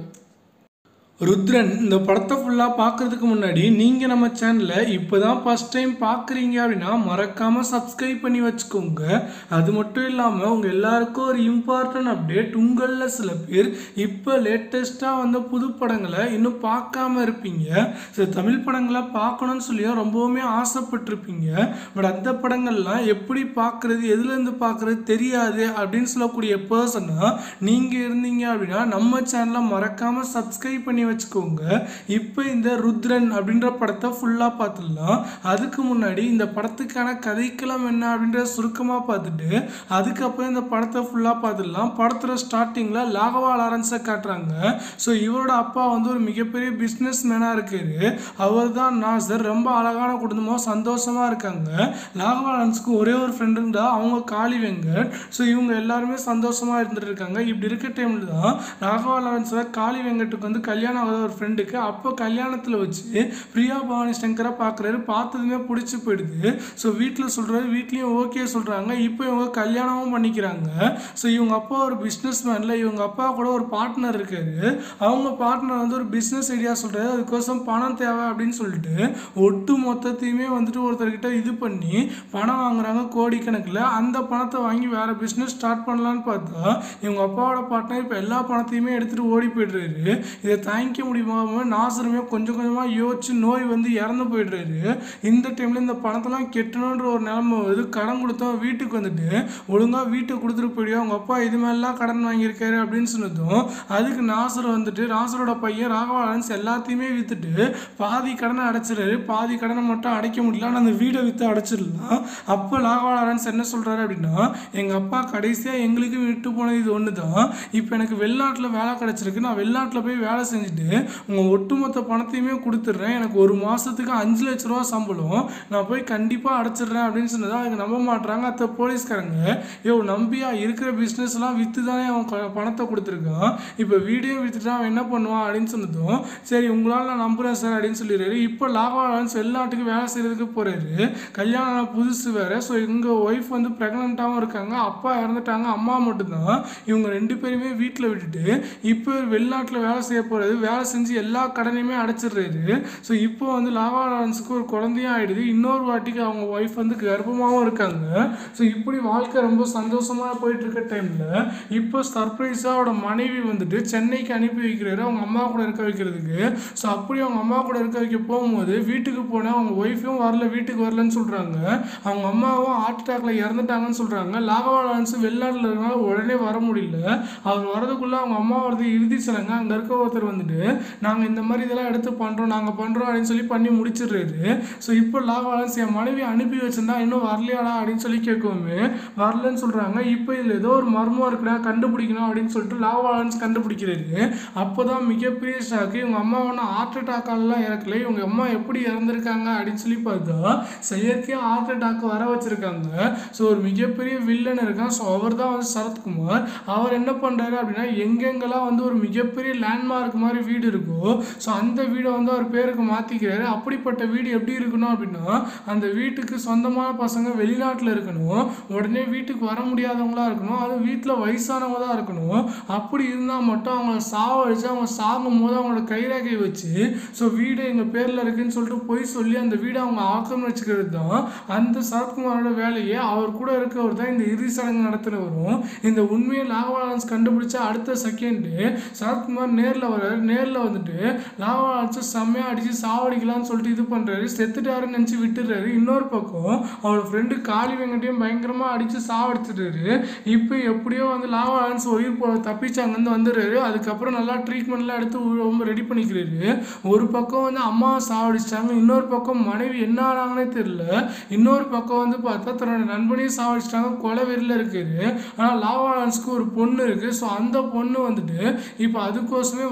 ருத்ரன் இந்த படத்தை ஃபுல்லாக பார்க்குறதுக்கு முன்னாடி நீங்கள் நம்ம சேனலை இப்போ தான் ஃபஸ்ட் டைம் பார்க்குறீங்க அப்படின்னா மறக்காமல் சப்ஸ்கிரைப் பண்ணி வச்சுக்கோங்க அது மட்டும் இல்லாமல் உங்கள் எல்லாருக்கும் ஒரு இம்பார்ட்டன்ட் அப்டேட் உங்களில் சில பேர் இப்போ லேட்டஸ்ட்டாக வந்த புது படங்களை இன்னும் பார்க்காம இருப்பீங்க சில தமிழ் படங்களை பார்க்கணும்னு சொல்லியும் ரொம்பவுமே ஆசைப்பட்டிருப்பீங்க பட் அந்த படங்கள்லாம் எப்படி பார்க்குறது எதுலேருந்து பார்க்குறது தெரியாது அப்படின்னு சொல்லக்கூடிய பர்சனாக நீங்கள் இருந்தீங்க அப்படின்னா நம்ம சேனலை மறக்காமல் சப்ஸ்கிரைப் பண்ணி வச்சுக்கோங்க இப்போ இந்த ருத்ரன் அப்படின்ற படத்தை ஃபுல்லாக பார்த்துடலாம் அதுக்கு முன்னாடி இந்த படத்துக்கான கதைக்களம் என்ன அப்படின்ற சுருக்கமாக பார்த்துட்டு அதுக்கப்புறம் இந்த படத்தை ஃபுல்லாக பார்த்துடலாம் படத்தோட ஸ்டார்டிங்கில் லாகவா லாரன்ஸை காட்டுறாங்க ஸோ இவரோட அப்பா வந்து ஒரு மிகப்பெரிய பிஸ்னஸ் மேனாக இருக்காரு அவர் தான் நாசர் ரொம்ப அழகான குடும்பம் சந்தோஷமாக இருக்காங்க லாகவா லாரன்ஸுக்கு ஒரே ஒரு ஃப்ரெண்டு இருந்தால் அவங்க காளி வெங்கட் ஸோ இவங்க எல்லாருமே சந்தோஷமாக இருந்துட்டு இருக்காங்க இப்படி இருக்க டைமில் தான் ராகவா லாரன்ஸில் காளி வெங்கட்டுக்கு வந்து கல்யாணம் ஆகாத ஒரு ஃப்ரெண்டுக்கு அப்போ கல்யாணத்தில் வச்சு பிரியா பவானி சங்கரை பார்க்குறாரு பார்த்ததுமே பிடிச்சி போயிடுது ஸோ வீட்டில் சொல்கிறாரு வீட்லேயும் ஓகே சொல்கிறாங்க இப்போ இவங்க கல்யாணமும் பண்ணிக்கிறாங்க ஸோ இவங்க அப்பா ஒரு பிஸ்னஸ் மேனில் இவங்க அப்பா கூட ஒரு பார்ட்னர் இருக்காரு அவங்க பார்ட்னர் வந்து ஒரு பிஸ்னஸ் ஐடியா சொல்கிறாரு அதுக்கோசம் பணம் தேவை அப்படின்னு சொல்லிட்டு ஒட்டு மொத்தத்தையுமே வந்துட்டு ஒருத்தர்கிட்ட இது பண்ணி பணம் வாங்குறாங்க கோடிக்கணக்கில் அந்த பணத்தை வாங்கி வேற பிஸ்னஸ் ஸ்டார்ட் பண்ணலான்னு பார்த்தா இவங்க அப்பாவோட பார்ட்னர் இப்போ எல்லா பணத்தையுமே எடுத்துகிட்டு ஓடி போயிடுறாரு இதை தாங்கிக்க முடியாம நாசருமே கொஞ்சம் கொஞ்சமாக யோசிச்சு நோய் வந்து இறந்து போயிடுறாரு இந்த டைமில் இந்த பணத்தெல்லாம் கெட்டணுன்ற ஒரு நிலைமை வருது கடன் கொடுத்தோம் வீட்டுக்கு வந்துட்டு ஒழுங்காக வீட்டை கொடுத்துட்டு போயிடுவோம் அவங்க அப்பா இது மாதிரிலாம் கடன் வாங்கியிருக்காரு அப்படின்னு சொன்னதும் அதுக்கு நாசர் வந்துட்டு நாசரோட பையன் ராகவாலன்ஸ் எல்லாத்தையுமே விற்றுட்டு பாதி கடனை அடைச்சிடுறாரு பாதி கடனை மட்டும் அடைக்க முடியல ஆனால் அந்த வீடை விற்று அடைச்சிடலாம் அப்போ ராகவாலன்ஸ் என்ன சொல்கிறாரு அப்படின்னா எங்கள் அப்பா கடைசியாக எங்களுக்கு விட்டு போனது இது ஒன்று தான் இப்போ எனக்கு வெளிநாட்டில் வேலை கிடச்சிருக்கு நான் வெளிநாட்டில் போய் வேலை செஞ்சுட்டு உங்கள் ஒட்டுமொத்த பணத்தையுமே கொடுத்துட்றேன் எனக்கு ஒரு மாதத்துக்கு அஞ்சு லட்ச ரூபா சம்பளம் நான் போய் கண்டிப்பாக அடைச்சிடுறேன் அப்படின்னு சொன்னதா அதுக்கு நம்ப மாட்றாங்க அத்த போலீஸ்காரங்க யோ நம்பியா இருக்கிற பிஸ்னஸ்லாம் விற்று தானே அவன் கொ- பணத்தை கொடுத்துருக்கான் இப்போ வீடியோ விற்றுட்டு அவன் என்ன பண்ணுவான் அப்படின்னு சொன்னதும் சரி உங்களால் நான் நம்புகிறேன் சார் அப்படின்னு சொல்லிடுறாரு இப்போ லாகவாலன்ஸ் வெளிநாட்டுக்கு வேலை செய்கிறதுக்கு போகிறாரு கல்யாணம் ஆன புதுசு வேறு ஸோ எங்கள் ஒய்ஃப் வந்து ப்ரெக்னெண்ட்டாகவும் இருக்காங்க அப்பா இறந்துட்டாங்க அம்மா மட்டும்தான் இவங்க ரெண்டு பேருமே வீட்டில் விட்டுட்டு இப்போ வெளிநாட்டில் வேலை செய்ய போகிறது வேலை செஞ்சு எல்லா கடனையுமே அடைச்சிடுறாரு ஸோ இப்போ வந்து லாவா லாரன்ஸுக்கு ஒரு குழந்தையும் ஆயிடுது இன்னொரு வாட்டிக்கு அவங்க ஒய்ஃப் வந்து கர்ப்பமாகவும் இருக்காங்க ஸோ இப்படி வாழ்க்கை ரொம்ப சந்தோஷமாக போயிட்டு இருக்க டைமில் இப்போ சர்ப்ரைஸாக அவரோட மனைவி வந்துட்டு சென்னைக்கு அனுப்பி வைக்கிறாரு அவங்க அம்மா கூட இருக்க வைக்கிறதுக்கு ஸோ அப்படி அவங்க அம்மா கூட இருக்க வைக்க போகும்போது வீட்டுக்கு போனால் அவங்க ஒய்ஃபும் வரல வீட்டுக்கு வரலன்னு சொல்கிறாங்க அவங்க அம்மாவும் ஹார்ட் அட்டாக்ல இறந்துட்டாங்கன்னு சொல்கிறாங்க லாகவா லாரன்ஸ் வெளிநாட்டில் இருக்கனால உடனே வர முடியல அவர் வரதுக்குள்ளே அவங்க அம்மா வரது இறுதி சடங்கு அங்கே இருக்க ஒருத்தர் வந்துட்டு நாங்கள் இந்த மாதிரி இதெல்லாம் எடுத்து பண்ணுறோம் நாங்கள் பண்ணுறோம் அப்படின்னு சொல்லி பண்ணி முடிச்சிடுறாரு ஸோ இப்போ லாகவாலன்ஸ் என் மனைவி அனுப்பி வச்சிருந்தா இன்னும் வரலையாடா அப்படின்னு சொல்லி கேட்கவுமே வரலன்னு சொல்கிறாங்க இப்போ இதில் ஏதோ ஒரு மர்மம் இருக்குடா கண்டுபிடிக்கணும் அப்படின்னு சொல்லிட்டு லாகவாலன்ஸ் கண்டுபிடிக்கிறாரு அப்போ தான் மிகப்பெரிய ஷாக்கு இவங்க அம்மா ஒன்றும் ஹார்ட் அட்டாக்காலலாம் இறக்கல இவங்க அம்மா எப்படி இறந்துருக்காங்க அப்படின்னு சொல்லி பார்த்தா செயற்கையாக ஹார்ட் அட்டாக் வர வச்சிருக்காங்க ஸோ ஒரு மிகப்பெரிய வில்லன் இருக்கான் ஸோ அவர் தான் வந்து சரத்குமார் அவர் என்ன பண்ணுறாரு அப்படின்னா எங்கெங்கெல்லாம் வந்து ஒரு மிகப்பெரிய லேண்ட்மார்க் மாதிரி வீடு இருக்கோ ஸோ அந்த வீடை வந்து அவர் பேருக்கு மாற்றிக்கிறாரு அப்படிப்பட்ட வீடு எப்படி இருக்கணும் அப்படின்னா அந்த வீட்டுக்கு சொந்தமான பசங்க வெளிநாட்டில் இருக்கணும் உடனே வீட்டுக்கு வர முடியாதவங்களா இருக்கணும் அது வீட்டில் வயசானவங்க தான் இருக்கணும் அப்படி இருந்தால் மட்டும் அவங்கள சாவடிச்சு அவங்க சாகும் போது அவங்களோட கைரேகை வச்சு ஸோ வீடு எங்கள் பேரில் இருக்குன்னு சொல்லிட்டு போய் சொல்லி அந்த வீடை அவங்க ஆக்கிரமிச்சுக்கிறது தான் அந்த சரத்குமாரோட வேலையே அவர் கூட இருக்கவர் தான் இந்த இறுதி சடங்கு நடத்துகிறவரும் இந்த உண்மையை லாகவாலன்ஸ் கண்டுபிடிச்ச அடுத்த செகண்டு சரத்குமார் நேரில் வர்றாரு நேரில் வந்துட்டு லாகவாலன்ஸை செம்மையாக அடித்து சாவடிக்கலாம்னு சொல்லிட்டு இது பண்ணுறாரு செத்துட்டாருன்னு நினச்சி விட்டுறாரு இன்னொரு பக்கம் அவரோட ஃப்ரெண்டு காளி வெங்கட்டையும் பயங்கரமாக அடித்து சாவடிச்சிட்டாரு இப்போ எப்படியோ வந்து லாகவாலன்ஸ் உயிர் போ தப்பிச்சாங்கன்னு வந்துடுறாரு அதுக்கப்புறம் நல்லா ட்ரீட்மெண்ட்லாம் எடுத்து உ- ரொம்ப ரெடி பண்ணிக்கிறாரு ஒரு பக்கம் வந்து அம்மாவை சாவடிச்சிட்டாங்க இன்னொரு பக்கம் மனைவி என்ன ஆனாங்கன்னே தெரியல இன்னொரு பக்கம் வந்து பார்த்தா தன்னோட நண்பனையும் சாவடிச்சிட்டாங்க கொலை வெறியில் இருக்காரு ஆனால் லாவாலன்ஸ்க்கு ஒரு பொண்ணு இருக்குது ஸோ அந்த பொண்ணு வந்துட்டு இப்போ அதுக்கோசமே வாழ ஆரம்பிக்கிறாங்க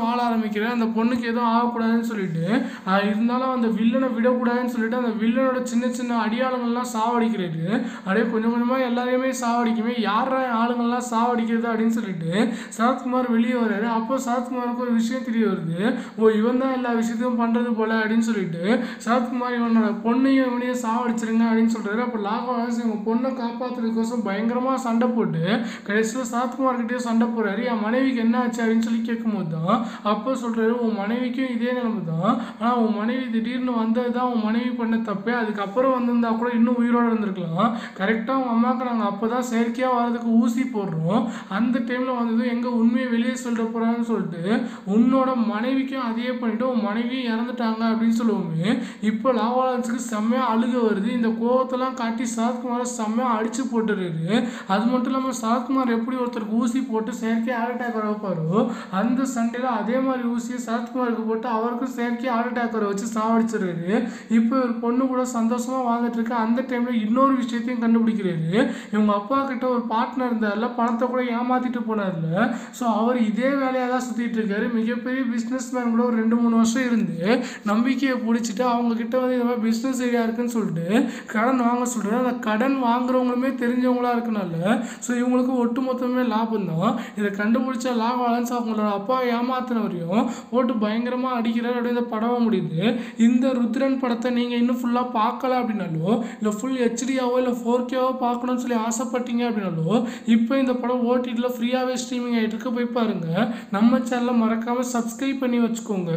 ஆரம்பிக்கிறேன் அந்த பொண்ணுக்கு எதுவும் ஆகக்கூடாதுன்னு சொல்லிட்டு ஆஹ் இருந்தாலும் அந்த வில்லனை விடக்கூடாதுன்னு சொல்லிட்டு அந்த வில்லனோட சின்ன சின்ன அடியாளங்கள்லாம் சாவடிக்கிறாரு அப்படியே கொஞ்சம் கொஞ்சமாக எல்லாரையுமே சாவடிக்குமே யாரா ஆளுங்கள்லாம் சாவடிக்கிறது அப்படின்னு சொல்லிட்டு சரத்குமார் வெளியே வர்றாரு அப்போ சரத்குமாருக்கு ஒரு விஷயம் தெரிய வருது ஓ இவன் தான் எல்லா விஷயத்தையும் பண்ணுறது போல அப்படின்னு சொல்லிட்டு சரத்குமார் இவனோட பொண்ணையும் இவனையும் சாவடிச்சிருங்க அப்படின்னு சொல்றாரு அப்போ லாகவாஸ் இவங்க பொண்ணை காப்பாற்றுறதுக்கோசம் பயங்கரமாக சண்டை போட்டு கடைசியில் சரத்குமார் கிட்டே சண்டை போடுறாரு என் மனைவிக்கு என்ன ஆச்சு அப்படின்னு சொல்லி கேட்கும்போது தான் அப்போ சொல்றாரு உன் மனைவிக்கும் இதே நிலைமை தான் ஆனால் உன் மனைவி திடீர்னு வந்தது தான் உன் மனைவி பண்ண தப்பே அதுக்கப்புறம் வந்திருந்தா கூட இன்னும் உயிரோட இருந்திருக்கலாம் கரெக்டாக உங்கள் அம்மாவுக்கு நாங்கள் அப்போ தான் செயற்கையாக வர்றதுக்கு ஊசி போடுறோம் அந்த டைமில் வந்தது எங்கே உண்மையை வெளியே சொல்லிட போகிறான்னு சொல்லிட்டு உன்னோட மனைவிக்கும் அதையே பண்ணிட்டு உன் மனைவியும் இறந்துட்டாங்க அப்படின்னு சொல்லுவோமே இப்போ லாவாலன்ஸுக்கு செம்மையாக அழுக வருது இந்த கோவத்தெல்லாம் காட்டி சரத்குமாரை செம்மையாக அடிச்சு போட்டுறாரு அது மட்டும் இல்லாமல் சரத்குமார் எப்படி ஒருத்தருக்கு ஊசி போட்டு செயற்கை ஹார்ட் அட்டாக் வர வைப்பாரோ அந்த சண்டையில் அதே மாதிரி ஊசியை சரத்குமாருக்கு போட்டு அவருக்கும் செயற்கை ஹார்ட் அட்டாக் வர வச்சு சாவடிச்சிடுறாரு இப்போ ஒரு பொண்ணு கூட சந்தோஷமாக வாழ்ந்துட்டு இருக்கு அந்த டைமில் இன்னொரு விஷயத்தையும் கண்டுபிடிக்கிறாரு இவங்க அப்பா கிட்ட ஒரு பார்ட்னர் இருந்தார்ல பணத்தை கூட ஏமாத்திட்டு போனார்ல ஸோ அவர் இதே வேலையாக தான் சுற்றிட்டு இருக்காரு மிகப்பெரிய பிஸ்னஸ் மேன் கூட ஒரு ரெண்டு மூணு வருஷம் இருந்து நம்பிக்கையை பிடிச்சிட்டு அவங்க கிட்ட வந்து இந்த மாதிரி பிஸ்னஸ் ஐடியா இருக்குன்னு சொல்லிட்டு கடன் வாங்க சொல்றாரு அந்த கடன் வாங்குறவங்களுமே தெரிஞ்சவங்களா இருக்கனால ஸோ இவங்களுக்கு ஒட்டு மொத்தமே லாபம் தான் இதை கண்டுபிடிச்ச லாபம் அலன்ஸ் அவங்களோட அப்பா ஏமாத்தினவரையும் போட்டு பயங்கரமாக அடிக்கிறார் அப்படியே இந்த படம் முடியுது இந்த ருத்ரன் படத்தை நீங்கள் இன்னும் ஃபுல்லாக பார்க்கல அப்படின்னாலோ இல்லை ஃபுல் ஹெச்டியாவோ இல்லை ஃபோர் கேவோ பார்க்கணும்னு சொல்லி ஆசைப்பட்டீங்க அப்படின்னாலோ இப்போ இந்த படம் ஓடிடியில் ஃப்ரீயாகவே ஸ்ட்ரீமிங் ஆகிட்டு இருக்கு போய் பாருங்க நம்ம சேனலை மறக்காமல் சப்ஸ்கிரைப் பண்ணி வச்சுக்கோங்க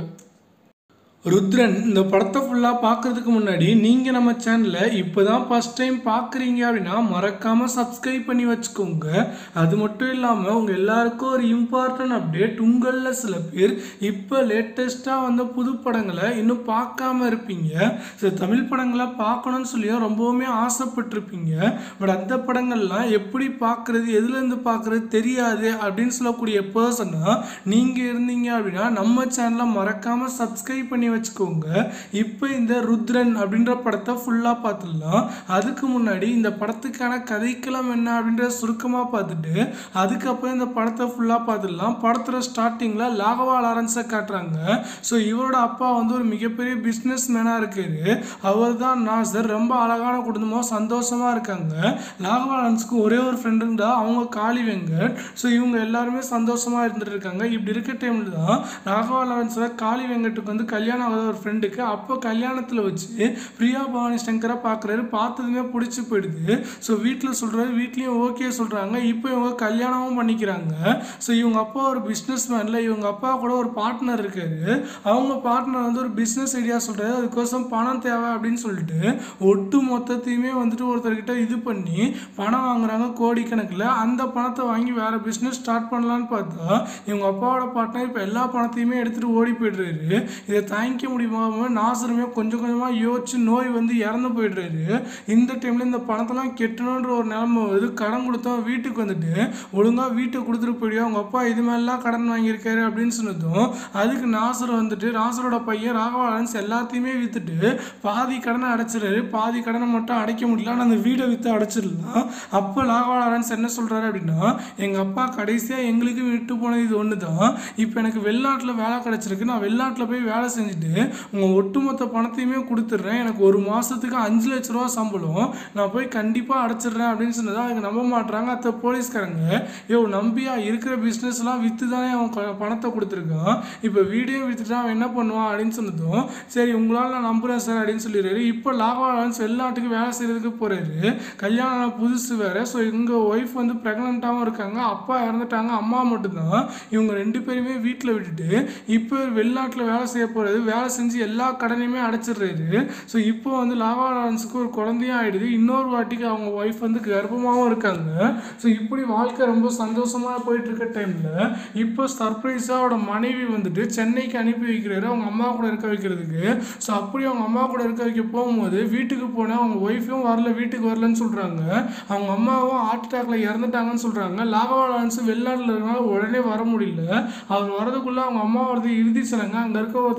ருத்ரன் இந்த படத்தை ஃபுல்லாக பார்க்கறதுக்கு முன்னாடி நீங்கள் நம்ம சேனலை இப்போ தான் ஃபஸ்ட் டைம் பார்க்குறீங்க அப்படின்னா மறக்காமல் சப்ஸ்கிரைப் பண்ணி வச்சுக்கோங்க அது மட்டும் இல்லாமல் உங்கள் எல்லாருக்கும் ஒரு இம்பார்ட்டன்ட் அப்டேட் உங்களில் சில பேர் இப்போ லேட்டஸ்ட்டாக வந்த புது படங்களை இன்னும் பார்க்காம இருப்பீங்க சில தமிழ் படங்களை பார்க்கணும்னு சொல்லியும் ரொம்பவுமே ஆசைப்பட்டிருப்பீங்க பட் அந்த படங்கள்லாம் எப்படி பார்க்குறது எதுலேருந்து பார்க்குறது தெரியாது அப்படின்னு சொல்லக்கூடிய பர்சனாக நீங்கள் இருந்தீங்க அப்படின்னா நம்ம சேனலை மறக்காமல் சப்ஸ்கிரைப் பண்ணி வச்சுக்கோங்க இப்போ இந்த ருத்ரன் அப்படின்ற படத்தை ஃபுல்லாக பார்த்துடலாம் அதுக்கு முன்னாடி இந்த படத்துக்கான கதைக்களம் என்ன அப்படின்ற சுருக்கமாக பார்த்துட்டு அதுக்கப்புறம் இந்த படத்தை ஃபுல்லாக பார்த்துடலாம் படத்தோட ஸ்டார்டிங்கில் லாகவா லாரன்ஸை காட்டுறாங்க ஸோ இவரோட அப்பா வந்து ஒரு மிகப்பெரிய பிஸ்னஸ் மேனாக இருக்காரு அவர் தான் நாசர் ரொம்ப அழகான குடும்பமாக சந்தோஷமாக இருக்காங்க லாகவா லாரன்ஸுக்கு ஒரே ஒரு ஃப்ரெண்டுண்டா அவங்க காளி வெங்கட் ஸோ இவங்க எல்லாருமே சந்தோஷமாக இருந்துட்டு இருக்காங்க இப்படி இருக்க டைமில் தான் ராகவா லாரன்ஸோட காளி வெங்கட்டுக்கு வந்து கல்யாணம் ஆகாத ஒரு ஃப்ரெண்டுக்கு அப்போ கல்யாணத்தில் வச்சு பிரியா பவானி சங்கரை பார்க்குறாரு பார்த்ததுமே பிடிச்சி போயிடுது ஸோ வீட்டில் சொல்கிறாரு வீட்லேயும் ஓகே சொல்கிறாங்க இப்போ இவங்க கல்யாணமும் பண்ணிக்கிறாங்க ஸோ இவங்க அப்பா ஒரு பிஸ்னஸ் மேனில் இவங்க அப்பா கூட ஒரு பார்ட்னர் இருக்காரு அவங்க பார்ட்னர் வந்து ஒரு பிஸ்னஸ் ஐடியா சொல்கிறாரு அதுக்கோசம் பணம் தேவை அப்படின்னு சொல்லிட்டு ஒட்டு மொத்தத்தையுமே வந்துட்டு ஒருத்தர்கிட்ட இது பண்ணி பணம் வாங்குறாங்க கோடிக்கணக்கில் அந்த பணத்தை வாங்கி வேற பிஸ்னஸ் ஸ்டார்ட் பண்ணலான்னு பார்த்தா இவங்க அப்பாவோட பார்ட்னர் இப்போ எல்லா பணத்தையுமே எடுத்துகிட்டு ஓடி போயிடுறாரு இதை தாங்கிக்க முடியாம நாசருமே கொஞ்சம் கொஞ்சமாக யோசிச்சு நோய் வந்து இறந்து போயிடுறாரு இந்த டைமில் இந்த பணத்தெல்லாம் கெட்டணுன்ற ஒரு நிலைமை வருது கடன் கொடுத்தோம் வீட்டுக்கு வந்துட்டு ஒழுங்காக வீட்டை கொடுத்துட்டு போயிடுவோம் அவங்க அப்பா இது மாதிரிலாம் கடன் வாங்கியிருக்காரு அப்படின்னு சொன்னதும் அதுக்கு நாசர் வந்துட்டு நாசரோட பையன் ராகவாலன்ஸ் எல்லாத்தையுமே விற்றுட்டு பாதி கடனை அடைச்சிடுறாரு பாதி கடனை மட்டும் அடைக்க முடியல ஆனால் அந்த வீடை விற்று அடைச்சிடலாம் அப்போ ராகவாலன்ஸ் என்ன சொல்கிறாரு அப்படின்னா எங்கள் அப்பா கடைசியாக எங்களுக்கு விட்டு போனது இது ஒன்று தான் இப்போ எனக்கு வெளிநாட்டில் வேலை கிடச்சிருக்கு நான் வெளிநாட்டில் போய் வேலை செஞ்சுட்டு உங்கள் ஒட்டுமொத்த பணத்தையுமே கொடுத்துட்றேன் எனக்கு ஒரு மாதத்துக்கு அஞ்சு லட்ச ரூபா சம்பளம் நான் போய் கண்டிப்பாக அடைச்சிடுறேன் அப்படின்னு சொன்னதா அதுக்கு நம்ப மாட்றாங்க அத்த போலீஸ்காரங்க யோ நம்பியா இருக்கிற பிஸ்னஸ்லாம் விற்று தானே அவன் க- பணத்தை கொடுத்துருக்கான் இப்போ வீடியோ விற்றுட்டு அவன் என்ன பண்ணுவான் அப்படின்னு சொன்னதும் சரி உங்களால் நான் நம்புகிறேன் சார் அப்படின்னு சொல்லிடுறாரு இப்போ லாகவாலன்ஸ் வெளிநாட்டுக்கு வேலை செய்கிறதுக்கு போகிறாரு கல்யாணம் ஆன புதுசு வேறு ஸோ எங்கள் ஒய்ஃப் வந்து ப்ரெக்னெண்ட்டாகவும் இருக்காங்க அப்பா இறந்துட்டாங்க அம்மா மட்டும்தான் இவங்க ரெண்டு பேருமே வீட்டில் விட்டுட்டு இப்போ வெளிநாட்டில் வேலை செய்ய போகிறது வேலை செஞ்சு எல்லா கடனையுமே அடைச்சிடுறாரு ஸோ இப்போ வந்து லாவா லாரன்ஸுக்கு ஒரு குழந்தையும் ஆயிடுது இன்னொரு வாட்டிக்கு அவங்க ஒய்ஃப் வந்து கர்ப்பமாகவும் இருக்காங்க ஸோ இப்படி வாழ்க்கை ரொம்ப சந்தோஷமாக போயிட்டு இருக்க டைமில் இப்போ சர்ப்ரைஸாக அவரோட மனைவி வந்துட்டு சென்னைக்கு அனுப்பி வைக்கிறாரு அவங்க அம்மா கூட இருக்க வைக்கிறதுக்கு ஸோ அப்படி அவங்க அம்மா கூட இருக்க வைக்க போகும்போது வீட்டுக்கு போனால் அவங்க ஒய்ஃபும் வரல வீட்டுக்கு வரலன்னு சொல்கிறாங்க அவங்க அம்மாவும் ஹார்ட் அட்டாக்ல இறந்துட்டாங்கன்னு சொல்கிறாங்க லாகவா லாரன்ஸ் வெளிநாட்டில் இருக்கனால உடனே வர முடியல அவர் வரதுக்குள்ளே அவங்க அம்மா வரது இறுதி சடங்கு அங்கே இருக்க ஒருத்தர் வந்துட்டு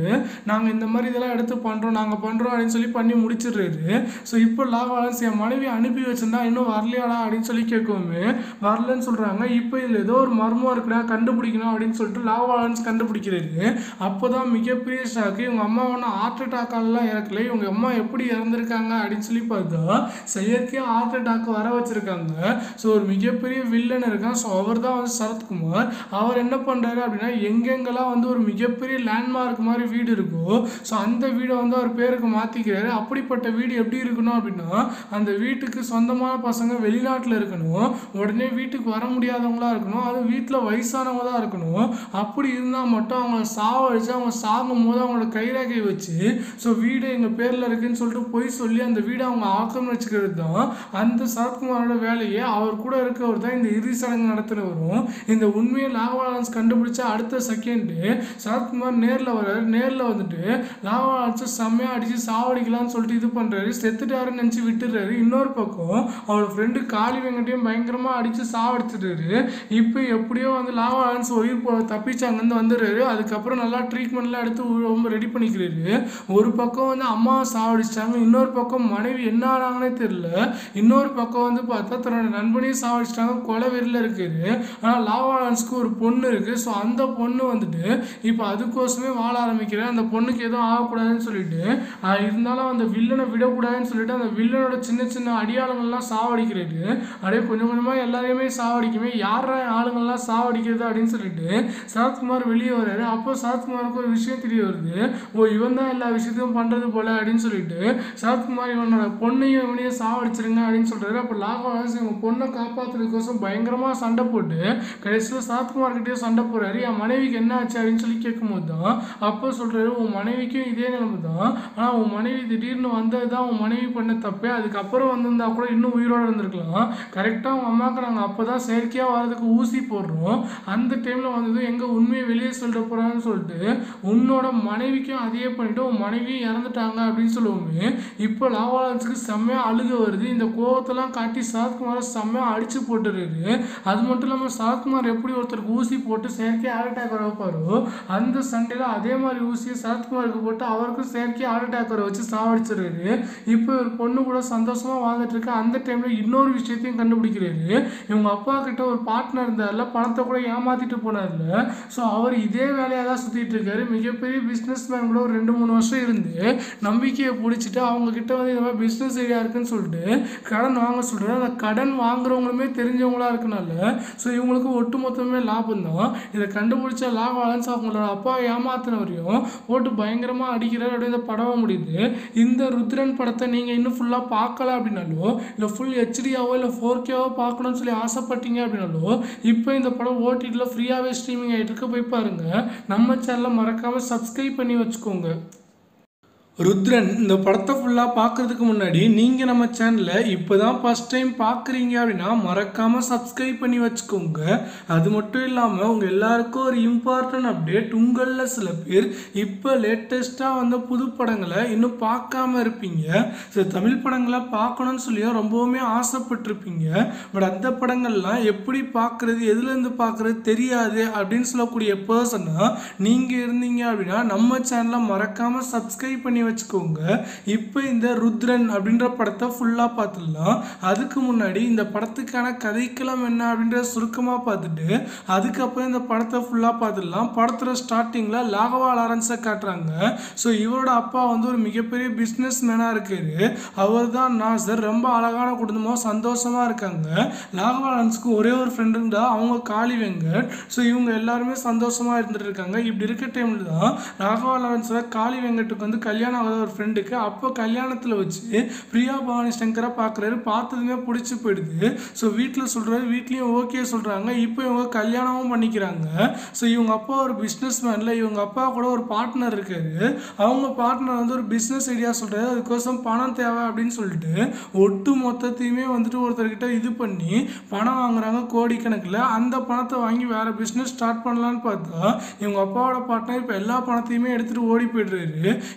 நாங்கள் இந்த மாதிரி இதெல்லாம் எடுத்து பண்ணுறோம் நாங்கள் பண்ணுறோம் அப்படின்னு சொல்லி பண்ணி முடிச்சிடுறாரு ஸோ இப்போ லாவாலன்ஸ் என் மனைவி அனுப்பி வச்சிருந்தா இன்னும் வரலையாடா அப்படின்னு சொல்லி கேட்கவுமே வரலன்னு சொல்கிறாங்க இப்போ இதில் ஏதோ ஒரு மர்மம் இருக்குடா கண்டுபிடிக்கணும் அப்படின்னு சொல்லிட்டு லாவாலன்ஸ் கண்டுபிடிக்கிறாரு அப்போ தான் மிகப்பெரிய ஷாக்கு இவங்க அம்மா ஒன்றும் ஹார்ட் அட்டாக்காலலாம் இறக்கல இவங்க அம்மா எப்படி இறந்துருக்காங்க அப்படின்னு சொல்லி பார்த்தா செயற்கையாக ஹார்ட் அட்டாக் வர வச்சிருக்காங்க ஸோ ஒரு மிகப்பெரிய வில்லன் இருக்கான் ஸோ அவர் தான் வந்து சரத்குமார் அவர் என்ன பண்ணுறாரு அப்படின்னா எங்கெங்கெல்லாம் வந்து ஒரு மிகப்பெரிய லேண்ட்மார்க் மாதிரி வீடு இருக்கோ ஸோ அந்த வீடை வந்து அவர் பேருக்கு மாற்றிக்கிறாரு அப்படிப்பட்ட வீடு எப்படி இருக்கணும் அப்படின்னா அந்த வீட்டுக்கு சொந்தமான பசங்க வெளிநாட்டில் இருக்கணும் உடனே வீட்டுக்கு வர முடியாதவங்களா இருக்கணும் அது வீட்டில் வயசானவங்க தான் இருக்கணும் அப்படி இருந்தால் மட்டும் அவங்கள சாவடிச்சு அவங்க சாகும் போது அவங்களோட கைரேகை வச்சு ஸோ வீடு எங்கள் பேரில் இருக்குன்னு சொல்லிட்டு போய் சொல்லி அந்த வீடை அவங்க ஆக்கிரமிச்சுக்கிறது தான் அந்த சரத்குமாரோட வேலையே அவர் கூட இருக்கவர் தான் இந்த இறுதி சடங்கு நடத்துகிறவரும் இந்த உண்மையை லாகவாலன்ஸ் கண்டுபிடிச்ச அடுத்த செகண்டு சரத்குமார் நேரில் வர்றாரு நேரில் வந்துட்டு லாகவாலன்ஸை செம்மையாக அடித்து சாவடிக்கலாம்னு சொல்லிட்டு இது பண்ணுறாரு செத்துட்டாருன்னு நினச்சி விட்டுறாரு இன்னொரு பக்கம் அவரோட ஃப்ரெண்டு காளி வெங்கட்டையும் பயங்கரமாக அடித்து சாவடிச்சிட்டாரு இப்போ எப்படியோ வந்து லாகவாலன்ஸ் உயிர் போ தப்பிச்சு அங்கேருந்து வந்துடுறாரு அதுக்கப்புறம் நல்லா ட்ரீட்மெண்ட்லாம் எடுத்து உ- ரொம்ப ரெடி பண்ணிக்கிறாரு ஒரு பக்கம் வந்து அம்மாவை சாவடிச்சிட்டாங்க இன்னொரு பக்கம் மனைவி என்ன ஆனாங்கன்னே தெரியல இன்னொரு பக்கம் வந்து பார்த்தா தன்னோட நண்பனையும் சாவடிச்சிட்டாங்க கொலை வெறியில் இருக்காரு ஆனால் லாவாலன்ஸ்க்கு ஒரு பொண்ணு இருக்குது ஸோ அந்த பொண்ணு வந்துட்டு இப்போ அதுக்கோசமே வாழ ஆரம்பிக்கிறேன் அந்த பொண்ணுக்கு எதுவும் ஆகக்கூடாதுன்னு சொல்லிட்டு ஆஹ் இருந்தாலும் அந்த வில்லனை விடக்கூடாதுன்னு சொல்லிட்டு அந்த வில்லனோட சின்ன சின்ன அடியாளங்கள்லாம் சாவடிக்கிறாரு அப்படியே கொஞ்சம் கொஞ்சமாக எல்லாரையுமே சாவடிக்குமே யாரா ஆளுங்கள்லாம் சாவடிக்கிறது அப்படின்னு சொல்லிட்டு சரத்குமார் வெளியே வர்றாரு அப்போ சரத்குமாருக்கு ஒரு விஷயம் தெரிய வருது ஓ இவன் தான் எல்லா விஷயத்தையும் பண்ணுறது போல அப்படின்னு சொல்லிட்டு சரத்குமார் இவனோட பொண்ணையும் இவனையும் சாவடிச்சிருங்க அப்படின்னு சொல்றாரு அப்போ லாகவாஸ் இவங்க பொண்ணை காப்பாற்றுறதுக்கோசம் பயங்கரமாக சண்டை போட்டு கடைசியில் சரத்குமார் கிட்டே சண்டை போறாரு என் மனைவிக்கு என்ன ஆச்சு அப்படின்னு சொல்லி கேட்கும்போது தான் அப்போ சொல்றாரு உன் மனைவிக்கும் இதே நிலைமை தான் ஆனால் உன் மனைவி திடீர்னு வந்தது தான் உன் மனைவி பண்ண தப்பே அதுக்கப்புறம் வந்திருந்தா கூட இன்னும் உயிரோட இருந்திருக்கலாம் கரெக்டாக உங்கள் அம்மாவுக்கு நாங்கள் அப்போ தான் செயற்கையாக வர்றதுக்கு ஊசி போடுறோம் அந்த டைமில் வந்தது எங்கே உண்மையை வெளியே சொல்லிட போகிறான்னு சொல்லிட்டு உன்னோட மனைவிக்கும் அதையே பண்ணிட்டு உன் மனைவியும் இறந்துட்டாங்க அப்படின்னு சொல்லுவோமே இப்போ லாவாலன்ஸுக்கு செம்மையாக அழுக வருது இந்த கோவத்தெல்லாம் காட்டி சரத்குமாரை செம்மையாக அடிச்சு போட்டுறாரு அது மட்டும் இல்லாமல் சரத்குமார் எப்படி ஒருத்தருக்கு ஊசி போட்டு செயற்கை ஹார்ட் அட்டாக் வர வைப்பாரோ அந்த சண்டையில் அதே மாதிரி ஊசியை சரத்குமாருக்கு போட்டு அவருக்கும் செயற்கை ஹார்ட் அட்டாக் வர வச்சு சாவடிச்சிடுறாரு இப்போ ஒரு பொண்ணு கூட சந்தோஷமா வாழ்ந்துட்டு இருக்கு அந்த டைம்ல இன்னொரு விஷயத்தையும் கண்டுபிடிக்கிறாரு இவங்க அப்பா கிட்ட ஒரு பார்ட்னர் இருந்தார்ல பணத்தை கூட ஏமாத்திட்டு போனார்ல ஸோ அவர் இதே வேலையாக தான் சுத்திட்டு இருக்காரு மிகப்பெரிய பிஸ்னஸ் மேன் கூட ஒரு ரெண்டு மூணு வருஷம் இருந்து நம்பிக்கையை பிடிச்சிட்டு அவங்க கிட்ட வந்து இந்த மாதிரி பிஸ்னஸ் ஐடியா இருக்குன்னு சொல்லிட்டு கடன் வாங்க சொல்றாரு அந்த கடன் வாங்குறவங்களுமே தெரிஞ்சவங்களா இருக்கனால ஸோ இவங்களுக்கு ஒட்டுமொத்தமே லாபம் தான் இதை கண்டுபிடிச்ச லாபம் அலன்ஸ் அவங்களோட அப்பா ஏமாத்தினவரையும் போட்டு பயங்கரமா அடிக்கிறார் அப்படியே இந்த படம் முடியுது இந்த ருத்ரன் படத்தை நீங்க இன்னும் ஃபுல்லா பார்க்கல அப்படின்னாலோ இல்லை ஃபுல் ஹெச்டியாவோ இல்லை ஃபோர் கேவோ பார்க்கணும்னு சொல்லி ஆசைப்பட்டீங்க அப்படின்னாலோ இப்போ இந்த படம் ஓடிடியில் ஃப்ரீயாகவே ஸ்ட்ரீமிங் ஆகிட்டு இருக்கு போய் பாருங்க நம்ம சேனலை மறக்காம சப்ஸ்கிரைப் பண்ணி வச்சுக்கோங்க ருத்ரன் இந்த படத்தை ஃபுல்லாக பார்க்கறதுக்கு முன்னாடி நீங்கள் நம்ம சேனலை இப்போ தான் ஃபஸ்ட் டைம் பார்க்குறீங்க அப்படின்னா மறக்காமல் சப்ஸ்கிரைப் பண்ணி வச்சுக்கோங்க அது மட்டும் இல்லாமல் உங்கள் எல்லாருக்கும் ஒரு இம்பார்ட்டன்ட் அப்டேட் உங்களில் சில பேர் இப்போ லேட்டஸ்ட்டாக வந்த புது படங்களை இன்னும் பார்க்காம இருப்பீங்க ஸோ தமிழ் படங்களை பார்க்கணும்னு சொல்லியும் ரொம்பவுமே ஆசைப்பட்டிருப்பீங்க பட் அந்த படங்கள்லாம் எப்படி பார்க்குறது எதுலேருந்து பார்க்குறது தெரியாது அப்படின்னு சொல்லக்கூடிய பர்சனாக நீங்கள் இருந்தீங்க அப்படின்னா நம்ம சேனலை மறக்காமல் சப்ஸ்கிரைப் பண்ணி வச்சுக்கோங்க இப்போ இந்த ருத்ரன் அப்படின்ற படத்தை ஃபுல்லாக பார்த்துடலாம் அதுக்கு முன்னாடி இந்த படத்துக்கான கதைக்களம் என்ன அப்படின்றத சுருக்கமாக பார்த்துட்டு அதுக்கப்புறம் இந்த படத்தை ஃபுல்லாக பார்த்துடலாம் படத்தோட ஸ்டார்டிங்கில் லாகவா லாரன்ஸை காட்டுறாங்க ஸோ இவரோட அப்பா வந்து ஒரு மிகப்பெரிய பிஸ்னஸ் மேனாக இருக்காரு அவர் தான் நாசர் ரொம்ப அழகான குடும்பம் சந்தோஷமாக இருக்காங்க லாகவா லாரன்ஸ்க்கு ஒரே ஒரு ஃப்ரெண்டுண்டா அவங்க காளி வெங்கட் ஸோ இவங்க எல்லாருமே சந்தோஷமாக இருந்துட்டு இருக்காங்க இப்படி இருக்க டைமில் தான் ராகவா லாரன்ஸில் காளி வெங்கட்டுக்கு வந்து கல்யாணம் ஆகாத ஒரு ஃப்ரெண்டுக்கு அப்போ கல்யாணத்தில் வச்சு பிரியா பவானி சங்கரை பார்க்குறாரு பார்த்ததுமே பிடிச்சி போயிடுது ஸோ வீட்டில் சொல்கிறாரு வீட்லேயும் ஓகே சொல்கிறாங்க இப்போ இவங்க கல்யாணமும் பண்ணிக்கிறாங்க ஸோ இவங்க அப்பா ஒரு பிஸ்னஸ் மேனில் இவங்க அப்பா கூட ஒரு பார்ட்னர் இருக்காரு அவங்க பார்ட்னர் வந்து ஒரு பிஸ்னஸ் ஐடியா சொல்கிறாரு அதுக்கோசம் பணம் தேவை அப்படின்னு சொல்லிட்டு ஒட்டு மொத்தத்தையுமே வந்துட்டு ஒருத்தர்கிட்ட இது பண்ணி பணம் வாங்குறாங்க கோடிக்கணக்கில் அந்த பணத்தை வாங்கி வேற பிஸ்னஸ் ஸ்டார்ட் பண்ணலான்னு பார்த்தா இவங்க அப்பாவோட பார்ட்னர் இப்போ எல்லா பணத்தையுமே எடுத்துகிட்டு ஓடி போயிடுறாரு இதை தாங்கி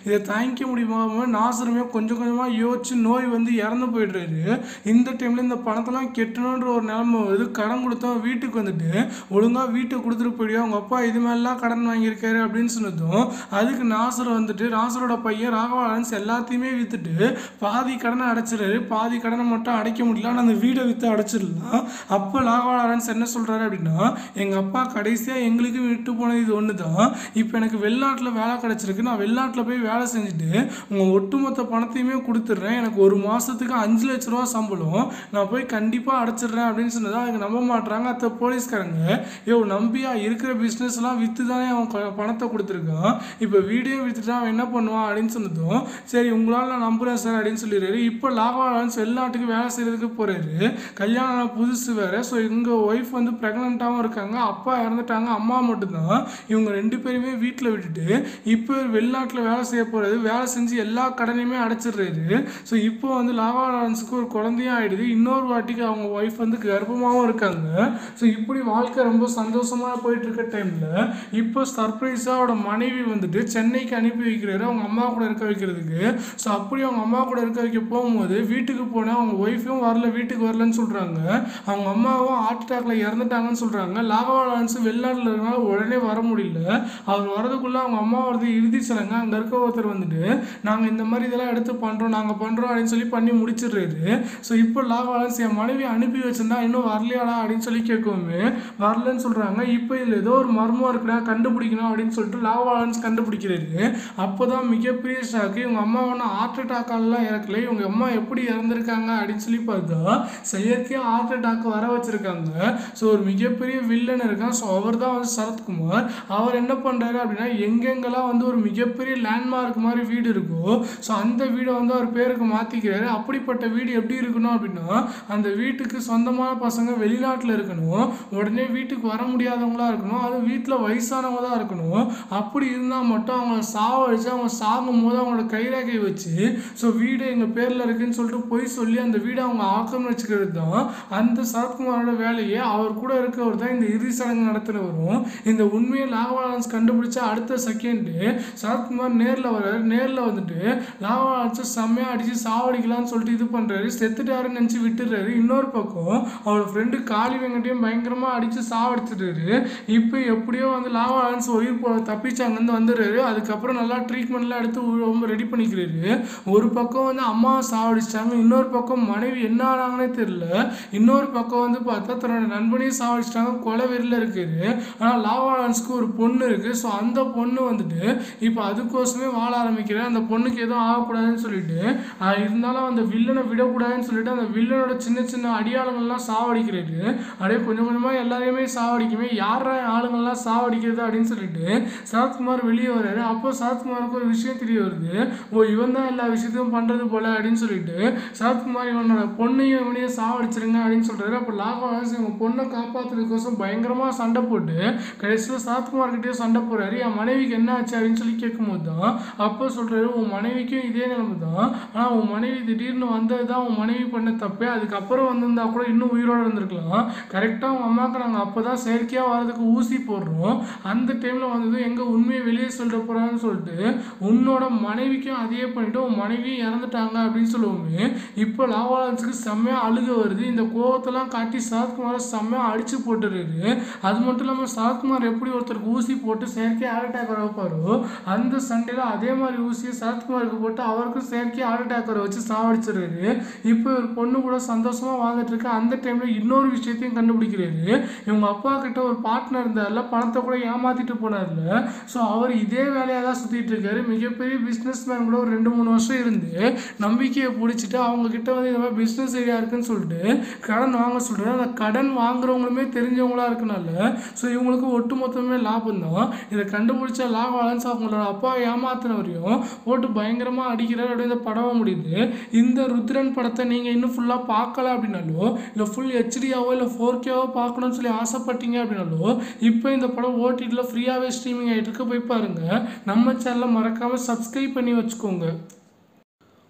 தாங்கிக்க முடியாமல் நாசருமே கொஞ்சம் கொஞ்சமாக யோசிச்சு நோய் வந்து இறந்து போயிடுறாரு இந்த டைமில் இந்த பணத்தெல்லாம் கெட்டணுன்ற ஒரு நிலைமை வருது கடன் கொடுத்தவன் வீட்டுக்கு வந்துட்டு ஒழுங்காக வீட்டை கொடுத்துட்டு போயிடுவோம் அவங்க அப்பா இது மாதிரிலாம் கடன் வாங்கியிருக்காரு அப்படின்னு சொன்னதும் அதுக்கு நாசர் வந்துட்டு நாசரோட பையன் ராகவாலன்ஸ் எல்லாத்தையுமே விற்றுட்டு பாதி கடனை அடைச்சிடுறாரு பாதி கடனை மட்டும் அடைக்க முடியல ஆனால் அந்த வீடை விற்று அடைச்சிடலாம் அப்போ ராகவாலன்ஸ் என்ன சொல்கிறாரு அப்படின்னா எங்கள் அப்பா கடைசியாக எங்களுக்கு விட்டு போனது இது ஒன்று தான் இப்போ எனக்கு வெளிநாட்டில் வேலை கிடச்சிருக்கு நான் வெளிநாட்டில் போய் வேலை செஞ்சுட்டு உங்கள் ஒட்டுமொத்த பணத்தையுமே கொடுத்துட்றேன் எனக்கு ஒரு மாதத்துக்கு அஞ்சு லட்ச ரூபா சம்பளம் நான் போய் கண்டிப்பாக அடைச்சிடுறேன் அப்படின்னு சொன்னதா அவங்க நம்ப மாட்றாங்க அத்த போலீஸ்காரங்க யோ நம்பியா இருக்கிற பிஸ்னஸ்லாம் விற்று தானே அவன் க- பணத்தை கொடுத்துருக்கான் இப்போ வீடியோ விற்றுட்டு அவன் என்ன பண்ணுவான் அப்படின்னு சொன்னதும் சரி உங்களால் நான் நம்புகிறேன் சார் அப்படின்னு சொல்லிடுறாரு இப்போ லாகவாலன்ஸ் வெளிநாட்டுக்கு வேலை செய்கிறதுக்கு போகிறாரு கல்யாணம் ஆன புதுசு வேறு ஸோ எங்கள் ஒய்ஃப் வந்து ப்ரெக்னெண்ட்டாகவும் இருக்காங்க அப்பா இறந்துட்டாங்க அம்மா மட்டும்தான் இவங்க ரெண்டு பேருமே வீட்டில் விட்டுட்டு இப்போ வெளிநாட்டில் வேலை செய்ய போகிறது வேலை செஞ்சு எல்லா கடனையுமே அடைச்சிடுறாரு ஸோ இப்போ வந்து லாவாலன்ஸுக்கு ஒரு குழந்தையும் ஆயிடுது இன்னொரு வாட்டிக்கு அவங்க ஒய்ஃப் வந்து கர்ப்பமாகவும் இருக்காங்க ஸோ இப்படி வாழ்க்கை ரொம்ப சந்தோஷமாக போயிட்டு இருக்க டைமில் இப்போ சர்ப்ரைஸாக அவரோட மனைவி வந்துட்டு சென்னைக்கு அனுப்பி வைக்கிறாரு அவங்க அம்மா கூட இருக்க வைக்கிறதுக்கு ஸோ அப்படி அவங்க அம்மா கூட இருக்க வைக்க போகும்போது வீட்டுக்கு போனால் அவங்க ஒய்ஃபும் வரல வீட்டுக்கு வரலன்னு சொல்கிறாங்க அவங்க அம்மாவும் ஹார்ட் அட்டாக்ல இறந்துட்டாங்கன்னு சொல்கிறாங்க லாகவாலன்ஸ் வெளிநாட்டில் இருக்கனால உடனே வர முடியல அவர் வரதுக்குள்ளே அவங்க அம்மா வரது இறுதி சடங்கு அங்கே இருக்க ஒருத்தர் வந்துட்டு நாங்கள் இந்த மாதிரி இதெல்லாம் எடுத்து பண்ணுறோம் நாங்கள் பண்ணுறோம் அப்படின்னு சொல்லி பண்ணி முடிச்சிடுறாரு ஸோ இப்போ லாகவாலன்ஸ் என் மனைவி அனுப்பி வச்சிருந்தா இன்னும் வரலையாடா அப்படின்னு சொல்லி கேட்கவுமே வரலன்னு சொல்கிறாங்க இப்போ இதில் ஏதோ ஒரு மர்மம் இருக்குடா கண்டுபிடிக்கணும் அப்படின்னு சொல்லிட்டு லாகவாலன்ஸ் கண்டுபிடிக்கிறாரு அப்போ தான் மிகப்பெரிய ஷாக்கு இவங்க அம்மா ஒன்றும் ஹார்ட் அட்டாக்காலலாம் இறக்கல இவங்க அம்மா எப்படி இறந்துருக்காங்க அப்படின்னு சொல்லி பார்த்தா செயற்கையாக ஹார்ட் அட்டாக் வர வச்சிருக்காங்க ஸோ ஒரு மிகப்பெரிய வில்லன் இருக்கான் ஸோ அவர் தான் வந்து சரத்குமார் அவர் என்ன பண்ணுறாரு அப்படின்னா எங்கெங்கெல்லாம் வந்து ஒரு மிகப்பெரிய லேண்ட்மார்க் மாதிரி வீடு இருக்கோ ஸோ அந்த வீடை வந்து அவர் பேருக்கு மாற்றிக்கிறாரு அப்படிப்பட்ட வீடு எப்படி இருக்கணும் அப்படின்னா அந்த வீட்டுக்கு சொந்தமான பசங்க வெளிநாட்டில் இருக்கணும் உடனே வீட்டுக்கு வர முடியாதவங்களா இருக்கணும் அது வீட்டில் வயசானவங்க தான் இருக்கணும் அப்படி இருந்தால் மட்டும் அவங்கள சாவடிச்சு அவங்க சாகும் போது அவங்களோட கைரேகை வச்சு ஸோ வீடு எங்கள் பேரில் இருக்குன்னு சொல்லிட்டு போய் சொல்லி அந்த வீடை அவங்க ஆக்கம் வச்சுக்கிறது தான் அந்த சரத்குமாரோட வேலையே அவர் கூட இருக்கவர் தான் இந்த இறுதி சடங்கு நடத்துகிறவரும் இந்த உண்மையை லாகவாலன்ஸ் கண்டுபிடிச்ச அடுத்த செகண்டு சரத்குமார் நேரில் வர்றாரு நேரில் வந்துட்டு லாகவாலன்ஸை செம்மையாக அடித்து சாவடிக்கலாம்னு சொல்லிட்டு இது பண்ணுறாரு செத்துட்டாருன்னு நினச்சி விட்டுறாரு இன்னொரு பக்கம் அவரோட ஃப்ரெண்டு காளி வெங்கட்டையும் பயங்கரமாக அடித்து சாவடிச்சிட்டாரு இப்போ எப்படியோ வந்து லாகவாலன்ஸ் உயிர் போ தப்பிச்சு அங்கேருந்து வந்துடுறாரு அதுக்கப்புறம் நல்லா ட்ரீட்மெண்ட்லாம் எடுத்து உ- ரொம்ப ரெடி பண்ணிக்கிறாரு ஒரு பக்கம் வந்து அம்மாவை சாவடிச்சிட்டாங்க இன்னொரு பக்கம் மனைவி என்ன ஆனாங்கன்னே தெரியல இன்னொரு பக்கம் வந்து பார்த்தா தன்னோட நண்பனையும் சாவடிச்சிட்டாங்க கொலை வெறியில் இருக்குது ஆனால் லாவாலன்ஸ்க்கு ஒரு பொண்ணு இருக்குது ஸோ அந்த பொண்ணு வந்துட்டு இப்போ அதுக்கோசமே வாழ ஆரம்பிக்கிறேன் அந்த பொண்ணுக்கு எதுவும் ஆகக்கூடாதுன்னு சொல்லிட்டு ஆஹ் இருந்தாலும் அந்த வில்லனை விடக்கூடாதுன்னு சொல்லிட்டு அந்த வில்லனோட சின்ன சின்ன அடியாளங்கள்லாம் சாவடிக்கிறாரு அப்படியே கொஞ்சம் கொஞ்சமாக எல்லாரையுமே சாவடிக்குமே யாரா ஆளுங்கள்லாம் சாவடிக்கிறது அப்படின்னு சொல்லிட்டு சரத்குமார் வெளியே வர்றாரு அப்போ சரத்குமாருக்கு ஒரு விஷயம் தெரிய வருது ஓ இவன் தான் எல்லா விஷயத்தையும் பண்ணுறது போல அப்படின்னு சொல்லிட்டு சரத்குமார் இவனோட பொண்ணையும் இவனையும் சாவடிச்சிருங்க அப்படின்னு சொல்றாரு அப்போ லாகவாஸ் இவங்க பொண்ணை காப்பாற்றுறதுக்கோசம் பயங்கரமாக சண்டை போட்டு கடைசியில் சரத்குமார் கிட்டே சண்டை போடுறாரு என் மனைவிக்கு என்ன ஆச்சு அப்படின்னு சொல்லி கேட்கும்போது தான் அப்போ சொல்றாரு உன் மனைவிக்கும் இதே நிலைமை தான் ஆனால் உன் மனைவி திடீர்னு வந்தது தான் உன் மனைவி பண்ண தப்பே அதுக்கப்புறம் வந்திருந்தா கூட இன்னும் உயிரோட இருந்திருக்கலாம் கரெக்டாக உங்கள் அம்மாவுக்கு நாங்கள் அப்போ தான் செயற்கையாக வரதுக்கு ஊசி போடுறோம் அந்த டைமில் வந்தது எங்கே உண்மையை வெளியே சொல்லிட போகிறான்னு சொல்லிட்டு உன்னோட மனைவிக்கும் அதையே பண்ணிட்டு உன் மனைவியும் இறந்துட்டாங்க அப்படின்னு சொல்லுவோமே இப்போ லாவாலன்ஸுக்கு செம்மையாக அழுக வருது இந்த கோவத்தெல்லாம் காட்டி சரத்குமாரை செம்மையாக அடிச்சு போட்டுறாரு அது மட்டும் இல்லாமல் சரத்குமார் எப்படி ஒருத்தருக்கு ஊசி போட்டு செயற்கை ஹார்ட் அட்டாக் வர வைப்பாரோ அந்த சண்டையில் அதே மாதிரி ஊசியை சரத்குமாருக்கு போட்டு அவருக்கும் செயற்கை ஹார்ட் அட்டாக் வர வச்சு சாவடிச்சிடுறாரு இப்போ ஒரு பொண்ணு கூட சந்தோஷமாக வாழ்ந்துட்டு இருக்கு அந்த டைமில் இன்னொரு விஷயத்தையும் கண்டுபிடிக்கிறாரு இவங்க அப்பா கிட்ட ஒரு பார்ட்னர் இருந்தார்ல பணத்தை கூட ஏமாத்திட்டு போனார்ல ஸோ அவர் இதே வேலையாக தான் சுற்றிட்டு இருக்காரு மிகப்பெரிய பிஸ்னஸ் மேன் கூட ஒரு ரெண்டு மூணு வருஷம் இருந்து நம்பிக்கையை பிடிச்சிட்டு அவங்க கிட்ட வந்து இந்த மாதிரி பிஸ்னஸ் ஐடியா இருக்குன்னு சொல்லிட்டு கடன் வாங்க சொல்றாரு அந்த கடன் வாங்குறவங்களுமே தெரிஞ்சவங்களா இருக்கனால ஸோ இவங்களுக்கு ஒட்டு மொத்தமே லாபம் தான் இதை கண்டுபிடிச்ச லாபாலன்ஸ் அவங்களோட அப்பா ஏமாத்தினவரையும் போட்டு பயங்கரமாக அடிக்கிறார் அப்படியே இந்த படம் முடியுது இந்த ருத்ரன் படத்தை நீங்கள் இன்னும் ஃபுல்லாக பார்க்கல அப்படின்னாலோ இல்லை ஃபுல் ஹெச்டியாவோ இல்லை ஃபோர் கேவோ பார்க்கணும்னு சொல்லி ஆசைப்பட்டீங்க அப்படின்னாலோ இப்போ இந்த படம் ஓடிடியில் ஃப்ரீயாகவே ஸ்ட்ரீமிங் ஆகிட்டு இருக்கு போய் பாருங்க நம்ம சேனலை மறக்காமல் சப்ஸ்கிரைப் பண்ணி வச்சுக்கோங்க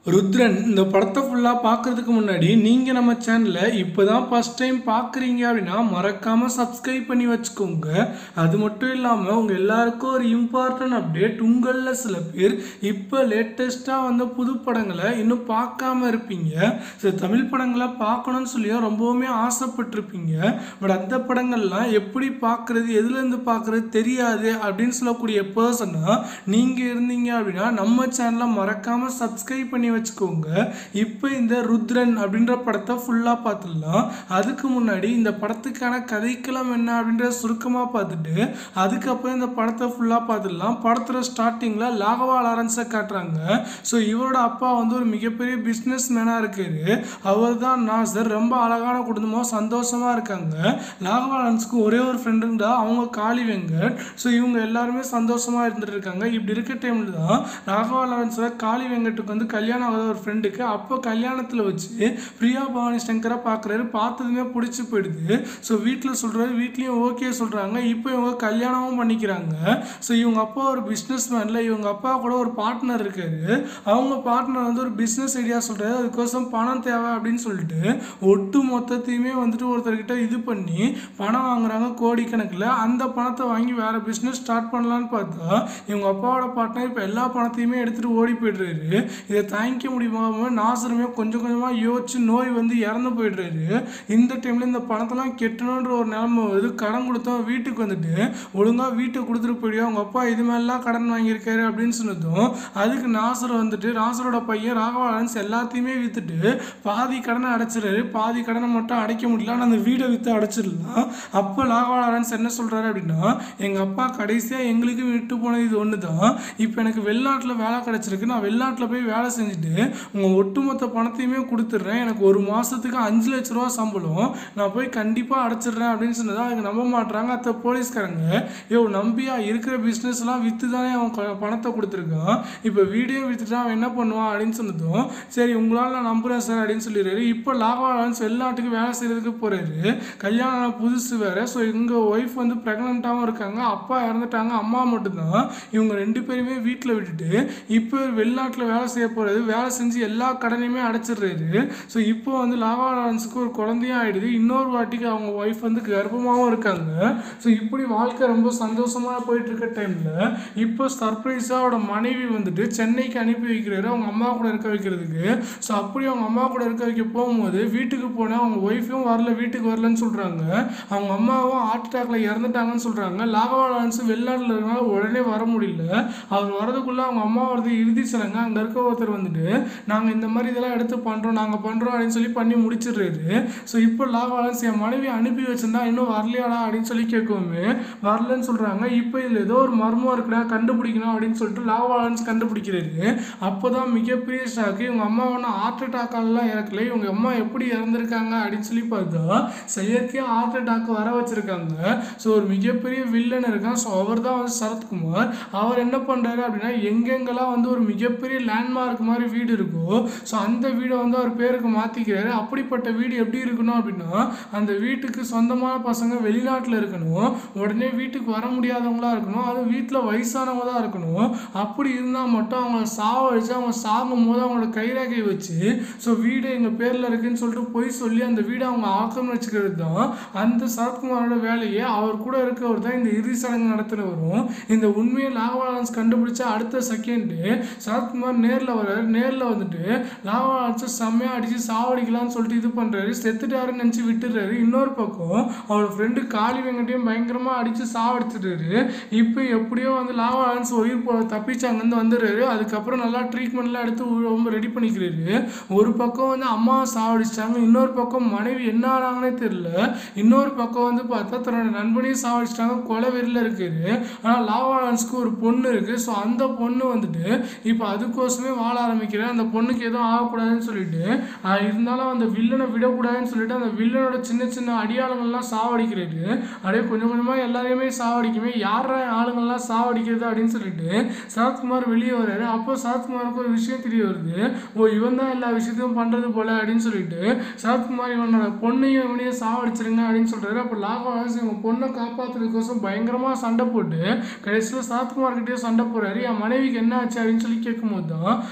ருத்ரன் இந்த படத்தை ஃபுல்லாக பார்க்கறதுக்கு முன்னாடி நீங்கள் நம்ம சேனலை இப்போ தான் ஃபஸ்ட் டைம் பார்க்குறீங்க அப்படின்னா மறக்காமல் சப்ஸ்கிரைப் பண்ணி வச்சுக்கோங்க அது மட்டும் இல்லாமல் உங்கள் எல்லாருக்கும் ஒரு இம்பார்ட்டன்ட் அப்டேட் உங்களில் சில பேர் இப்போ லேட்டஸ்ட்டாக வந்த புது படங்களை இன்னும் பார்க்காம இருப்பீங்க சில தமிழ் படங்களை பார்க்கணும்னு சொல்லியும் ரொம்பவுமே ஆசைப்பட்டிருப்பீங்க பட் அந்த படங்கள்லாம் எப்படி பார்க்குறது எதுலேருந்து பார்க்குறது தெரியாது அப்படின்னு சொல்லக்கூடிய பர்சனாக நீங்கள் இருந்தீங்க அப்படின்னா நம்ம சேனலை மறக்காமல் சப்ஸ்கிரைப் பண்ணி வச்சுக்கோங்க இப்போ இந்த ருத்ரன் அப்படின்ற படத்தை ஃபுல்லாக பார்த்துடலாம் அதுக்கு முன்னாடி இந்த படத்துக்கான கதைக்களம் என்ன அப்படின்ற சுருக்கமாக பார்த்துட்டு அதுக்கப்புறம் இந்த படத்தை ஃபுல்லாக பார்த்துடலாம் படத்தோட ஸ்டார்டிங்கில் லாகவா லாரன்ஸை காட்டுறாங்க ஸோ இவரோட அப்பா வந்து ஒரு மிகப்பெரிய பிஸ்னஸ் மேனாக இருக்காரு அவர் தான் நாசர் ரொம்ப அழகான குடும்பம் சந்தோஷமாக இருக்காங்க லாகவா லாரன்ஸ்க்கு ஒரே ஒரு ஃப்ரெண்டு இருந்தா அவங்க காளி வெங்கட் ஸோ இவங்க எல்லாருமே சந்தோஷமாக இருந்துட்டு இருக்காங்க இப்படி இருக்க டைமில் தான் ராகவா லாரன்ஸில் காளி வெங்கட்டுக்கு வந்து கல்யாணம் ஆகாத ஒரு ஃப்ரெண்டுக்கு அப்போ கல்யாணத்தில் வச்சு பிரியா பவானி சங்கரை பார்க்குறாரு பார்த்ததுமே பிடிச்சி போயிடுது ஸோ வீட்டில் சொல்கிறாரு வீட்லேயும் ஓகே சொல்கிறாங்க இப்போ இவங்க கல்யாணமும் பண்ணிக்கிறாங்க ஸோ இவங்க அப்பா ஒரு பிஸ்னஸ் மேனில் இவங்க அப்பா கூட ஒரு பார்ட்னர் இருக்காரு அவங்க பார்ட்னர் வந்து ஒரு பிஸ்னஸ் ஐடியா சொல்கிறாரு அதுக்கோசம் பணம் தேவை அப்படின்னு சொல்லிட்டு ஒட்டு மொத்தத்தையுமே வந்துட்டு ஒருத்தர்கிட்ட இது பண்ணி பணம் வாங்குறாங்க கோடிக்கணக்கில் அந்த பணத்தை வாங்கி வேற பிஸ்னஸ் ஸ்டார்ட் பண்ணலான்னு பார்த்தா இவங்க அப்பாவோட பார்ட்னர் இப்போ எல்லா பணத்தையுமே எடுத்துகிட்டு ஓடி போயிடுறாரு இதை தாங்கிக்க முடியாம நாசருமே கொஞ்சம் கொஞ்சமாக யோசிச்சு நோய் வந்து இறந்து போயிடுறாரு இந்த டைமில் இந்த பணத்தெல்லாம் கெட்டணுன்ற ஒரு நிலைமை வருது கடன் கொடுத்தோம் வீட்டுக்கு வந்துட்டு ஒழுங்காக வீட்டை கொடுத்துட்டு போயிடுவோம் அவங்க அப்பா இது மாதிரிலாம் கடன் வாங்கியிருக்காரு அப்படின்னு சொன்னதும் அதுக்கு நாசர் வந்துட்டு நாசரோட பையன் ராகவாலன்ஸ் எல்லாத்தையுமே விற்றுட்டு பாதி கடனை அடைச்சிடுறாரு பாதி கடனை மட்டும் அடைக்க முடியல ஆனால் அந்த வீடை விற்று அடைச்சிடலாம் அப்போ ராகவாலன்ஸ் என்ன சொல்கிறாரு அப்படின்னா எங்கள் அப்பா கடைசியாக எங்களுக்கு விட்டு போனது இது ஒன்று தான் இப்போ எனக்கு வெளிநாட்டில் வேலை கிடச்சிருக்கு நான் வெளிநாட்டில் போய் வேலை செஞ்சுட்டு உங்கள் ஒட்டுமொத்த பணத்தையுமே கொடுத்துட்றேன் எனக்கு ஒரு மாதத்துக்கு அஞ்சு லட்ச ரூபா சம்பளம் நான் போய் கண்டிப்பாக அடைச்சிடுறேன் அப்படின்னு சொன்னதா அதுக்கு நம்ப மாட்றாங்க அத்த போலீஸ்காரங்க யோ நம்பியா இருக்கிற பிஸ்னஸ்லாம் விற்று தானே அவன் க- பணத்தை கொடுத்துருக்கான் இப்போ வீடியோ விற்றுட்டு அவன் என்ன பண்ணுவான் அப்படின்னு சொன்னதும் சரி உங்களால் நான் நம்புகிறேன் சார் அப்படின்னு சொல்லிடுறாரு இப்போ லாகவாலன்ஸ் வெளிநாட்டுக்கு வேலை செய்கிறதுக்கு போகிறாரு கல்யாணம் ஆன புதுசு வேறு ஸோ எங்கள் ஒய்ஃப் வந்து ப்ரெக்னெண்ட்டாகவும் இருக்காங்க அப்பா இறந்துட்டாங்க அம்மா மட்டும்தான் இவங்க ரெண்டு பேருமே வீட்டில் விட்டுட்டு இப்போ வெளிநாட்டில் வேலை செய்ய போகிறது வேலை செஞ்சு எல்லா கடனையுமே அடைச்சிடுறாரு ஸோ இப்போ வந்து லாவா லாரன்ஸுக்கு ஒரு குழந்தையும் ஆயிடுது இன்னொரு வாட்டிக்கு அவங்க ஒய்ஃப் வந்து கர்ப்பமாகவும் இருக்காங்க ஸோ இப்படி வாழ்க்கை ரொம்ப சந்தோஷமாக போயிட்டு இருக்க டைமில் இப்போ சர்ப்ரைஸாக அவரோட மனைவி வந்துட்டு சென்னைக்கு அனுப்பி வைக்கிறாரு அவங்க அம்மா கூட இருக்க வைக்கிறதுக்கு ஸோ அப்படி அவங்க அம்மா கூட இருக்க வைக்க போகும்போது வீட்டுக்கு போனால் அவங்க ஒய்ஃபும் வரல வீட்டுக்கு வரலன்னு சொல்கிறாங்க அவங்க அம்மாவும் ஹார்ட் அட்டாக்ல இறந்துட்டாங்கன்னு சொல்கிறாங்க லாகவா லாரன்ஸ் வெளிநாட்டில் இருக்கனால உடனே வர முடியல அவர் வரதுக்குள்ளே அவங்க அம்மா வரது இறுதி சடங்கு அங்கே இருக்க ஒருத்தர் வந்துட்டு நாங்கள் இந்த மாதிரி இதெல்லாம் எடுத்து பண்ணுறோம் நாங்கள் பண்ணுறோம் அப்படின்னு சொல்லி பண்ணி முடிச்சிடுறாரு ஸோ இப்போ லாகவாலன்ஸ் என் மனைவி அனுப்பி வச்சிருந்தா இன்னும் வரலையாடா அப்படின்னு சொல்லி கேட்கவுமே வரலன்னு சொல்கிறாங்க இப்போ இதில் ஏதோ ஒரு மர்மம் இருக்குடா கண்டுபிடிக்கணும் அப்படின்னு சொல்லிட்டு லாகவாலன்ஸ் கண்டுபிடிக்கிறாரு அப்போ தான் மிகப்பெரிய ஷாக்கு இவங்க அம்மா ஒன்றும் ஹார்ட் அட்டாக்காலலாம் இறக்கல இவங்க அம்மா எப்படி இறந்துருக்காங்க அப்படின்னு சொல்லி பார்த்தா செயற்கையாக ஹார்ட் அட்டாக் வர வச்சிருக்காங்க ஸோ ஒரு மிகப்பெரிய வில்லன் இருக்கான் ஸோ அவர் தான் வந்து சரத்குமார் அவர் என்ன பண்ணுறாரு அப்படின்னா எங்கெங்கெல்லாம் வந்து ஒரு மிகப்பெரிய லேண்ட்மார்க் மாதிரி வீடு இருக்கோ ஸோ அந்த வீடை வந்து அவர் பேருக்கு மாற்றிக்கிறாரு அப்படிப்பட்ட வீடு எப்படி இருக்கணும் அப்படின்னா அந்த வீட்டுக்கு சொந்தமான பசங்க வெளிநாட்டில் இருக்கணும் உடனே வீட்டுக்கு வர முடியாதவங்களா இருக்கணும் அது வீட்டில் வயசானவங்க தான் இருக்கணும் அப்படி இருந்தால் மட்டும் அவங்கள சாவடிச்சு அவங்க சாகும் போது அவங்களோட கைரேகை வச்சு ஸோ வீடு எங்கள் பேரில் இருக்குன்னு சொல்லிட்டு போய் சொல்லி அந்த வீடை அவங்க ஆக்கம் வச்சுக்கிறது தான் அந்த சரத்குமாரோட வேலையே அவர் கூட இருக்கவர் தான் இந்த இறுதி சடங்கு நடத்துகிறவரும் இந்த உண்மையை லாகவாலன்ஸ் கண்டுபிடிச்ச அடுத்த செகண்டு சரத்குமார் நேரில் வர்றாரு நேரில் வந்துட்டு லாகவாலன்ஸை செம்மையாக அடித்து சாவடிக்கலாம்னு சொல்லிட்டு இது பண்ணுறாரு செத்துட்டாருன்னு நினச்சி விட்டுறாரு இன்னொரு பக்கம் அவரோட ஃப்ரெண்டு காளி வெங்கட்டையும் பயங்கரமாக அடித்து சாவடிச்சிட்டாரு இப்போ எப்படியோ வந்து லாகவாலன்ஸ் உயிர் போ தப்பிச்சு அங்கேருந்து வந்துடுறாரு அதுக்கப்புறம் நல்லா ட்ரீட்மெண்ட்லாம் எடுத்து உ- ரொம்ப ரெடி பண்ணிக்கிறாரு ஒரு பக்கம் வந்து அம்மாவை சாவடிச்சிட்டாங்க இன்னொரு பக்கம் மனைவி என்ன ஆனாங்கன்னே தெரியல இன்னொரு பக்கம் வந்து பார்த்தா தன்னோட நண்பனையும் சாவடிச்சிட்டாங்க கொலை வெறியில் இருக்காரு ஆனால் லாவாலன்ஸ்க்கு ஒரு பொண்ணு இருக்குது ஸோ அந்த பொண்ணு வந்துட்டு இப்போ அதுக்கோசமே வாழ ஆரம்பிக்கிறேன் அந்த பொண்ணுக்கு எதுவும் ஆகக்கூடாதுன்னு சொல்லிட்டு ஆஹ் இருந்தாலும் அந்த வில்லனை விடக்கூடாதுன்னு சொல்லிட்டு அந்த வில்லனோட சின்ன சின்ன அடியாளங்கள்லாம் சாவடிக்கிறாரு அப்படியே கொஞ்சம் கொஞ்சமாக எல்லாரையுமே சாவடிக்குமே யாரா ஆளுங்கள்லாம் சாவடிக்கிறது அப்படின்னு சொல்லிட்டு சரத்குமார் வெளியே வர்றாரு அப்போ சரத்குமாருக்கு ஒரு விஷயம் தெரிய வருது ஓ இவன் தான் எல்லா விஷயத்தையும் பண்ணுறது போல அப்படின்னு சொல்லிட்டு சரத்குமார் இவனோட பொண்ணையும் இவனையும் சாவடிச்சிருங்க அப்படின்னு சொல்றாரு அப்போ லாகவாஸ் இவங்க பொண்ணை காப்பாத்துறதுக்கோசம் பயங்கரமாக சண்டை போட்டு கடைசியில் சரத்குமார் கிட்டே சண்டை போறாரு என் மனைவிக்கு என்ன ஆச்சு அப்படின்னு சொல்லி கேட்கும்போது தான் அப்போ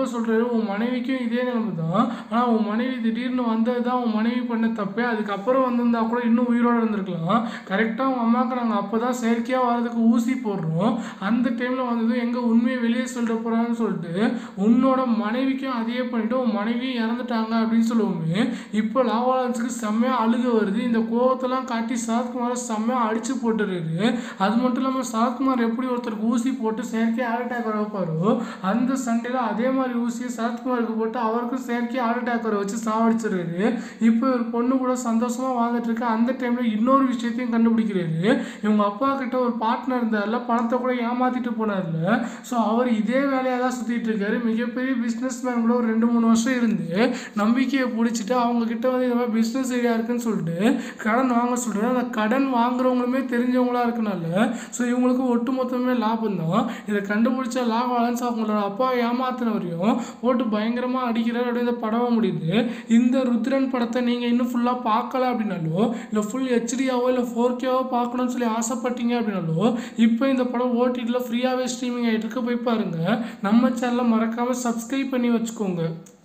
சொல்கிறாரு உன் மனைவிக்கும் இதே நிலைமை தான் ஆனால் உன் மனைவி திடீர்னு வந்தது தான் உன் மனைவி பண்ண தப்பே அதுக்கப்புறம் வந்திருந்தா கூட இன்னும் உயிரோடு இருந்திருக்கலாம் கரெக்டாக உங்கள் அம்மாவுக்கு நாங்கள் அப்போ தான் செயற்கையாக வரதுக்கு ஊசி போடுறோம் அந்த டைமில் வந்தது எங்கே உண்மையை வெளியே சொல்லிட போகிறான்னு சொல்லிட்டு உன்னோட மனைவிக்கும் அதையே பண்ணிட்டு உன் மனைவியும் இறந்துட்டாங்க அப்படின்னு சொல்லுவோமே இப்போ லாவாலன்ஸுக்கு செம்மையாக அழுக வருது இந்த கோவத்தெல்லாம் காட்டி சரத்குமாரை செம்மையாக அடிச்சு போட்டுறாரு அது மட்டும் இல்லாமல் சரத்குமார் எப்படி ஒருத்தருக்கு ஊசி போட்டு செயற்கை ஹார்ட் அட்டாக் வர வைப்பாரோ அந்த சண்டையில் அதே மாதிரி ஊசியை சரத்குமாருக்கு போட்டு அவருக்கும் செயற்கை ஹார்ட் அட்டாக் வர வச்சு சாவடிச்சிடுறாரு இப்போ ஒரு பொண்ணு கூட சந்தோஷமாக வாழ்ந்துட்டு இருக்கு அந்த டைமில் இன்னொரு விஷயத்தையும் கண்டுபிடிக்கிறாரு இவங்க அப்பா கிட்ட ஒரு பார்ட்னர் இருந்தார்ல பணத்தை கூட ஏமாத்திட்டு போனார்ல ஸோ அவர் இதே வேலையாக தான் சுற்றிட்டு இருக்காரு மிகப்பெரிய பிஸ்னஸ் மேன் கூட ஒரு ரெண்டு மூணு வருஷம் இருந்து நம்பிக்கையை பிடிச்சிட்டு அவங்க கிட்ட வந்து இந்த மாதிரி பிஸ்னஸ் ஐடியா இருக்குன்னு சொல்லிட்டு கடன் வாங்க சொல்கிறாரு அந்த கடன் வாங்குறவங்களுமே தெரிஞ்சவங்களா இருக்கனால ஸோ இவங்களுக்கு ஒட்டு மொத்தமே லாபம் தான் இதை கண்டுபிடிச்ச லாப அலன்ஸ் அவங்களோட அப்பா ஏமாத்தினவரையும் போட்டு பயங்கரமாக அடிக்கிறார் அப்படியே இந்த படம் முடியுது இந்த ருத்ரன் படத்தை நீங்கள் இன்னும் ஃபுல்லாக பார்க்கல அப்படின்னாலோ இல்லை ஃபுல் ஹெச்டியாவோ இல்லை ஃபோர் கேவோ பார்க்கணும்னு சொல்லி ஆசைப்பட்டீங்க அப்படின்னாலோ இப்போ இந்த படம் ஓடிடியில் ஃப்ரீயாகவே ஸ்ட்ரீமிங் ஆகிட்டு இருக்க போய் பாருங்கள் நம்ம சேனலை மறக்காமல் சப்ஸ்கிரைப் பண்ணி வச்சுக்கோங்க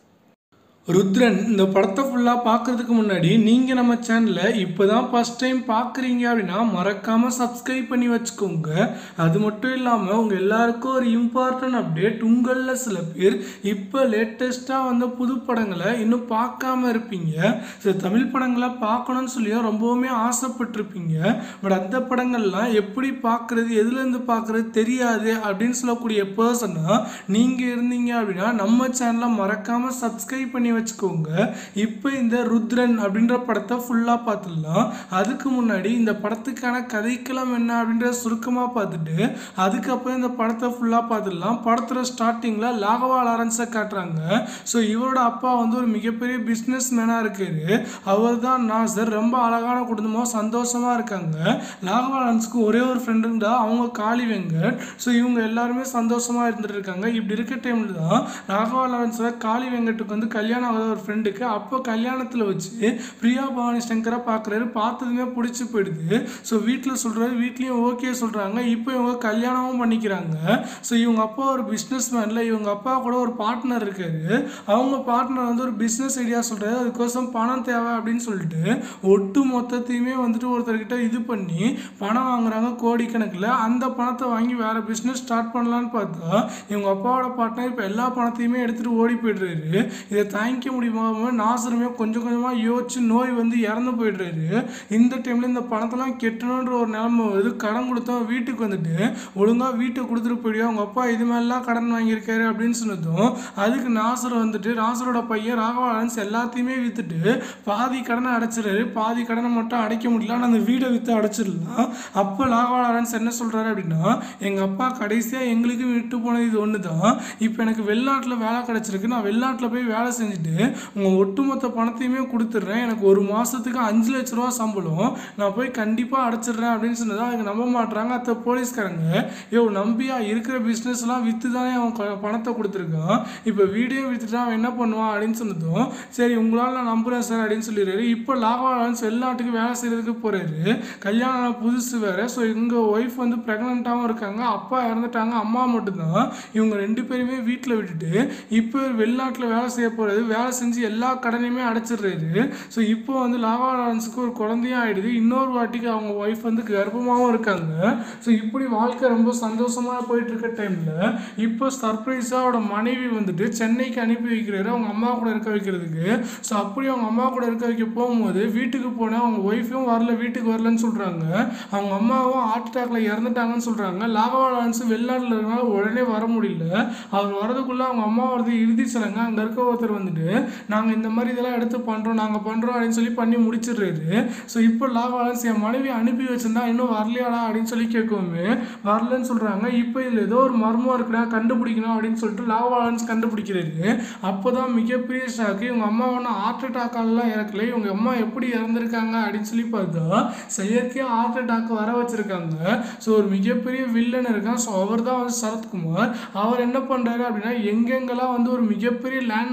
ருத்ரன் இந்த படத்தை ஃபுல்லாக பார்க்குறதுக்கு முன்னாடி நீங்கள் நம்ம சேனலை இப்போ தான் ஃபஸ்ட் டைம் பார்க்குறீங்க அப்படின்னா மறக்காமல் சப்ஸ்கிரைப் பண்ணி வச்சுக்கோங்க அது மட்டும் இல்லாமல் உங்கள் எல்லாருக்கும் ஒரு இம்பார்ட்டன்ட் அப்டேட் உங்களில் சில பேர் இப்போ லேட்டஸ்ட்டாக வந்த புது படங்களை இன்னும் பார்க்காம இருப்பீங்க சில தமிழ் படங்களை பார்க்கணும்னு சொல்லியும் ரொம்பவுமே ஆசைப்பட்டிருப்பீங்க பட் அந்த படங்கள்லாம் எப்படி பார்க்குறது எதுலேருந்து பார்க்குறது தெரியாது அப்படின்னு சொல்லக்கூடிய பர்சனாக நீங்கள் இருந்தீங்க அப்படின்னா நம்ம சேனலை மறக்காமல் சப்ஸ்கிரைப் பண்ணி வச்சுக்கோங்க இப்போ இந்த ருத்ரன் அப்படின்ற படத்தை ஃபுல்லாக பார்த்துடலாம் அதுக்கு முன்னாடி இந்த படத்துக்கான கதைக்களம் என்ன அப்படின்ற சுருக்கமாக பார்த்துட்டு அதுக்கப்புறம் இந்த படத்தை ஃபுல்லாக பார்த்துடலாம் படத்தில் ஸ்டார்டிங்கில் லாகவா லாரன்ஸை காட்டுறாங்க ஸோ இவரோட அப்பா வந்து ஒரு மிகப்பெரிய பிஸ்னஸ் மேனாக இருக்காரு அவர் தான் நாசர் ரொம்ப அழகான குடும்பமாக சந்தோஷமாக இருக்காங்க லாகவா லாரன்ஸுக்கு ஒரே ஒரு ஃப்ரெண்டுண்டா அவங்க காளி வெங்கட் ஸோ இவங்க எல்லாருமே சந்தோஷமாக இருந்துட்டு இருக்காங்க இப்படி இருக்க டைமில் தான் ராகவா லாரன்ஸில் காளி வெங்கட்டுக்கு வந்து கல்யாணம் ஆகாத ஒரு ஃப்ரெண்டுக்கு அப்போ கல்யாணத்தில் வச்சு பிரியா பவானி சங்கரை பார்க்குறாரு பார்த்ததுமே பிடிச்சி போயிடுது ஸோ வீட்டில் சொல்கிறாரு வீட்லேயும் ஓகே சொல்கிறாங்க இப்போ இவங்க கல்யாணமும் பண்ணிக்கிறாங்க ஸோ இவங்க அப்பா ஒரு பிஸ்னஸ் மேனில் இவங்க அப்பா கூட ஒரு பார்ட்னர் இருக்காரு அவங்க பார்ட்னர் வந்து ஒரு பிஸ்னஸ் ஐடியா சொல்கிறாரு அதுக்கோசம் பணம் தேவை அப்படின்னு சொல்லிட்டு ஒட்டு மொத்தத்தையுமே வந்துட்டு ஒருத்தர்கிட்ட இது பண்ணி பணம் வாங்குறாங்க கோடிக்கணக்கில் அந்த பணத்தை வாங்கி வேற பிஸ்னஸ் ஸ்டார்ட் பண்ணலான்னு பார்த்தா இவங்க அப்பாவோட பார்ட்னர் இப்போ எல்லா பணத்தையுமே எடுத்துகிட்டு ஓடி போயிடுறாரு இதை தாங்கிக்க முடியுமா நாசருமே கொஞ்சம் கொஞ்சமாக யோசிச்சு நோய் வந்து இறந்து போயிடுறாரு இந்த டைமில் இந்த பணத்தெல்லாம் கெட்டணுன்ற ஒரு நிலைமை வருது கடன் கொடுத்தோம் வீட்டுக்கு வந்துட்டு ஒழுங்காக வீட்டை கொடுத்துட்டு போயிடுவோம் அவங்க அப்பா இது மாதிரிலாம் கடன் வாங்கியிருக்காரு அப்படின்னு சொன்னதும் அதுக்கு நாசர் வந்துட்டு நாசரோட பையன் ராகவாலன்ஸ் எல்லாத்தையுமே விற்றுட்டு பாதி கடனை அடைச்சிடுறாரு பாதி கடனை மட்டும் அடைக்க முடியல ஆனால் அந்த வீடை விற்று அடைச்சிடலாம் அப்போ ராகவாலன்ஸ் என்ன சொல்கிறாரு அப்படின்னா எங்கள் அப்பா கடைசியாக எங்களுக்கு விட்டு போனது இது ஒன்று தான் இப்போ எனக்கு வெளிநாட்டில் வேலை கிடச்சிருக்கு நான் வெளிநாட்டில் போய் வேலை செஞ்சுட்டு உங்கள் ஒட்டுமொத்த பணத்தையுமே கொடுத்துட்றேன் எனக்கு ஒரு மாதத்துக்கு அஞ்சு லட்ச ரூபா சம்பளம் நான் போய் கண்டிப்பாக அடைச்சிடுறேன் அப்படின்னு சொன்னதா அதுக்கு நம்ப மாட்றாங்க அத்த போலீஸ்காரங்க யோ நம்பியா இருக்கிற பிஸ்னஸ்லாம் விற்று தானே அவன் க- பணத்தை கொடுத்துருக்கான் இப்போ வீடியோ விற்றுட்டு அவன் என்ன பண்ணுவான் அப்படின்னு சொன்னதும் சரி உங்களால் நான் நம்புகிறேன் சார் அப்படின்னு சொல்லிடுறாரு இப்போ லாகவாலன்ஸ் வெளிநாட்டுக்கு வேலை செய்கிறதுக்கு போகிறாரு கல்யாணம் ஆன புதுசு வேறு ஸோ எங்கள் ஒய்ஃப் வந்து ப்ரெக்னெண்ட்டாகவும் இருக்காங்க அப்பா இறந்துட்டாங்க அம்மா மட்டும்தான் இவங்க ரெண்டு பேருமே வீட்டில் விட்டுட்டு இப்போ வெளிநாட்டில் வேலை செய்ய போகிறது வேலை செஞ்சு எல்லா கடனையுமே அடைச்சிடுறாரு ஸோ இப்போ வந்து லாவா லாரன்ஸுக்கு ஒரு குழந்தையும் ஆயிடுது இன்னொரு வாட்டிக்கு அவங்க ஒய்ஃப் வந்து கர்ப்பமாகவும் இருக்காங்க ஸோ இப்படி வாழ்க்கை ரொம்ப சந்தோஷமாக போயிட்டு இருக்க டைமில் இப்போ சர்ப்ரைஸாக அவரோட மனைவி வந்துட்டு சென்னைக்கு அனுப்பி வைக்கிறாரு அவங்க அம்மா கூட இருக்க வைக்கிறதுக்கு ஸோ அப்படி அவங்க அம்மா கூட இருக்க வைக்க போகும்போது வீட்டுக்கு போனால் அவங்க ஒய்ஃபும் வரல வீட்டுக்கு வரலன்னு சொல்கிறாங்க அவங்க அம்மாவும் ஹார்ட் அட்டாக்ல இறந்துட்டாங்கன்னு சொல்கிறாங்க லாகவா லாரன்ஸ் வெளிநாட்டில் இருக்கனால உடனே வர முடியல அவர் வரதுக்குள்ளே அவங்க அம்மா வரது இறுதி சடங்கு அங்கே இருக்க ஒருத்தர் வந்துட்டு நாங்கள் இந்த மாதிரி இதெல்லாம் எடுத்து பண்ணுறோம் நாங்கள் பண்ணுறோம் அப்படின்னு சொல்லி பண்ணி முடிச்சிடுறாரு ஸோ இப்போ லாவாலன்ஸ் என் மனைவி அனுப்பி வச்சிருந்தா இன்னும் வரலையாடா அப்படின்னு சொல்லி கேட்கவுமே வரலன்னு சொல்கிறாங்க இப்போ இதில் ஏதோ ஒரு மர்மம் இருக்குடா கண்டுபிடிக்கணும் அப்படின்னு சொல்லிட்டு லாவாலன்ஸ் கண்டுபிடிக்கிறாரு அப்போ தான் மிகப்பெரிய ஷாக்கு இவங்க அம்மா ஒன்றும் ஹார்ட் அட்டாக்காலலாம் இறக்கல இவங்க அம்மா எப்படி இறந்துருக்காங்க அப்படின்னு சொல்லி பார்த்தா செயற்கையாக ஹார்ட் அட்டாக் வர வச்சிருக்காங்க ஸோ ஒரு மிகப்பெரிய வில்லன் இருக்கான் ஸோ அவர் தான் வந்து சரத்குமார் அவர் என்ன பண்ணுறாரு அப்படின்னா எங்கெங்கெல்லாம் வந்து ஒரு மிகப்பெரிய லேண்ட்மார்க் மாதிரி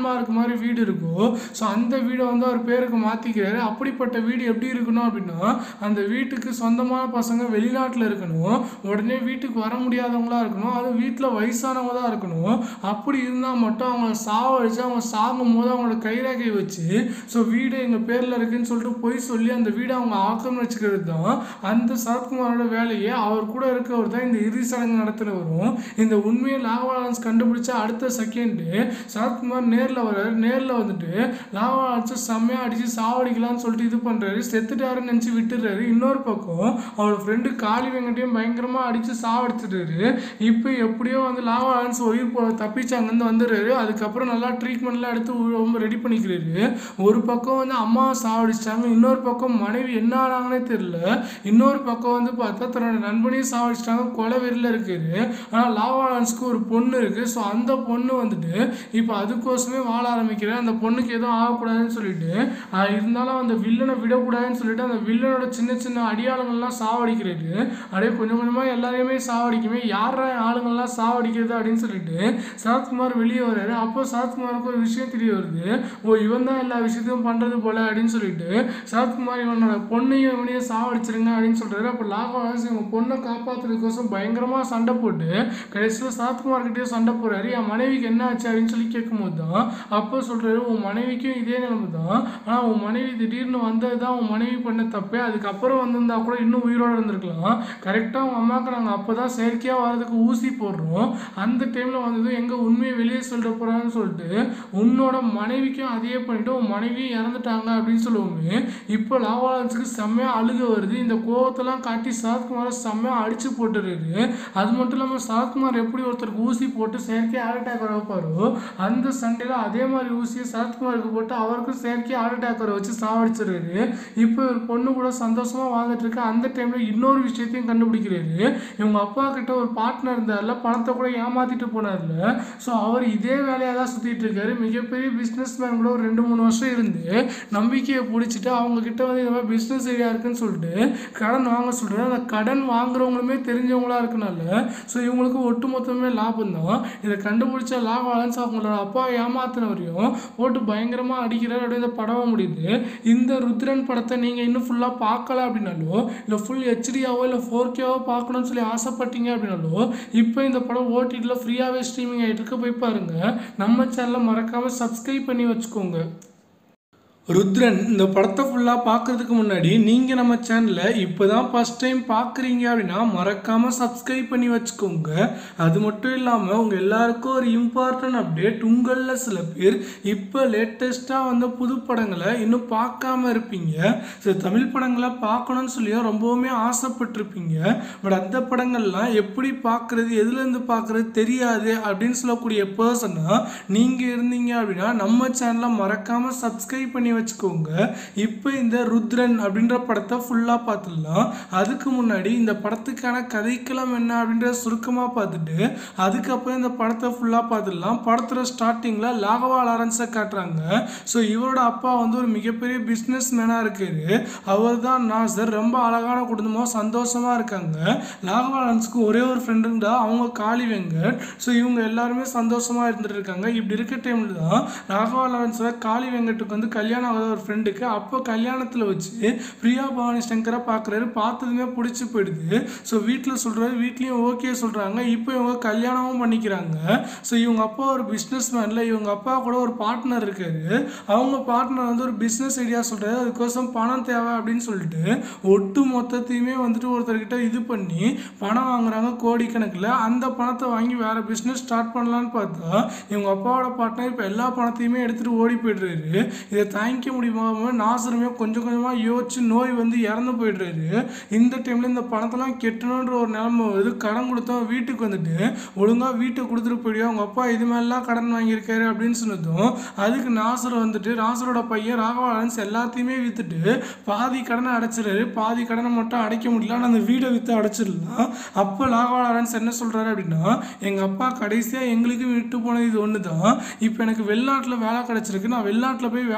மாதிரி வீடு இருக்கோ ஸோ அந்த வீடை வந்து அவர் பேருக்கு மாற்றிக்கிறாரு அப்படிப்பட்ட வீடு எப்படி இருக்கணும் அப்படின்னா அந்த வீட்டுக்கு சொந்தமான பசங்க வெளிநாட்டில் இருக்கணும் உடனே வீட்டுக்கு வர முடியாதவங்களா இருக்கணும் அது வீட்டில் வயசானவங்க தான் இருக்கணும் அப்படி இருந்தால் மட்டும் அவங்கள சாவடிச்சு அவங்க சாகும் போது அவங்களோட கைரேகை வச்சு ஸோ வீடு எங்கள் பேரில் இருக்குன்னு சொல்லிட்டு பொய் சொல்லி அந்த வீடை அவங்க ஆக்கம் வச்சுக்கிறது தான் அந்த சரத்குமாரோட வேலையே அவர் கூட இருக்கவர் தான் இந்த இறுதி சடங்கு நடத்துகிறவரும் இந்த உண்மையை லாகவாலன்ஸ் கண்டுபிடிச்ச அடுத்த செகண்டு சரத்குமார் நேரில் வர்றாரு நேரில் வந்துட்டு லாகவாலன்ஸை செம்மையாக அடித்து சாவடிக்கலாம்னு சொல்லிட்டு இது பண்ணுறாரு செத்துட்டாருன்னு நினச்சி விட்டுறாரு இன்னொரு பக்கம் அவரோட ஃப்ரெண்டு காளி வெங்கட்டையும் பயங்கரமாக அடித்து சாவடிச்சிட்டாரு இப்போ எப்படியோ வந்து லாகவாலன்ஸ் உயிர் போ தப்பிச்சு அங்கேருந்து வந்துடுறாரு அதுக்கப்புறம் நல்லா ட்ரீட்மெண்ட்லாம் எடுத்து உ- ரொம்ப ரெடி பண்ணிக்கிறாரு ஒரு பக்கம் வந்து அம்மாவை சாவடிச்சிட்டாங்க இன்னொரு பக்கம் மனைவி என்ன ஆனாங்கன்னே தெரியல இன்னொரு பக்கம் வந்து பார்த்தா தன்னோட நண்பனையும் சாவடிச்சிட்டாங்க கொலை வெறியில் இருக்காரு ஆனால் லாவாலன்ஸ்க்கு ஒரு பொண்ணு இருக்குது ஸோ அந்த பொண்ணு வந்துட்டு இப்போ அதுக்கோசமே வாழ ஆரம்பிக்கிறேன் அந்த பொண்ணுக்கு எதுவும் ஆகக்கூடாதுன்னு சொல்லிட்டு ஆஹ் இருந்தாலும் அந்த வில்லனை விடக்கூடாதுன்னு சொல்லிட்டு அந்த வில்லனோட சின்ன சின்ன அடியாளங்கள்லாம் சாவடிக்கிறாரு அப்படியே கொஞ்சம் கொஞ்சமாக எல்லாரையுமே சாவடிக்குமே யாரா ஆளுங்கள்லாம் சாவடிக்கிறது அப்படின்னு சொல்லிட்டு சரத்குமார் வெளியே வர்றாரு அப்போ சரத்குமாருக்கு ஒரு விஷயம் தெரிய வருது ஓ இவன் தான் எல்லா விஷயத்தையும் பண்ணுறது போல அப்படின்னு சொல்லிட்டு சரத்குமார் இவனோட பொண்ணையும் இவனையும் சாவடிச்சிருங்க அப்படின்னு சொல்றாரு அப்போ லாகவாஸ் இவங்க பொண்ணை காப்பாற்றுறதுக்கோசம் பயங்கரமாக சண்டை போட்டு கடைசியில் சரத்குமார் கிட்டே சண்டை போடுறாரு என் மனைவிக்கு என்ன ஆச்சு அப்படின்னு சொல்லி கேட்கும்போது தான் அப்போ சொல்றாரு உன் மனைவிக்கும் இதே நிலைமை தான் ஆனால் உன் மனைவி திடீர்னு வந்தது தான் உன் மனைவி பண்ண தப்பே அதுக்கப்புறம் வந்திருந்தா கூட இன்னும் உயிரோட இருந்திருக்கலாம் கரெக்டாக உங்கள் அம்மாவுக்கு நாங்கள் அப்போ தான் செயற்கையாக வர்றதுக்கு ஊசி போடுறோம் அந்த டைமில் வந்தது எங்கே உண்மையை வெளியே சொல்லிட போகிறான்னு சொல்லிட்டு உன்னோட மனைவிக்கும் அதையே பண்ணிட்டு உன் மனைவியும் இறந்துட்டாங்க அப்படின்னு சொல்லுவோமே இப்போ லாவாலன்ஸுக்கு செம்மையாக அழுக வருது இந்த கோவத்தெல்லாம் காட்டி சரத்குமாரை செம்மையாக அடிச்சு போட்டுறாரு அது மட்டும் இல்லாமல் சரத்குமார் எப்படி ஒருத்தருக்கு ஊசி போட்டு செயற்கை ஹார்ட் அட்டாக் வர வைப்பாரோ அந்த சண்டையில் அதே மாதிரி ஊசியை சரத்குமாருக்கு போட்டு அவருக்கும் செயற்கை ஹார்ட் அட்டாக் வர வச்சு சாவடிச்சிடுறாரு இப்போ ஒரு பொண்ணு கூட சந்தோஷமா வாழ்ந்துட்டு இருக்கு அந்த டைம்ல இன்னொரு விஷயத்தையும் கண்டுபிடிக்கிறாரு இவங்க அப்பா கிட்ட ஒரு பார்ட்னர் இருந்தார்ல பணத்தை கூட ஏமாத்திட்டு போனார்ல ஸோ அவர் இதே வேலையாக தான் சுத்திட்டு இருக்காரு மிகப்பெரிய பிஸ்னஸ் மேன் கூட ஒரு ரெண்டு மூணு வருஷம் இருந்து நம்பிக்கையை பிடிச்சிட்டு அவங்க கிட்ட வந்து இந்த மாதிரி பிஸ்னஸ் ஐடியா இருக்குன்னு சொல்லிட்டு கடன் வாங்க சொல்றாரு அந்த கடன் வாங்குறவங்களுமே தெரிஞ்சவங்களா இருக்கனால ஸோ இவங்களுக்கு ஒட்டுமொத்தமே லாபம் தான் இதை கண்டுபிடிச்ச லாபாலன்ஸ் அவங்களோட அப்பா ஏமாத்தினவரையும் போட்டு பயங்கரமா அடிக்கிறார் அப்படியே இந்த படம் முடியுது இந்த ருத்ரன் படத்தை நீங்க இன்னும் ஃபுல்லா பார்க்கல அப்படின்னாலோ இல்லை ஃபுல் ஹெச்டியாவோ இல்லை ஃபோர் கேவோ பார்க்கணும்னு சொல்லி ஆசைப்பட்டீங்க அப்படின்னாலோ இப்போ இந்த படம் ஓடிடியில் ஃப்ரீயாகவே ஸ்ட்ரீமிங் ஆகிட்டு இருக்கு போய் பாருங்க நம்ம சேனலை மறக்காம சப்ஸ்கிரைப் பண்ணி வச்சுக்கோங்க ருத்ரன் இந்த படத்தை ஃபுல்லாக பார்க்கறதுக்கு முன்னாடி நீங்கள் நம்ம சேனலை இப்போ தான் ஃபஸ்ட் டைம் பார்க்குறீங்க அப்படின்னா மறக்காமல் சப்ஸ்கிரைப் பண்ணி வச்சுக்கோங்க அது மட்டும் இல்லாமல் உங்கள் எல்லாருக்கும் ஒரு இம்பார்ட்டன்ட் அப்டேட் உங்களில் சில பேர் இப்போ லேட்டஸ்ட்டாக வந்த புது படங்களை இன்னும் பார்க்காம இருப்பீங்க ஸோ தமிழ் படங்களை பார்க்கணும்னு சொல்லி ரொம்பவுமே ஆசைப்பட்டிருப்பீங்க பட் அந்த படங்கள்லாம் எப்படி பார்க்குறது எதுலேருந்து பார்க்குறது தெரியாது அப்படின்னு சொல்லக்கூடிய பர்சனாக நீங்கள் இருந்தீங்க அப்படின்னா நம்ம சேனலை மறக்காமல் சப்ஸ்கிரைப் பண்ணி வச்சுக்கோங்க இப்போ இந்த ருத்ரன் அப்படின்ற படத்தை ஃபுல்லாக பார்த்துடலாம் அதுக்கு முன்னாடி இந்த படத்துக்கான கதைக்களம் என்ன அப்படின்றத சுருக்கமாக பார்த்துட்டு அதுக்கப்புறம் இந்த படத்தை ஃபுல்லாக பார்த்துடலாம் படத்தோட ஸ்டார்டிங்கில் லாகவா லாரன்ஸை காட்டுறாங்க ஸோ இவரோட அப்பா வந்து ஒரு மிகப்பெரிய பிஸ்னஸ் மேனாக இருக்காரு அவர் தான் நாசர் ரொம்ப அழகான குடும்பம் சந்தோஷமாக இருக்காங்க லாகவா லாரன்ஸுக்கு ஒரே ஒரு ஃப்ரெண்டுண்டா அவங்க காளி வெங்கட் ஸோ இவங்க எல்லாருமே சந்தோஷமாக இருந்துட்டு இருக்காங்க இப்படி இருக்க டைமில் தான் ராகவா லாரன்ஸில் காளி வெங்கட்டுக்கு வந்து கல்யாணம் ஆகாத ஒரு ஃப்ரெண்டுக்கு அப்போ கல்யாணத்தில் வச்சு பிரியா பவானி சங்கரை பார்க்குறாரு பார்த்ததுமே பிடிச்சி போயிடுது ஸோ வீட்டில் சொல்கிறாரு வீட்லேயும் ஓகே சொல்கிறாங்க இப்போ இவங்க கல்யாணமும் பண்ணிக்கிறாங்க ஸோ இவங்க அப்பா ஒரு பிஸ்னஸ் மேனில் இவங்க அப்பா கூட ஒரு பார்ட்னர் இருக்காரு அவங்க பார்ட்னர் வந்து ஒரு பிஸ்னஸ் ஐடியா சொல்கிறாரு அதுக்கோசம் பணம் தேவை அப்படின்னு சொல்லிட்டு ஒட்டு மொத்தத்தையுமே வந்துட்டு ஒருத்தர்கிட்ட இது பண்ணி பணம் வாங்குறாங்க கோடிக்கணக்கில் அந்த பணத்தை வாங்கி வேற பிஸ்னஸ் ஸ்டார்ட் பண்ணலான்னு பார்த்தா இவங்க அப்பாவோட பார்ட்னர் இப்போ எல்லா பணத்தையுமே எடுத்துகிட்டு ஓடி போயிடுறாரு இதை தாங்கிக்க முடியாம நாசருமே கொஞ்சம் கொஞ்சமாக யோசிச்சு நோய் வந்து இறந்து போயிடுறாரு இந்த டைமில் இந்த பணத்தெல்லாம் கெட்டணுன்ற ஒரு நிலைமை வருது கடன் கொடுத்தோம் வீட்டுக்கு வந்துட்டு ஒழுங்காக வீட்டை கொடுத்துட்டு போயிடுவோம் அவங்க அப்பா இது மாதிரிலாம் கடன் வாங்கியிருக்காரு அப்படின்னு சொன்னதும் அதுக்கு நாசர் வந்துட்டு நாசரோட பையன் ராகவாலன்ஸ் எல்லாத்தையுமே விற்றுட்டு பாதி கடனை அடைச்சிடுறாரு பாதி கடனை மட்டும் அடைக்க முடியல ஆனால் அந்த வீடை விற்று அடைச்சிடலாம் அப்போ லாகவாலன்ஸ் என்ன சொல்கிறாரு அப்படின்னா எங்கள் அப்பா கடைசியாக எங்களுக்கும் விட்டு போனது இது ஒன்று தான் இப்போ எனக்கு வெளிநாட்டில் வேலை கிடச்சிருக்கு நான் வெளிநாட்டில் போய் வேலை செஞ்சுட்டு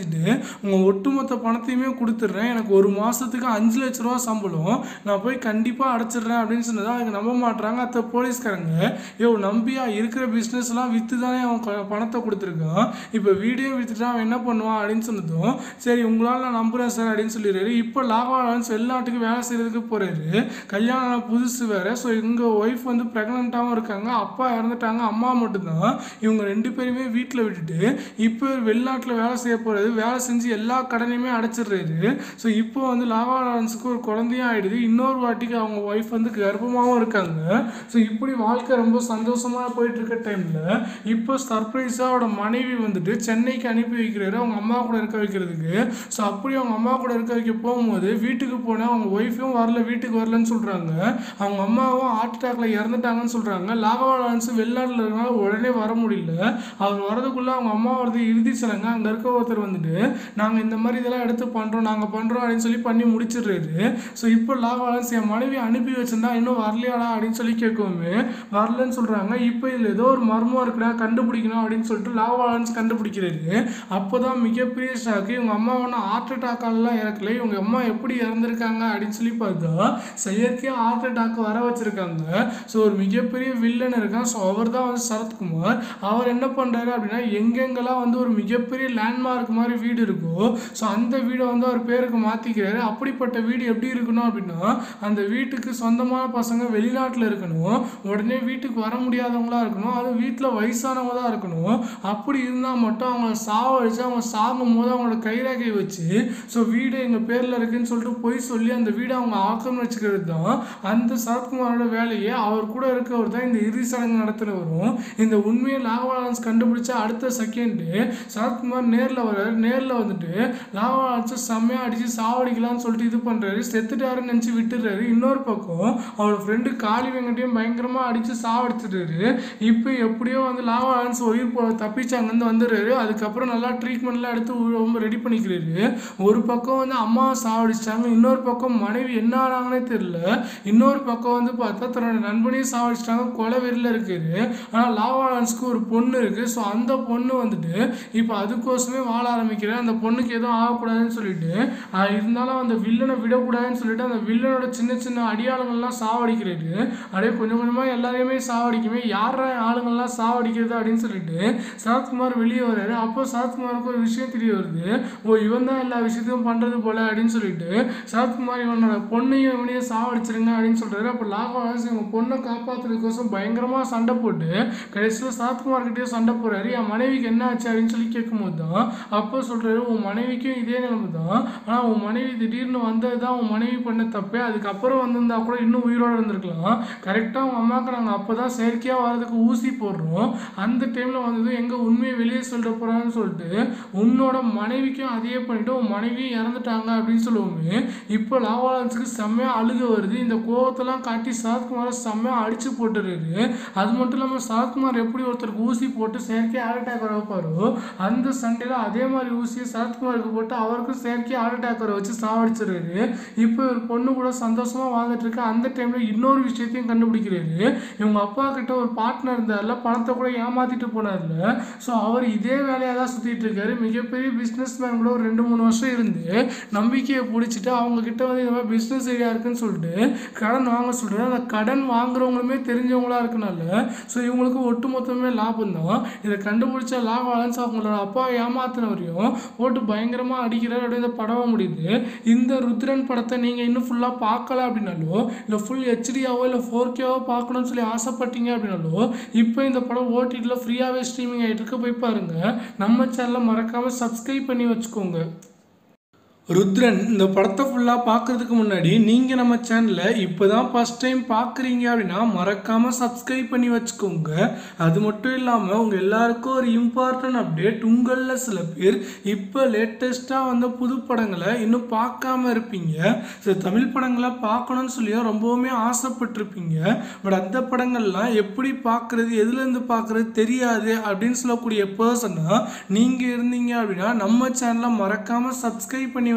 செஞ்சுட்டு உங்கள் ஒட்டுமொத்த பணத்தையுமே கொடுத்துட்றேன் எனக்கு ஒரு மாதத்துக்கு அஞ்சு லட்ச ரூபா சம்பளம் நான் போய் கண்டிப்பாக அடைச்சிடுறேன் அப்படின்னு சொன்னதா அவங்க நம்ப மாட்றாங்க அத்த போலீஸ்காரங்க யோ நம்பியா இருக்கிற பிஸ்னஸ்லாம் விற்று தானே அவன் க- பணத்தை கொடுத்துருக்கான் இப்போ வீடியோ விற்றுட்டு அவன் என்ன பண்ணுவான் அப்படின்னு சொன்னதும் சரி உங்களால் நான் நம்புகிறேன் சார் அப்படின்னு சொல்லிடுறாரு இப்போ லாவாலன்ஸ் வெளிநாட்டுக்கு வேலை செய்கிறதுக்கு போகிறாரு கல்யாணம் ஆன புதுசு வேறு ஸோ எங்கள் ஒய்ஃப் வந்து ப்ரெக்னெண்ட்டாகவும் இருக்காங்க அப்பா இறந்துட்டாங்க அம்மா மட்டும்தான் இவங்க ரெண்டு பேருமே வீட்டில் விட்டுட்டு இப்போ வெளிநாட்டில் வேலை செய்ய போகிறது வேலை செஞ்சு எல்லா கடனையுமே அடைச்சிடுறாரு ஸோ இப்போ வந்து லாவாலன்ஸுக்கு ஒரு குழந்தையும் ஆயிடுது இன்னொரு வாட்டிக்கு அவங்க ஒய்ஃப் வந்து கர்ப்பமாகவும் இருக்காங்க ஸோ இப்படி வாழ்க்கை ரொம்ப சந்தோஷமாக போயிட்டு இருக்க டைமில் இப்போ சர்ப்ரைஸாக அவரோட மனைவி வந்துட்டு சென்னைக்கு அனுப்பி வைக்கிறாரு அவங்க அம்மா கூட இருக்க வைக்கிறதுக்கு ஸோ அப்படி அவங்க அம்மா கூட இருக்க வைக்க போகும்போது வீட்டுக்கு போனால் அவங்க ஒய்ஃபும் வரல வீட்டுக்கு வரலன்னு சொல்கிறாங்க அவங்க அம்மாவும் ஹார்ட் அட்டாக்ல இறந்துட்டாங்கன்னு சொல்கிறாங்க லாகவா லான்ஸ் வெளிநாட்டில் இருக்கனால உடனே வர முடியல அவர் வரதுக்குள்ளே அவங்க அம்மா வரது இறுதி சடங்கு அங்கே இருக்க ஒருத்தர் வந்துட்டு நாங்கள் இந்த மாதிரி இதெல்லாம் எடுத்து பண்ணுறோம் நாங்கள் பண்ணுறோம் அப்படின்னு சொல்லி பண்ணி முடிச்சிடுறாரு ஸோ இப்போ லாகவாலன்ஸ் என் மனைவி அனுப்பி வச்சிருந்தா இன்னும் வரலையாடா அப்படின்னு சொல்லி கேட்கவுமே வரலன்னு சொல்கிறாங்க இப்போ இதில் ஏதோ ஒரு மர்மம் இருக்குடா கண்டுபிடிக்கணும் அப்படின்னு சொல்லிட்டு லாகவாலன்ஸ் கண்டுபிடிக்கிறாரு அப்போ தான் மிகப்பெரிய ஷாக்கு இவங்க அம்மா ஒன்றும் ஹார்ட் அட்டாக்காலலாம் இறக்கல இவங்க அம்மா எப்படி இறந்துருக்காங்க அப்படின்னு சொல்லி பார்த்தா செயற்கையாக ஹார்ட் அட்டாக் வர வச்சிருக்காங்க ஸோ ஒரு மிகப்பெரிய வில்லன் இருக்கான் ஸோ அவர் தான் வந்து சரத்குமார் அவர் என்ன பண்ணுறாரு அப்படின்னா எங்கெங்கெல்லாம் வந்து ஒரு மிகப்பெரிய லேண்ட்மார்க் மாதிரி வீடு இருக்கோ ஸோ அந்த வீடை வந்து அவர் பேருக்கு மாற்றிக்கிறாரு அப்படிப்பட்ட வீடு எப்படி இருக்கணும் அப்படின்னா அந்த வீட்டுக்கு சொந்தமான பசங்க வெளிநாட்டில் இருக்கணும் உடனே வீட்டுக்கு வர முடியாதவங்களா இருக்கணும் அது வீட்டில் வயசானவங்க தான் இருக்கணும் அப்படி இருந்தால் மட்டும் அவங்கள சாவடிச்சு அவங்க சாகும் போது அவங்களோட கைரேகை வச்சு ஸோ வீடு எங்கள் பேரில் இருக்குன்னு சொல்லிட்டு போய் சொல்லி அந்த வீடை அவங்க ஆக்கம் வச்சுக்கிறது தான் அந்த சரத்குமாரோட வேலையே அவர் கூட இருக்கவர் தான் இந்த இறுதி சடங்கு நடத்துகிறவரும் இந்த உண்மையை லாகவாலன்ஸ் கண்டுபிடிச்ச அடுத்த செகண்டு சரத்குமார் நேரில் வர்றாரு நேரில் வந்துட்டு லாகவாலன்ஸை செம்மையாக அடித்து சாவடிக்கலாம்னு சொல்லிட்டு இது பண்ணுறாரு செத்துட்டாருன்னு நினச்சி விட்டுறாரு இன்னொரு பக்கம் அவரோட ஃப்ரெண்டு காளி வெங்கட்டையும் பயங்கரமாக அடித்து சாவடிச்சிட்டாரு இப்போ எப்படியோ வந்து லாகவாலன்ஸ் உயிர் போ தப்பிச்சாங்கன்னு வந்துடுறாரு அதுக்கப்புறம் நல்லா ட்ரீட்மெண்ட்லாம் எடுத்து உ- ரொம்ப ரெடி பண்ணிக்கிறாரு ஒரு பக்கம் வந்து அம்மாவை சாவடிச்சிட்டாங்க இன்னொரு பக்கம் மனைவி என்ன ஆனாங்கன்னே தெரியல இன்னொரு பக்கம் வந்து பார்த்தா தன்னோட நண்பனையும் சாவடிச்சிட்டாங்க கொலை வெறியில் இருக்காரு ஆனால் லாவாலன்ஸ்க்கு ஒரு பொண்ணு இருக்குது ஸோ அந்த பொண்ணு வந்துட்டு இப்போ அதுக்கோசமே வாழ ஆரம்பிக்கிறேன் அந்த பொண்ணுக்கு எதுவும் ஆகக்கூடாதுன்னு சொல்லிட்டு ஆஹ் இருந்தாலும் அந்த வில்லனை விடக்கூடாதுன்னு சொல்லிட்டு அந்த வில்லனோட சின்ன சின்ன அடியாளங்கள்லாம் சாவடிக்கிறாரு அப்படியே கொஞ்சம் கொஞ்சமாக எல்லாரையுமே சாவடிக்குமே யாரா ஆளுங்கள்லாம் சாவடிக்கிறது அப்படின்னு சொல்லிட்டு சரத்குமார் வெளியே வர்றாரு அப்போ சரத்குமாருக்கு ஒரு விஷயம் தெரிய வருது ஓ இவன் தான் எல்லா விஷயத்தையும் பண்ணுறது போல அப்படின்னு சொல்லிட்டு சரத்குமார் இவனோட பொண்ணையும் இவனையும் சாவடிச்சிருங்க அப்படின்னு சொல்றாரு அப்போ லாகவாஸ் இவங்க பொண்ணை காப்பாற்றுறதுக்கோசம் பயங்கரமாக சண்டை போட்டு கடைசியில் சரத்குமார் கிட்டேயே சண்டை போறாரு என் மனைவிக்கு என்ன ஆச்சு அப்படின்னு சொல்லி கேட்கும்போது தான் அப்போ சொல்றாரு உன் மனைவிக்கும் இதே நிலைமை தான் ஆனால் உன் மனைவி திடீர்னு வந்தது தான் உன் மனைவி பண்ண தப்பே அதுக்கப்புறம் வந்திருந்தா கூட இன்னும் உயிரோட இருந்திருக்கலாம் கரெக்டாக உங்கள் அம்மாவுக்கு நாங்கள் அப்போ தான் செயற்கையாக வர்றதுக்கு ஊசி போடுறோம் அந்த டைமில் வந்தது எங்கே உண்மையை வெளியே சொல்லிட போகிறான்னு சொல்லிட்டு உன்னோட மனைவிக்கும் அதையே பண்ணிட்டு உன் மனைவியும் இறந்துட்டாங்க அப்படின்னு சொல்லுவோமே இப்போ லாவாலன்ஸுக்கு செம்மையாக அழுக வருது இந்த கோவத்தெல்லாம் காட்டி சரத்குமாரை செம்மையாக அடிச்சு போட்டுறாரு அது மட்டும் இல்லாமல் சரத்குமார் எப்படி ஒருத்தருக்கு ஊசி போட்டு செயற்கை ஹார்ட் அட்டாக் வர வைப்பாரோ அந்த சண்டையில் அதே மாதிரி ஊசியை சரத்குமாருக்கு போட்டு அவருக்கும் செயற்கை ஹார்ட் அட்டாக் வர வச்சு சாவடிச்சிடுறாரு இப்போ ஒரு பொண்ணு கூட சந்தோஷமாக வாழ்ந்துட்டு இருக்கு அந்த டைமில் இன்னொரு விஷயத்தையும் கண்டுபிடிக்கிறாரு இவங்க அப்பா கிட்ட ஒரு பார்ட்னர் இருந்தார்ல பணத்தை கூட ஏமாத்திட்டு போனார்ல ஸோ அவர் இதே வேலையாக தான் சுற்றிட்டு இருக்காரு மிகப்பெரிய பிஸ்னஸ் மேன் கூட ஒரு ரெண்டு மூணு வருஷம் இருந்து நம்பிக்கையை பிடிச்சிட்டு அவங்க கிட்ட வந்து இந்த மாதிரி பிஸ்னஸ் ஐடியா இருக்குன்னு சொல்லிட்டு கடன் வாங்க சொல்றாரு அந்த கடன் வாங்குறவங்களுமே தெரிஞ்சவங்களா இருக்கனால ஸோ இவங்களுக்கு ஒட்டுமொத்தமே லாபம் தான் இதை கண்டுபிடிச்ச லாபாலன்ஸ் அவங்களோட அப்பா ஏமாத்தினவரையும் போட்டு பயங்கரமாக அடிக்கிறார் அப்படியே இந்த படம் முடியுது இந்த ருத்ரன் படத்தை நீங்கள் இன்னும் ஃபுல்லாக பார்க்கல அப்படின்னாலோ இல்லை ஃபுல் ஹெச்டியாவோ இல்லை ஃபோர் கேவோ பார்க்கணும்னு சொல்லி ஆசைப்பட்டீங்க அப்படின்னாலோ இப்போ இந்த படம் ஓடிடியில் ஃப்ரீயாகவே ஸ்ட்ரீமிங் ஆகிட்டு இருக்கு போய் பாருங்கள் நம்ம சேனலை மறக்காமல் சப்ஸ்கிரைப் பண்ணி வச்சுக்கோங்க ருத்ரன் இந்த படத்தை ஃபுல்லாக பார்க்கறதுக்கு முன்னாடி நீங்கள் நம்ம சேனலை இப்போ தான் ஃபஸ்ட் டைம் பார்க்குறீங்க அப்படின்னா மறக்காமல் சப்ஸ்கிரைப் பண்ணி வச்சுக்கோங்க அது மட்டும் இல்லாமல் உங்கள் எல்லாருக்கும் ஒரு இம்பார்ட்டன்ட் அப்டேட் உங்களில் சில பேர் இப்போ லேட்டஸ்ட்டாக வந்த புது படங்களை இன்னும் பார்க்காம இருப்பீங்க ஸோ தமிழ் படங்களை பார்க்கணும்னு சொல்லியும் ரொம்பவுமே ஆசைப்பட்டிருப்பீங்க பட் அந்த படங்கள்லாம் எப்படி பார்க்குறது எதுலேருந்து பார்க்குறது தெரியாது அப்படின்னு சொல்லக்கூடிய பர்சனாக நீங்கள் இருந்தீங்க அப்படின்னா நம்ம சேனலை மறக்காமல் சப்ஸ்கிரைப் பண்ணி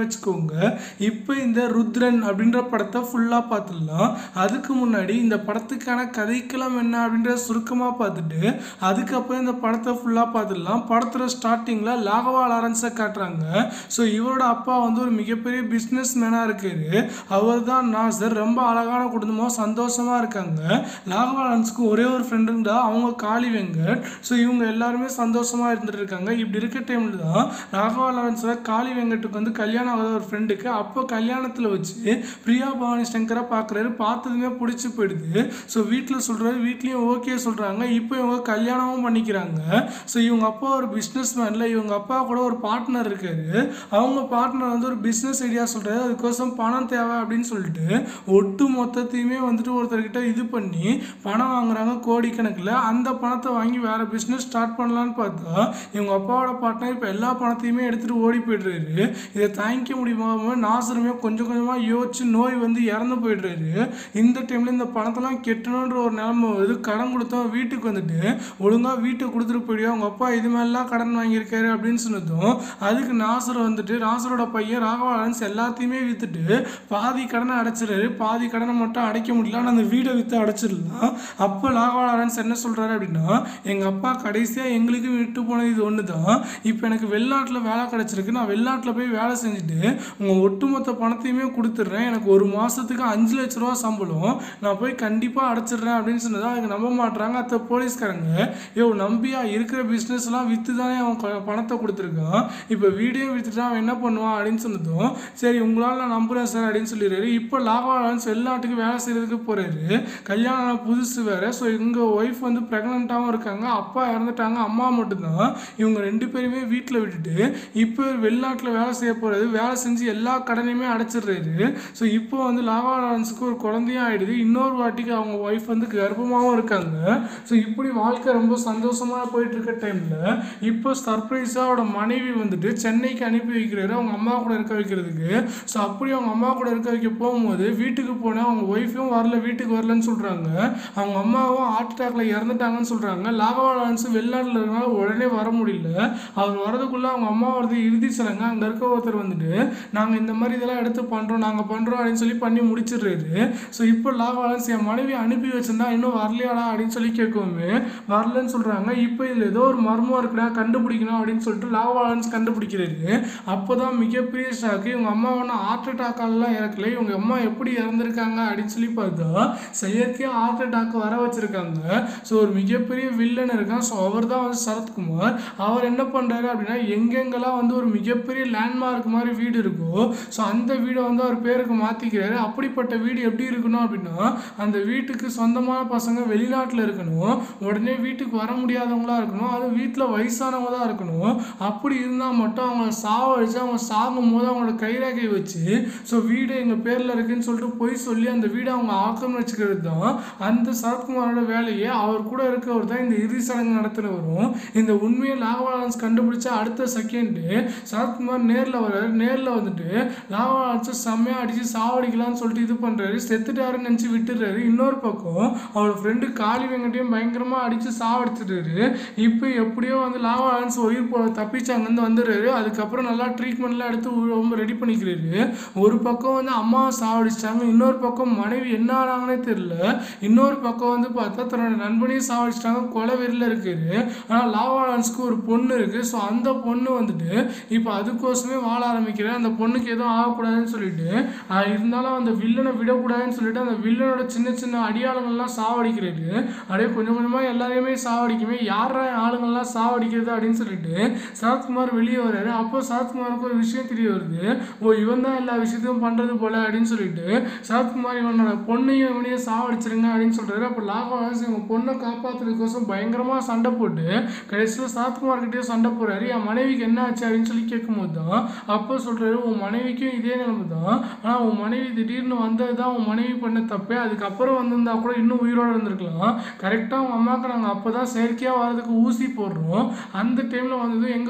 வச்சுக்கோங்க இப்போ இந்த ருத்ரன் அப்படின்ற படத்தை ஃபுல்லாக பார்த்துடலாம் அதுக்கு முன்னாடி இந்த படத்துக்கான கதைக்களம் என்ன அப்படின்ற சுருக்கமாக பார்த்துட்டு அதுக்கப்புறம் இந்த படத்தை ஃபுல்லாக பார்த்துடலாம் படத்தோட ஸ்டார்டிங்கில் லாகவா லாரன்ஸை காட்டுறாங்க ஸோ இவரோட அப்பா வந்து ஒரு மிகப்பெரிய பிஸ்னஸ் மேனாக இருக்காரு அவர் தான் நாசர் ரொம்ப அழகான குடும்பம் சந்தோஷமாக இருக்காங்க லாகவா லாரன்ஸுக்கு ஒரே ஒரு ஃப்ரெண்டு இருந்தா அவங்க காளி வெங்கட் ஸோ இவங்க எல்லாருமே சந்தோஷமாக இருந்துட்டு இருக்காங்க இப்படி இருக்க டைமில் தான் ராகவா லாரன்ஸில் காளி வெங்கட்டுக்கு வந்து கல்யாணம் ஆகாத ஒரு ஃப்ரெண்டுக்கு அப்போ கல்யாணத்தில் வச்சு பிரியா பவானி சங்கரை பார்க்குறாரு பார்த்ததுமே பிடிச்சி போயிடுது ஸோ வீட்டில் சொல்கிறாரு வீட்லேயும் ஓகே சொல்கிறாங்க இப்போ இவங்க கல்யாணமும் பண்ணிக்கிறாங்க ஸோ இவங்க அப்பா ஒரு பிஸ்னஸ் மேனில் இவங்க அப்பா கூட ஒரு பார்ட்னர் இருக்காரு அவங்க பார்ட்னர் வந்து ஒரு பிஸ்னஸ் ஐடியா சொல்கிறாரு அதுக்கோசம் பணம் தேவை அப்படின்னு சொல்லிட்டு ஒட்டு மொத்தத்தையுமே வந்துட்டு ஒருத்தர்கிட்ட இது பண்ணி பணம் வாங்குறாங்க கோடிக்கணக்கில் அந்த பணத்தை வாங்கி வேற பிஸ்னஸ் ஸ்டார்ட் பண்ணலான்னு பார்த்தா இவங்க அப்பாவோட பார்ட்னர் இப்போ எல்லா பணத்தையுமே எடுத்துகிட்டு ஓடி போயிடுறாரு இதை தாங்கிக்க முடியாம நாசருமே கொஞ்சம் கொஞ்சமாக யோசிச்சு நோய் வந்து இறந்து போயிடுறாரு இந்த டைமில் இந்த பணத்தெல்லாம் கெட்டணுன்ற ஒரு நிலைமை வருது கடன் கொடுத்தோம் வீட்டுக்கு வந்துட்டு ஒழுங்காக வீட்டை கொடுத்துட்டு போயிடுவோம் அவங்க அப்பா இது மாதிரிலாம் கடன் வாங்கியிருக்காரு அப்படின்னு சொன்னதும் அதுக்கு நாசர் வந்துட்டு நாசரோட பையன் ராகவாலன்ஸ் எல்லாத்தையுமே விற்றுட்டு பாதி கடனை அடைச்சிடுறாரு பாதி கடனை மட்டும் அடைக்க முடியல ஆனால் அந்த வீடை விற்று அடைச்சிடலாம் அப்போ ராகவாலன்ஸ் என்ன சொல்கிறாரு அப்படின்னா எங்கள் அப்பா கடைசியாக எங்களுக்கு விட்டு போனது இது ஒன்று தான் இப்போ எனக்கு வெளிநாட்டில் வேலை கிடச்சிருக்கு நான் வெளிநாட்டில் போய் வேலை செஞ்சுட்டு உங்கள் ஒட்டுமொத்த பணத்தையுமே கொடுத்துட்றேன் எனக்கு ஒரு மாதத்துக்கு அஞ்சு லட்ச ரூபா சம்பளம் நான் போய் கண்டிப்பாக அடைச்சிடுறேன் அப்படின்னு சொன்னதா அதுக்கு நம்ப மாட்றாங்க அத்த போலீஸ்காரங்க யோ நம்பியா இருக்கிற பிஸ்னஸ்லாம் விற்று தானே அவன் கொ- பணத்தை கொடுத்துருக்கான் இப்போ வீடியோ விற்றுட்டு அவன் என்ன பண்ணுவான் அப்படின்னு சொன்னதும் சரி உங்களால் நான் நம்புகிறேன் சார் அப்படின்னு சொல்லிடுறாரு இப்போ லாகவாலன்ஸ் வெளிநாட்டுக்கு வேலை செய்கிறதுக்கு போகிறாரு கல்யாணம் ஆன புதுசு வேறு ஸோ எங்கள் ஒய்ஃப் வந்து ப்ரெக்னெண்ட்டாகவும் இருக்காங்க அப்பா இறந்துட்டாங்க அம்மா மட்டும்தான் இவங்க ரெண்டு பேருமே வீட்டில் விட்டுட்டு இப்போ வெளிநாட்டில் வேலை செய்ய போகிறது வேலை செஞ்சு எல்லா கடனையுமே அடைச்சிடுறாரு ஸோ இப்போ வந்து லாவா லாரன்ஸுக்கு ஒரு குழந்தையும் ஆயிடுது இன்னொரு வாட்டிக்கு அவங்க ஒய்ஃப் வந்து கர்ப்பமாகவும் இருக்காங்க ஸோ இப்படி வாழ்க்கை ரொம்ப சந்தோஷமாக போயிட்டு இருக்க டைமில் இப்போ சர்ப்ரைஸாக அவரோட மனைவி வந்துட்டு சென்னைக்கு அனுப்பி வைக்கிறாரு அவங்க அம்மா கூட இருக்க வைக்கிறதுக்கு ஸோ அப்படி அவங்க அம்மா கூட இருக்க வைக்க போகும்போது வீட்டுக்கு போனால் அவங்க ஒய்ஃபும் வரல வீட்டுக்கு வரலன்னு சொல்கிறாங்க அவங்க அம்மாவும் ஹார்ட் அட்டாக்ல இறந்துட்டாங்கன்னு சொல்கிறாங்க லாகவா லாரன்ஸ் வெளிநாட்டில் இருக்கனால உடனே வர முடியல அவர் வரதுக்குள்ளே அவங்க அம்மா வரது இறுதி சடங்கு அங்கே இருக்க ஒருத்தர் வந்துட்டு நாங்கள் இந்த மாதிரி இதெல்லாம் எடுத்து பண்ணுறோம் நாங்கள் பண்ணுறோம் அப்படின்னு சொல்லி பண்ணி முடிச்சிடுறாரு ஸோ இப்போ லாவாலன்ஸ் என் மனைவி அனுப்பி வச்சிருந்தா இன்னும் வரலையாடா அப்படின்னு சொல்லி கேட்கவுமே வரலன்னு சொல்கிறாங்க இப்போ இதில் ஏதோ ஒரு மர்மம் இருக்குடா கண்டுபிடிக்கணும் அப்படின்னு சொல்லிட்டு லாவாலன்ஸ் கண்டுபிடிக்கிறாரு அப்போ தான் மிகப்பெரிய ஷாக்கு இவங்க அம்மா ஒன்றும் ஹார்ட் அட்டாக்காலலாம் இறக்கல இவங்க அம்மா எப்படி இறந்துருக்காங்க அப்படின்னு சொல்லி பார்த்தா செயற்கையாக ஹார்ட் அட்டாக் வர வச்சிருக்காங்க ஸோ ஒரு மிகப்பெரிய வில்லன் இருக்கான் ஸோ அவர் தான் வந்து சரத்குமார் அவர் என்ன பண்ணுறாரு அப்படின்னா எங்கெங்கெல்லாம் வந்து ஒரு மிகப்பெரிய லேண்ட்மார்க் மாதிரி வீடு இருக்கோ ஸோ அந்த வீடை வந்து அவர் பேருக்கு மாற்றிக்கிறாரு அப்படிப்பட்ட வீடு எப்படி இருக்கணும் அப்படின்னா அந்த வீட்டுக்கு சொந்தமான பசங்க வெளிநாட்டில் இருக்கணும் உடனே வீட்டுக்கு வர முடியாதவங்களா இருக்கணும் அது வீட்டில் வயசானவங்க தான் இருக்கணும் அப்படி இருந்தால் மட்டும் அவங்கள சாவடிச்சு அவங்க சாகும் போது அவங்களோட கைரேகை வச்சு ஸோ வீடு எங்கள் பேரில் இருக்குன்னு சொல்லிட்டு போய் சொல்லி அந்த வீடை அவங்க ஆக்கம் வச்சுக்கிறது தான் அந்த சரத்குமாரோட வேலையை அவர் கூட இருக்கவர் தான் இந்த இறுதி சடங்கு நடத்துகிறவரும் இந்த உண்மையை லாகவாலன்ஸ் கண்டுபிடிச்ச அடுத்த செகண்டு சரத்குமார் நேரில் வர்றாரு நேரில் வந்துட்டு லாகவாலன்ஸை செம்மையாக அடித்து சாவடிக்கலாம்னு சொல்லிட்டு இது பண்ணுறாரு செத்துட்டாருன்னு நினச்சி விட்டுறாரு இன்னொரு பக்கம் அவரோட ஃப்ரெண்டு காளி வெங்கட்டையும் பயங்கரமாக அடித்து சாவடிச்சிட்டாரு இப்போ எப்படியோ வந்து லாகவாலன்ஸ் உயிர் போ தப்பிச்சு அங்கேருந்து வந்துடுறாரு அதுக்கப்புறம் நல்லா ட்ரீட்மெண்ட்லாம் எடுத்து உ- ரொம்ப ரெடி பண்ணிக்கிறாரு ஒரு பக்கம் வந்து அம்மாவை சாவடிச்சிட்டாங்க இன்னொரு பக்கம் மனைவி என்ன ஆனாங்கன்னே தெரியல இன்னொரு பக்கம் வந்து பார்த்தா தன்னோட நண்பனையும் சாவடிச்சிட்டாங்க கொலை வெறியில் இருக்காரு ஆனால் லாவாலன்ஸ்க்கு ஒரு பொண்ணு இருக்குது ஸோ அந்த பொண்ணு வந்துட்டு இப்போ அதுக்கோசமே வாழ ஆரம்பிக்கிறேன் அந்த பொண்ணுக்கு எதுவும் ஆகக்கூடாதுன்னு சொல்லிட்டு ஆஹ் இருந்தாலும் அந்த வில்லனை விடக்கூடாதுன்னு சொல்லிட்டு அந்த வில்லனோட சின்ன சின்ன அடியாளங்கள்லாம் சாவடிக்கிறாரு அப்படியே கொஞ்சம் கொஞ்சமாக எல்லாரையுமே சாவடிக்குமே யாரா ஆளுங்கள்லாம் சாவடிக்கிறது அப்படின்னு சொல்லிட்டு சரத்குமார் வெளியே வர்றாரு அப்போ சரத்குமாருக்கு ஒரு விஷயம் தெரிய வருது ஓ இவன் தான் எல்லா விஷயத்தையும் பண்ணுறது போல அப்படின்னு சொல்லிட்டு சரத்குமார் இவனோட பொண்ணையும் இவனையும் சாவடிச்சிருங்க அப்படின்னு சொல்றாரு அப்போ லாகவாஸ் இவங்க பொண்ணை காப்பாத்துறதுக்கோசம் பயங்கரமாக சண்டை போட்டு கடைசியில் சரத்குமார் கிட்டே சண்டை போறாரு என் மனைவிக்கு என்ன ஆச்சு அப்படின்னு சொல்லி கேட்கும்போது தான் அப்போ சொல்றாரு உன் மனைவிக்கும் இதே நிலைமை தான் ஆனால் உன் மனைவி திடீர்னு வந்தது தான் உன் மனைவி பண்ண தப்பே அதுக்கப்புறம் வந்திருந்தா கூட இன்னும் உயிரோடு இருந்திருக்கலாம் கரெக்டாக உங்கள் அம்மாவுக்கு நாங்கள் அப்போ தான் செயற்கையாக வர்றதுக்கு ஊசி போடுறோம் அந்த டைமில் வந்தது எங்கள்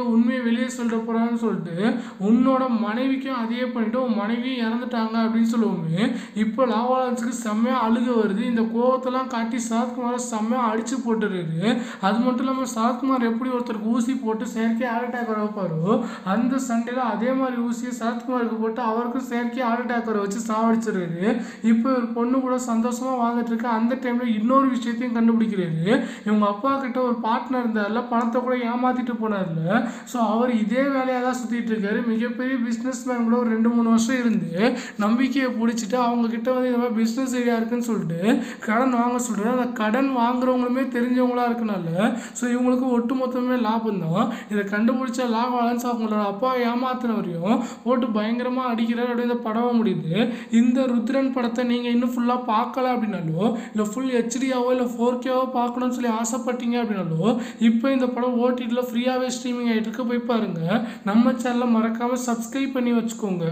எங்கே உண்மையை வெளியே சொல்லிட போகிறான்னு சொல்லிட்டு உன்னோட மனைவிக்கும் அதையே பண்ணிட்டு உன் மனைவியும் இறந்துட்டாங்க அப்படின்னு சொல்லுவோமே இப்போ லாவாலன்ஸுக்கு செம்மையாக அழுக வருது இந்த கோவத்தெல்லாம் காட்டி சரத்குமாரை செம்மையாக அடிச்சு போட்டுறாரு அது மட்டும் இல்லாமல் சரத்குமார் எப்படி ஒருத்தருக்கு ஊசி போட்டு செயற்கை ஹார்ட் அட்டாக் வர வைப்பாரோ அந்த சண்டையில் அதே மாதிரி ஊசியை சரத்குமாருக்கு போட்டு அவருக்கும் செயற்கை ஹார்ட் அட்டாக் வர வச்சு சாவடிச்சிடுறாரு இப்போ ஒரு பொண்ணு கூட சந்தோஷமாக வாழ்ந்துட்டு இருக்கு அந்த டைமில் இன்னொரு விஷயத்தையும் கண்டுபிடிக்கிறாரு இவங்க அப்பா கிட்ட ஒரு பார்ட்னர் இருந்தார்ல பணத்தை கூட ஏமாத்திட்டு போனார்ல ஸோ அவர் இதே வேலையாக தான் சுற்றிட்டு இருக்காரு மிகப்பெரிய பிஸ்னஸ் மேன் கூட ஒரு ரெண்டு மூணு வருஷம் இருந்து நம்பிக்கையை பிடிச்சிட்டு அவங்க கிட்ட வந்து இந்த மாதிரி பிஸ்னஸ் ஐடியா இருக்குன்னு சொல்லிட்டு கடன் வாங்க சொல்கிறாரு அந்த கடன் வாங்குறவங்களுமே தெரிஞ்சவங்களா இருக்கனால ஸோ இவங்களுக்கு ஒட்டு மொத்தமே லாபம் தான் இதை கண்டுபிடிச்ச லாபம் அலன்ஸ் அவங்களோட அப்பா ஏமாத்தினவரையும் போட்டு பயங்கரமாக அடிக்கிறார் அப்படியே இந்த படம் முடியுது இந்த ருத்ரன் படத்தை நீங்கள் இன்னும் ஃபுல்லாக பார்க்கல அப்படின்னாலோ இல்லை ஃபுல் ஹெச்டியாவோ இல்லை ஃபோர் கேவோ பார்க்கணும்னு சொல்லி ஆசைப்பட்டீங்க அப்படின்னாலோ இப்போ இந்த படம் ஓடிடியில் ஃப்ரீயாகவே ஸ்ட்ரீமிங் ஆகிட்டு இருக்கு போய் பாருங்கள் நம்ம சேனலை மறக்காமல் சப்ஸ்கிரைப் பண்ணி வச்சுக்கோங்க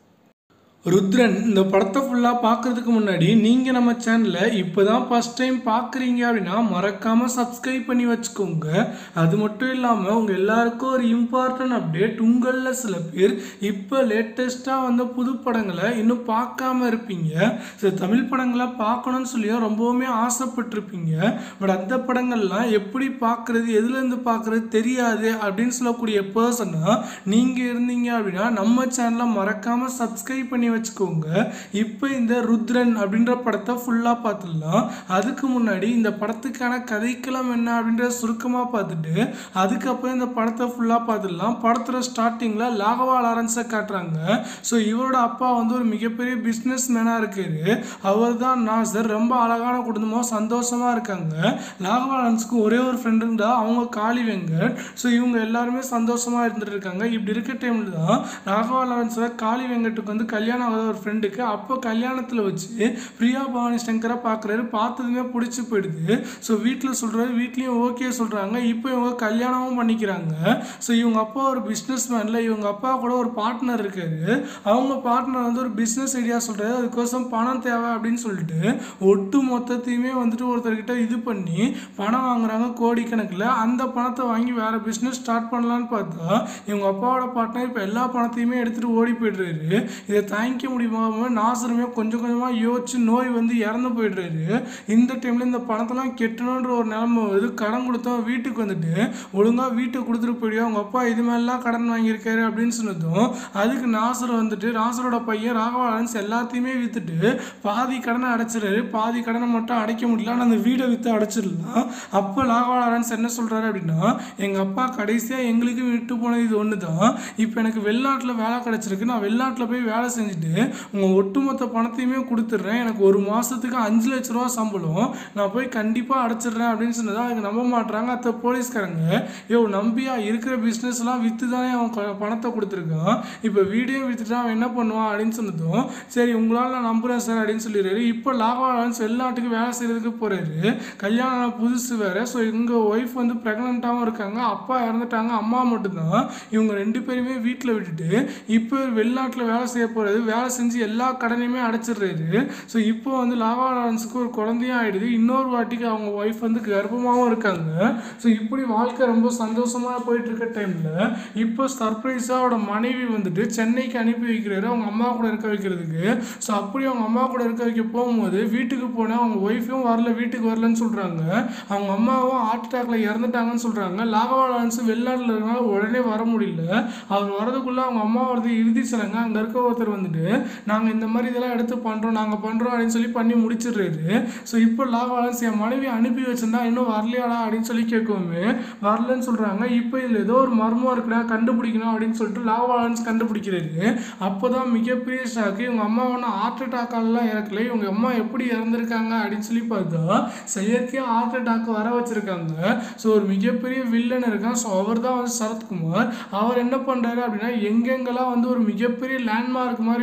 ருத்ரன் இந்த படத்தை ஃபுல்லாக பார்க்குறதுக்கு முன்னாடி நீங்கள் நம்ம சேனலை இப்போ தான் ஃபஸ்ட் டைம் பார்க்குறீங்க அப்படின்னா மறக்காமல் சப்ஸ்கிரைப் பண்ணி வச்சுக்கோங்க அது மட்டும் இல்லாமல் உங்கள் எல்லாருக்கும் ஒரு இம்பார்ட்டன்ட் அப்டேட் உங்களில் சில பேர் இப்போ லேட்டஸ்ட்டாக வந்த புது படங்களை இன்னும் பார்க்காம இருப்பீங்க ஸோ தமிழ் படங்களை பார்க்கணும்னு சொல்லியும் ரொம்பவுமே ஆசைப்பட்டிருப்பீங்க பட் அந்த படங்கள்லாம் எப்படி பார்க்குறது எதுலேருந்து பார்க்குறது தெரியாது அப்படின்னு சொல்லக்கூடிய பர்சனாக நீங்கள் இருந்தீங்க அப்படின்னா நம்ம சேனலை மறக்காமல் சப்ஸ்கிரைப் பண்ணி வச்சுக்கோங்க இப்போ இந்த ருத்ரன் அப்படின்ற படத்தை ஃபுல்லாக பார்த்துடலாம் அதுக்கு முன்னாடி இந்த படத்துக்கான கதைக்களம் என்ன அப்படின்றத சுருக்கமாக பார்த்துட்டு அதுக்கப்புறம் இந்த படத்தை ஃபுல்லாக பார்த்துடலாம் படத்தோட ஸ்டார்டிங்கில் லாகவா லாரன்ஸை காட்டுறாங்க ஸோ இவரோட அப்பா வந்து ஒரு மிகப்பெரிய பிஸ்னஸ் மேனாக இருக்காரு அவர் தான் நாசர் ரொம்ப அழகான குடும்பமாக சந்தோஷமாக இருக்காங்க லாகவா லாரன்ஸுக்கு ஒரே ஒரு ஃப்ரெண்டு தான் அவங்க காளி வெங்கட் ஸோ இவங்க எல்லாருமே சந்தோஷமாக இருந்துட்டு இருக்காங்க இப்படி இருக்க டைமில் தான் ராகவா லாரன்ஸோட காளி வெங்கட்டுக்கு வந்து கல்யாணம் ஆகாத ஒரு ஃப்ரெண்டுக்கு அப்போ கல்யாணத்தில் வச்சு பிரியா பவானி சங்கரை பார்க்குறாரு பார்த்ததுமே பிடிச்சி போயிடுது ஸோ வீட்டில் சொல்கிறாரு வீட்லேயும் ஓகே சொல்கிறாங்க இப்போ இவங்க கல்யாணமும் பண்ணிக்கிறாங்க ஸோ இவங்க அப்பா ஒரு பிஸ்னஸ் மேனில் இவங்க அப்பா கூட ஒரு பார்ட்னர் இருக்காரு அவங்க பார்ட்னர் வந்து ஒரு பிஸ்னஸ் ஐடியா சொல்கிறாரு அதுக்கோசம் பணம் தேவை அப்படின்னு சொல்லிட்டு ஒட்டு மொத்தத்தையுமே வந்துட்டு ஒருத்தர்கிட்ட இது பண்ணி பணம் வாங்குறாங்க கோடிக்கணக்கில் அந்த பணத்தை வாங்கி வேற பிஸ்னஸ் ஸ்டார்ட் பண்ணலான்னு பார்த்தா இவங்க அப்பாவோட பார்ட்னர் இப்போ எல்லா பணத்தையுமே எடுத்துகிட்டு ஓடி போயிடுறாரு இதை தாங்கிக்க முடியாம நாசருமே கொஞ்சம் கொஞ்சமாக யோசிச்சு நோய் வந்து இறந்து போயிடுறாரு இந்த டைமில் இந்த பணத்தெல்லாம் கெட்டணுன்ற ஒரு நிலைமை வருது கடன் கொடுத்தோம் வீட்டுக்கு வந்துட்டு ஒழுங்காக வீட்டை கொடுத்துட்டு போயிடுவோம் அவங்க அப்பா இது மாதிரிலாம் கடன் வாங்கியிருக்காரு அப்படின்னு சொன்னதும் அதுக்கு நாசர் வந்துட்டு நாசரோட பையன் ராகவாலன்ஸ் எல்லாத்தையுமே விற்றுட்டு பாதி கடனை அடைச்சிடுறாரு பாதி கடனை மட்டும் அடைக்க முடியல ஆனால் அந்த வீடை விற்று அடைச்சிடலாம் அப்போ ராகவாலன்ஸ் என்ன சொல்கிறாரு அப்படின்னா எங்கள் அப்பா கடைசியாக எங்களுக்கு விட்டு போனது இது ஒன்று தான் இப்போ எனக்கு வெளிநாட்டில் வேலை கிடச்சிருக்கு நான் வெளிநாட்டில் போய் வேலை செஞ்சுட்டு உங்கள் ஒட்டுமொத்த பணத்தையுமே கொடுத்துட்றேன் எனக்கு ஒரு மாதத்துக்கு அஞ்சு லட்ச ரூபா சம்பளம் நான் போய் கண்டிப்பாக அடைச்சிடுறேன் அப்படின்னு சொன்னதா அதுக்கு நம்ப மாட்றாங்க அத்த போலீஸ்காரங்க யோ நம்பியா இருக்கிற பிஸ்னஸ்லாம் விற்று தானே அவன் க- பணத்தை கொடுத்துருக்கான் இப்போ வீடியோ விற்றுட்டு அவன் என்ன பண்ணுவான் அப்படின்னு சொன்னதும் சரி உங்களால் நான் நம்புகிறேன் சார் அப்படின்னு சொல்லிடுறாரு இப்போ லாகவாலன்ஸ் வெளிநாட்டுக்கு வேலை செய்கிறதுக்கு போகிறாரு கல்யாணம் ஆன புதுசு வேறு ஸோ எங்கள் ஒய்ஃப் வந்து ப்ரெக்னெண்ட்டாகவும் இருக்காங்க அப்பா இறந்துட்டாங்க அம்மா மட்டும்தான் இவங்க ரெண்டு பேருமே வீட்டில் விட்டுட்டு இப்போ வெளிநாட்டில் வேலை செய்ய போகிறது வேலை செஞ்சு எல்லா கடனையுமே அடைச்சிடுறாரு ஸோ இப்போ வந்து லாவா லாரன்ஸுக்கு ஒரு குழந்தையும் ஆயிடுது இன்னொரு வாட்டிக்கு அவங்க ஒய்ஃப் வந்து கர்ப்பமாகவும் இருக்காங்க ஸோ இப்படி வாழ்க்கை ரொம்ப சந்தோஷமாக போயிட்டு இருக்க டைமில் இப்போ சர்ப்ரைஸாக அவரோட மனைவி வந்துட்டு சென்னைக்கு அனுப்பி வைக்கிறாரு அவங்க அம்மா கூட இருக்க வைக்கிறதுக்கு ஸோ அப்படி அவங்க அம்மா கூட இருக்க வைக்க போகும்போது வீட்டுக்கு போனால் அவங்க ஒய்ஃபும் வரல வீட்டுக்கு வரலன்னு சொல்கிறாங்க அவங்க அம்மாவும் ஹார்ட் அட்டாக்ல இறந்துட்டாங்கன்னு சொல்கிறாங்க லாகவா லாரன்ஸ் வெளிநாட்டில் இருக்கனால உடனே வர முடியல அவர் வரதுக்குள்ளே அவங்க அம்மா வரது இறுதி சடங்கு அங்கே இருக்க ஒருத்தர் வந்துட்டு நாங்கள் இந்த மாதிரி இதெல்லாம் எடுத்து பண்ணுறோம் நாங்கள் பண்ணுறோம் அப்படின்னு சொல்லி பண்ணி முடிச்சிடுறாரு ஸோ இப்போ லாகவாலன்ஸ் என் மனைவி அனுப்பி வச்சிருந்தா இன்னும் வரலையாடா அப்படின்னு சொல்லி கேட்கவுமே வரலன்னு சொல்கிறாங்க இப்போ இதில் ஏதோ ஒரு மர்மம் இருக்குடா கண்டுபிடிக்கணும் அப்படின்னு சொல்லிட்டு லாகவாலன்ஸ் கண்டுபிடிக்கிறாரு அப்போ தான் மிகப்பெரிய ஷாக்கு இவங்க அம்மா ஒன்றும் ஹார்ட் அட்டாக்காலலாம் இறக்கல இவங்க அம்மா எப்படி இறந்துருக்காங்க அப்படின்னு சொல்லி பார்த்தா செயற்கையாக ஹார்ட் அட்டாக் வர வச்சிருக்காங்க ஸோ ஒரு மிகப்பெரிய வில்லன் இருக்கான் ஸோ அவர் தான் வந்து சரத்குமார் அவர் என்ன பண்ணுறாரு அப்படின்னா எங்கெங்கெல்லாம் வந்து ஒரு மிகப்பெரிய லேண்ட்மார்க் மாதிரி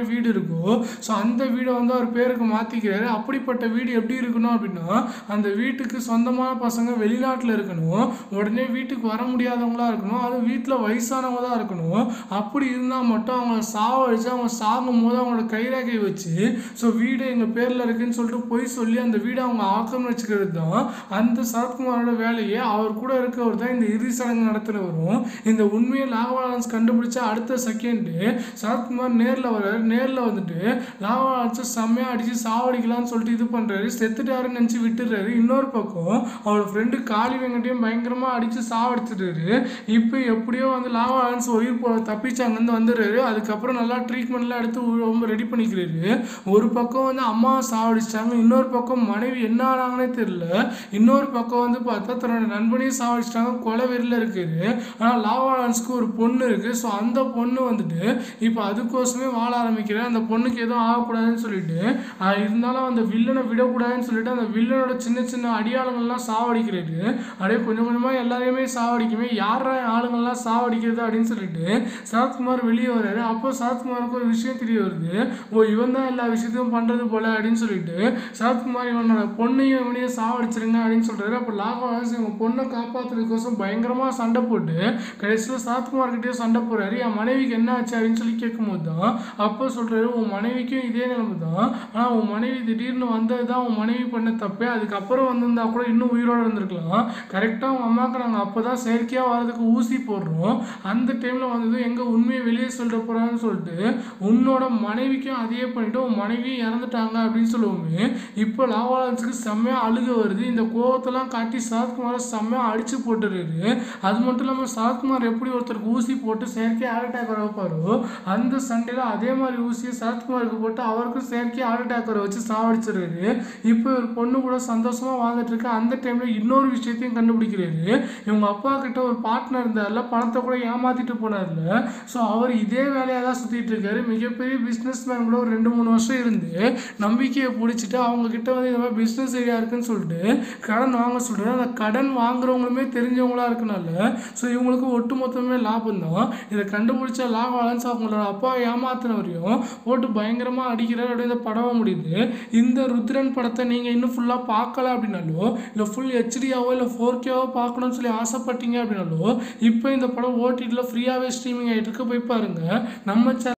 வீடு இருக்கோ ஸோ அந்த வீடை வந்து அவர் பேருக்கு மாற்றிக்கிறாரு அப்படிப்பட்ட வீடு எப்படி இருக்கணும் அப்படின்னா அந்த வீட்டுக்கு சொந்தமான பசங்க வெளிநாட்டில் இருக்கணும் உடனே வீட்டுக்கு வர முடியாதவங்களா இருக்கணும் அது வீட்டில் வயசானவங்க தான் இருக்கணும் அப்படி இருந்தால் மட்டும் அவங்கள சாவடிச்சு அவங்க சாகும் போது அவங்களோட கைரேகை வச்சு ஸோ வீடு எங்கள் பேரில் இருக்குன்னு சொல்லிட்டு போய் சொல்லி அந்த வீடை அவங்க ஆக்கம் வச்சுக்கிறது தான் அந்த சரத்குமாரோட வேலையே அவர் கூட இருக்கவர் தான் இந்த இறுதி சடங்கு நடத்துகிறவரும் இந்த உண்மையை லாகவாலன்ஸ் கண்டுபிடிச்ச அடுத்த செகண்டு சரத்குமார் நேரில் வர்றாரு நேரில் வந்துட்டு லாகவாலன்ஸை செம்மையாக அடித்து சாவடிக்கலாம்னு சொல்லிட்டு இது பண்ணுறாரு செத்துட்டாருன்னு நினச்சி விட்டுறாரு இன்னொரு பக்கம் அவரோட ஃப்ரெண்டு காளி வெங்கட்டையும் பயங்கரமாக அடித்து சாவடிச்சிட்டாரு இப்போ எப்படியோ வந்து லாகவாலன்ஸ் உயிர் போ தப்பிச்சு அங்கேருந்து வந்துடுறாரு அதுக்கப்புறம் நல்லா ட்ரீட்மெண்ட்லாம் எடுத்து உ- ரொம்ப ரெடி பண்ணிக்கிறாரு ஒரு பக்கம் வந்து அம்மாவை சாவடிச்சிட்டாங்க இன்னொரு பக்கம் மனைவி என்ன ஆனாங்கன்னே தெரியல இன்னொரு பக்கம் வந்து பார்த்தா தன்னோட நண்பனையும் சாவடிச்சிட்டாங்க கொலை வெறியில் இருக்காரு ஆனால் லாவாலன்ஸ்க்கு ஒரு பொண்ணு இருக்கு ஸோ அந்த பொண்ணு வந்துட்டு இப்போ அதுக்கோசமே வாழ ஆரம்பிக்கிறேன் அந்த பொண்ணுக்கு எதுவும் ஆகக்கூடாதுன்னு சொல்லிட்டு ஆஹ் இருந்தாலும் அந்த வில்லனை விடக்கூடாதுன்னு சொல்லிட்டு அந்த வில்லனோட சின்ன சின்ன அடியாளங்கள்லாம் சாவடிக்கிறாரு அப்படியே கொஞ்சம் கொஞ்சமாக எல்லாரையுமே சாவடிக்குமே யாரா ஆளுங்கள்லாம் சாவடிக்கிறது அப்படின்னு சொல்லிட்டு சரத்குமார் வெளியே வர்றாரு அப்போ சரத்குமாருக்கு ஒரு விஷயம் தெரிய வருது ஓ இவன் தான் எல்லா விஷயத்தையும் பண்ணுறது போல அப்படின்னு சொல்லிட்டு சரத்குமார் இவனோட பொண்ணையும் இவனையும் சாவடிச்சிருங்க அப்படின்னு சொல்றாரு அப்போ லாகவாஸ் இவங்க பொண்ணை காப்பாற்றுறதுக்கோசம் பயங்கரமாக சண்டை போட்டு கடைசியில் சரத்குமார் கிட்டே சண்டை போடுறாரு என் மனைவிக்கு என்ன ஆச்சு அப்படின்னு சொல்லி கேட்கும்போது தான் அப்போ சொல்றாரு உன் மனைவிக்கும் இதே நிலைமை தான் ஆனால் உன் மனைவி திடீர்னு வந்தது தான் உன் மனைவி பண்ண தப்பே அதுக்கப்புறம் வந்திருந்தா கூட இன்னும் உயிரோட இருந்திருக்கலாம் கரெக்டாக உங்கள் அம்மாவுக்கு நாங்கள் அப்போ தான் செயற்கையாக வர்றதுக்கு ஊசி போடுறோம் அந்த டைமில் வந்தது எங்கே உண்மையை வெளியே சொல்லிட போகிறான்னு சொல்லிட்டு உன்னோட மனைவிக்கும் அதையே பண்ணிட்டு உன் மனைவியும் இறந்துட்டாங்க அப்படின்னு சொல்லுவோமே இப்போ லாவாலன்ஸுக்கு செம்மையாக அழுக வருது இந்த கோவத்தெல்லாம் காட்டி சரத்குமாரை செம்மையாக அடிச்சு போட்டுறாரு அது மட்டும் இல்லாமல் சரத்குமார் எப்படி ஒருத்தருக்கு ஊசி போட்டு செயற்கை ஹார்ட் அட்டாக் வர வைப்பாரோ அந்த சண்டையில் அதே மாதிரி ஊசியை சரத்குமாருக்கு போட்டு அவருக்கும் செயற்கை ஹார்ட் அட்டாக் வர வச்சு சாவடிச்சிடுறாரு இப்போ ஒரு பொண்ணு கூட சந்தோஷமா வாழ்ந்துட்டு இருக்கு அந்த டைம்ல இன்னொரு விஷயத்தையும் கண்டுபிடிக்கிறாரு இவங்க அப்பா கிட்ட ஒரு பார்ட்னர் இருந்தார்ல பணத்தை கூட ஏமாத்திட்டு போனார்ல ஸோ அவர் இதே வேலையாக தான் சுத்திட்டு இருக்காரு மிகப்பெரிய பிஸ்னஸ் மேன் கூட ஒரு ரெண்டு மூணு வருஷம் இருந்து நம்பிக்கையை பிடிச்சிட்டு அவங்க கிட்ட வந்து இந்த மாதிரி பிஸ்னஸ் ஐடியா இருக்குன்னு சொல்லிட்டு கடன் வாங்க சொல்றாரு அந்த கடன் வாங்குறவங்களுமே தெரிஞ்சவங்களா இருக்கனால ஸோ இவங்களுக்கு ஒட்டுமொத்தமே லாபம் தான் இதை கண்டுபிடிச்ச லாபாலன்ஸ் அவங்களோட அப்பா ஏமாத்தினவரையும் போட்டு பயங்கரமா அடிக்கிறார் அப்படியே இந்த படம் முடியுது இந்த ருத்ரன் படத்தை நீங்க இன்னும் ஃபுல்லா பார்க்கல அப்படின்னாலோ இல்லை ஃபுல் ஹெச்டியாவோ இல்லை ஃபோர் கேவோ பார்க்கணும்னு சொல்லி ஆசைப்பட்டீங்க அப்படின்னாலோ இப்போ இந்த படம் ஓடிடியில் ஃப்ரீயாகவே ஸ்ட்ரீமிங் ஆகிட்டு இருக்கு போய் பாருங்க நம்ம சேனல்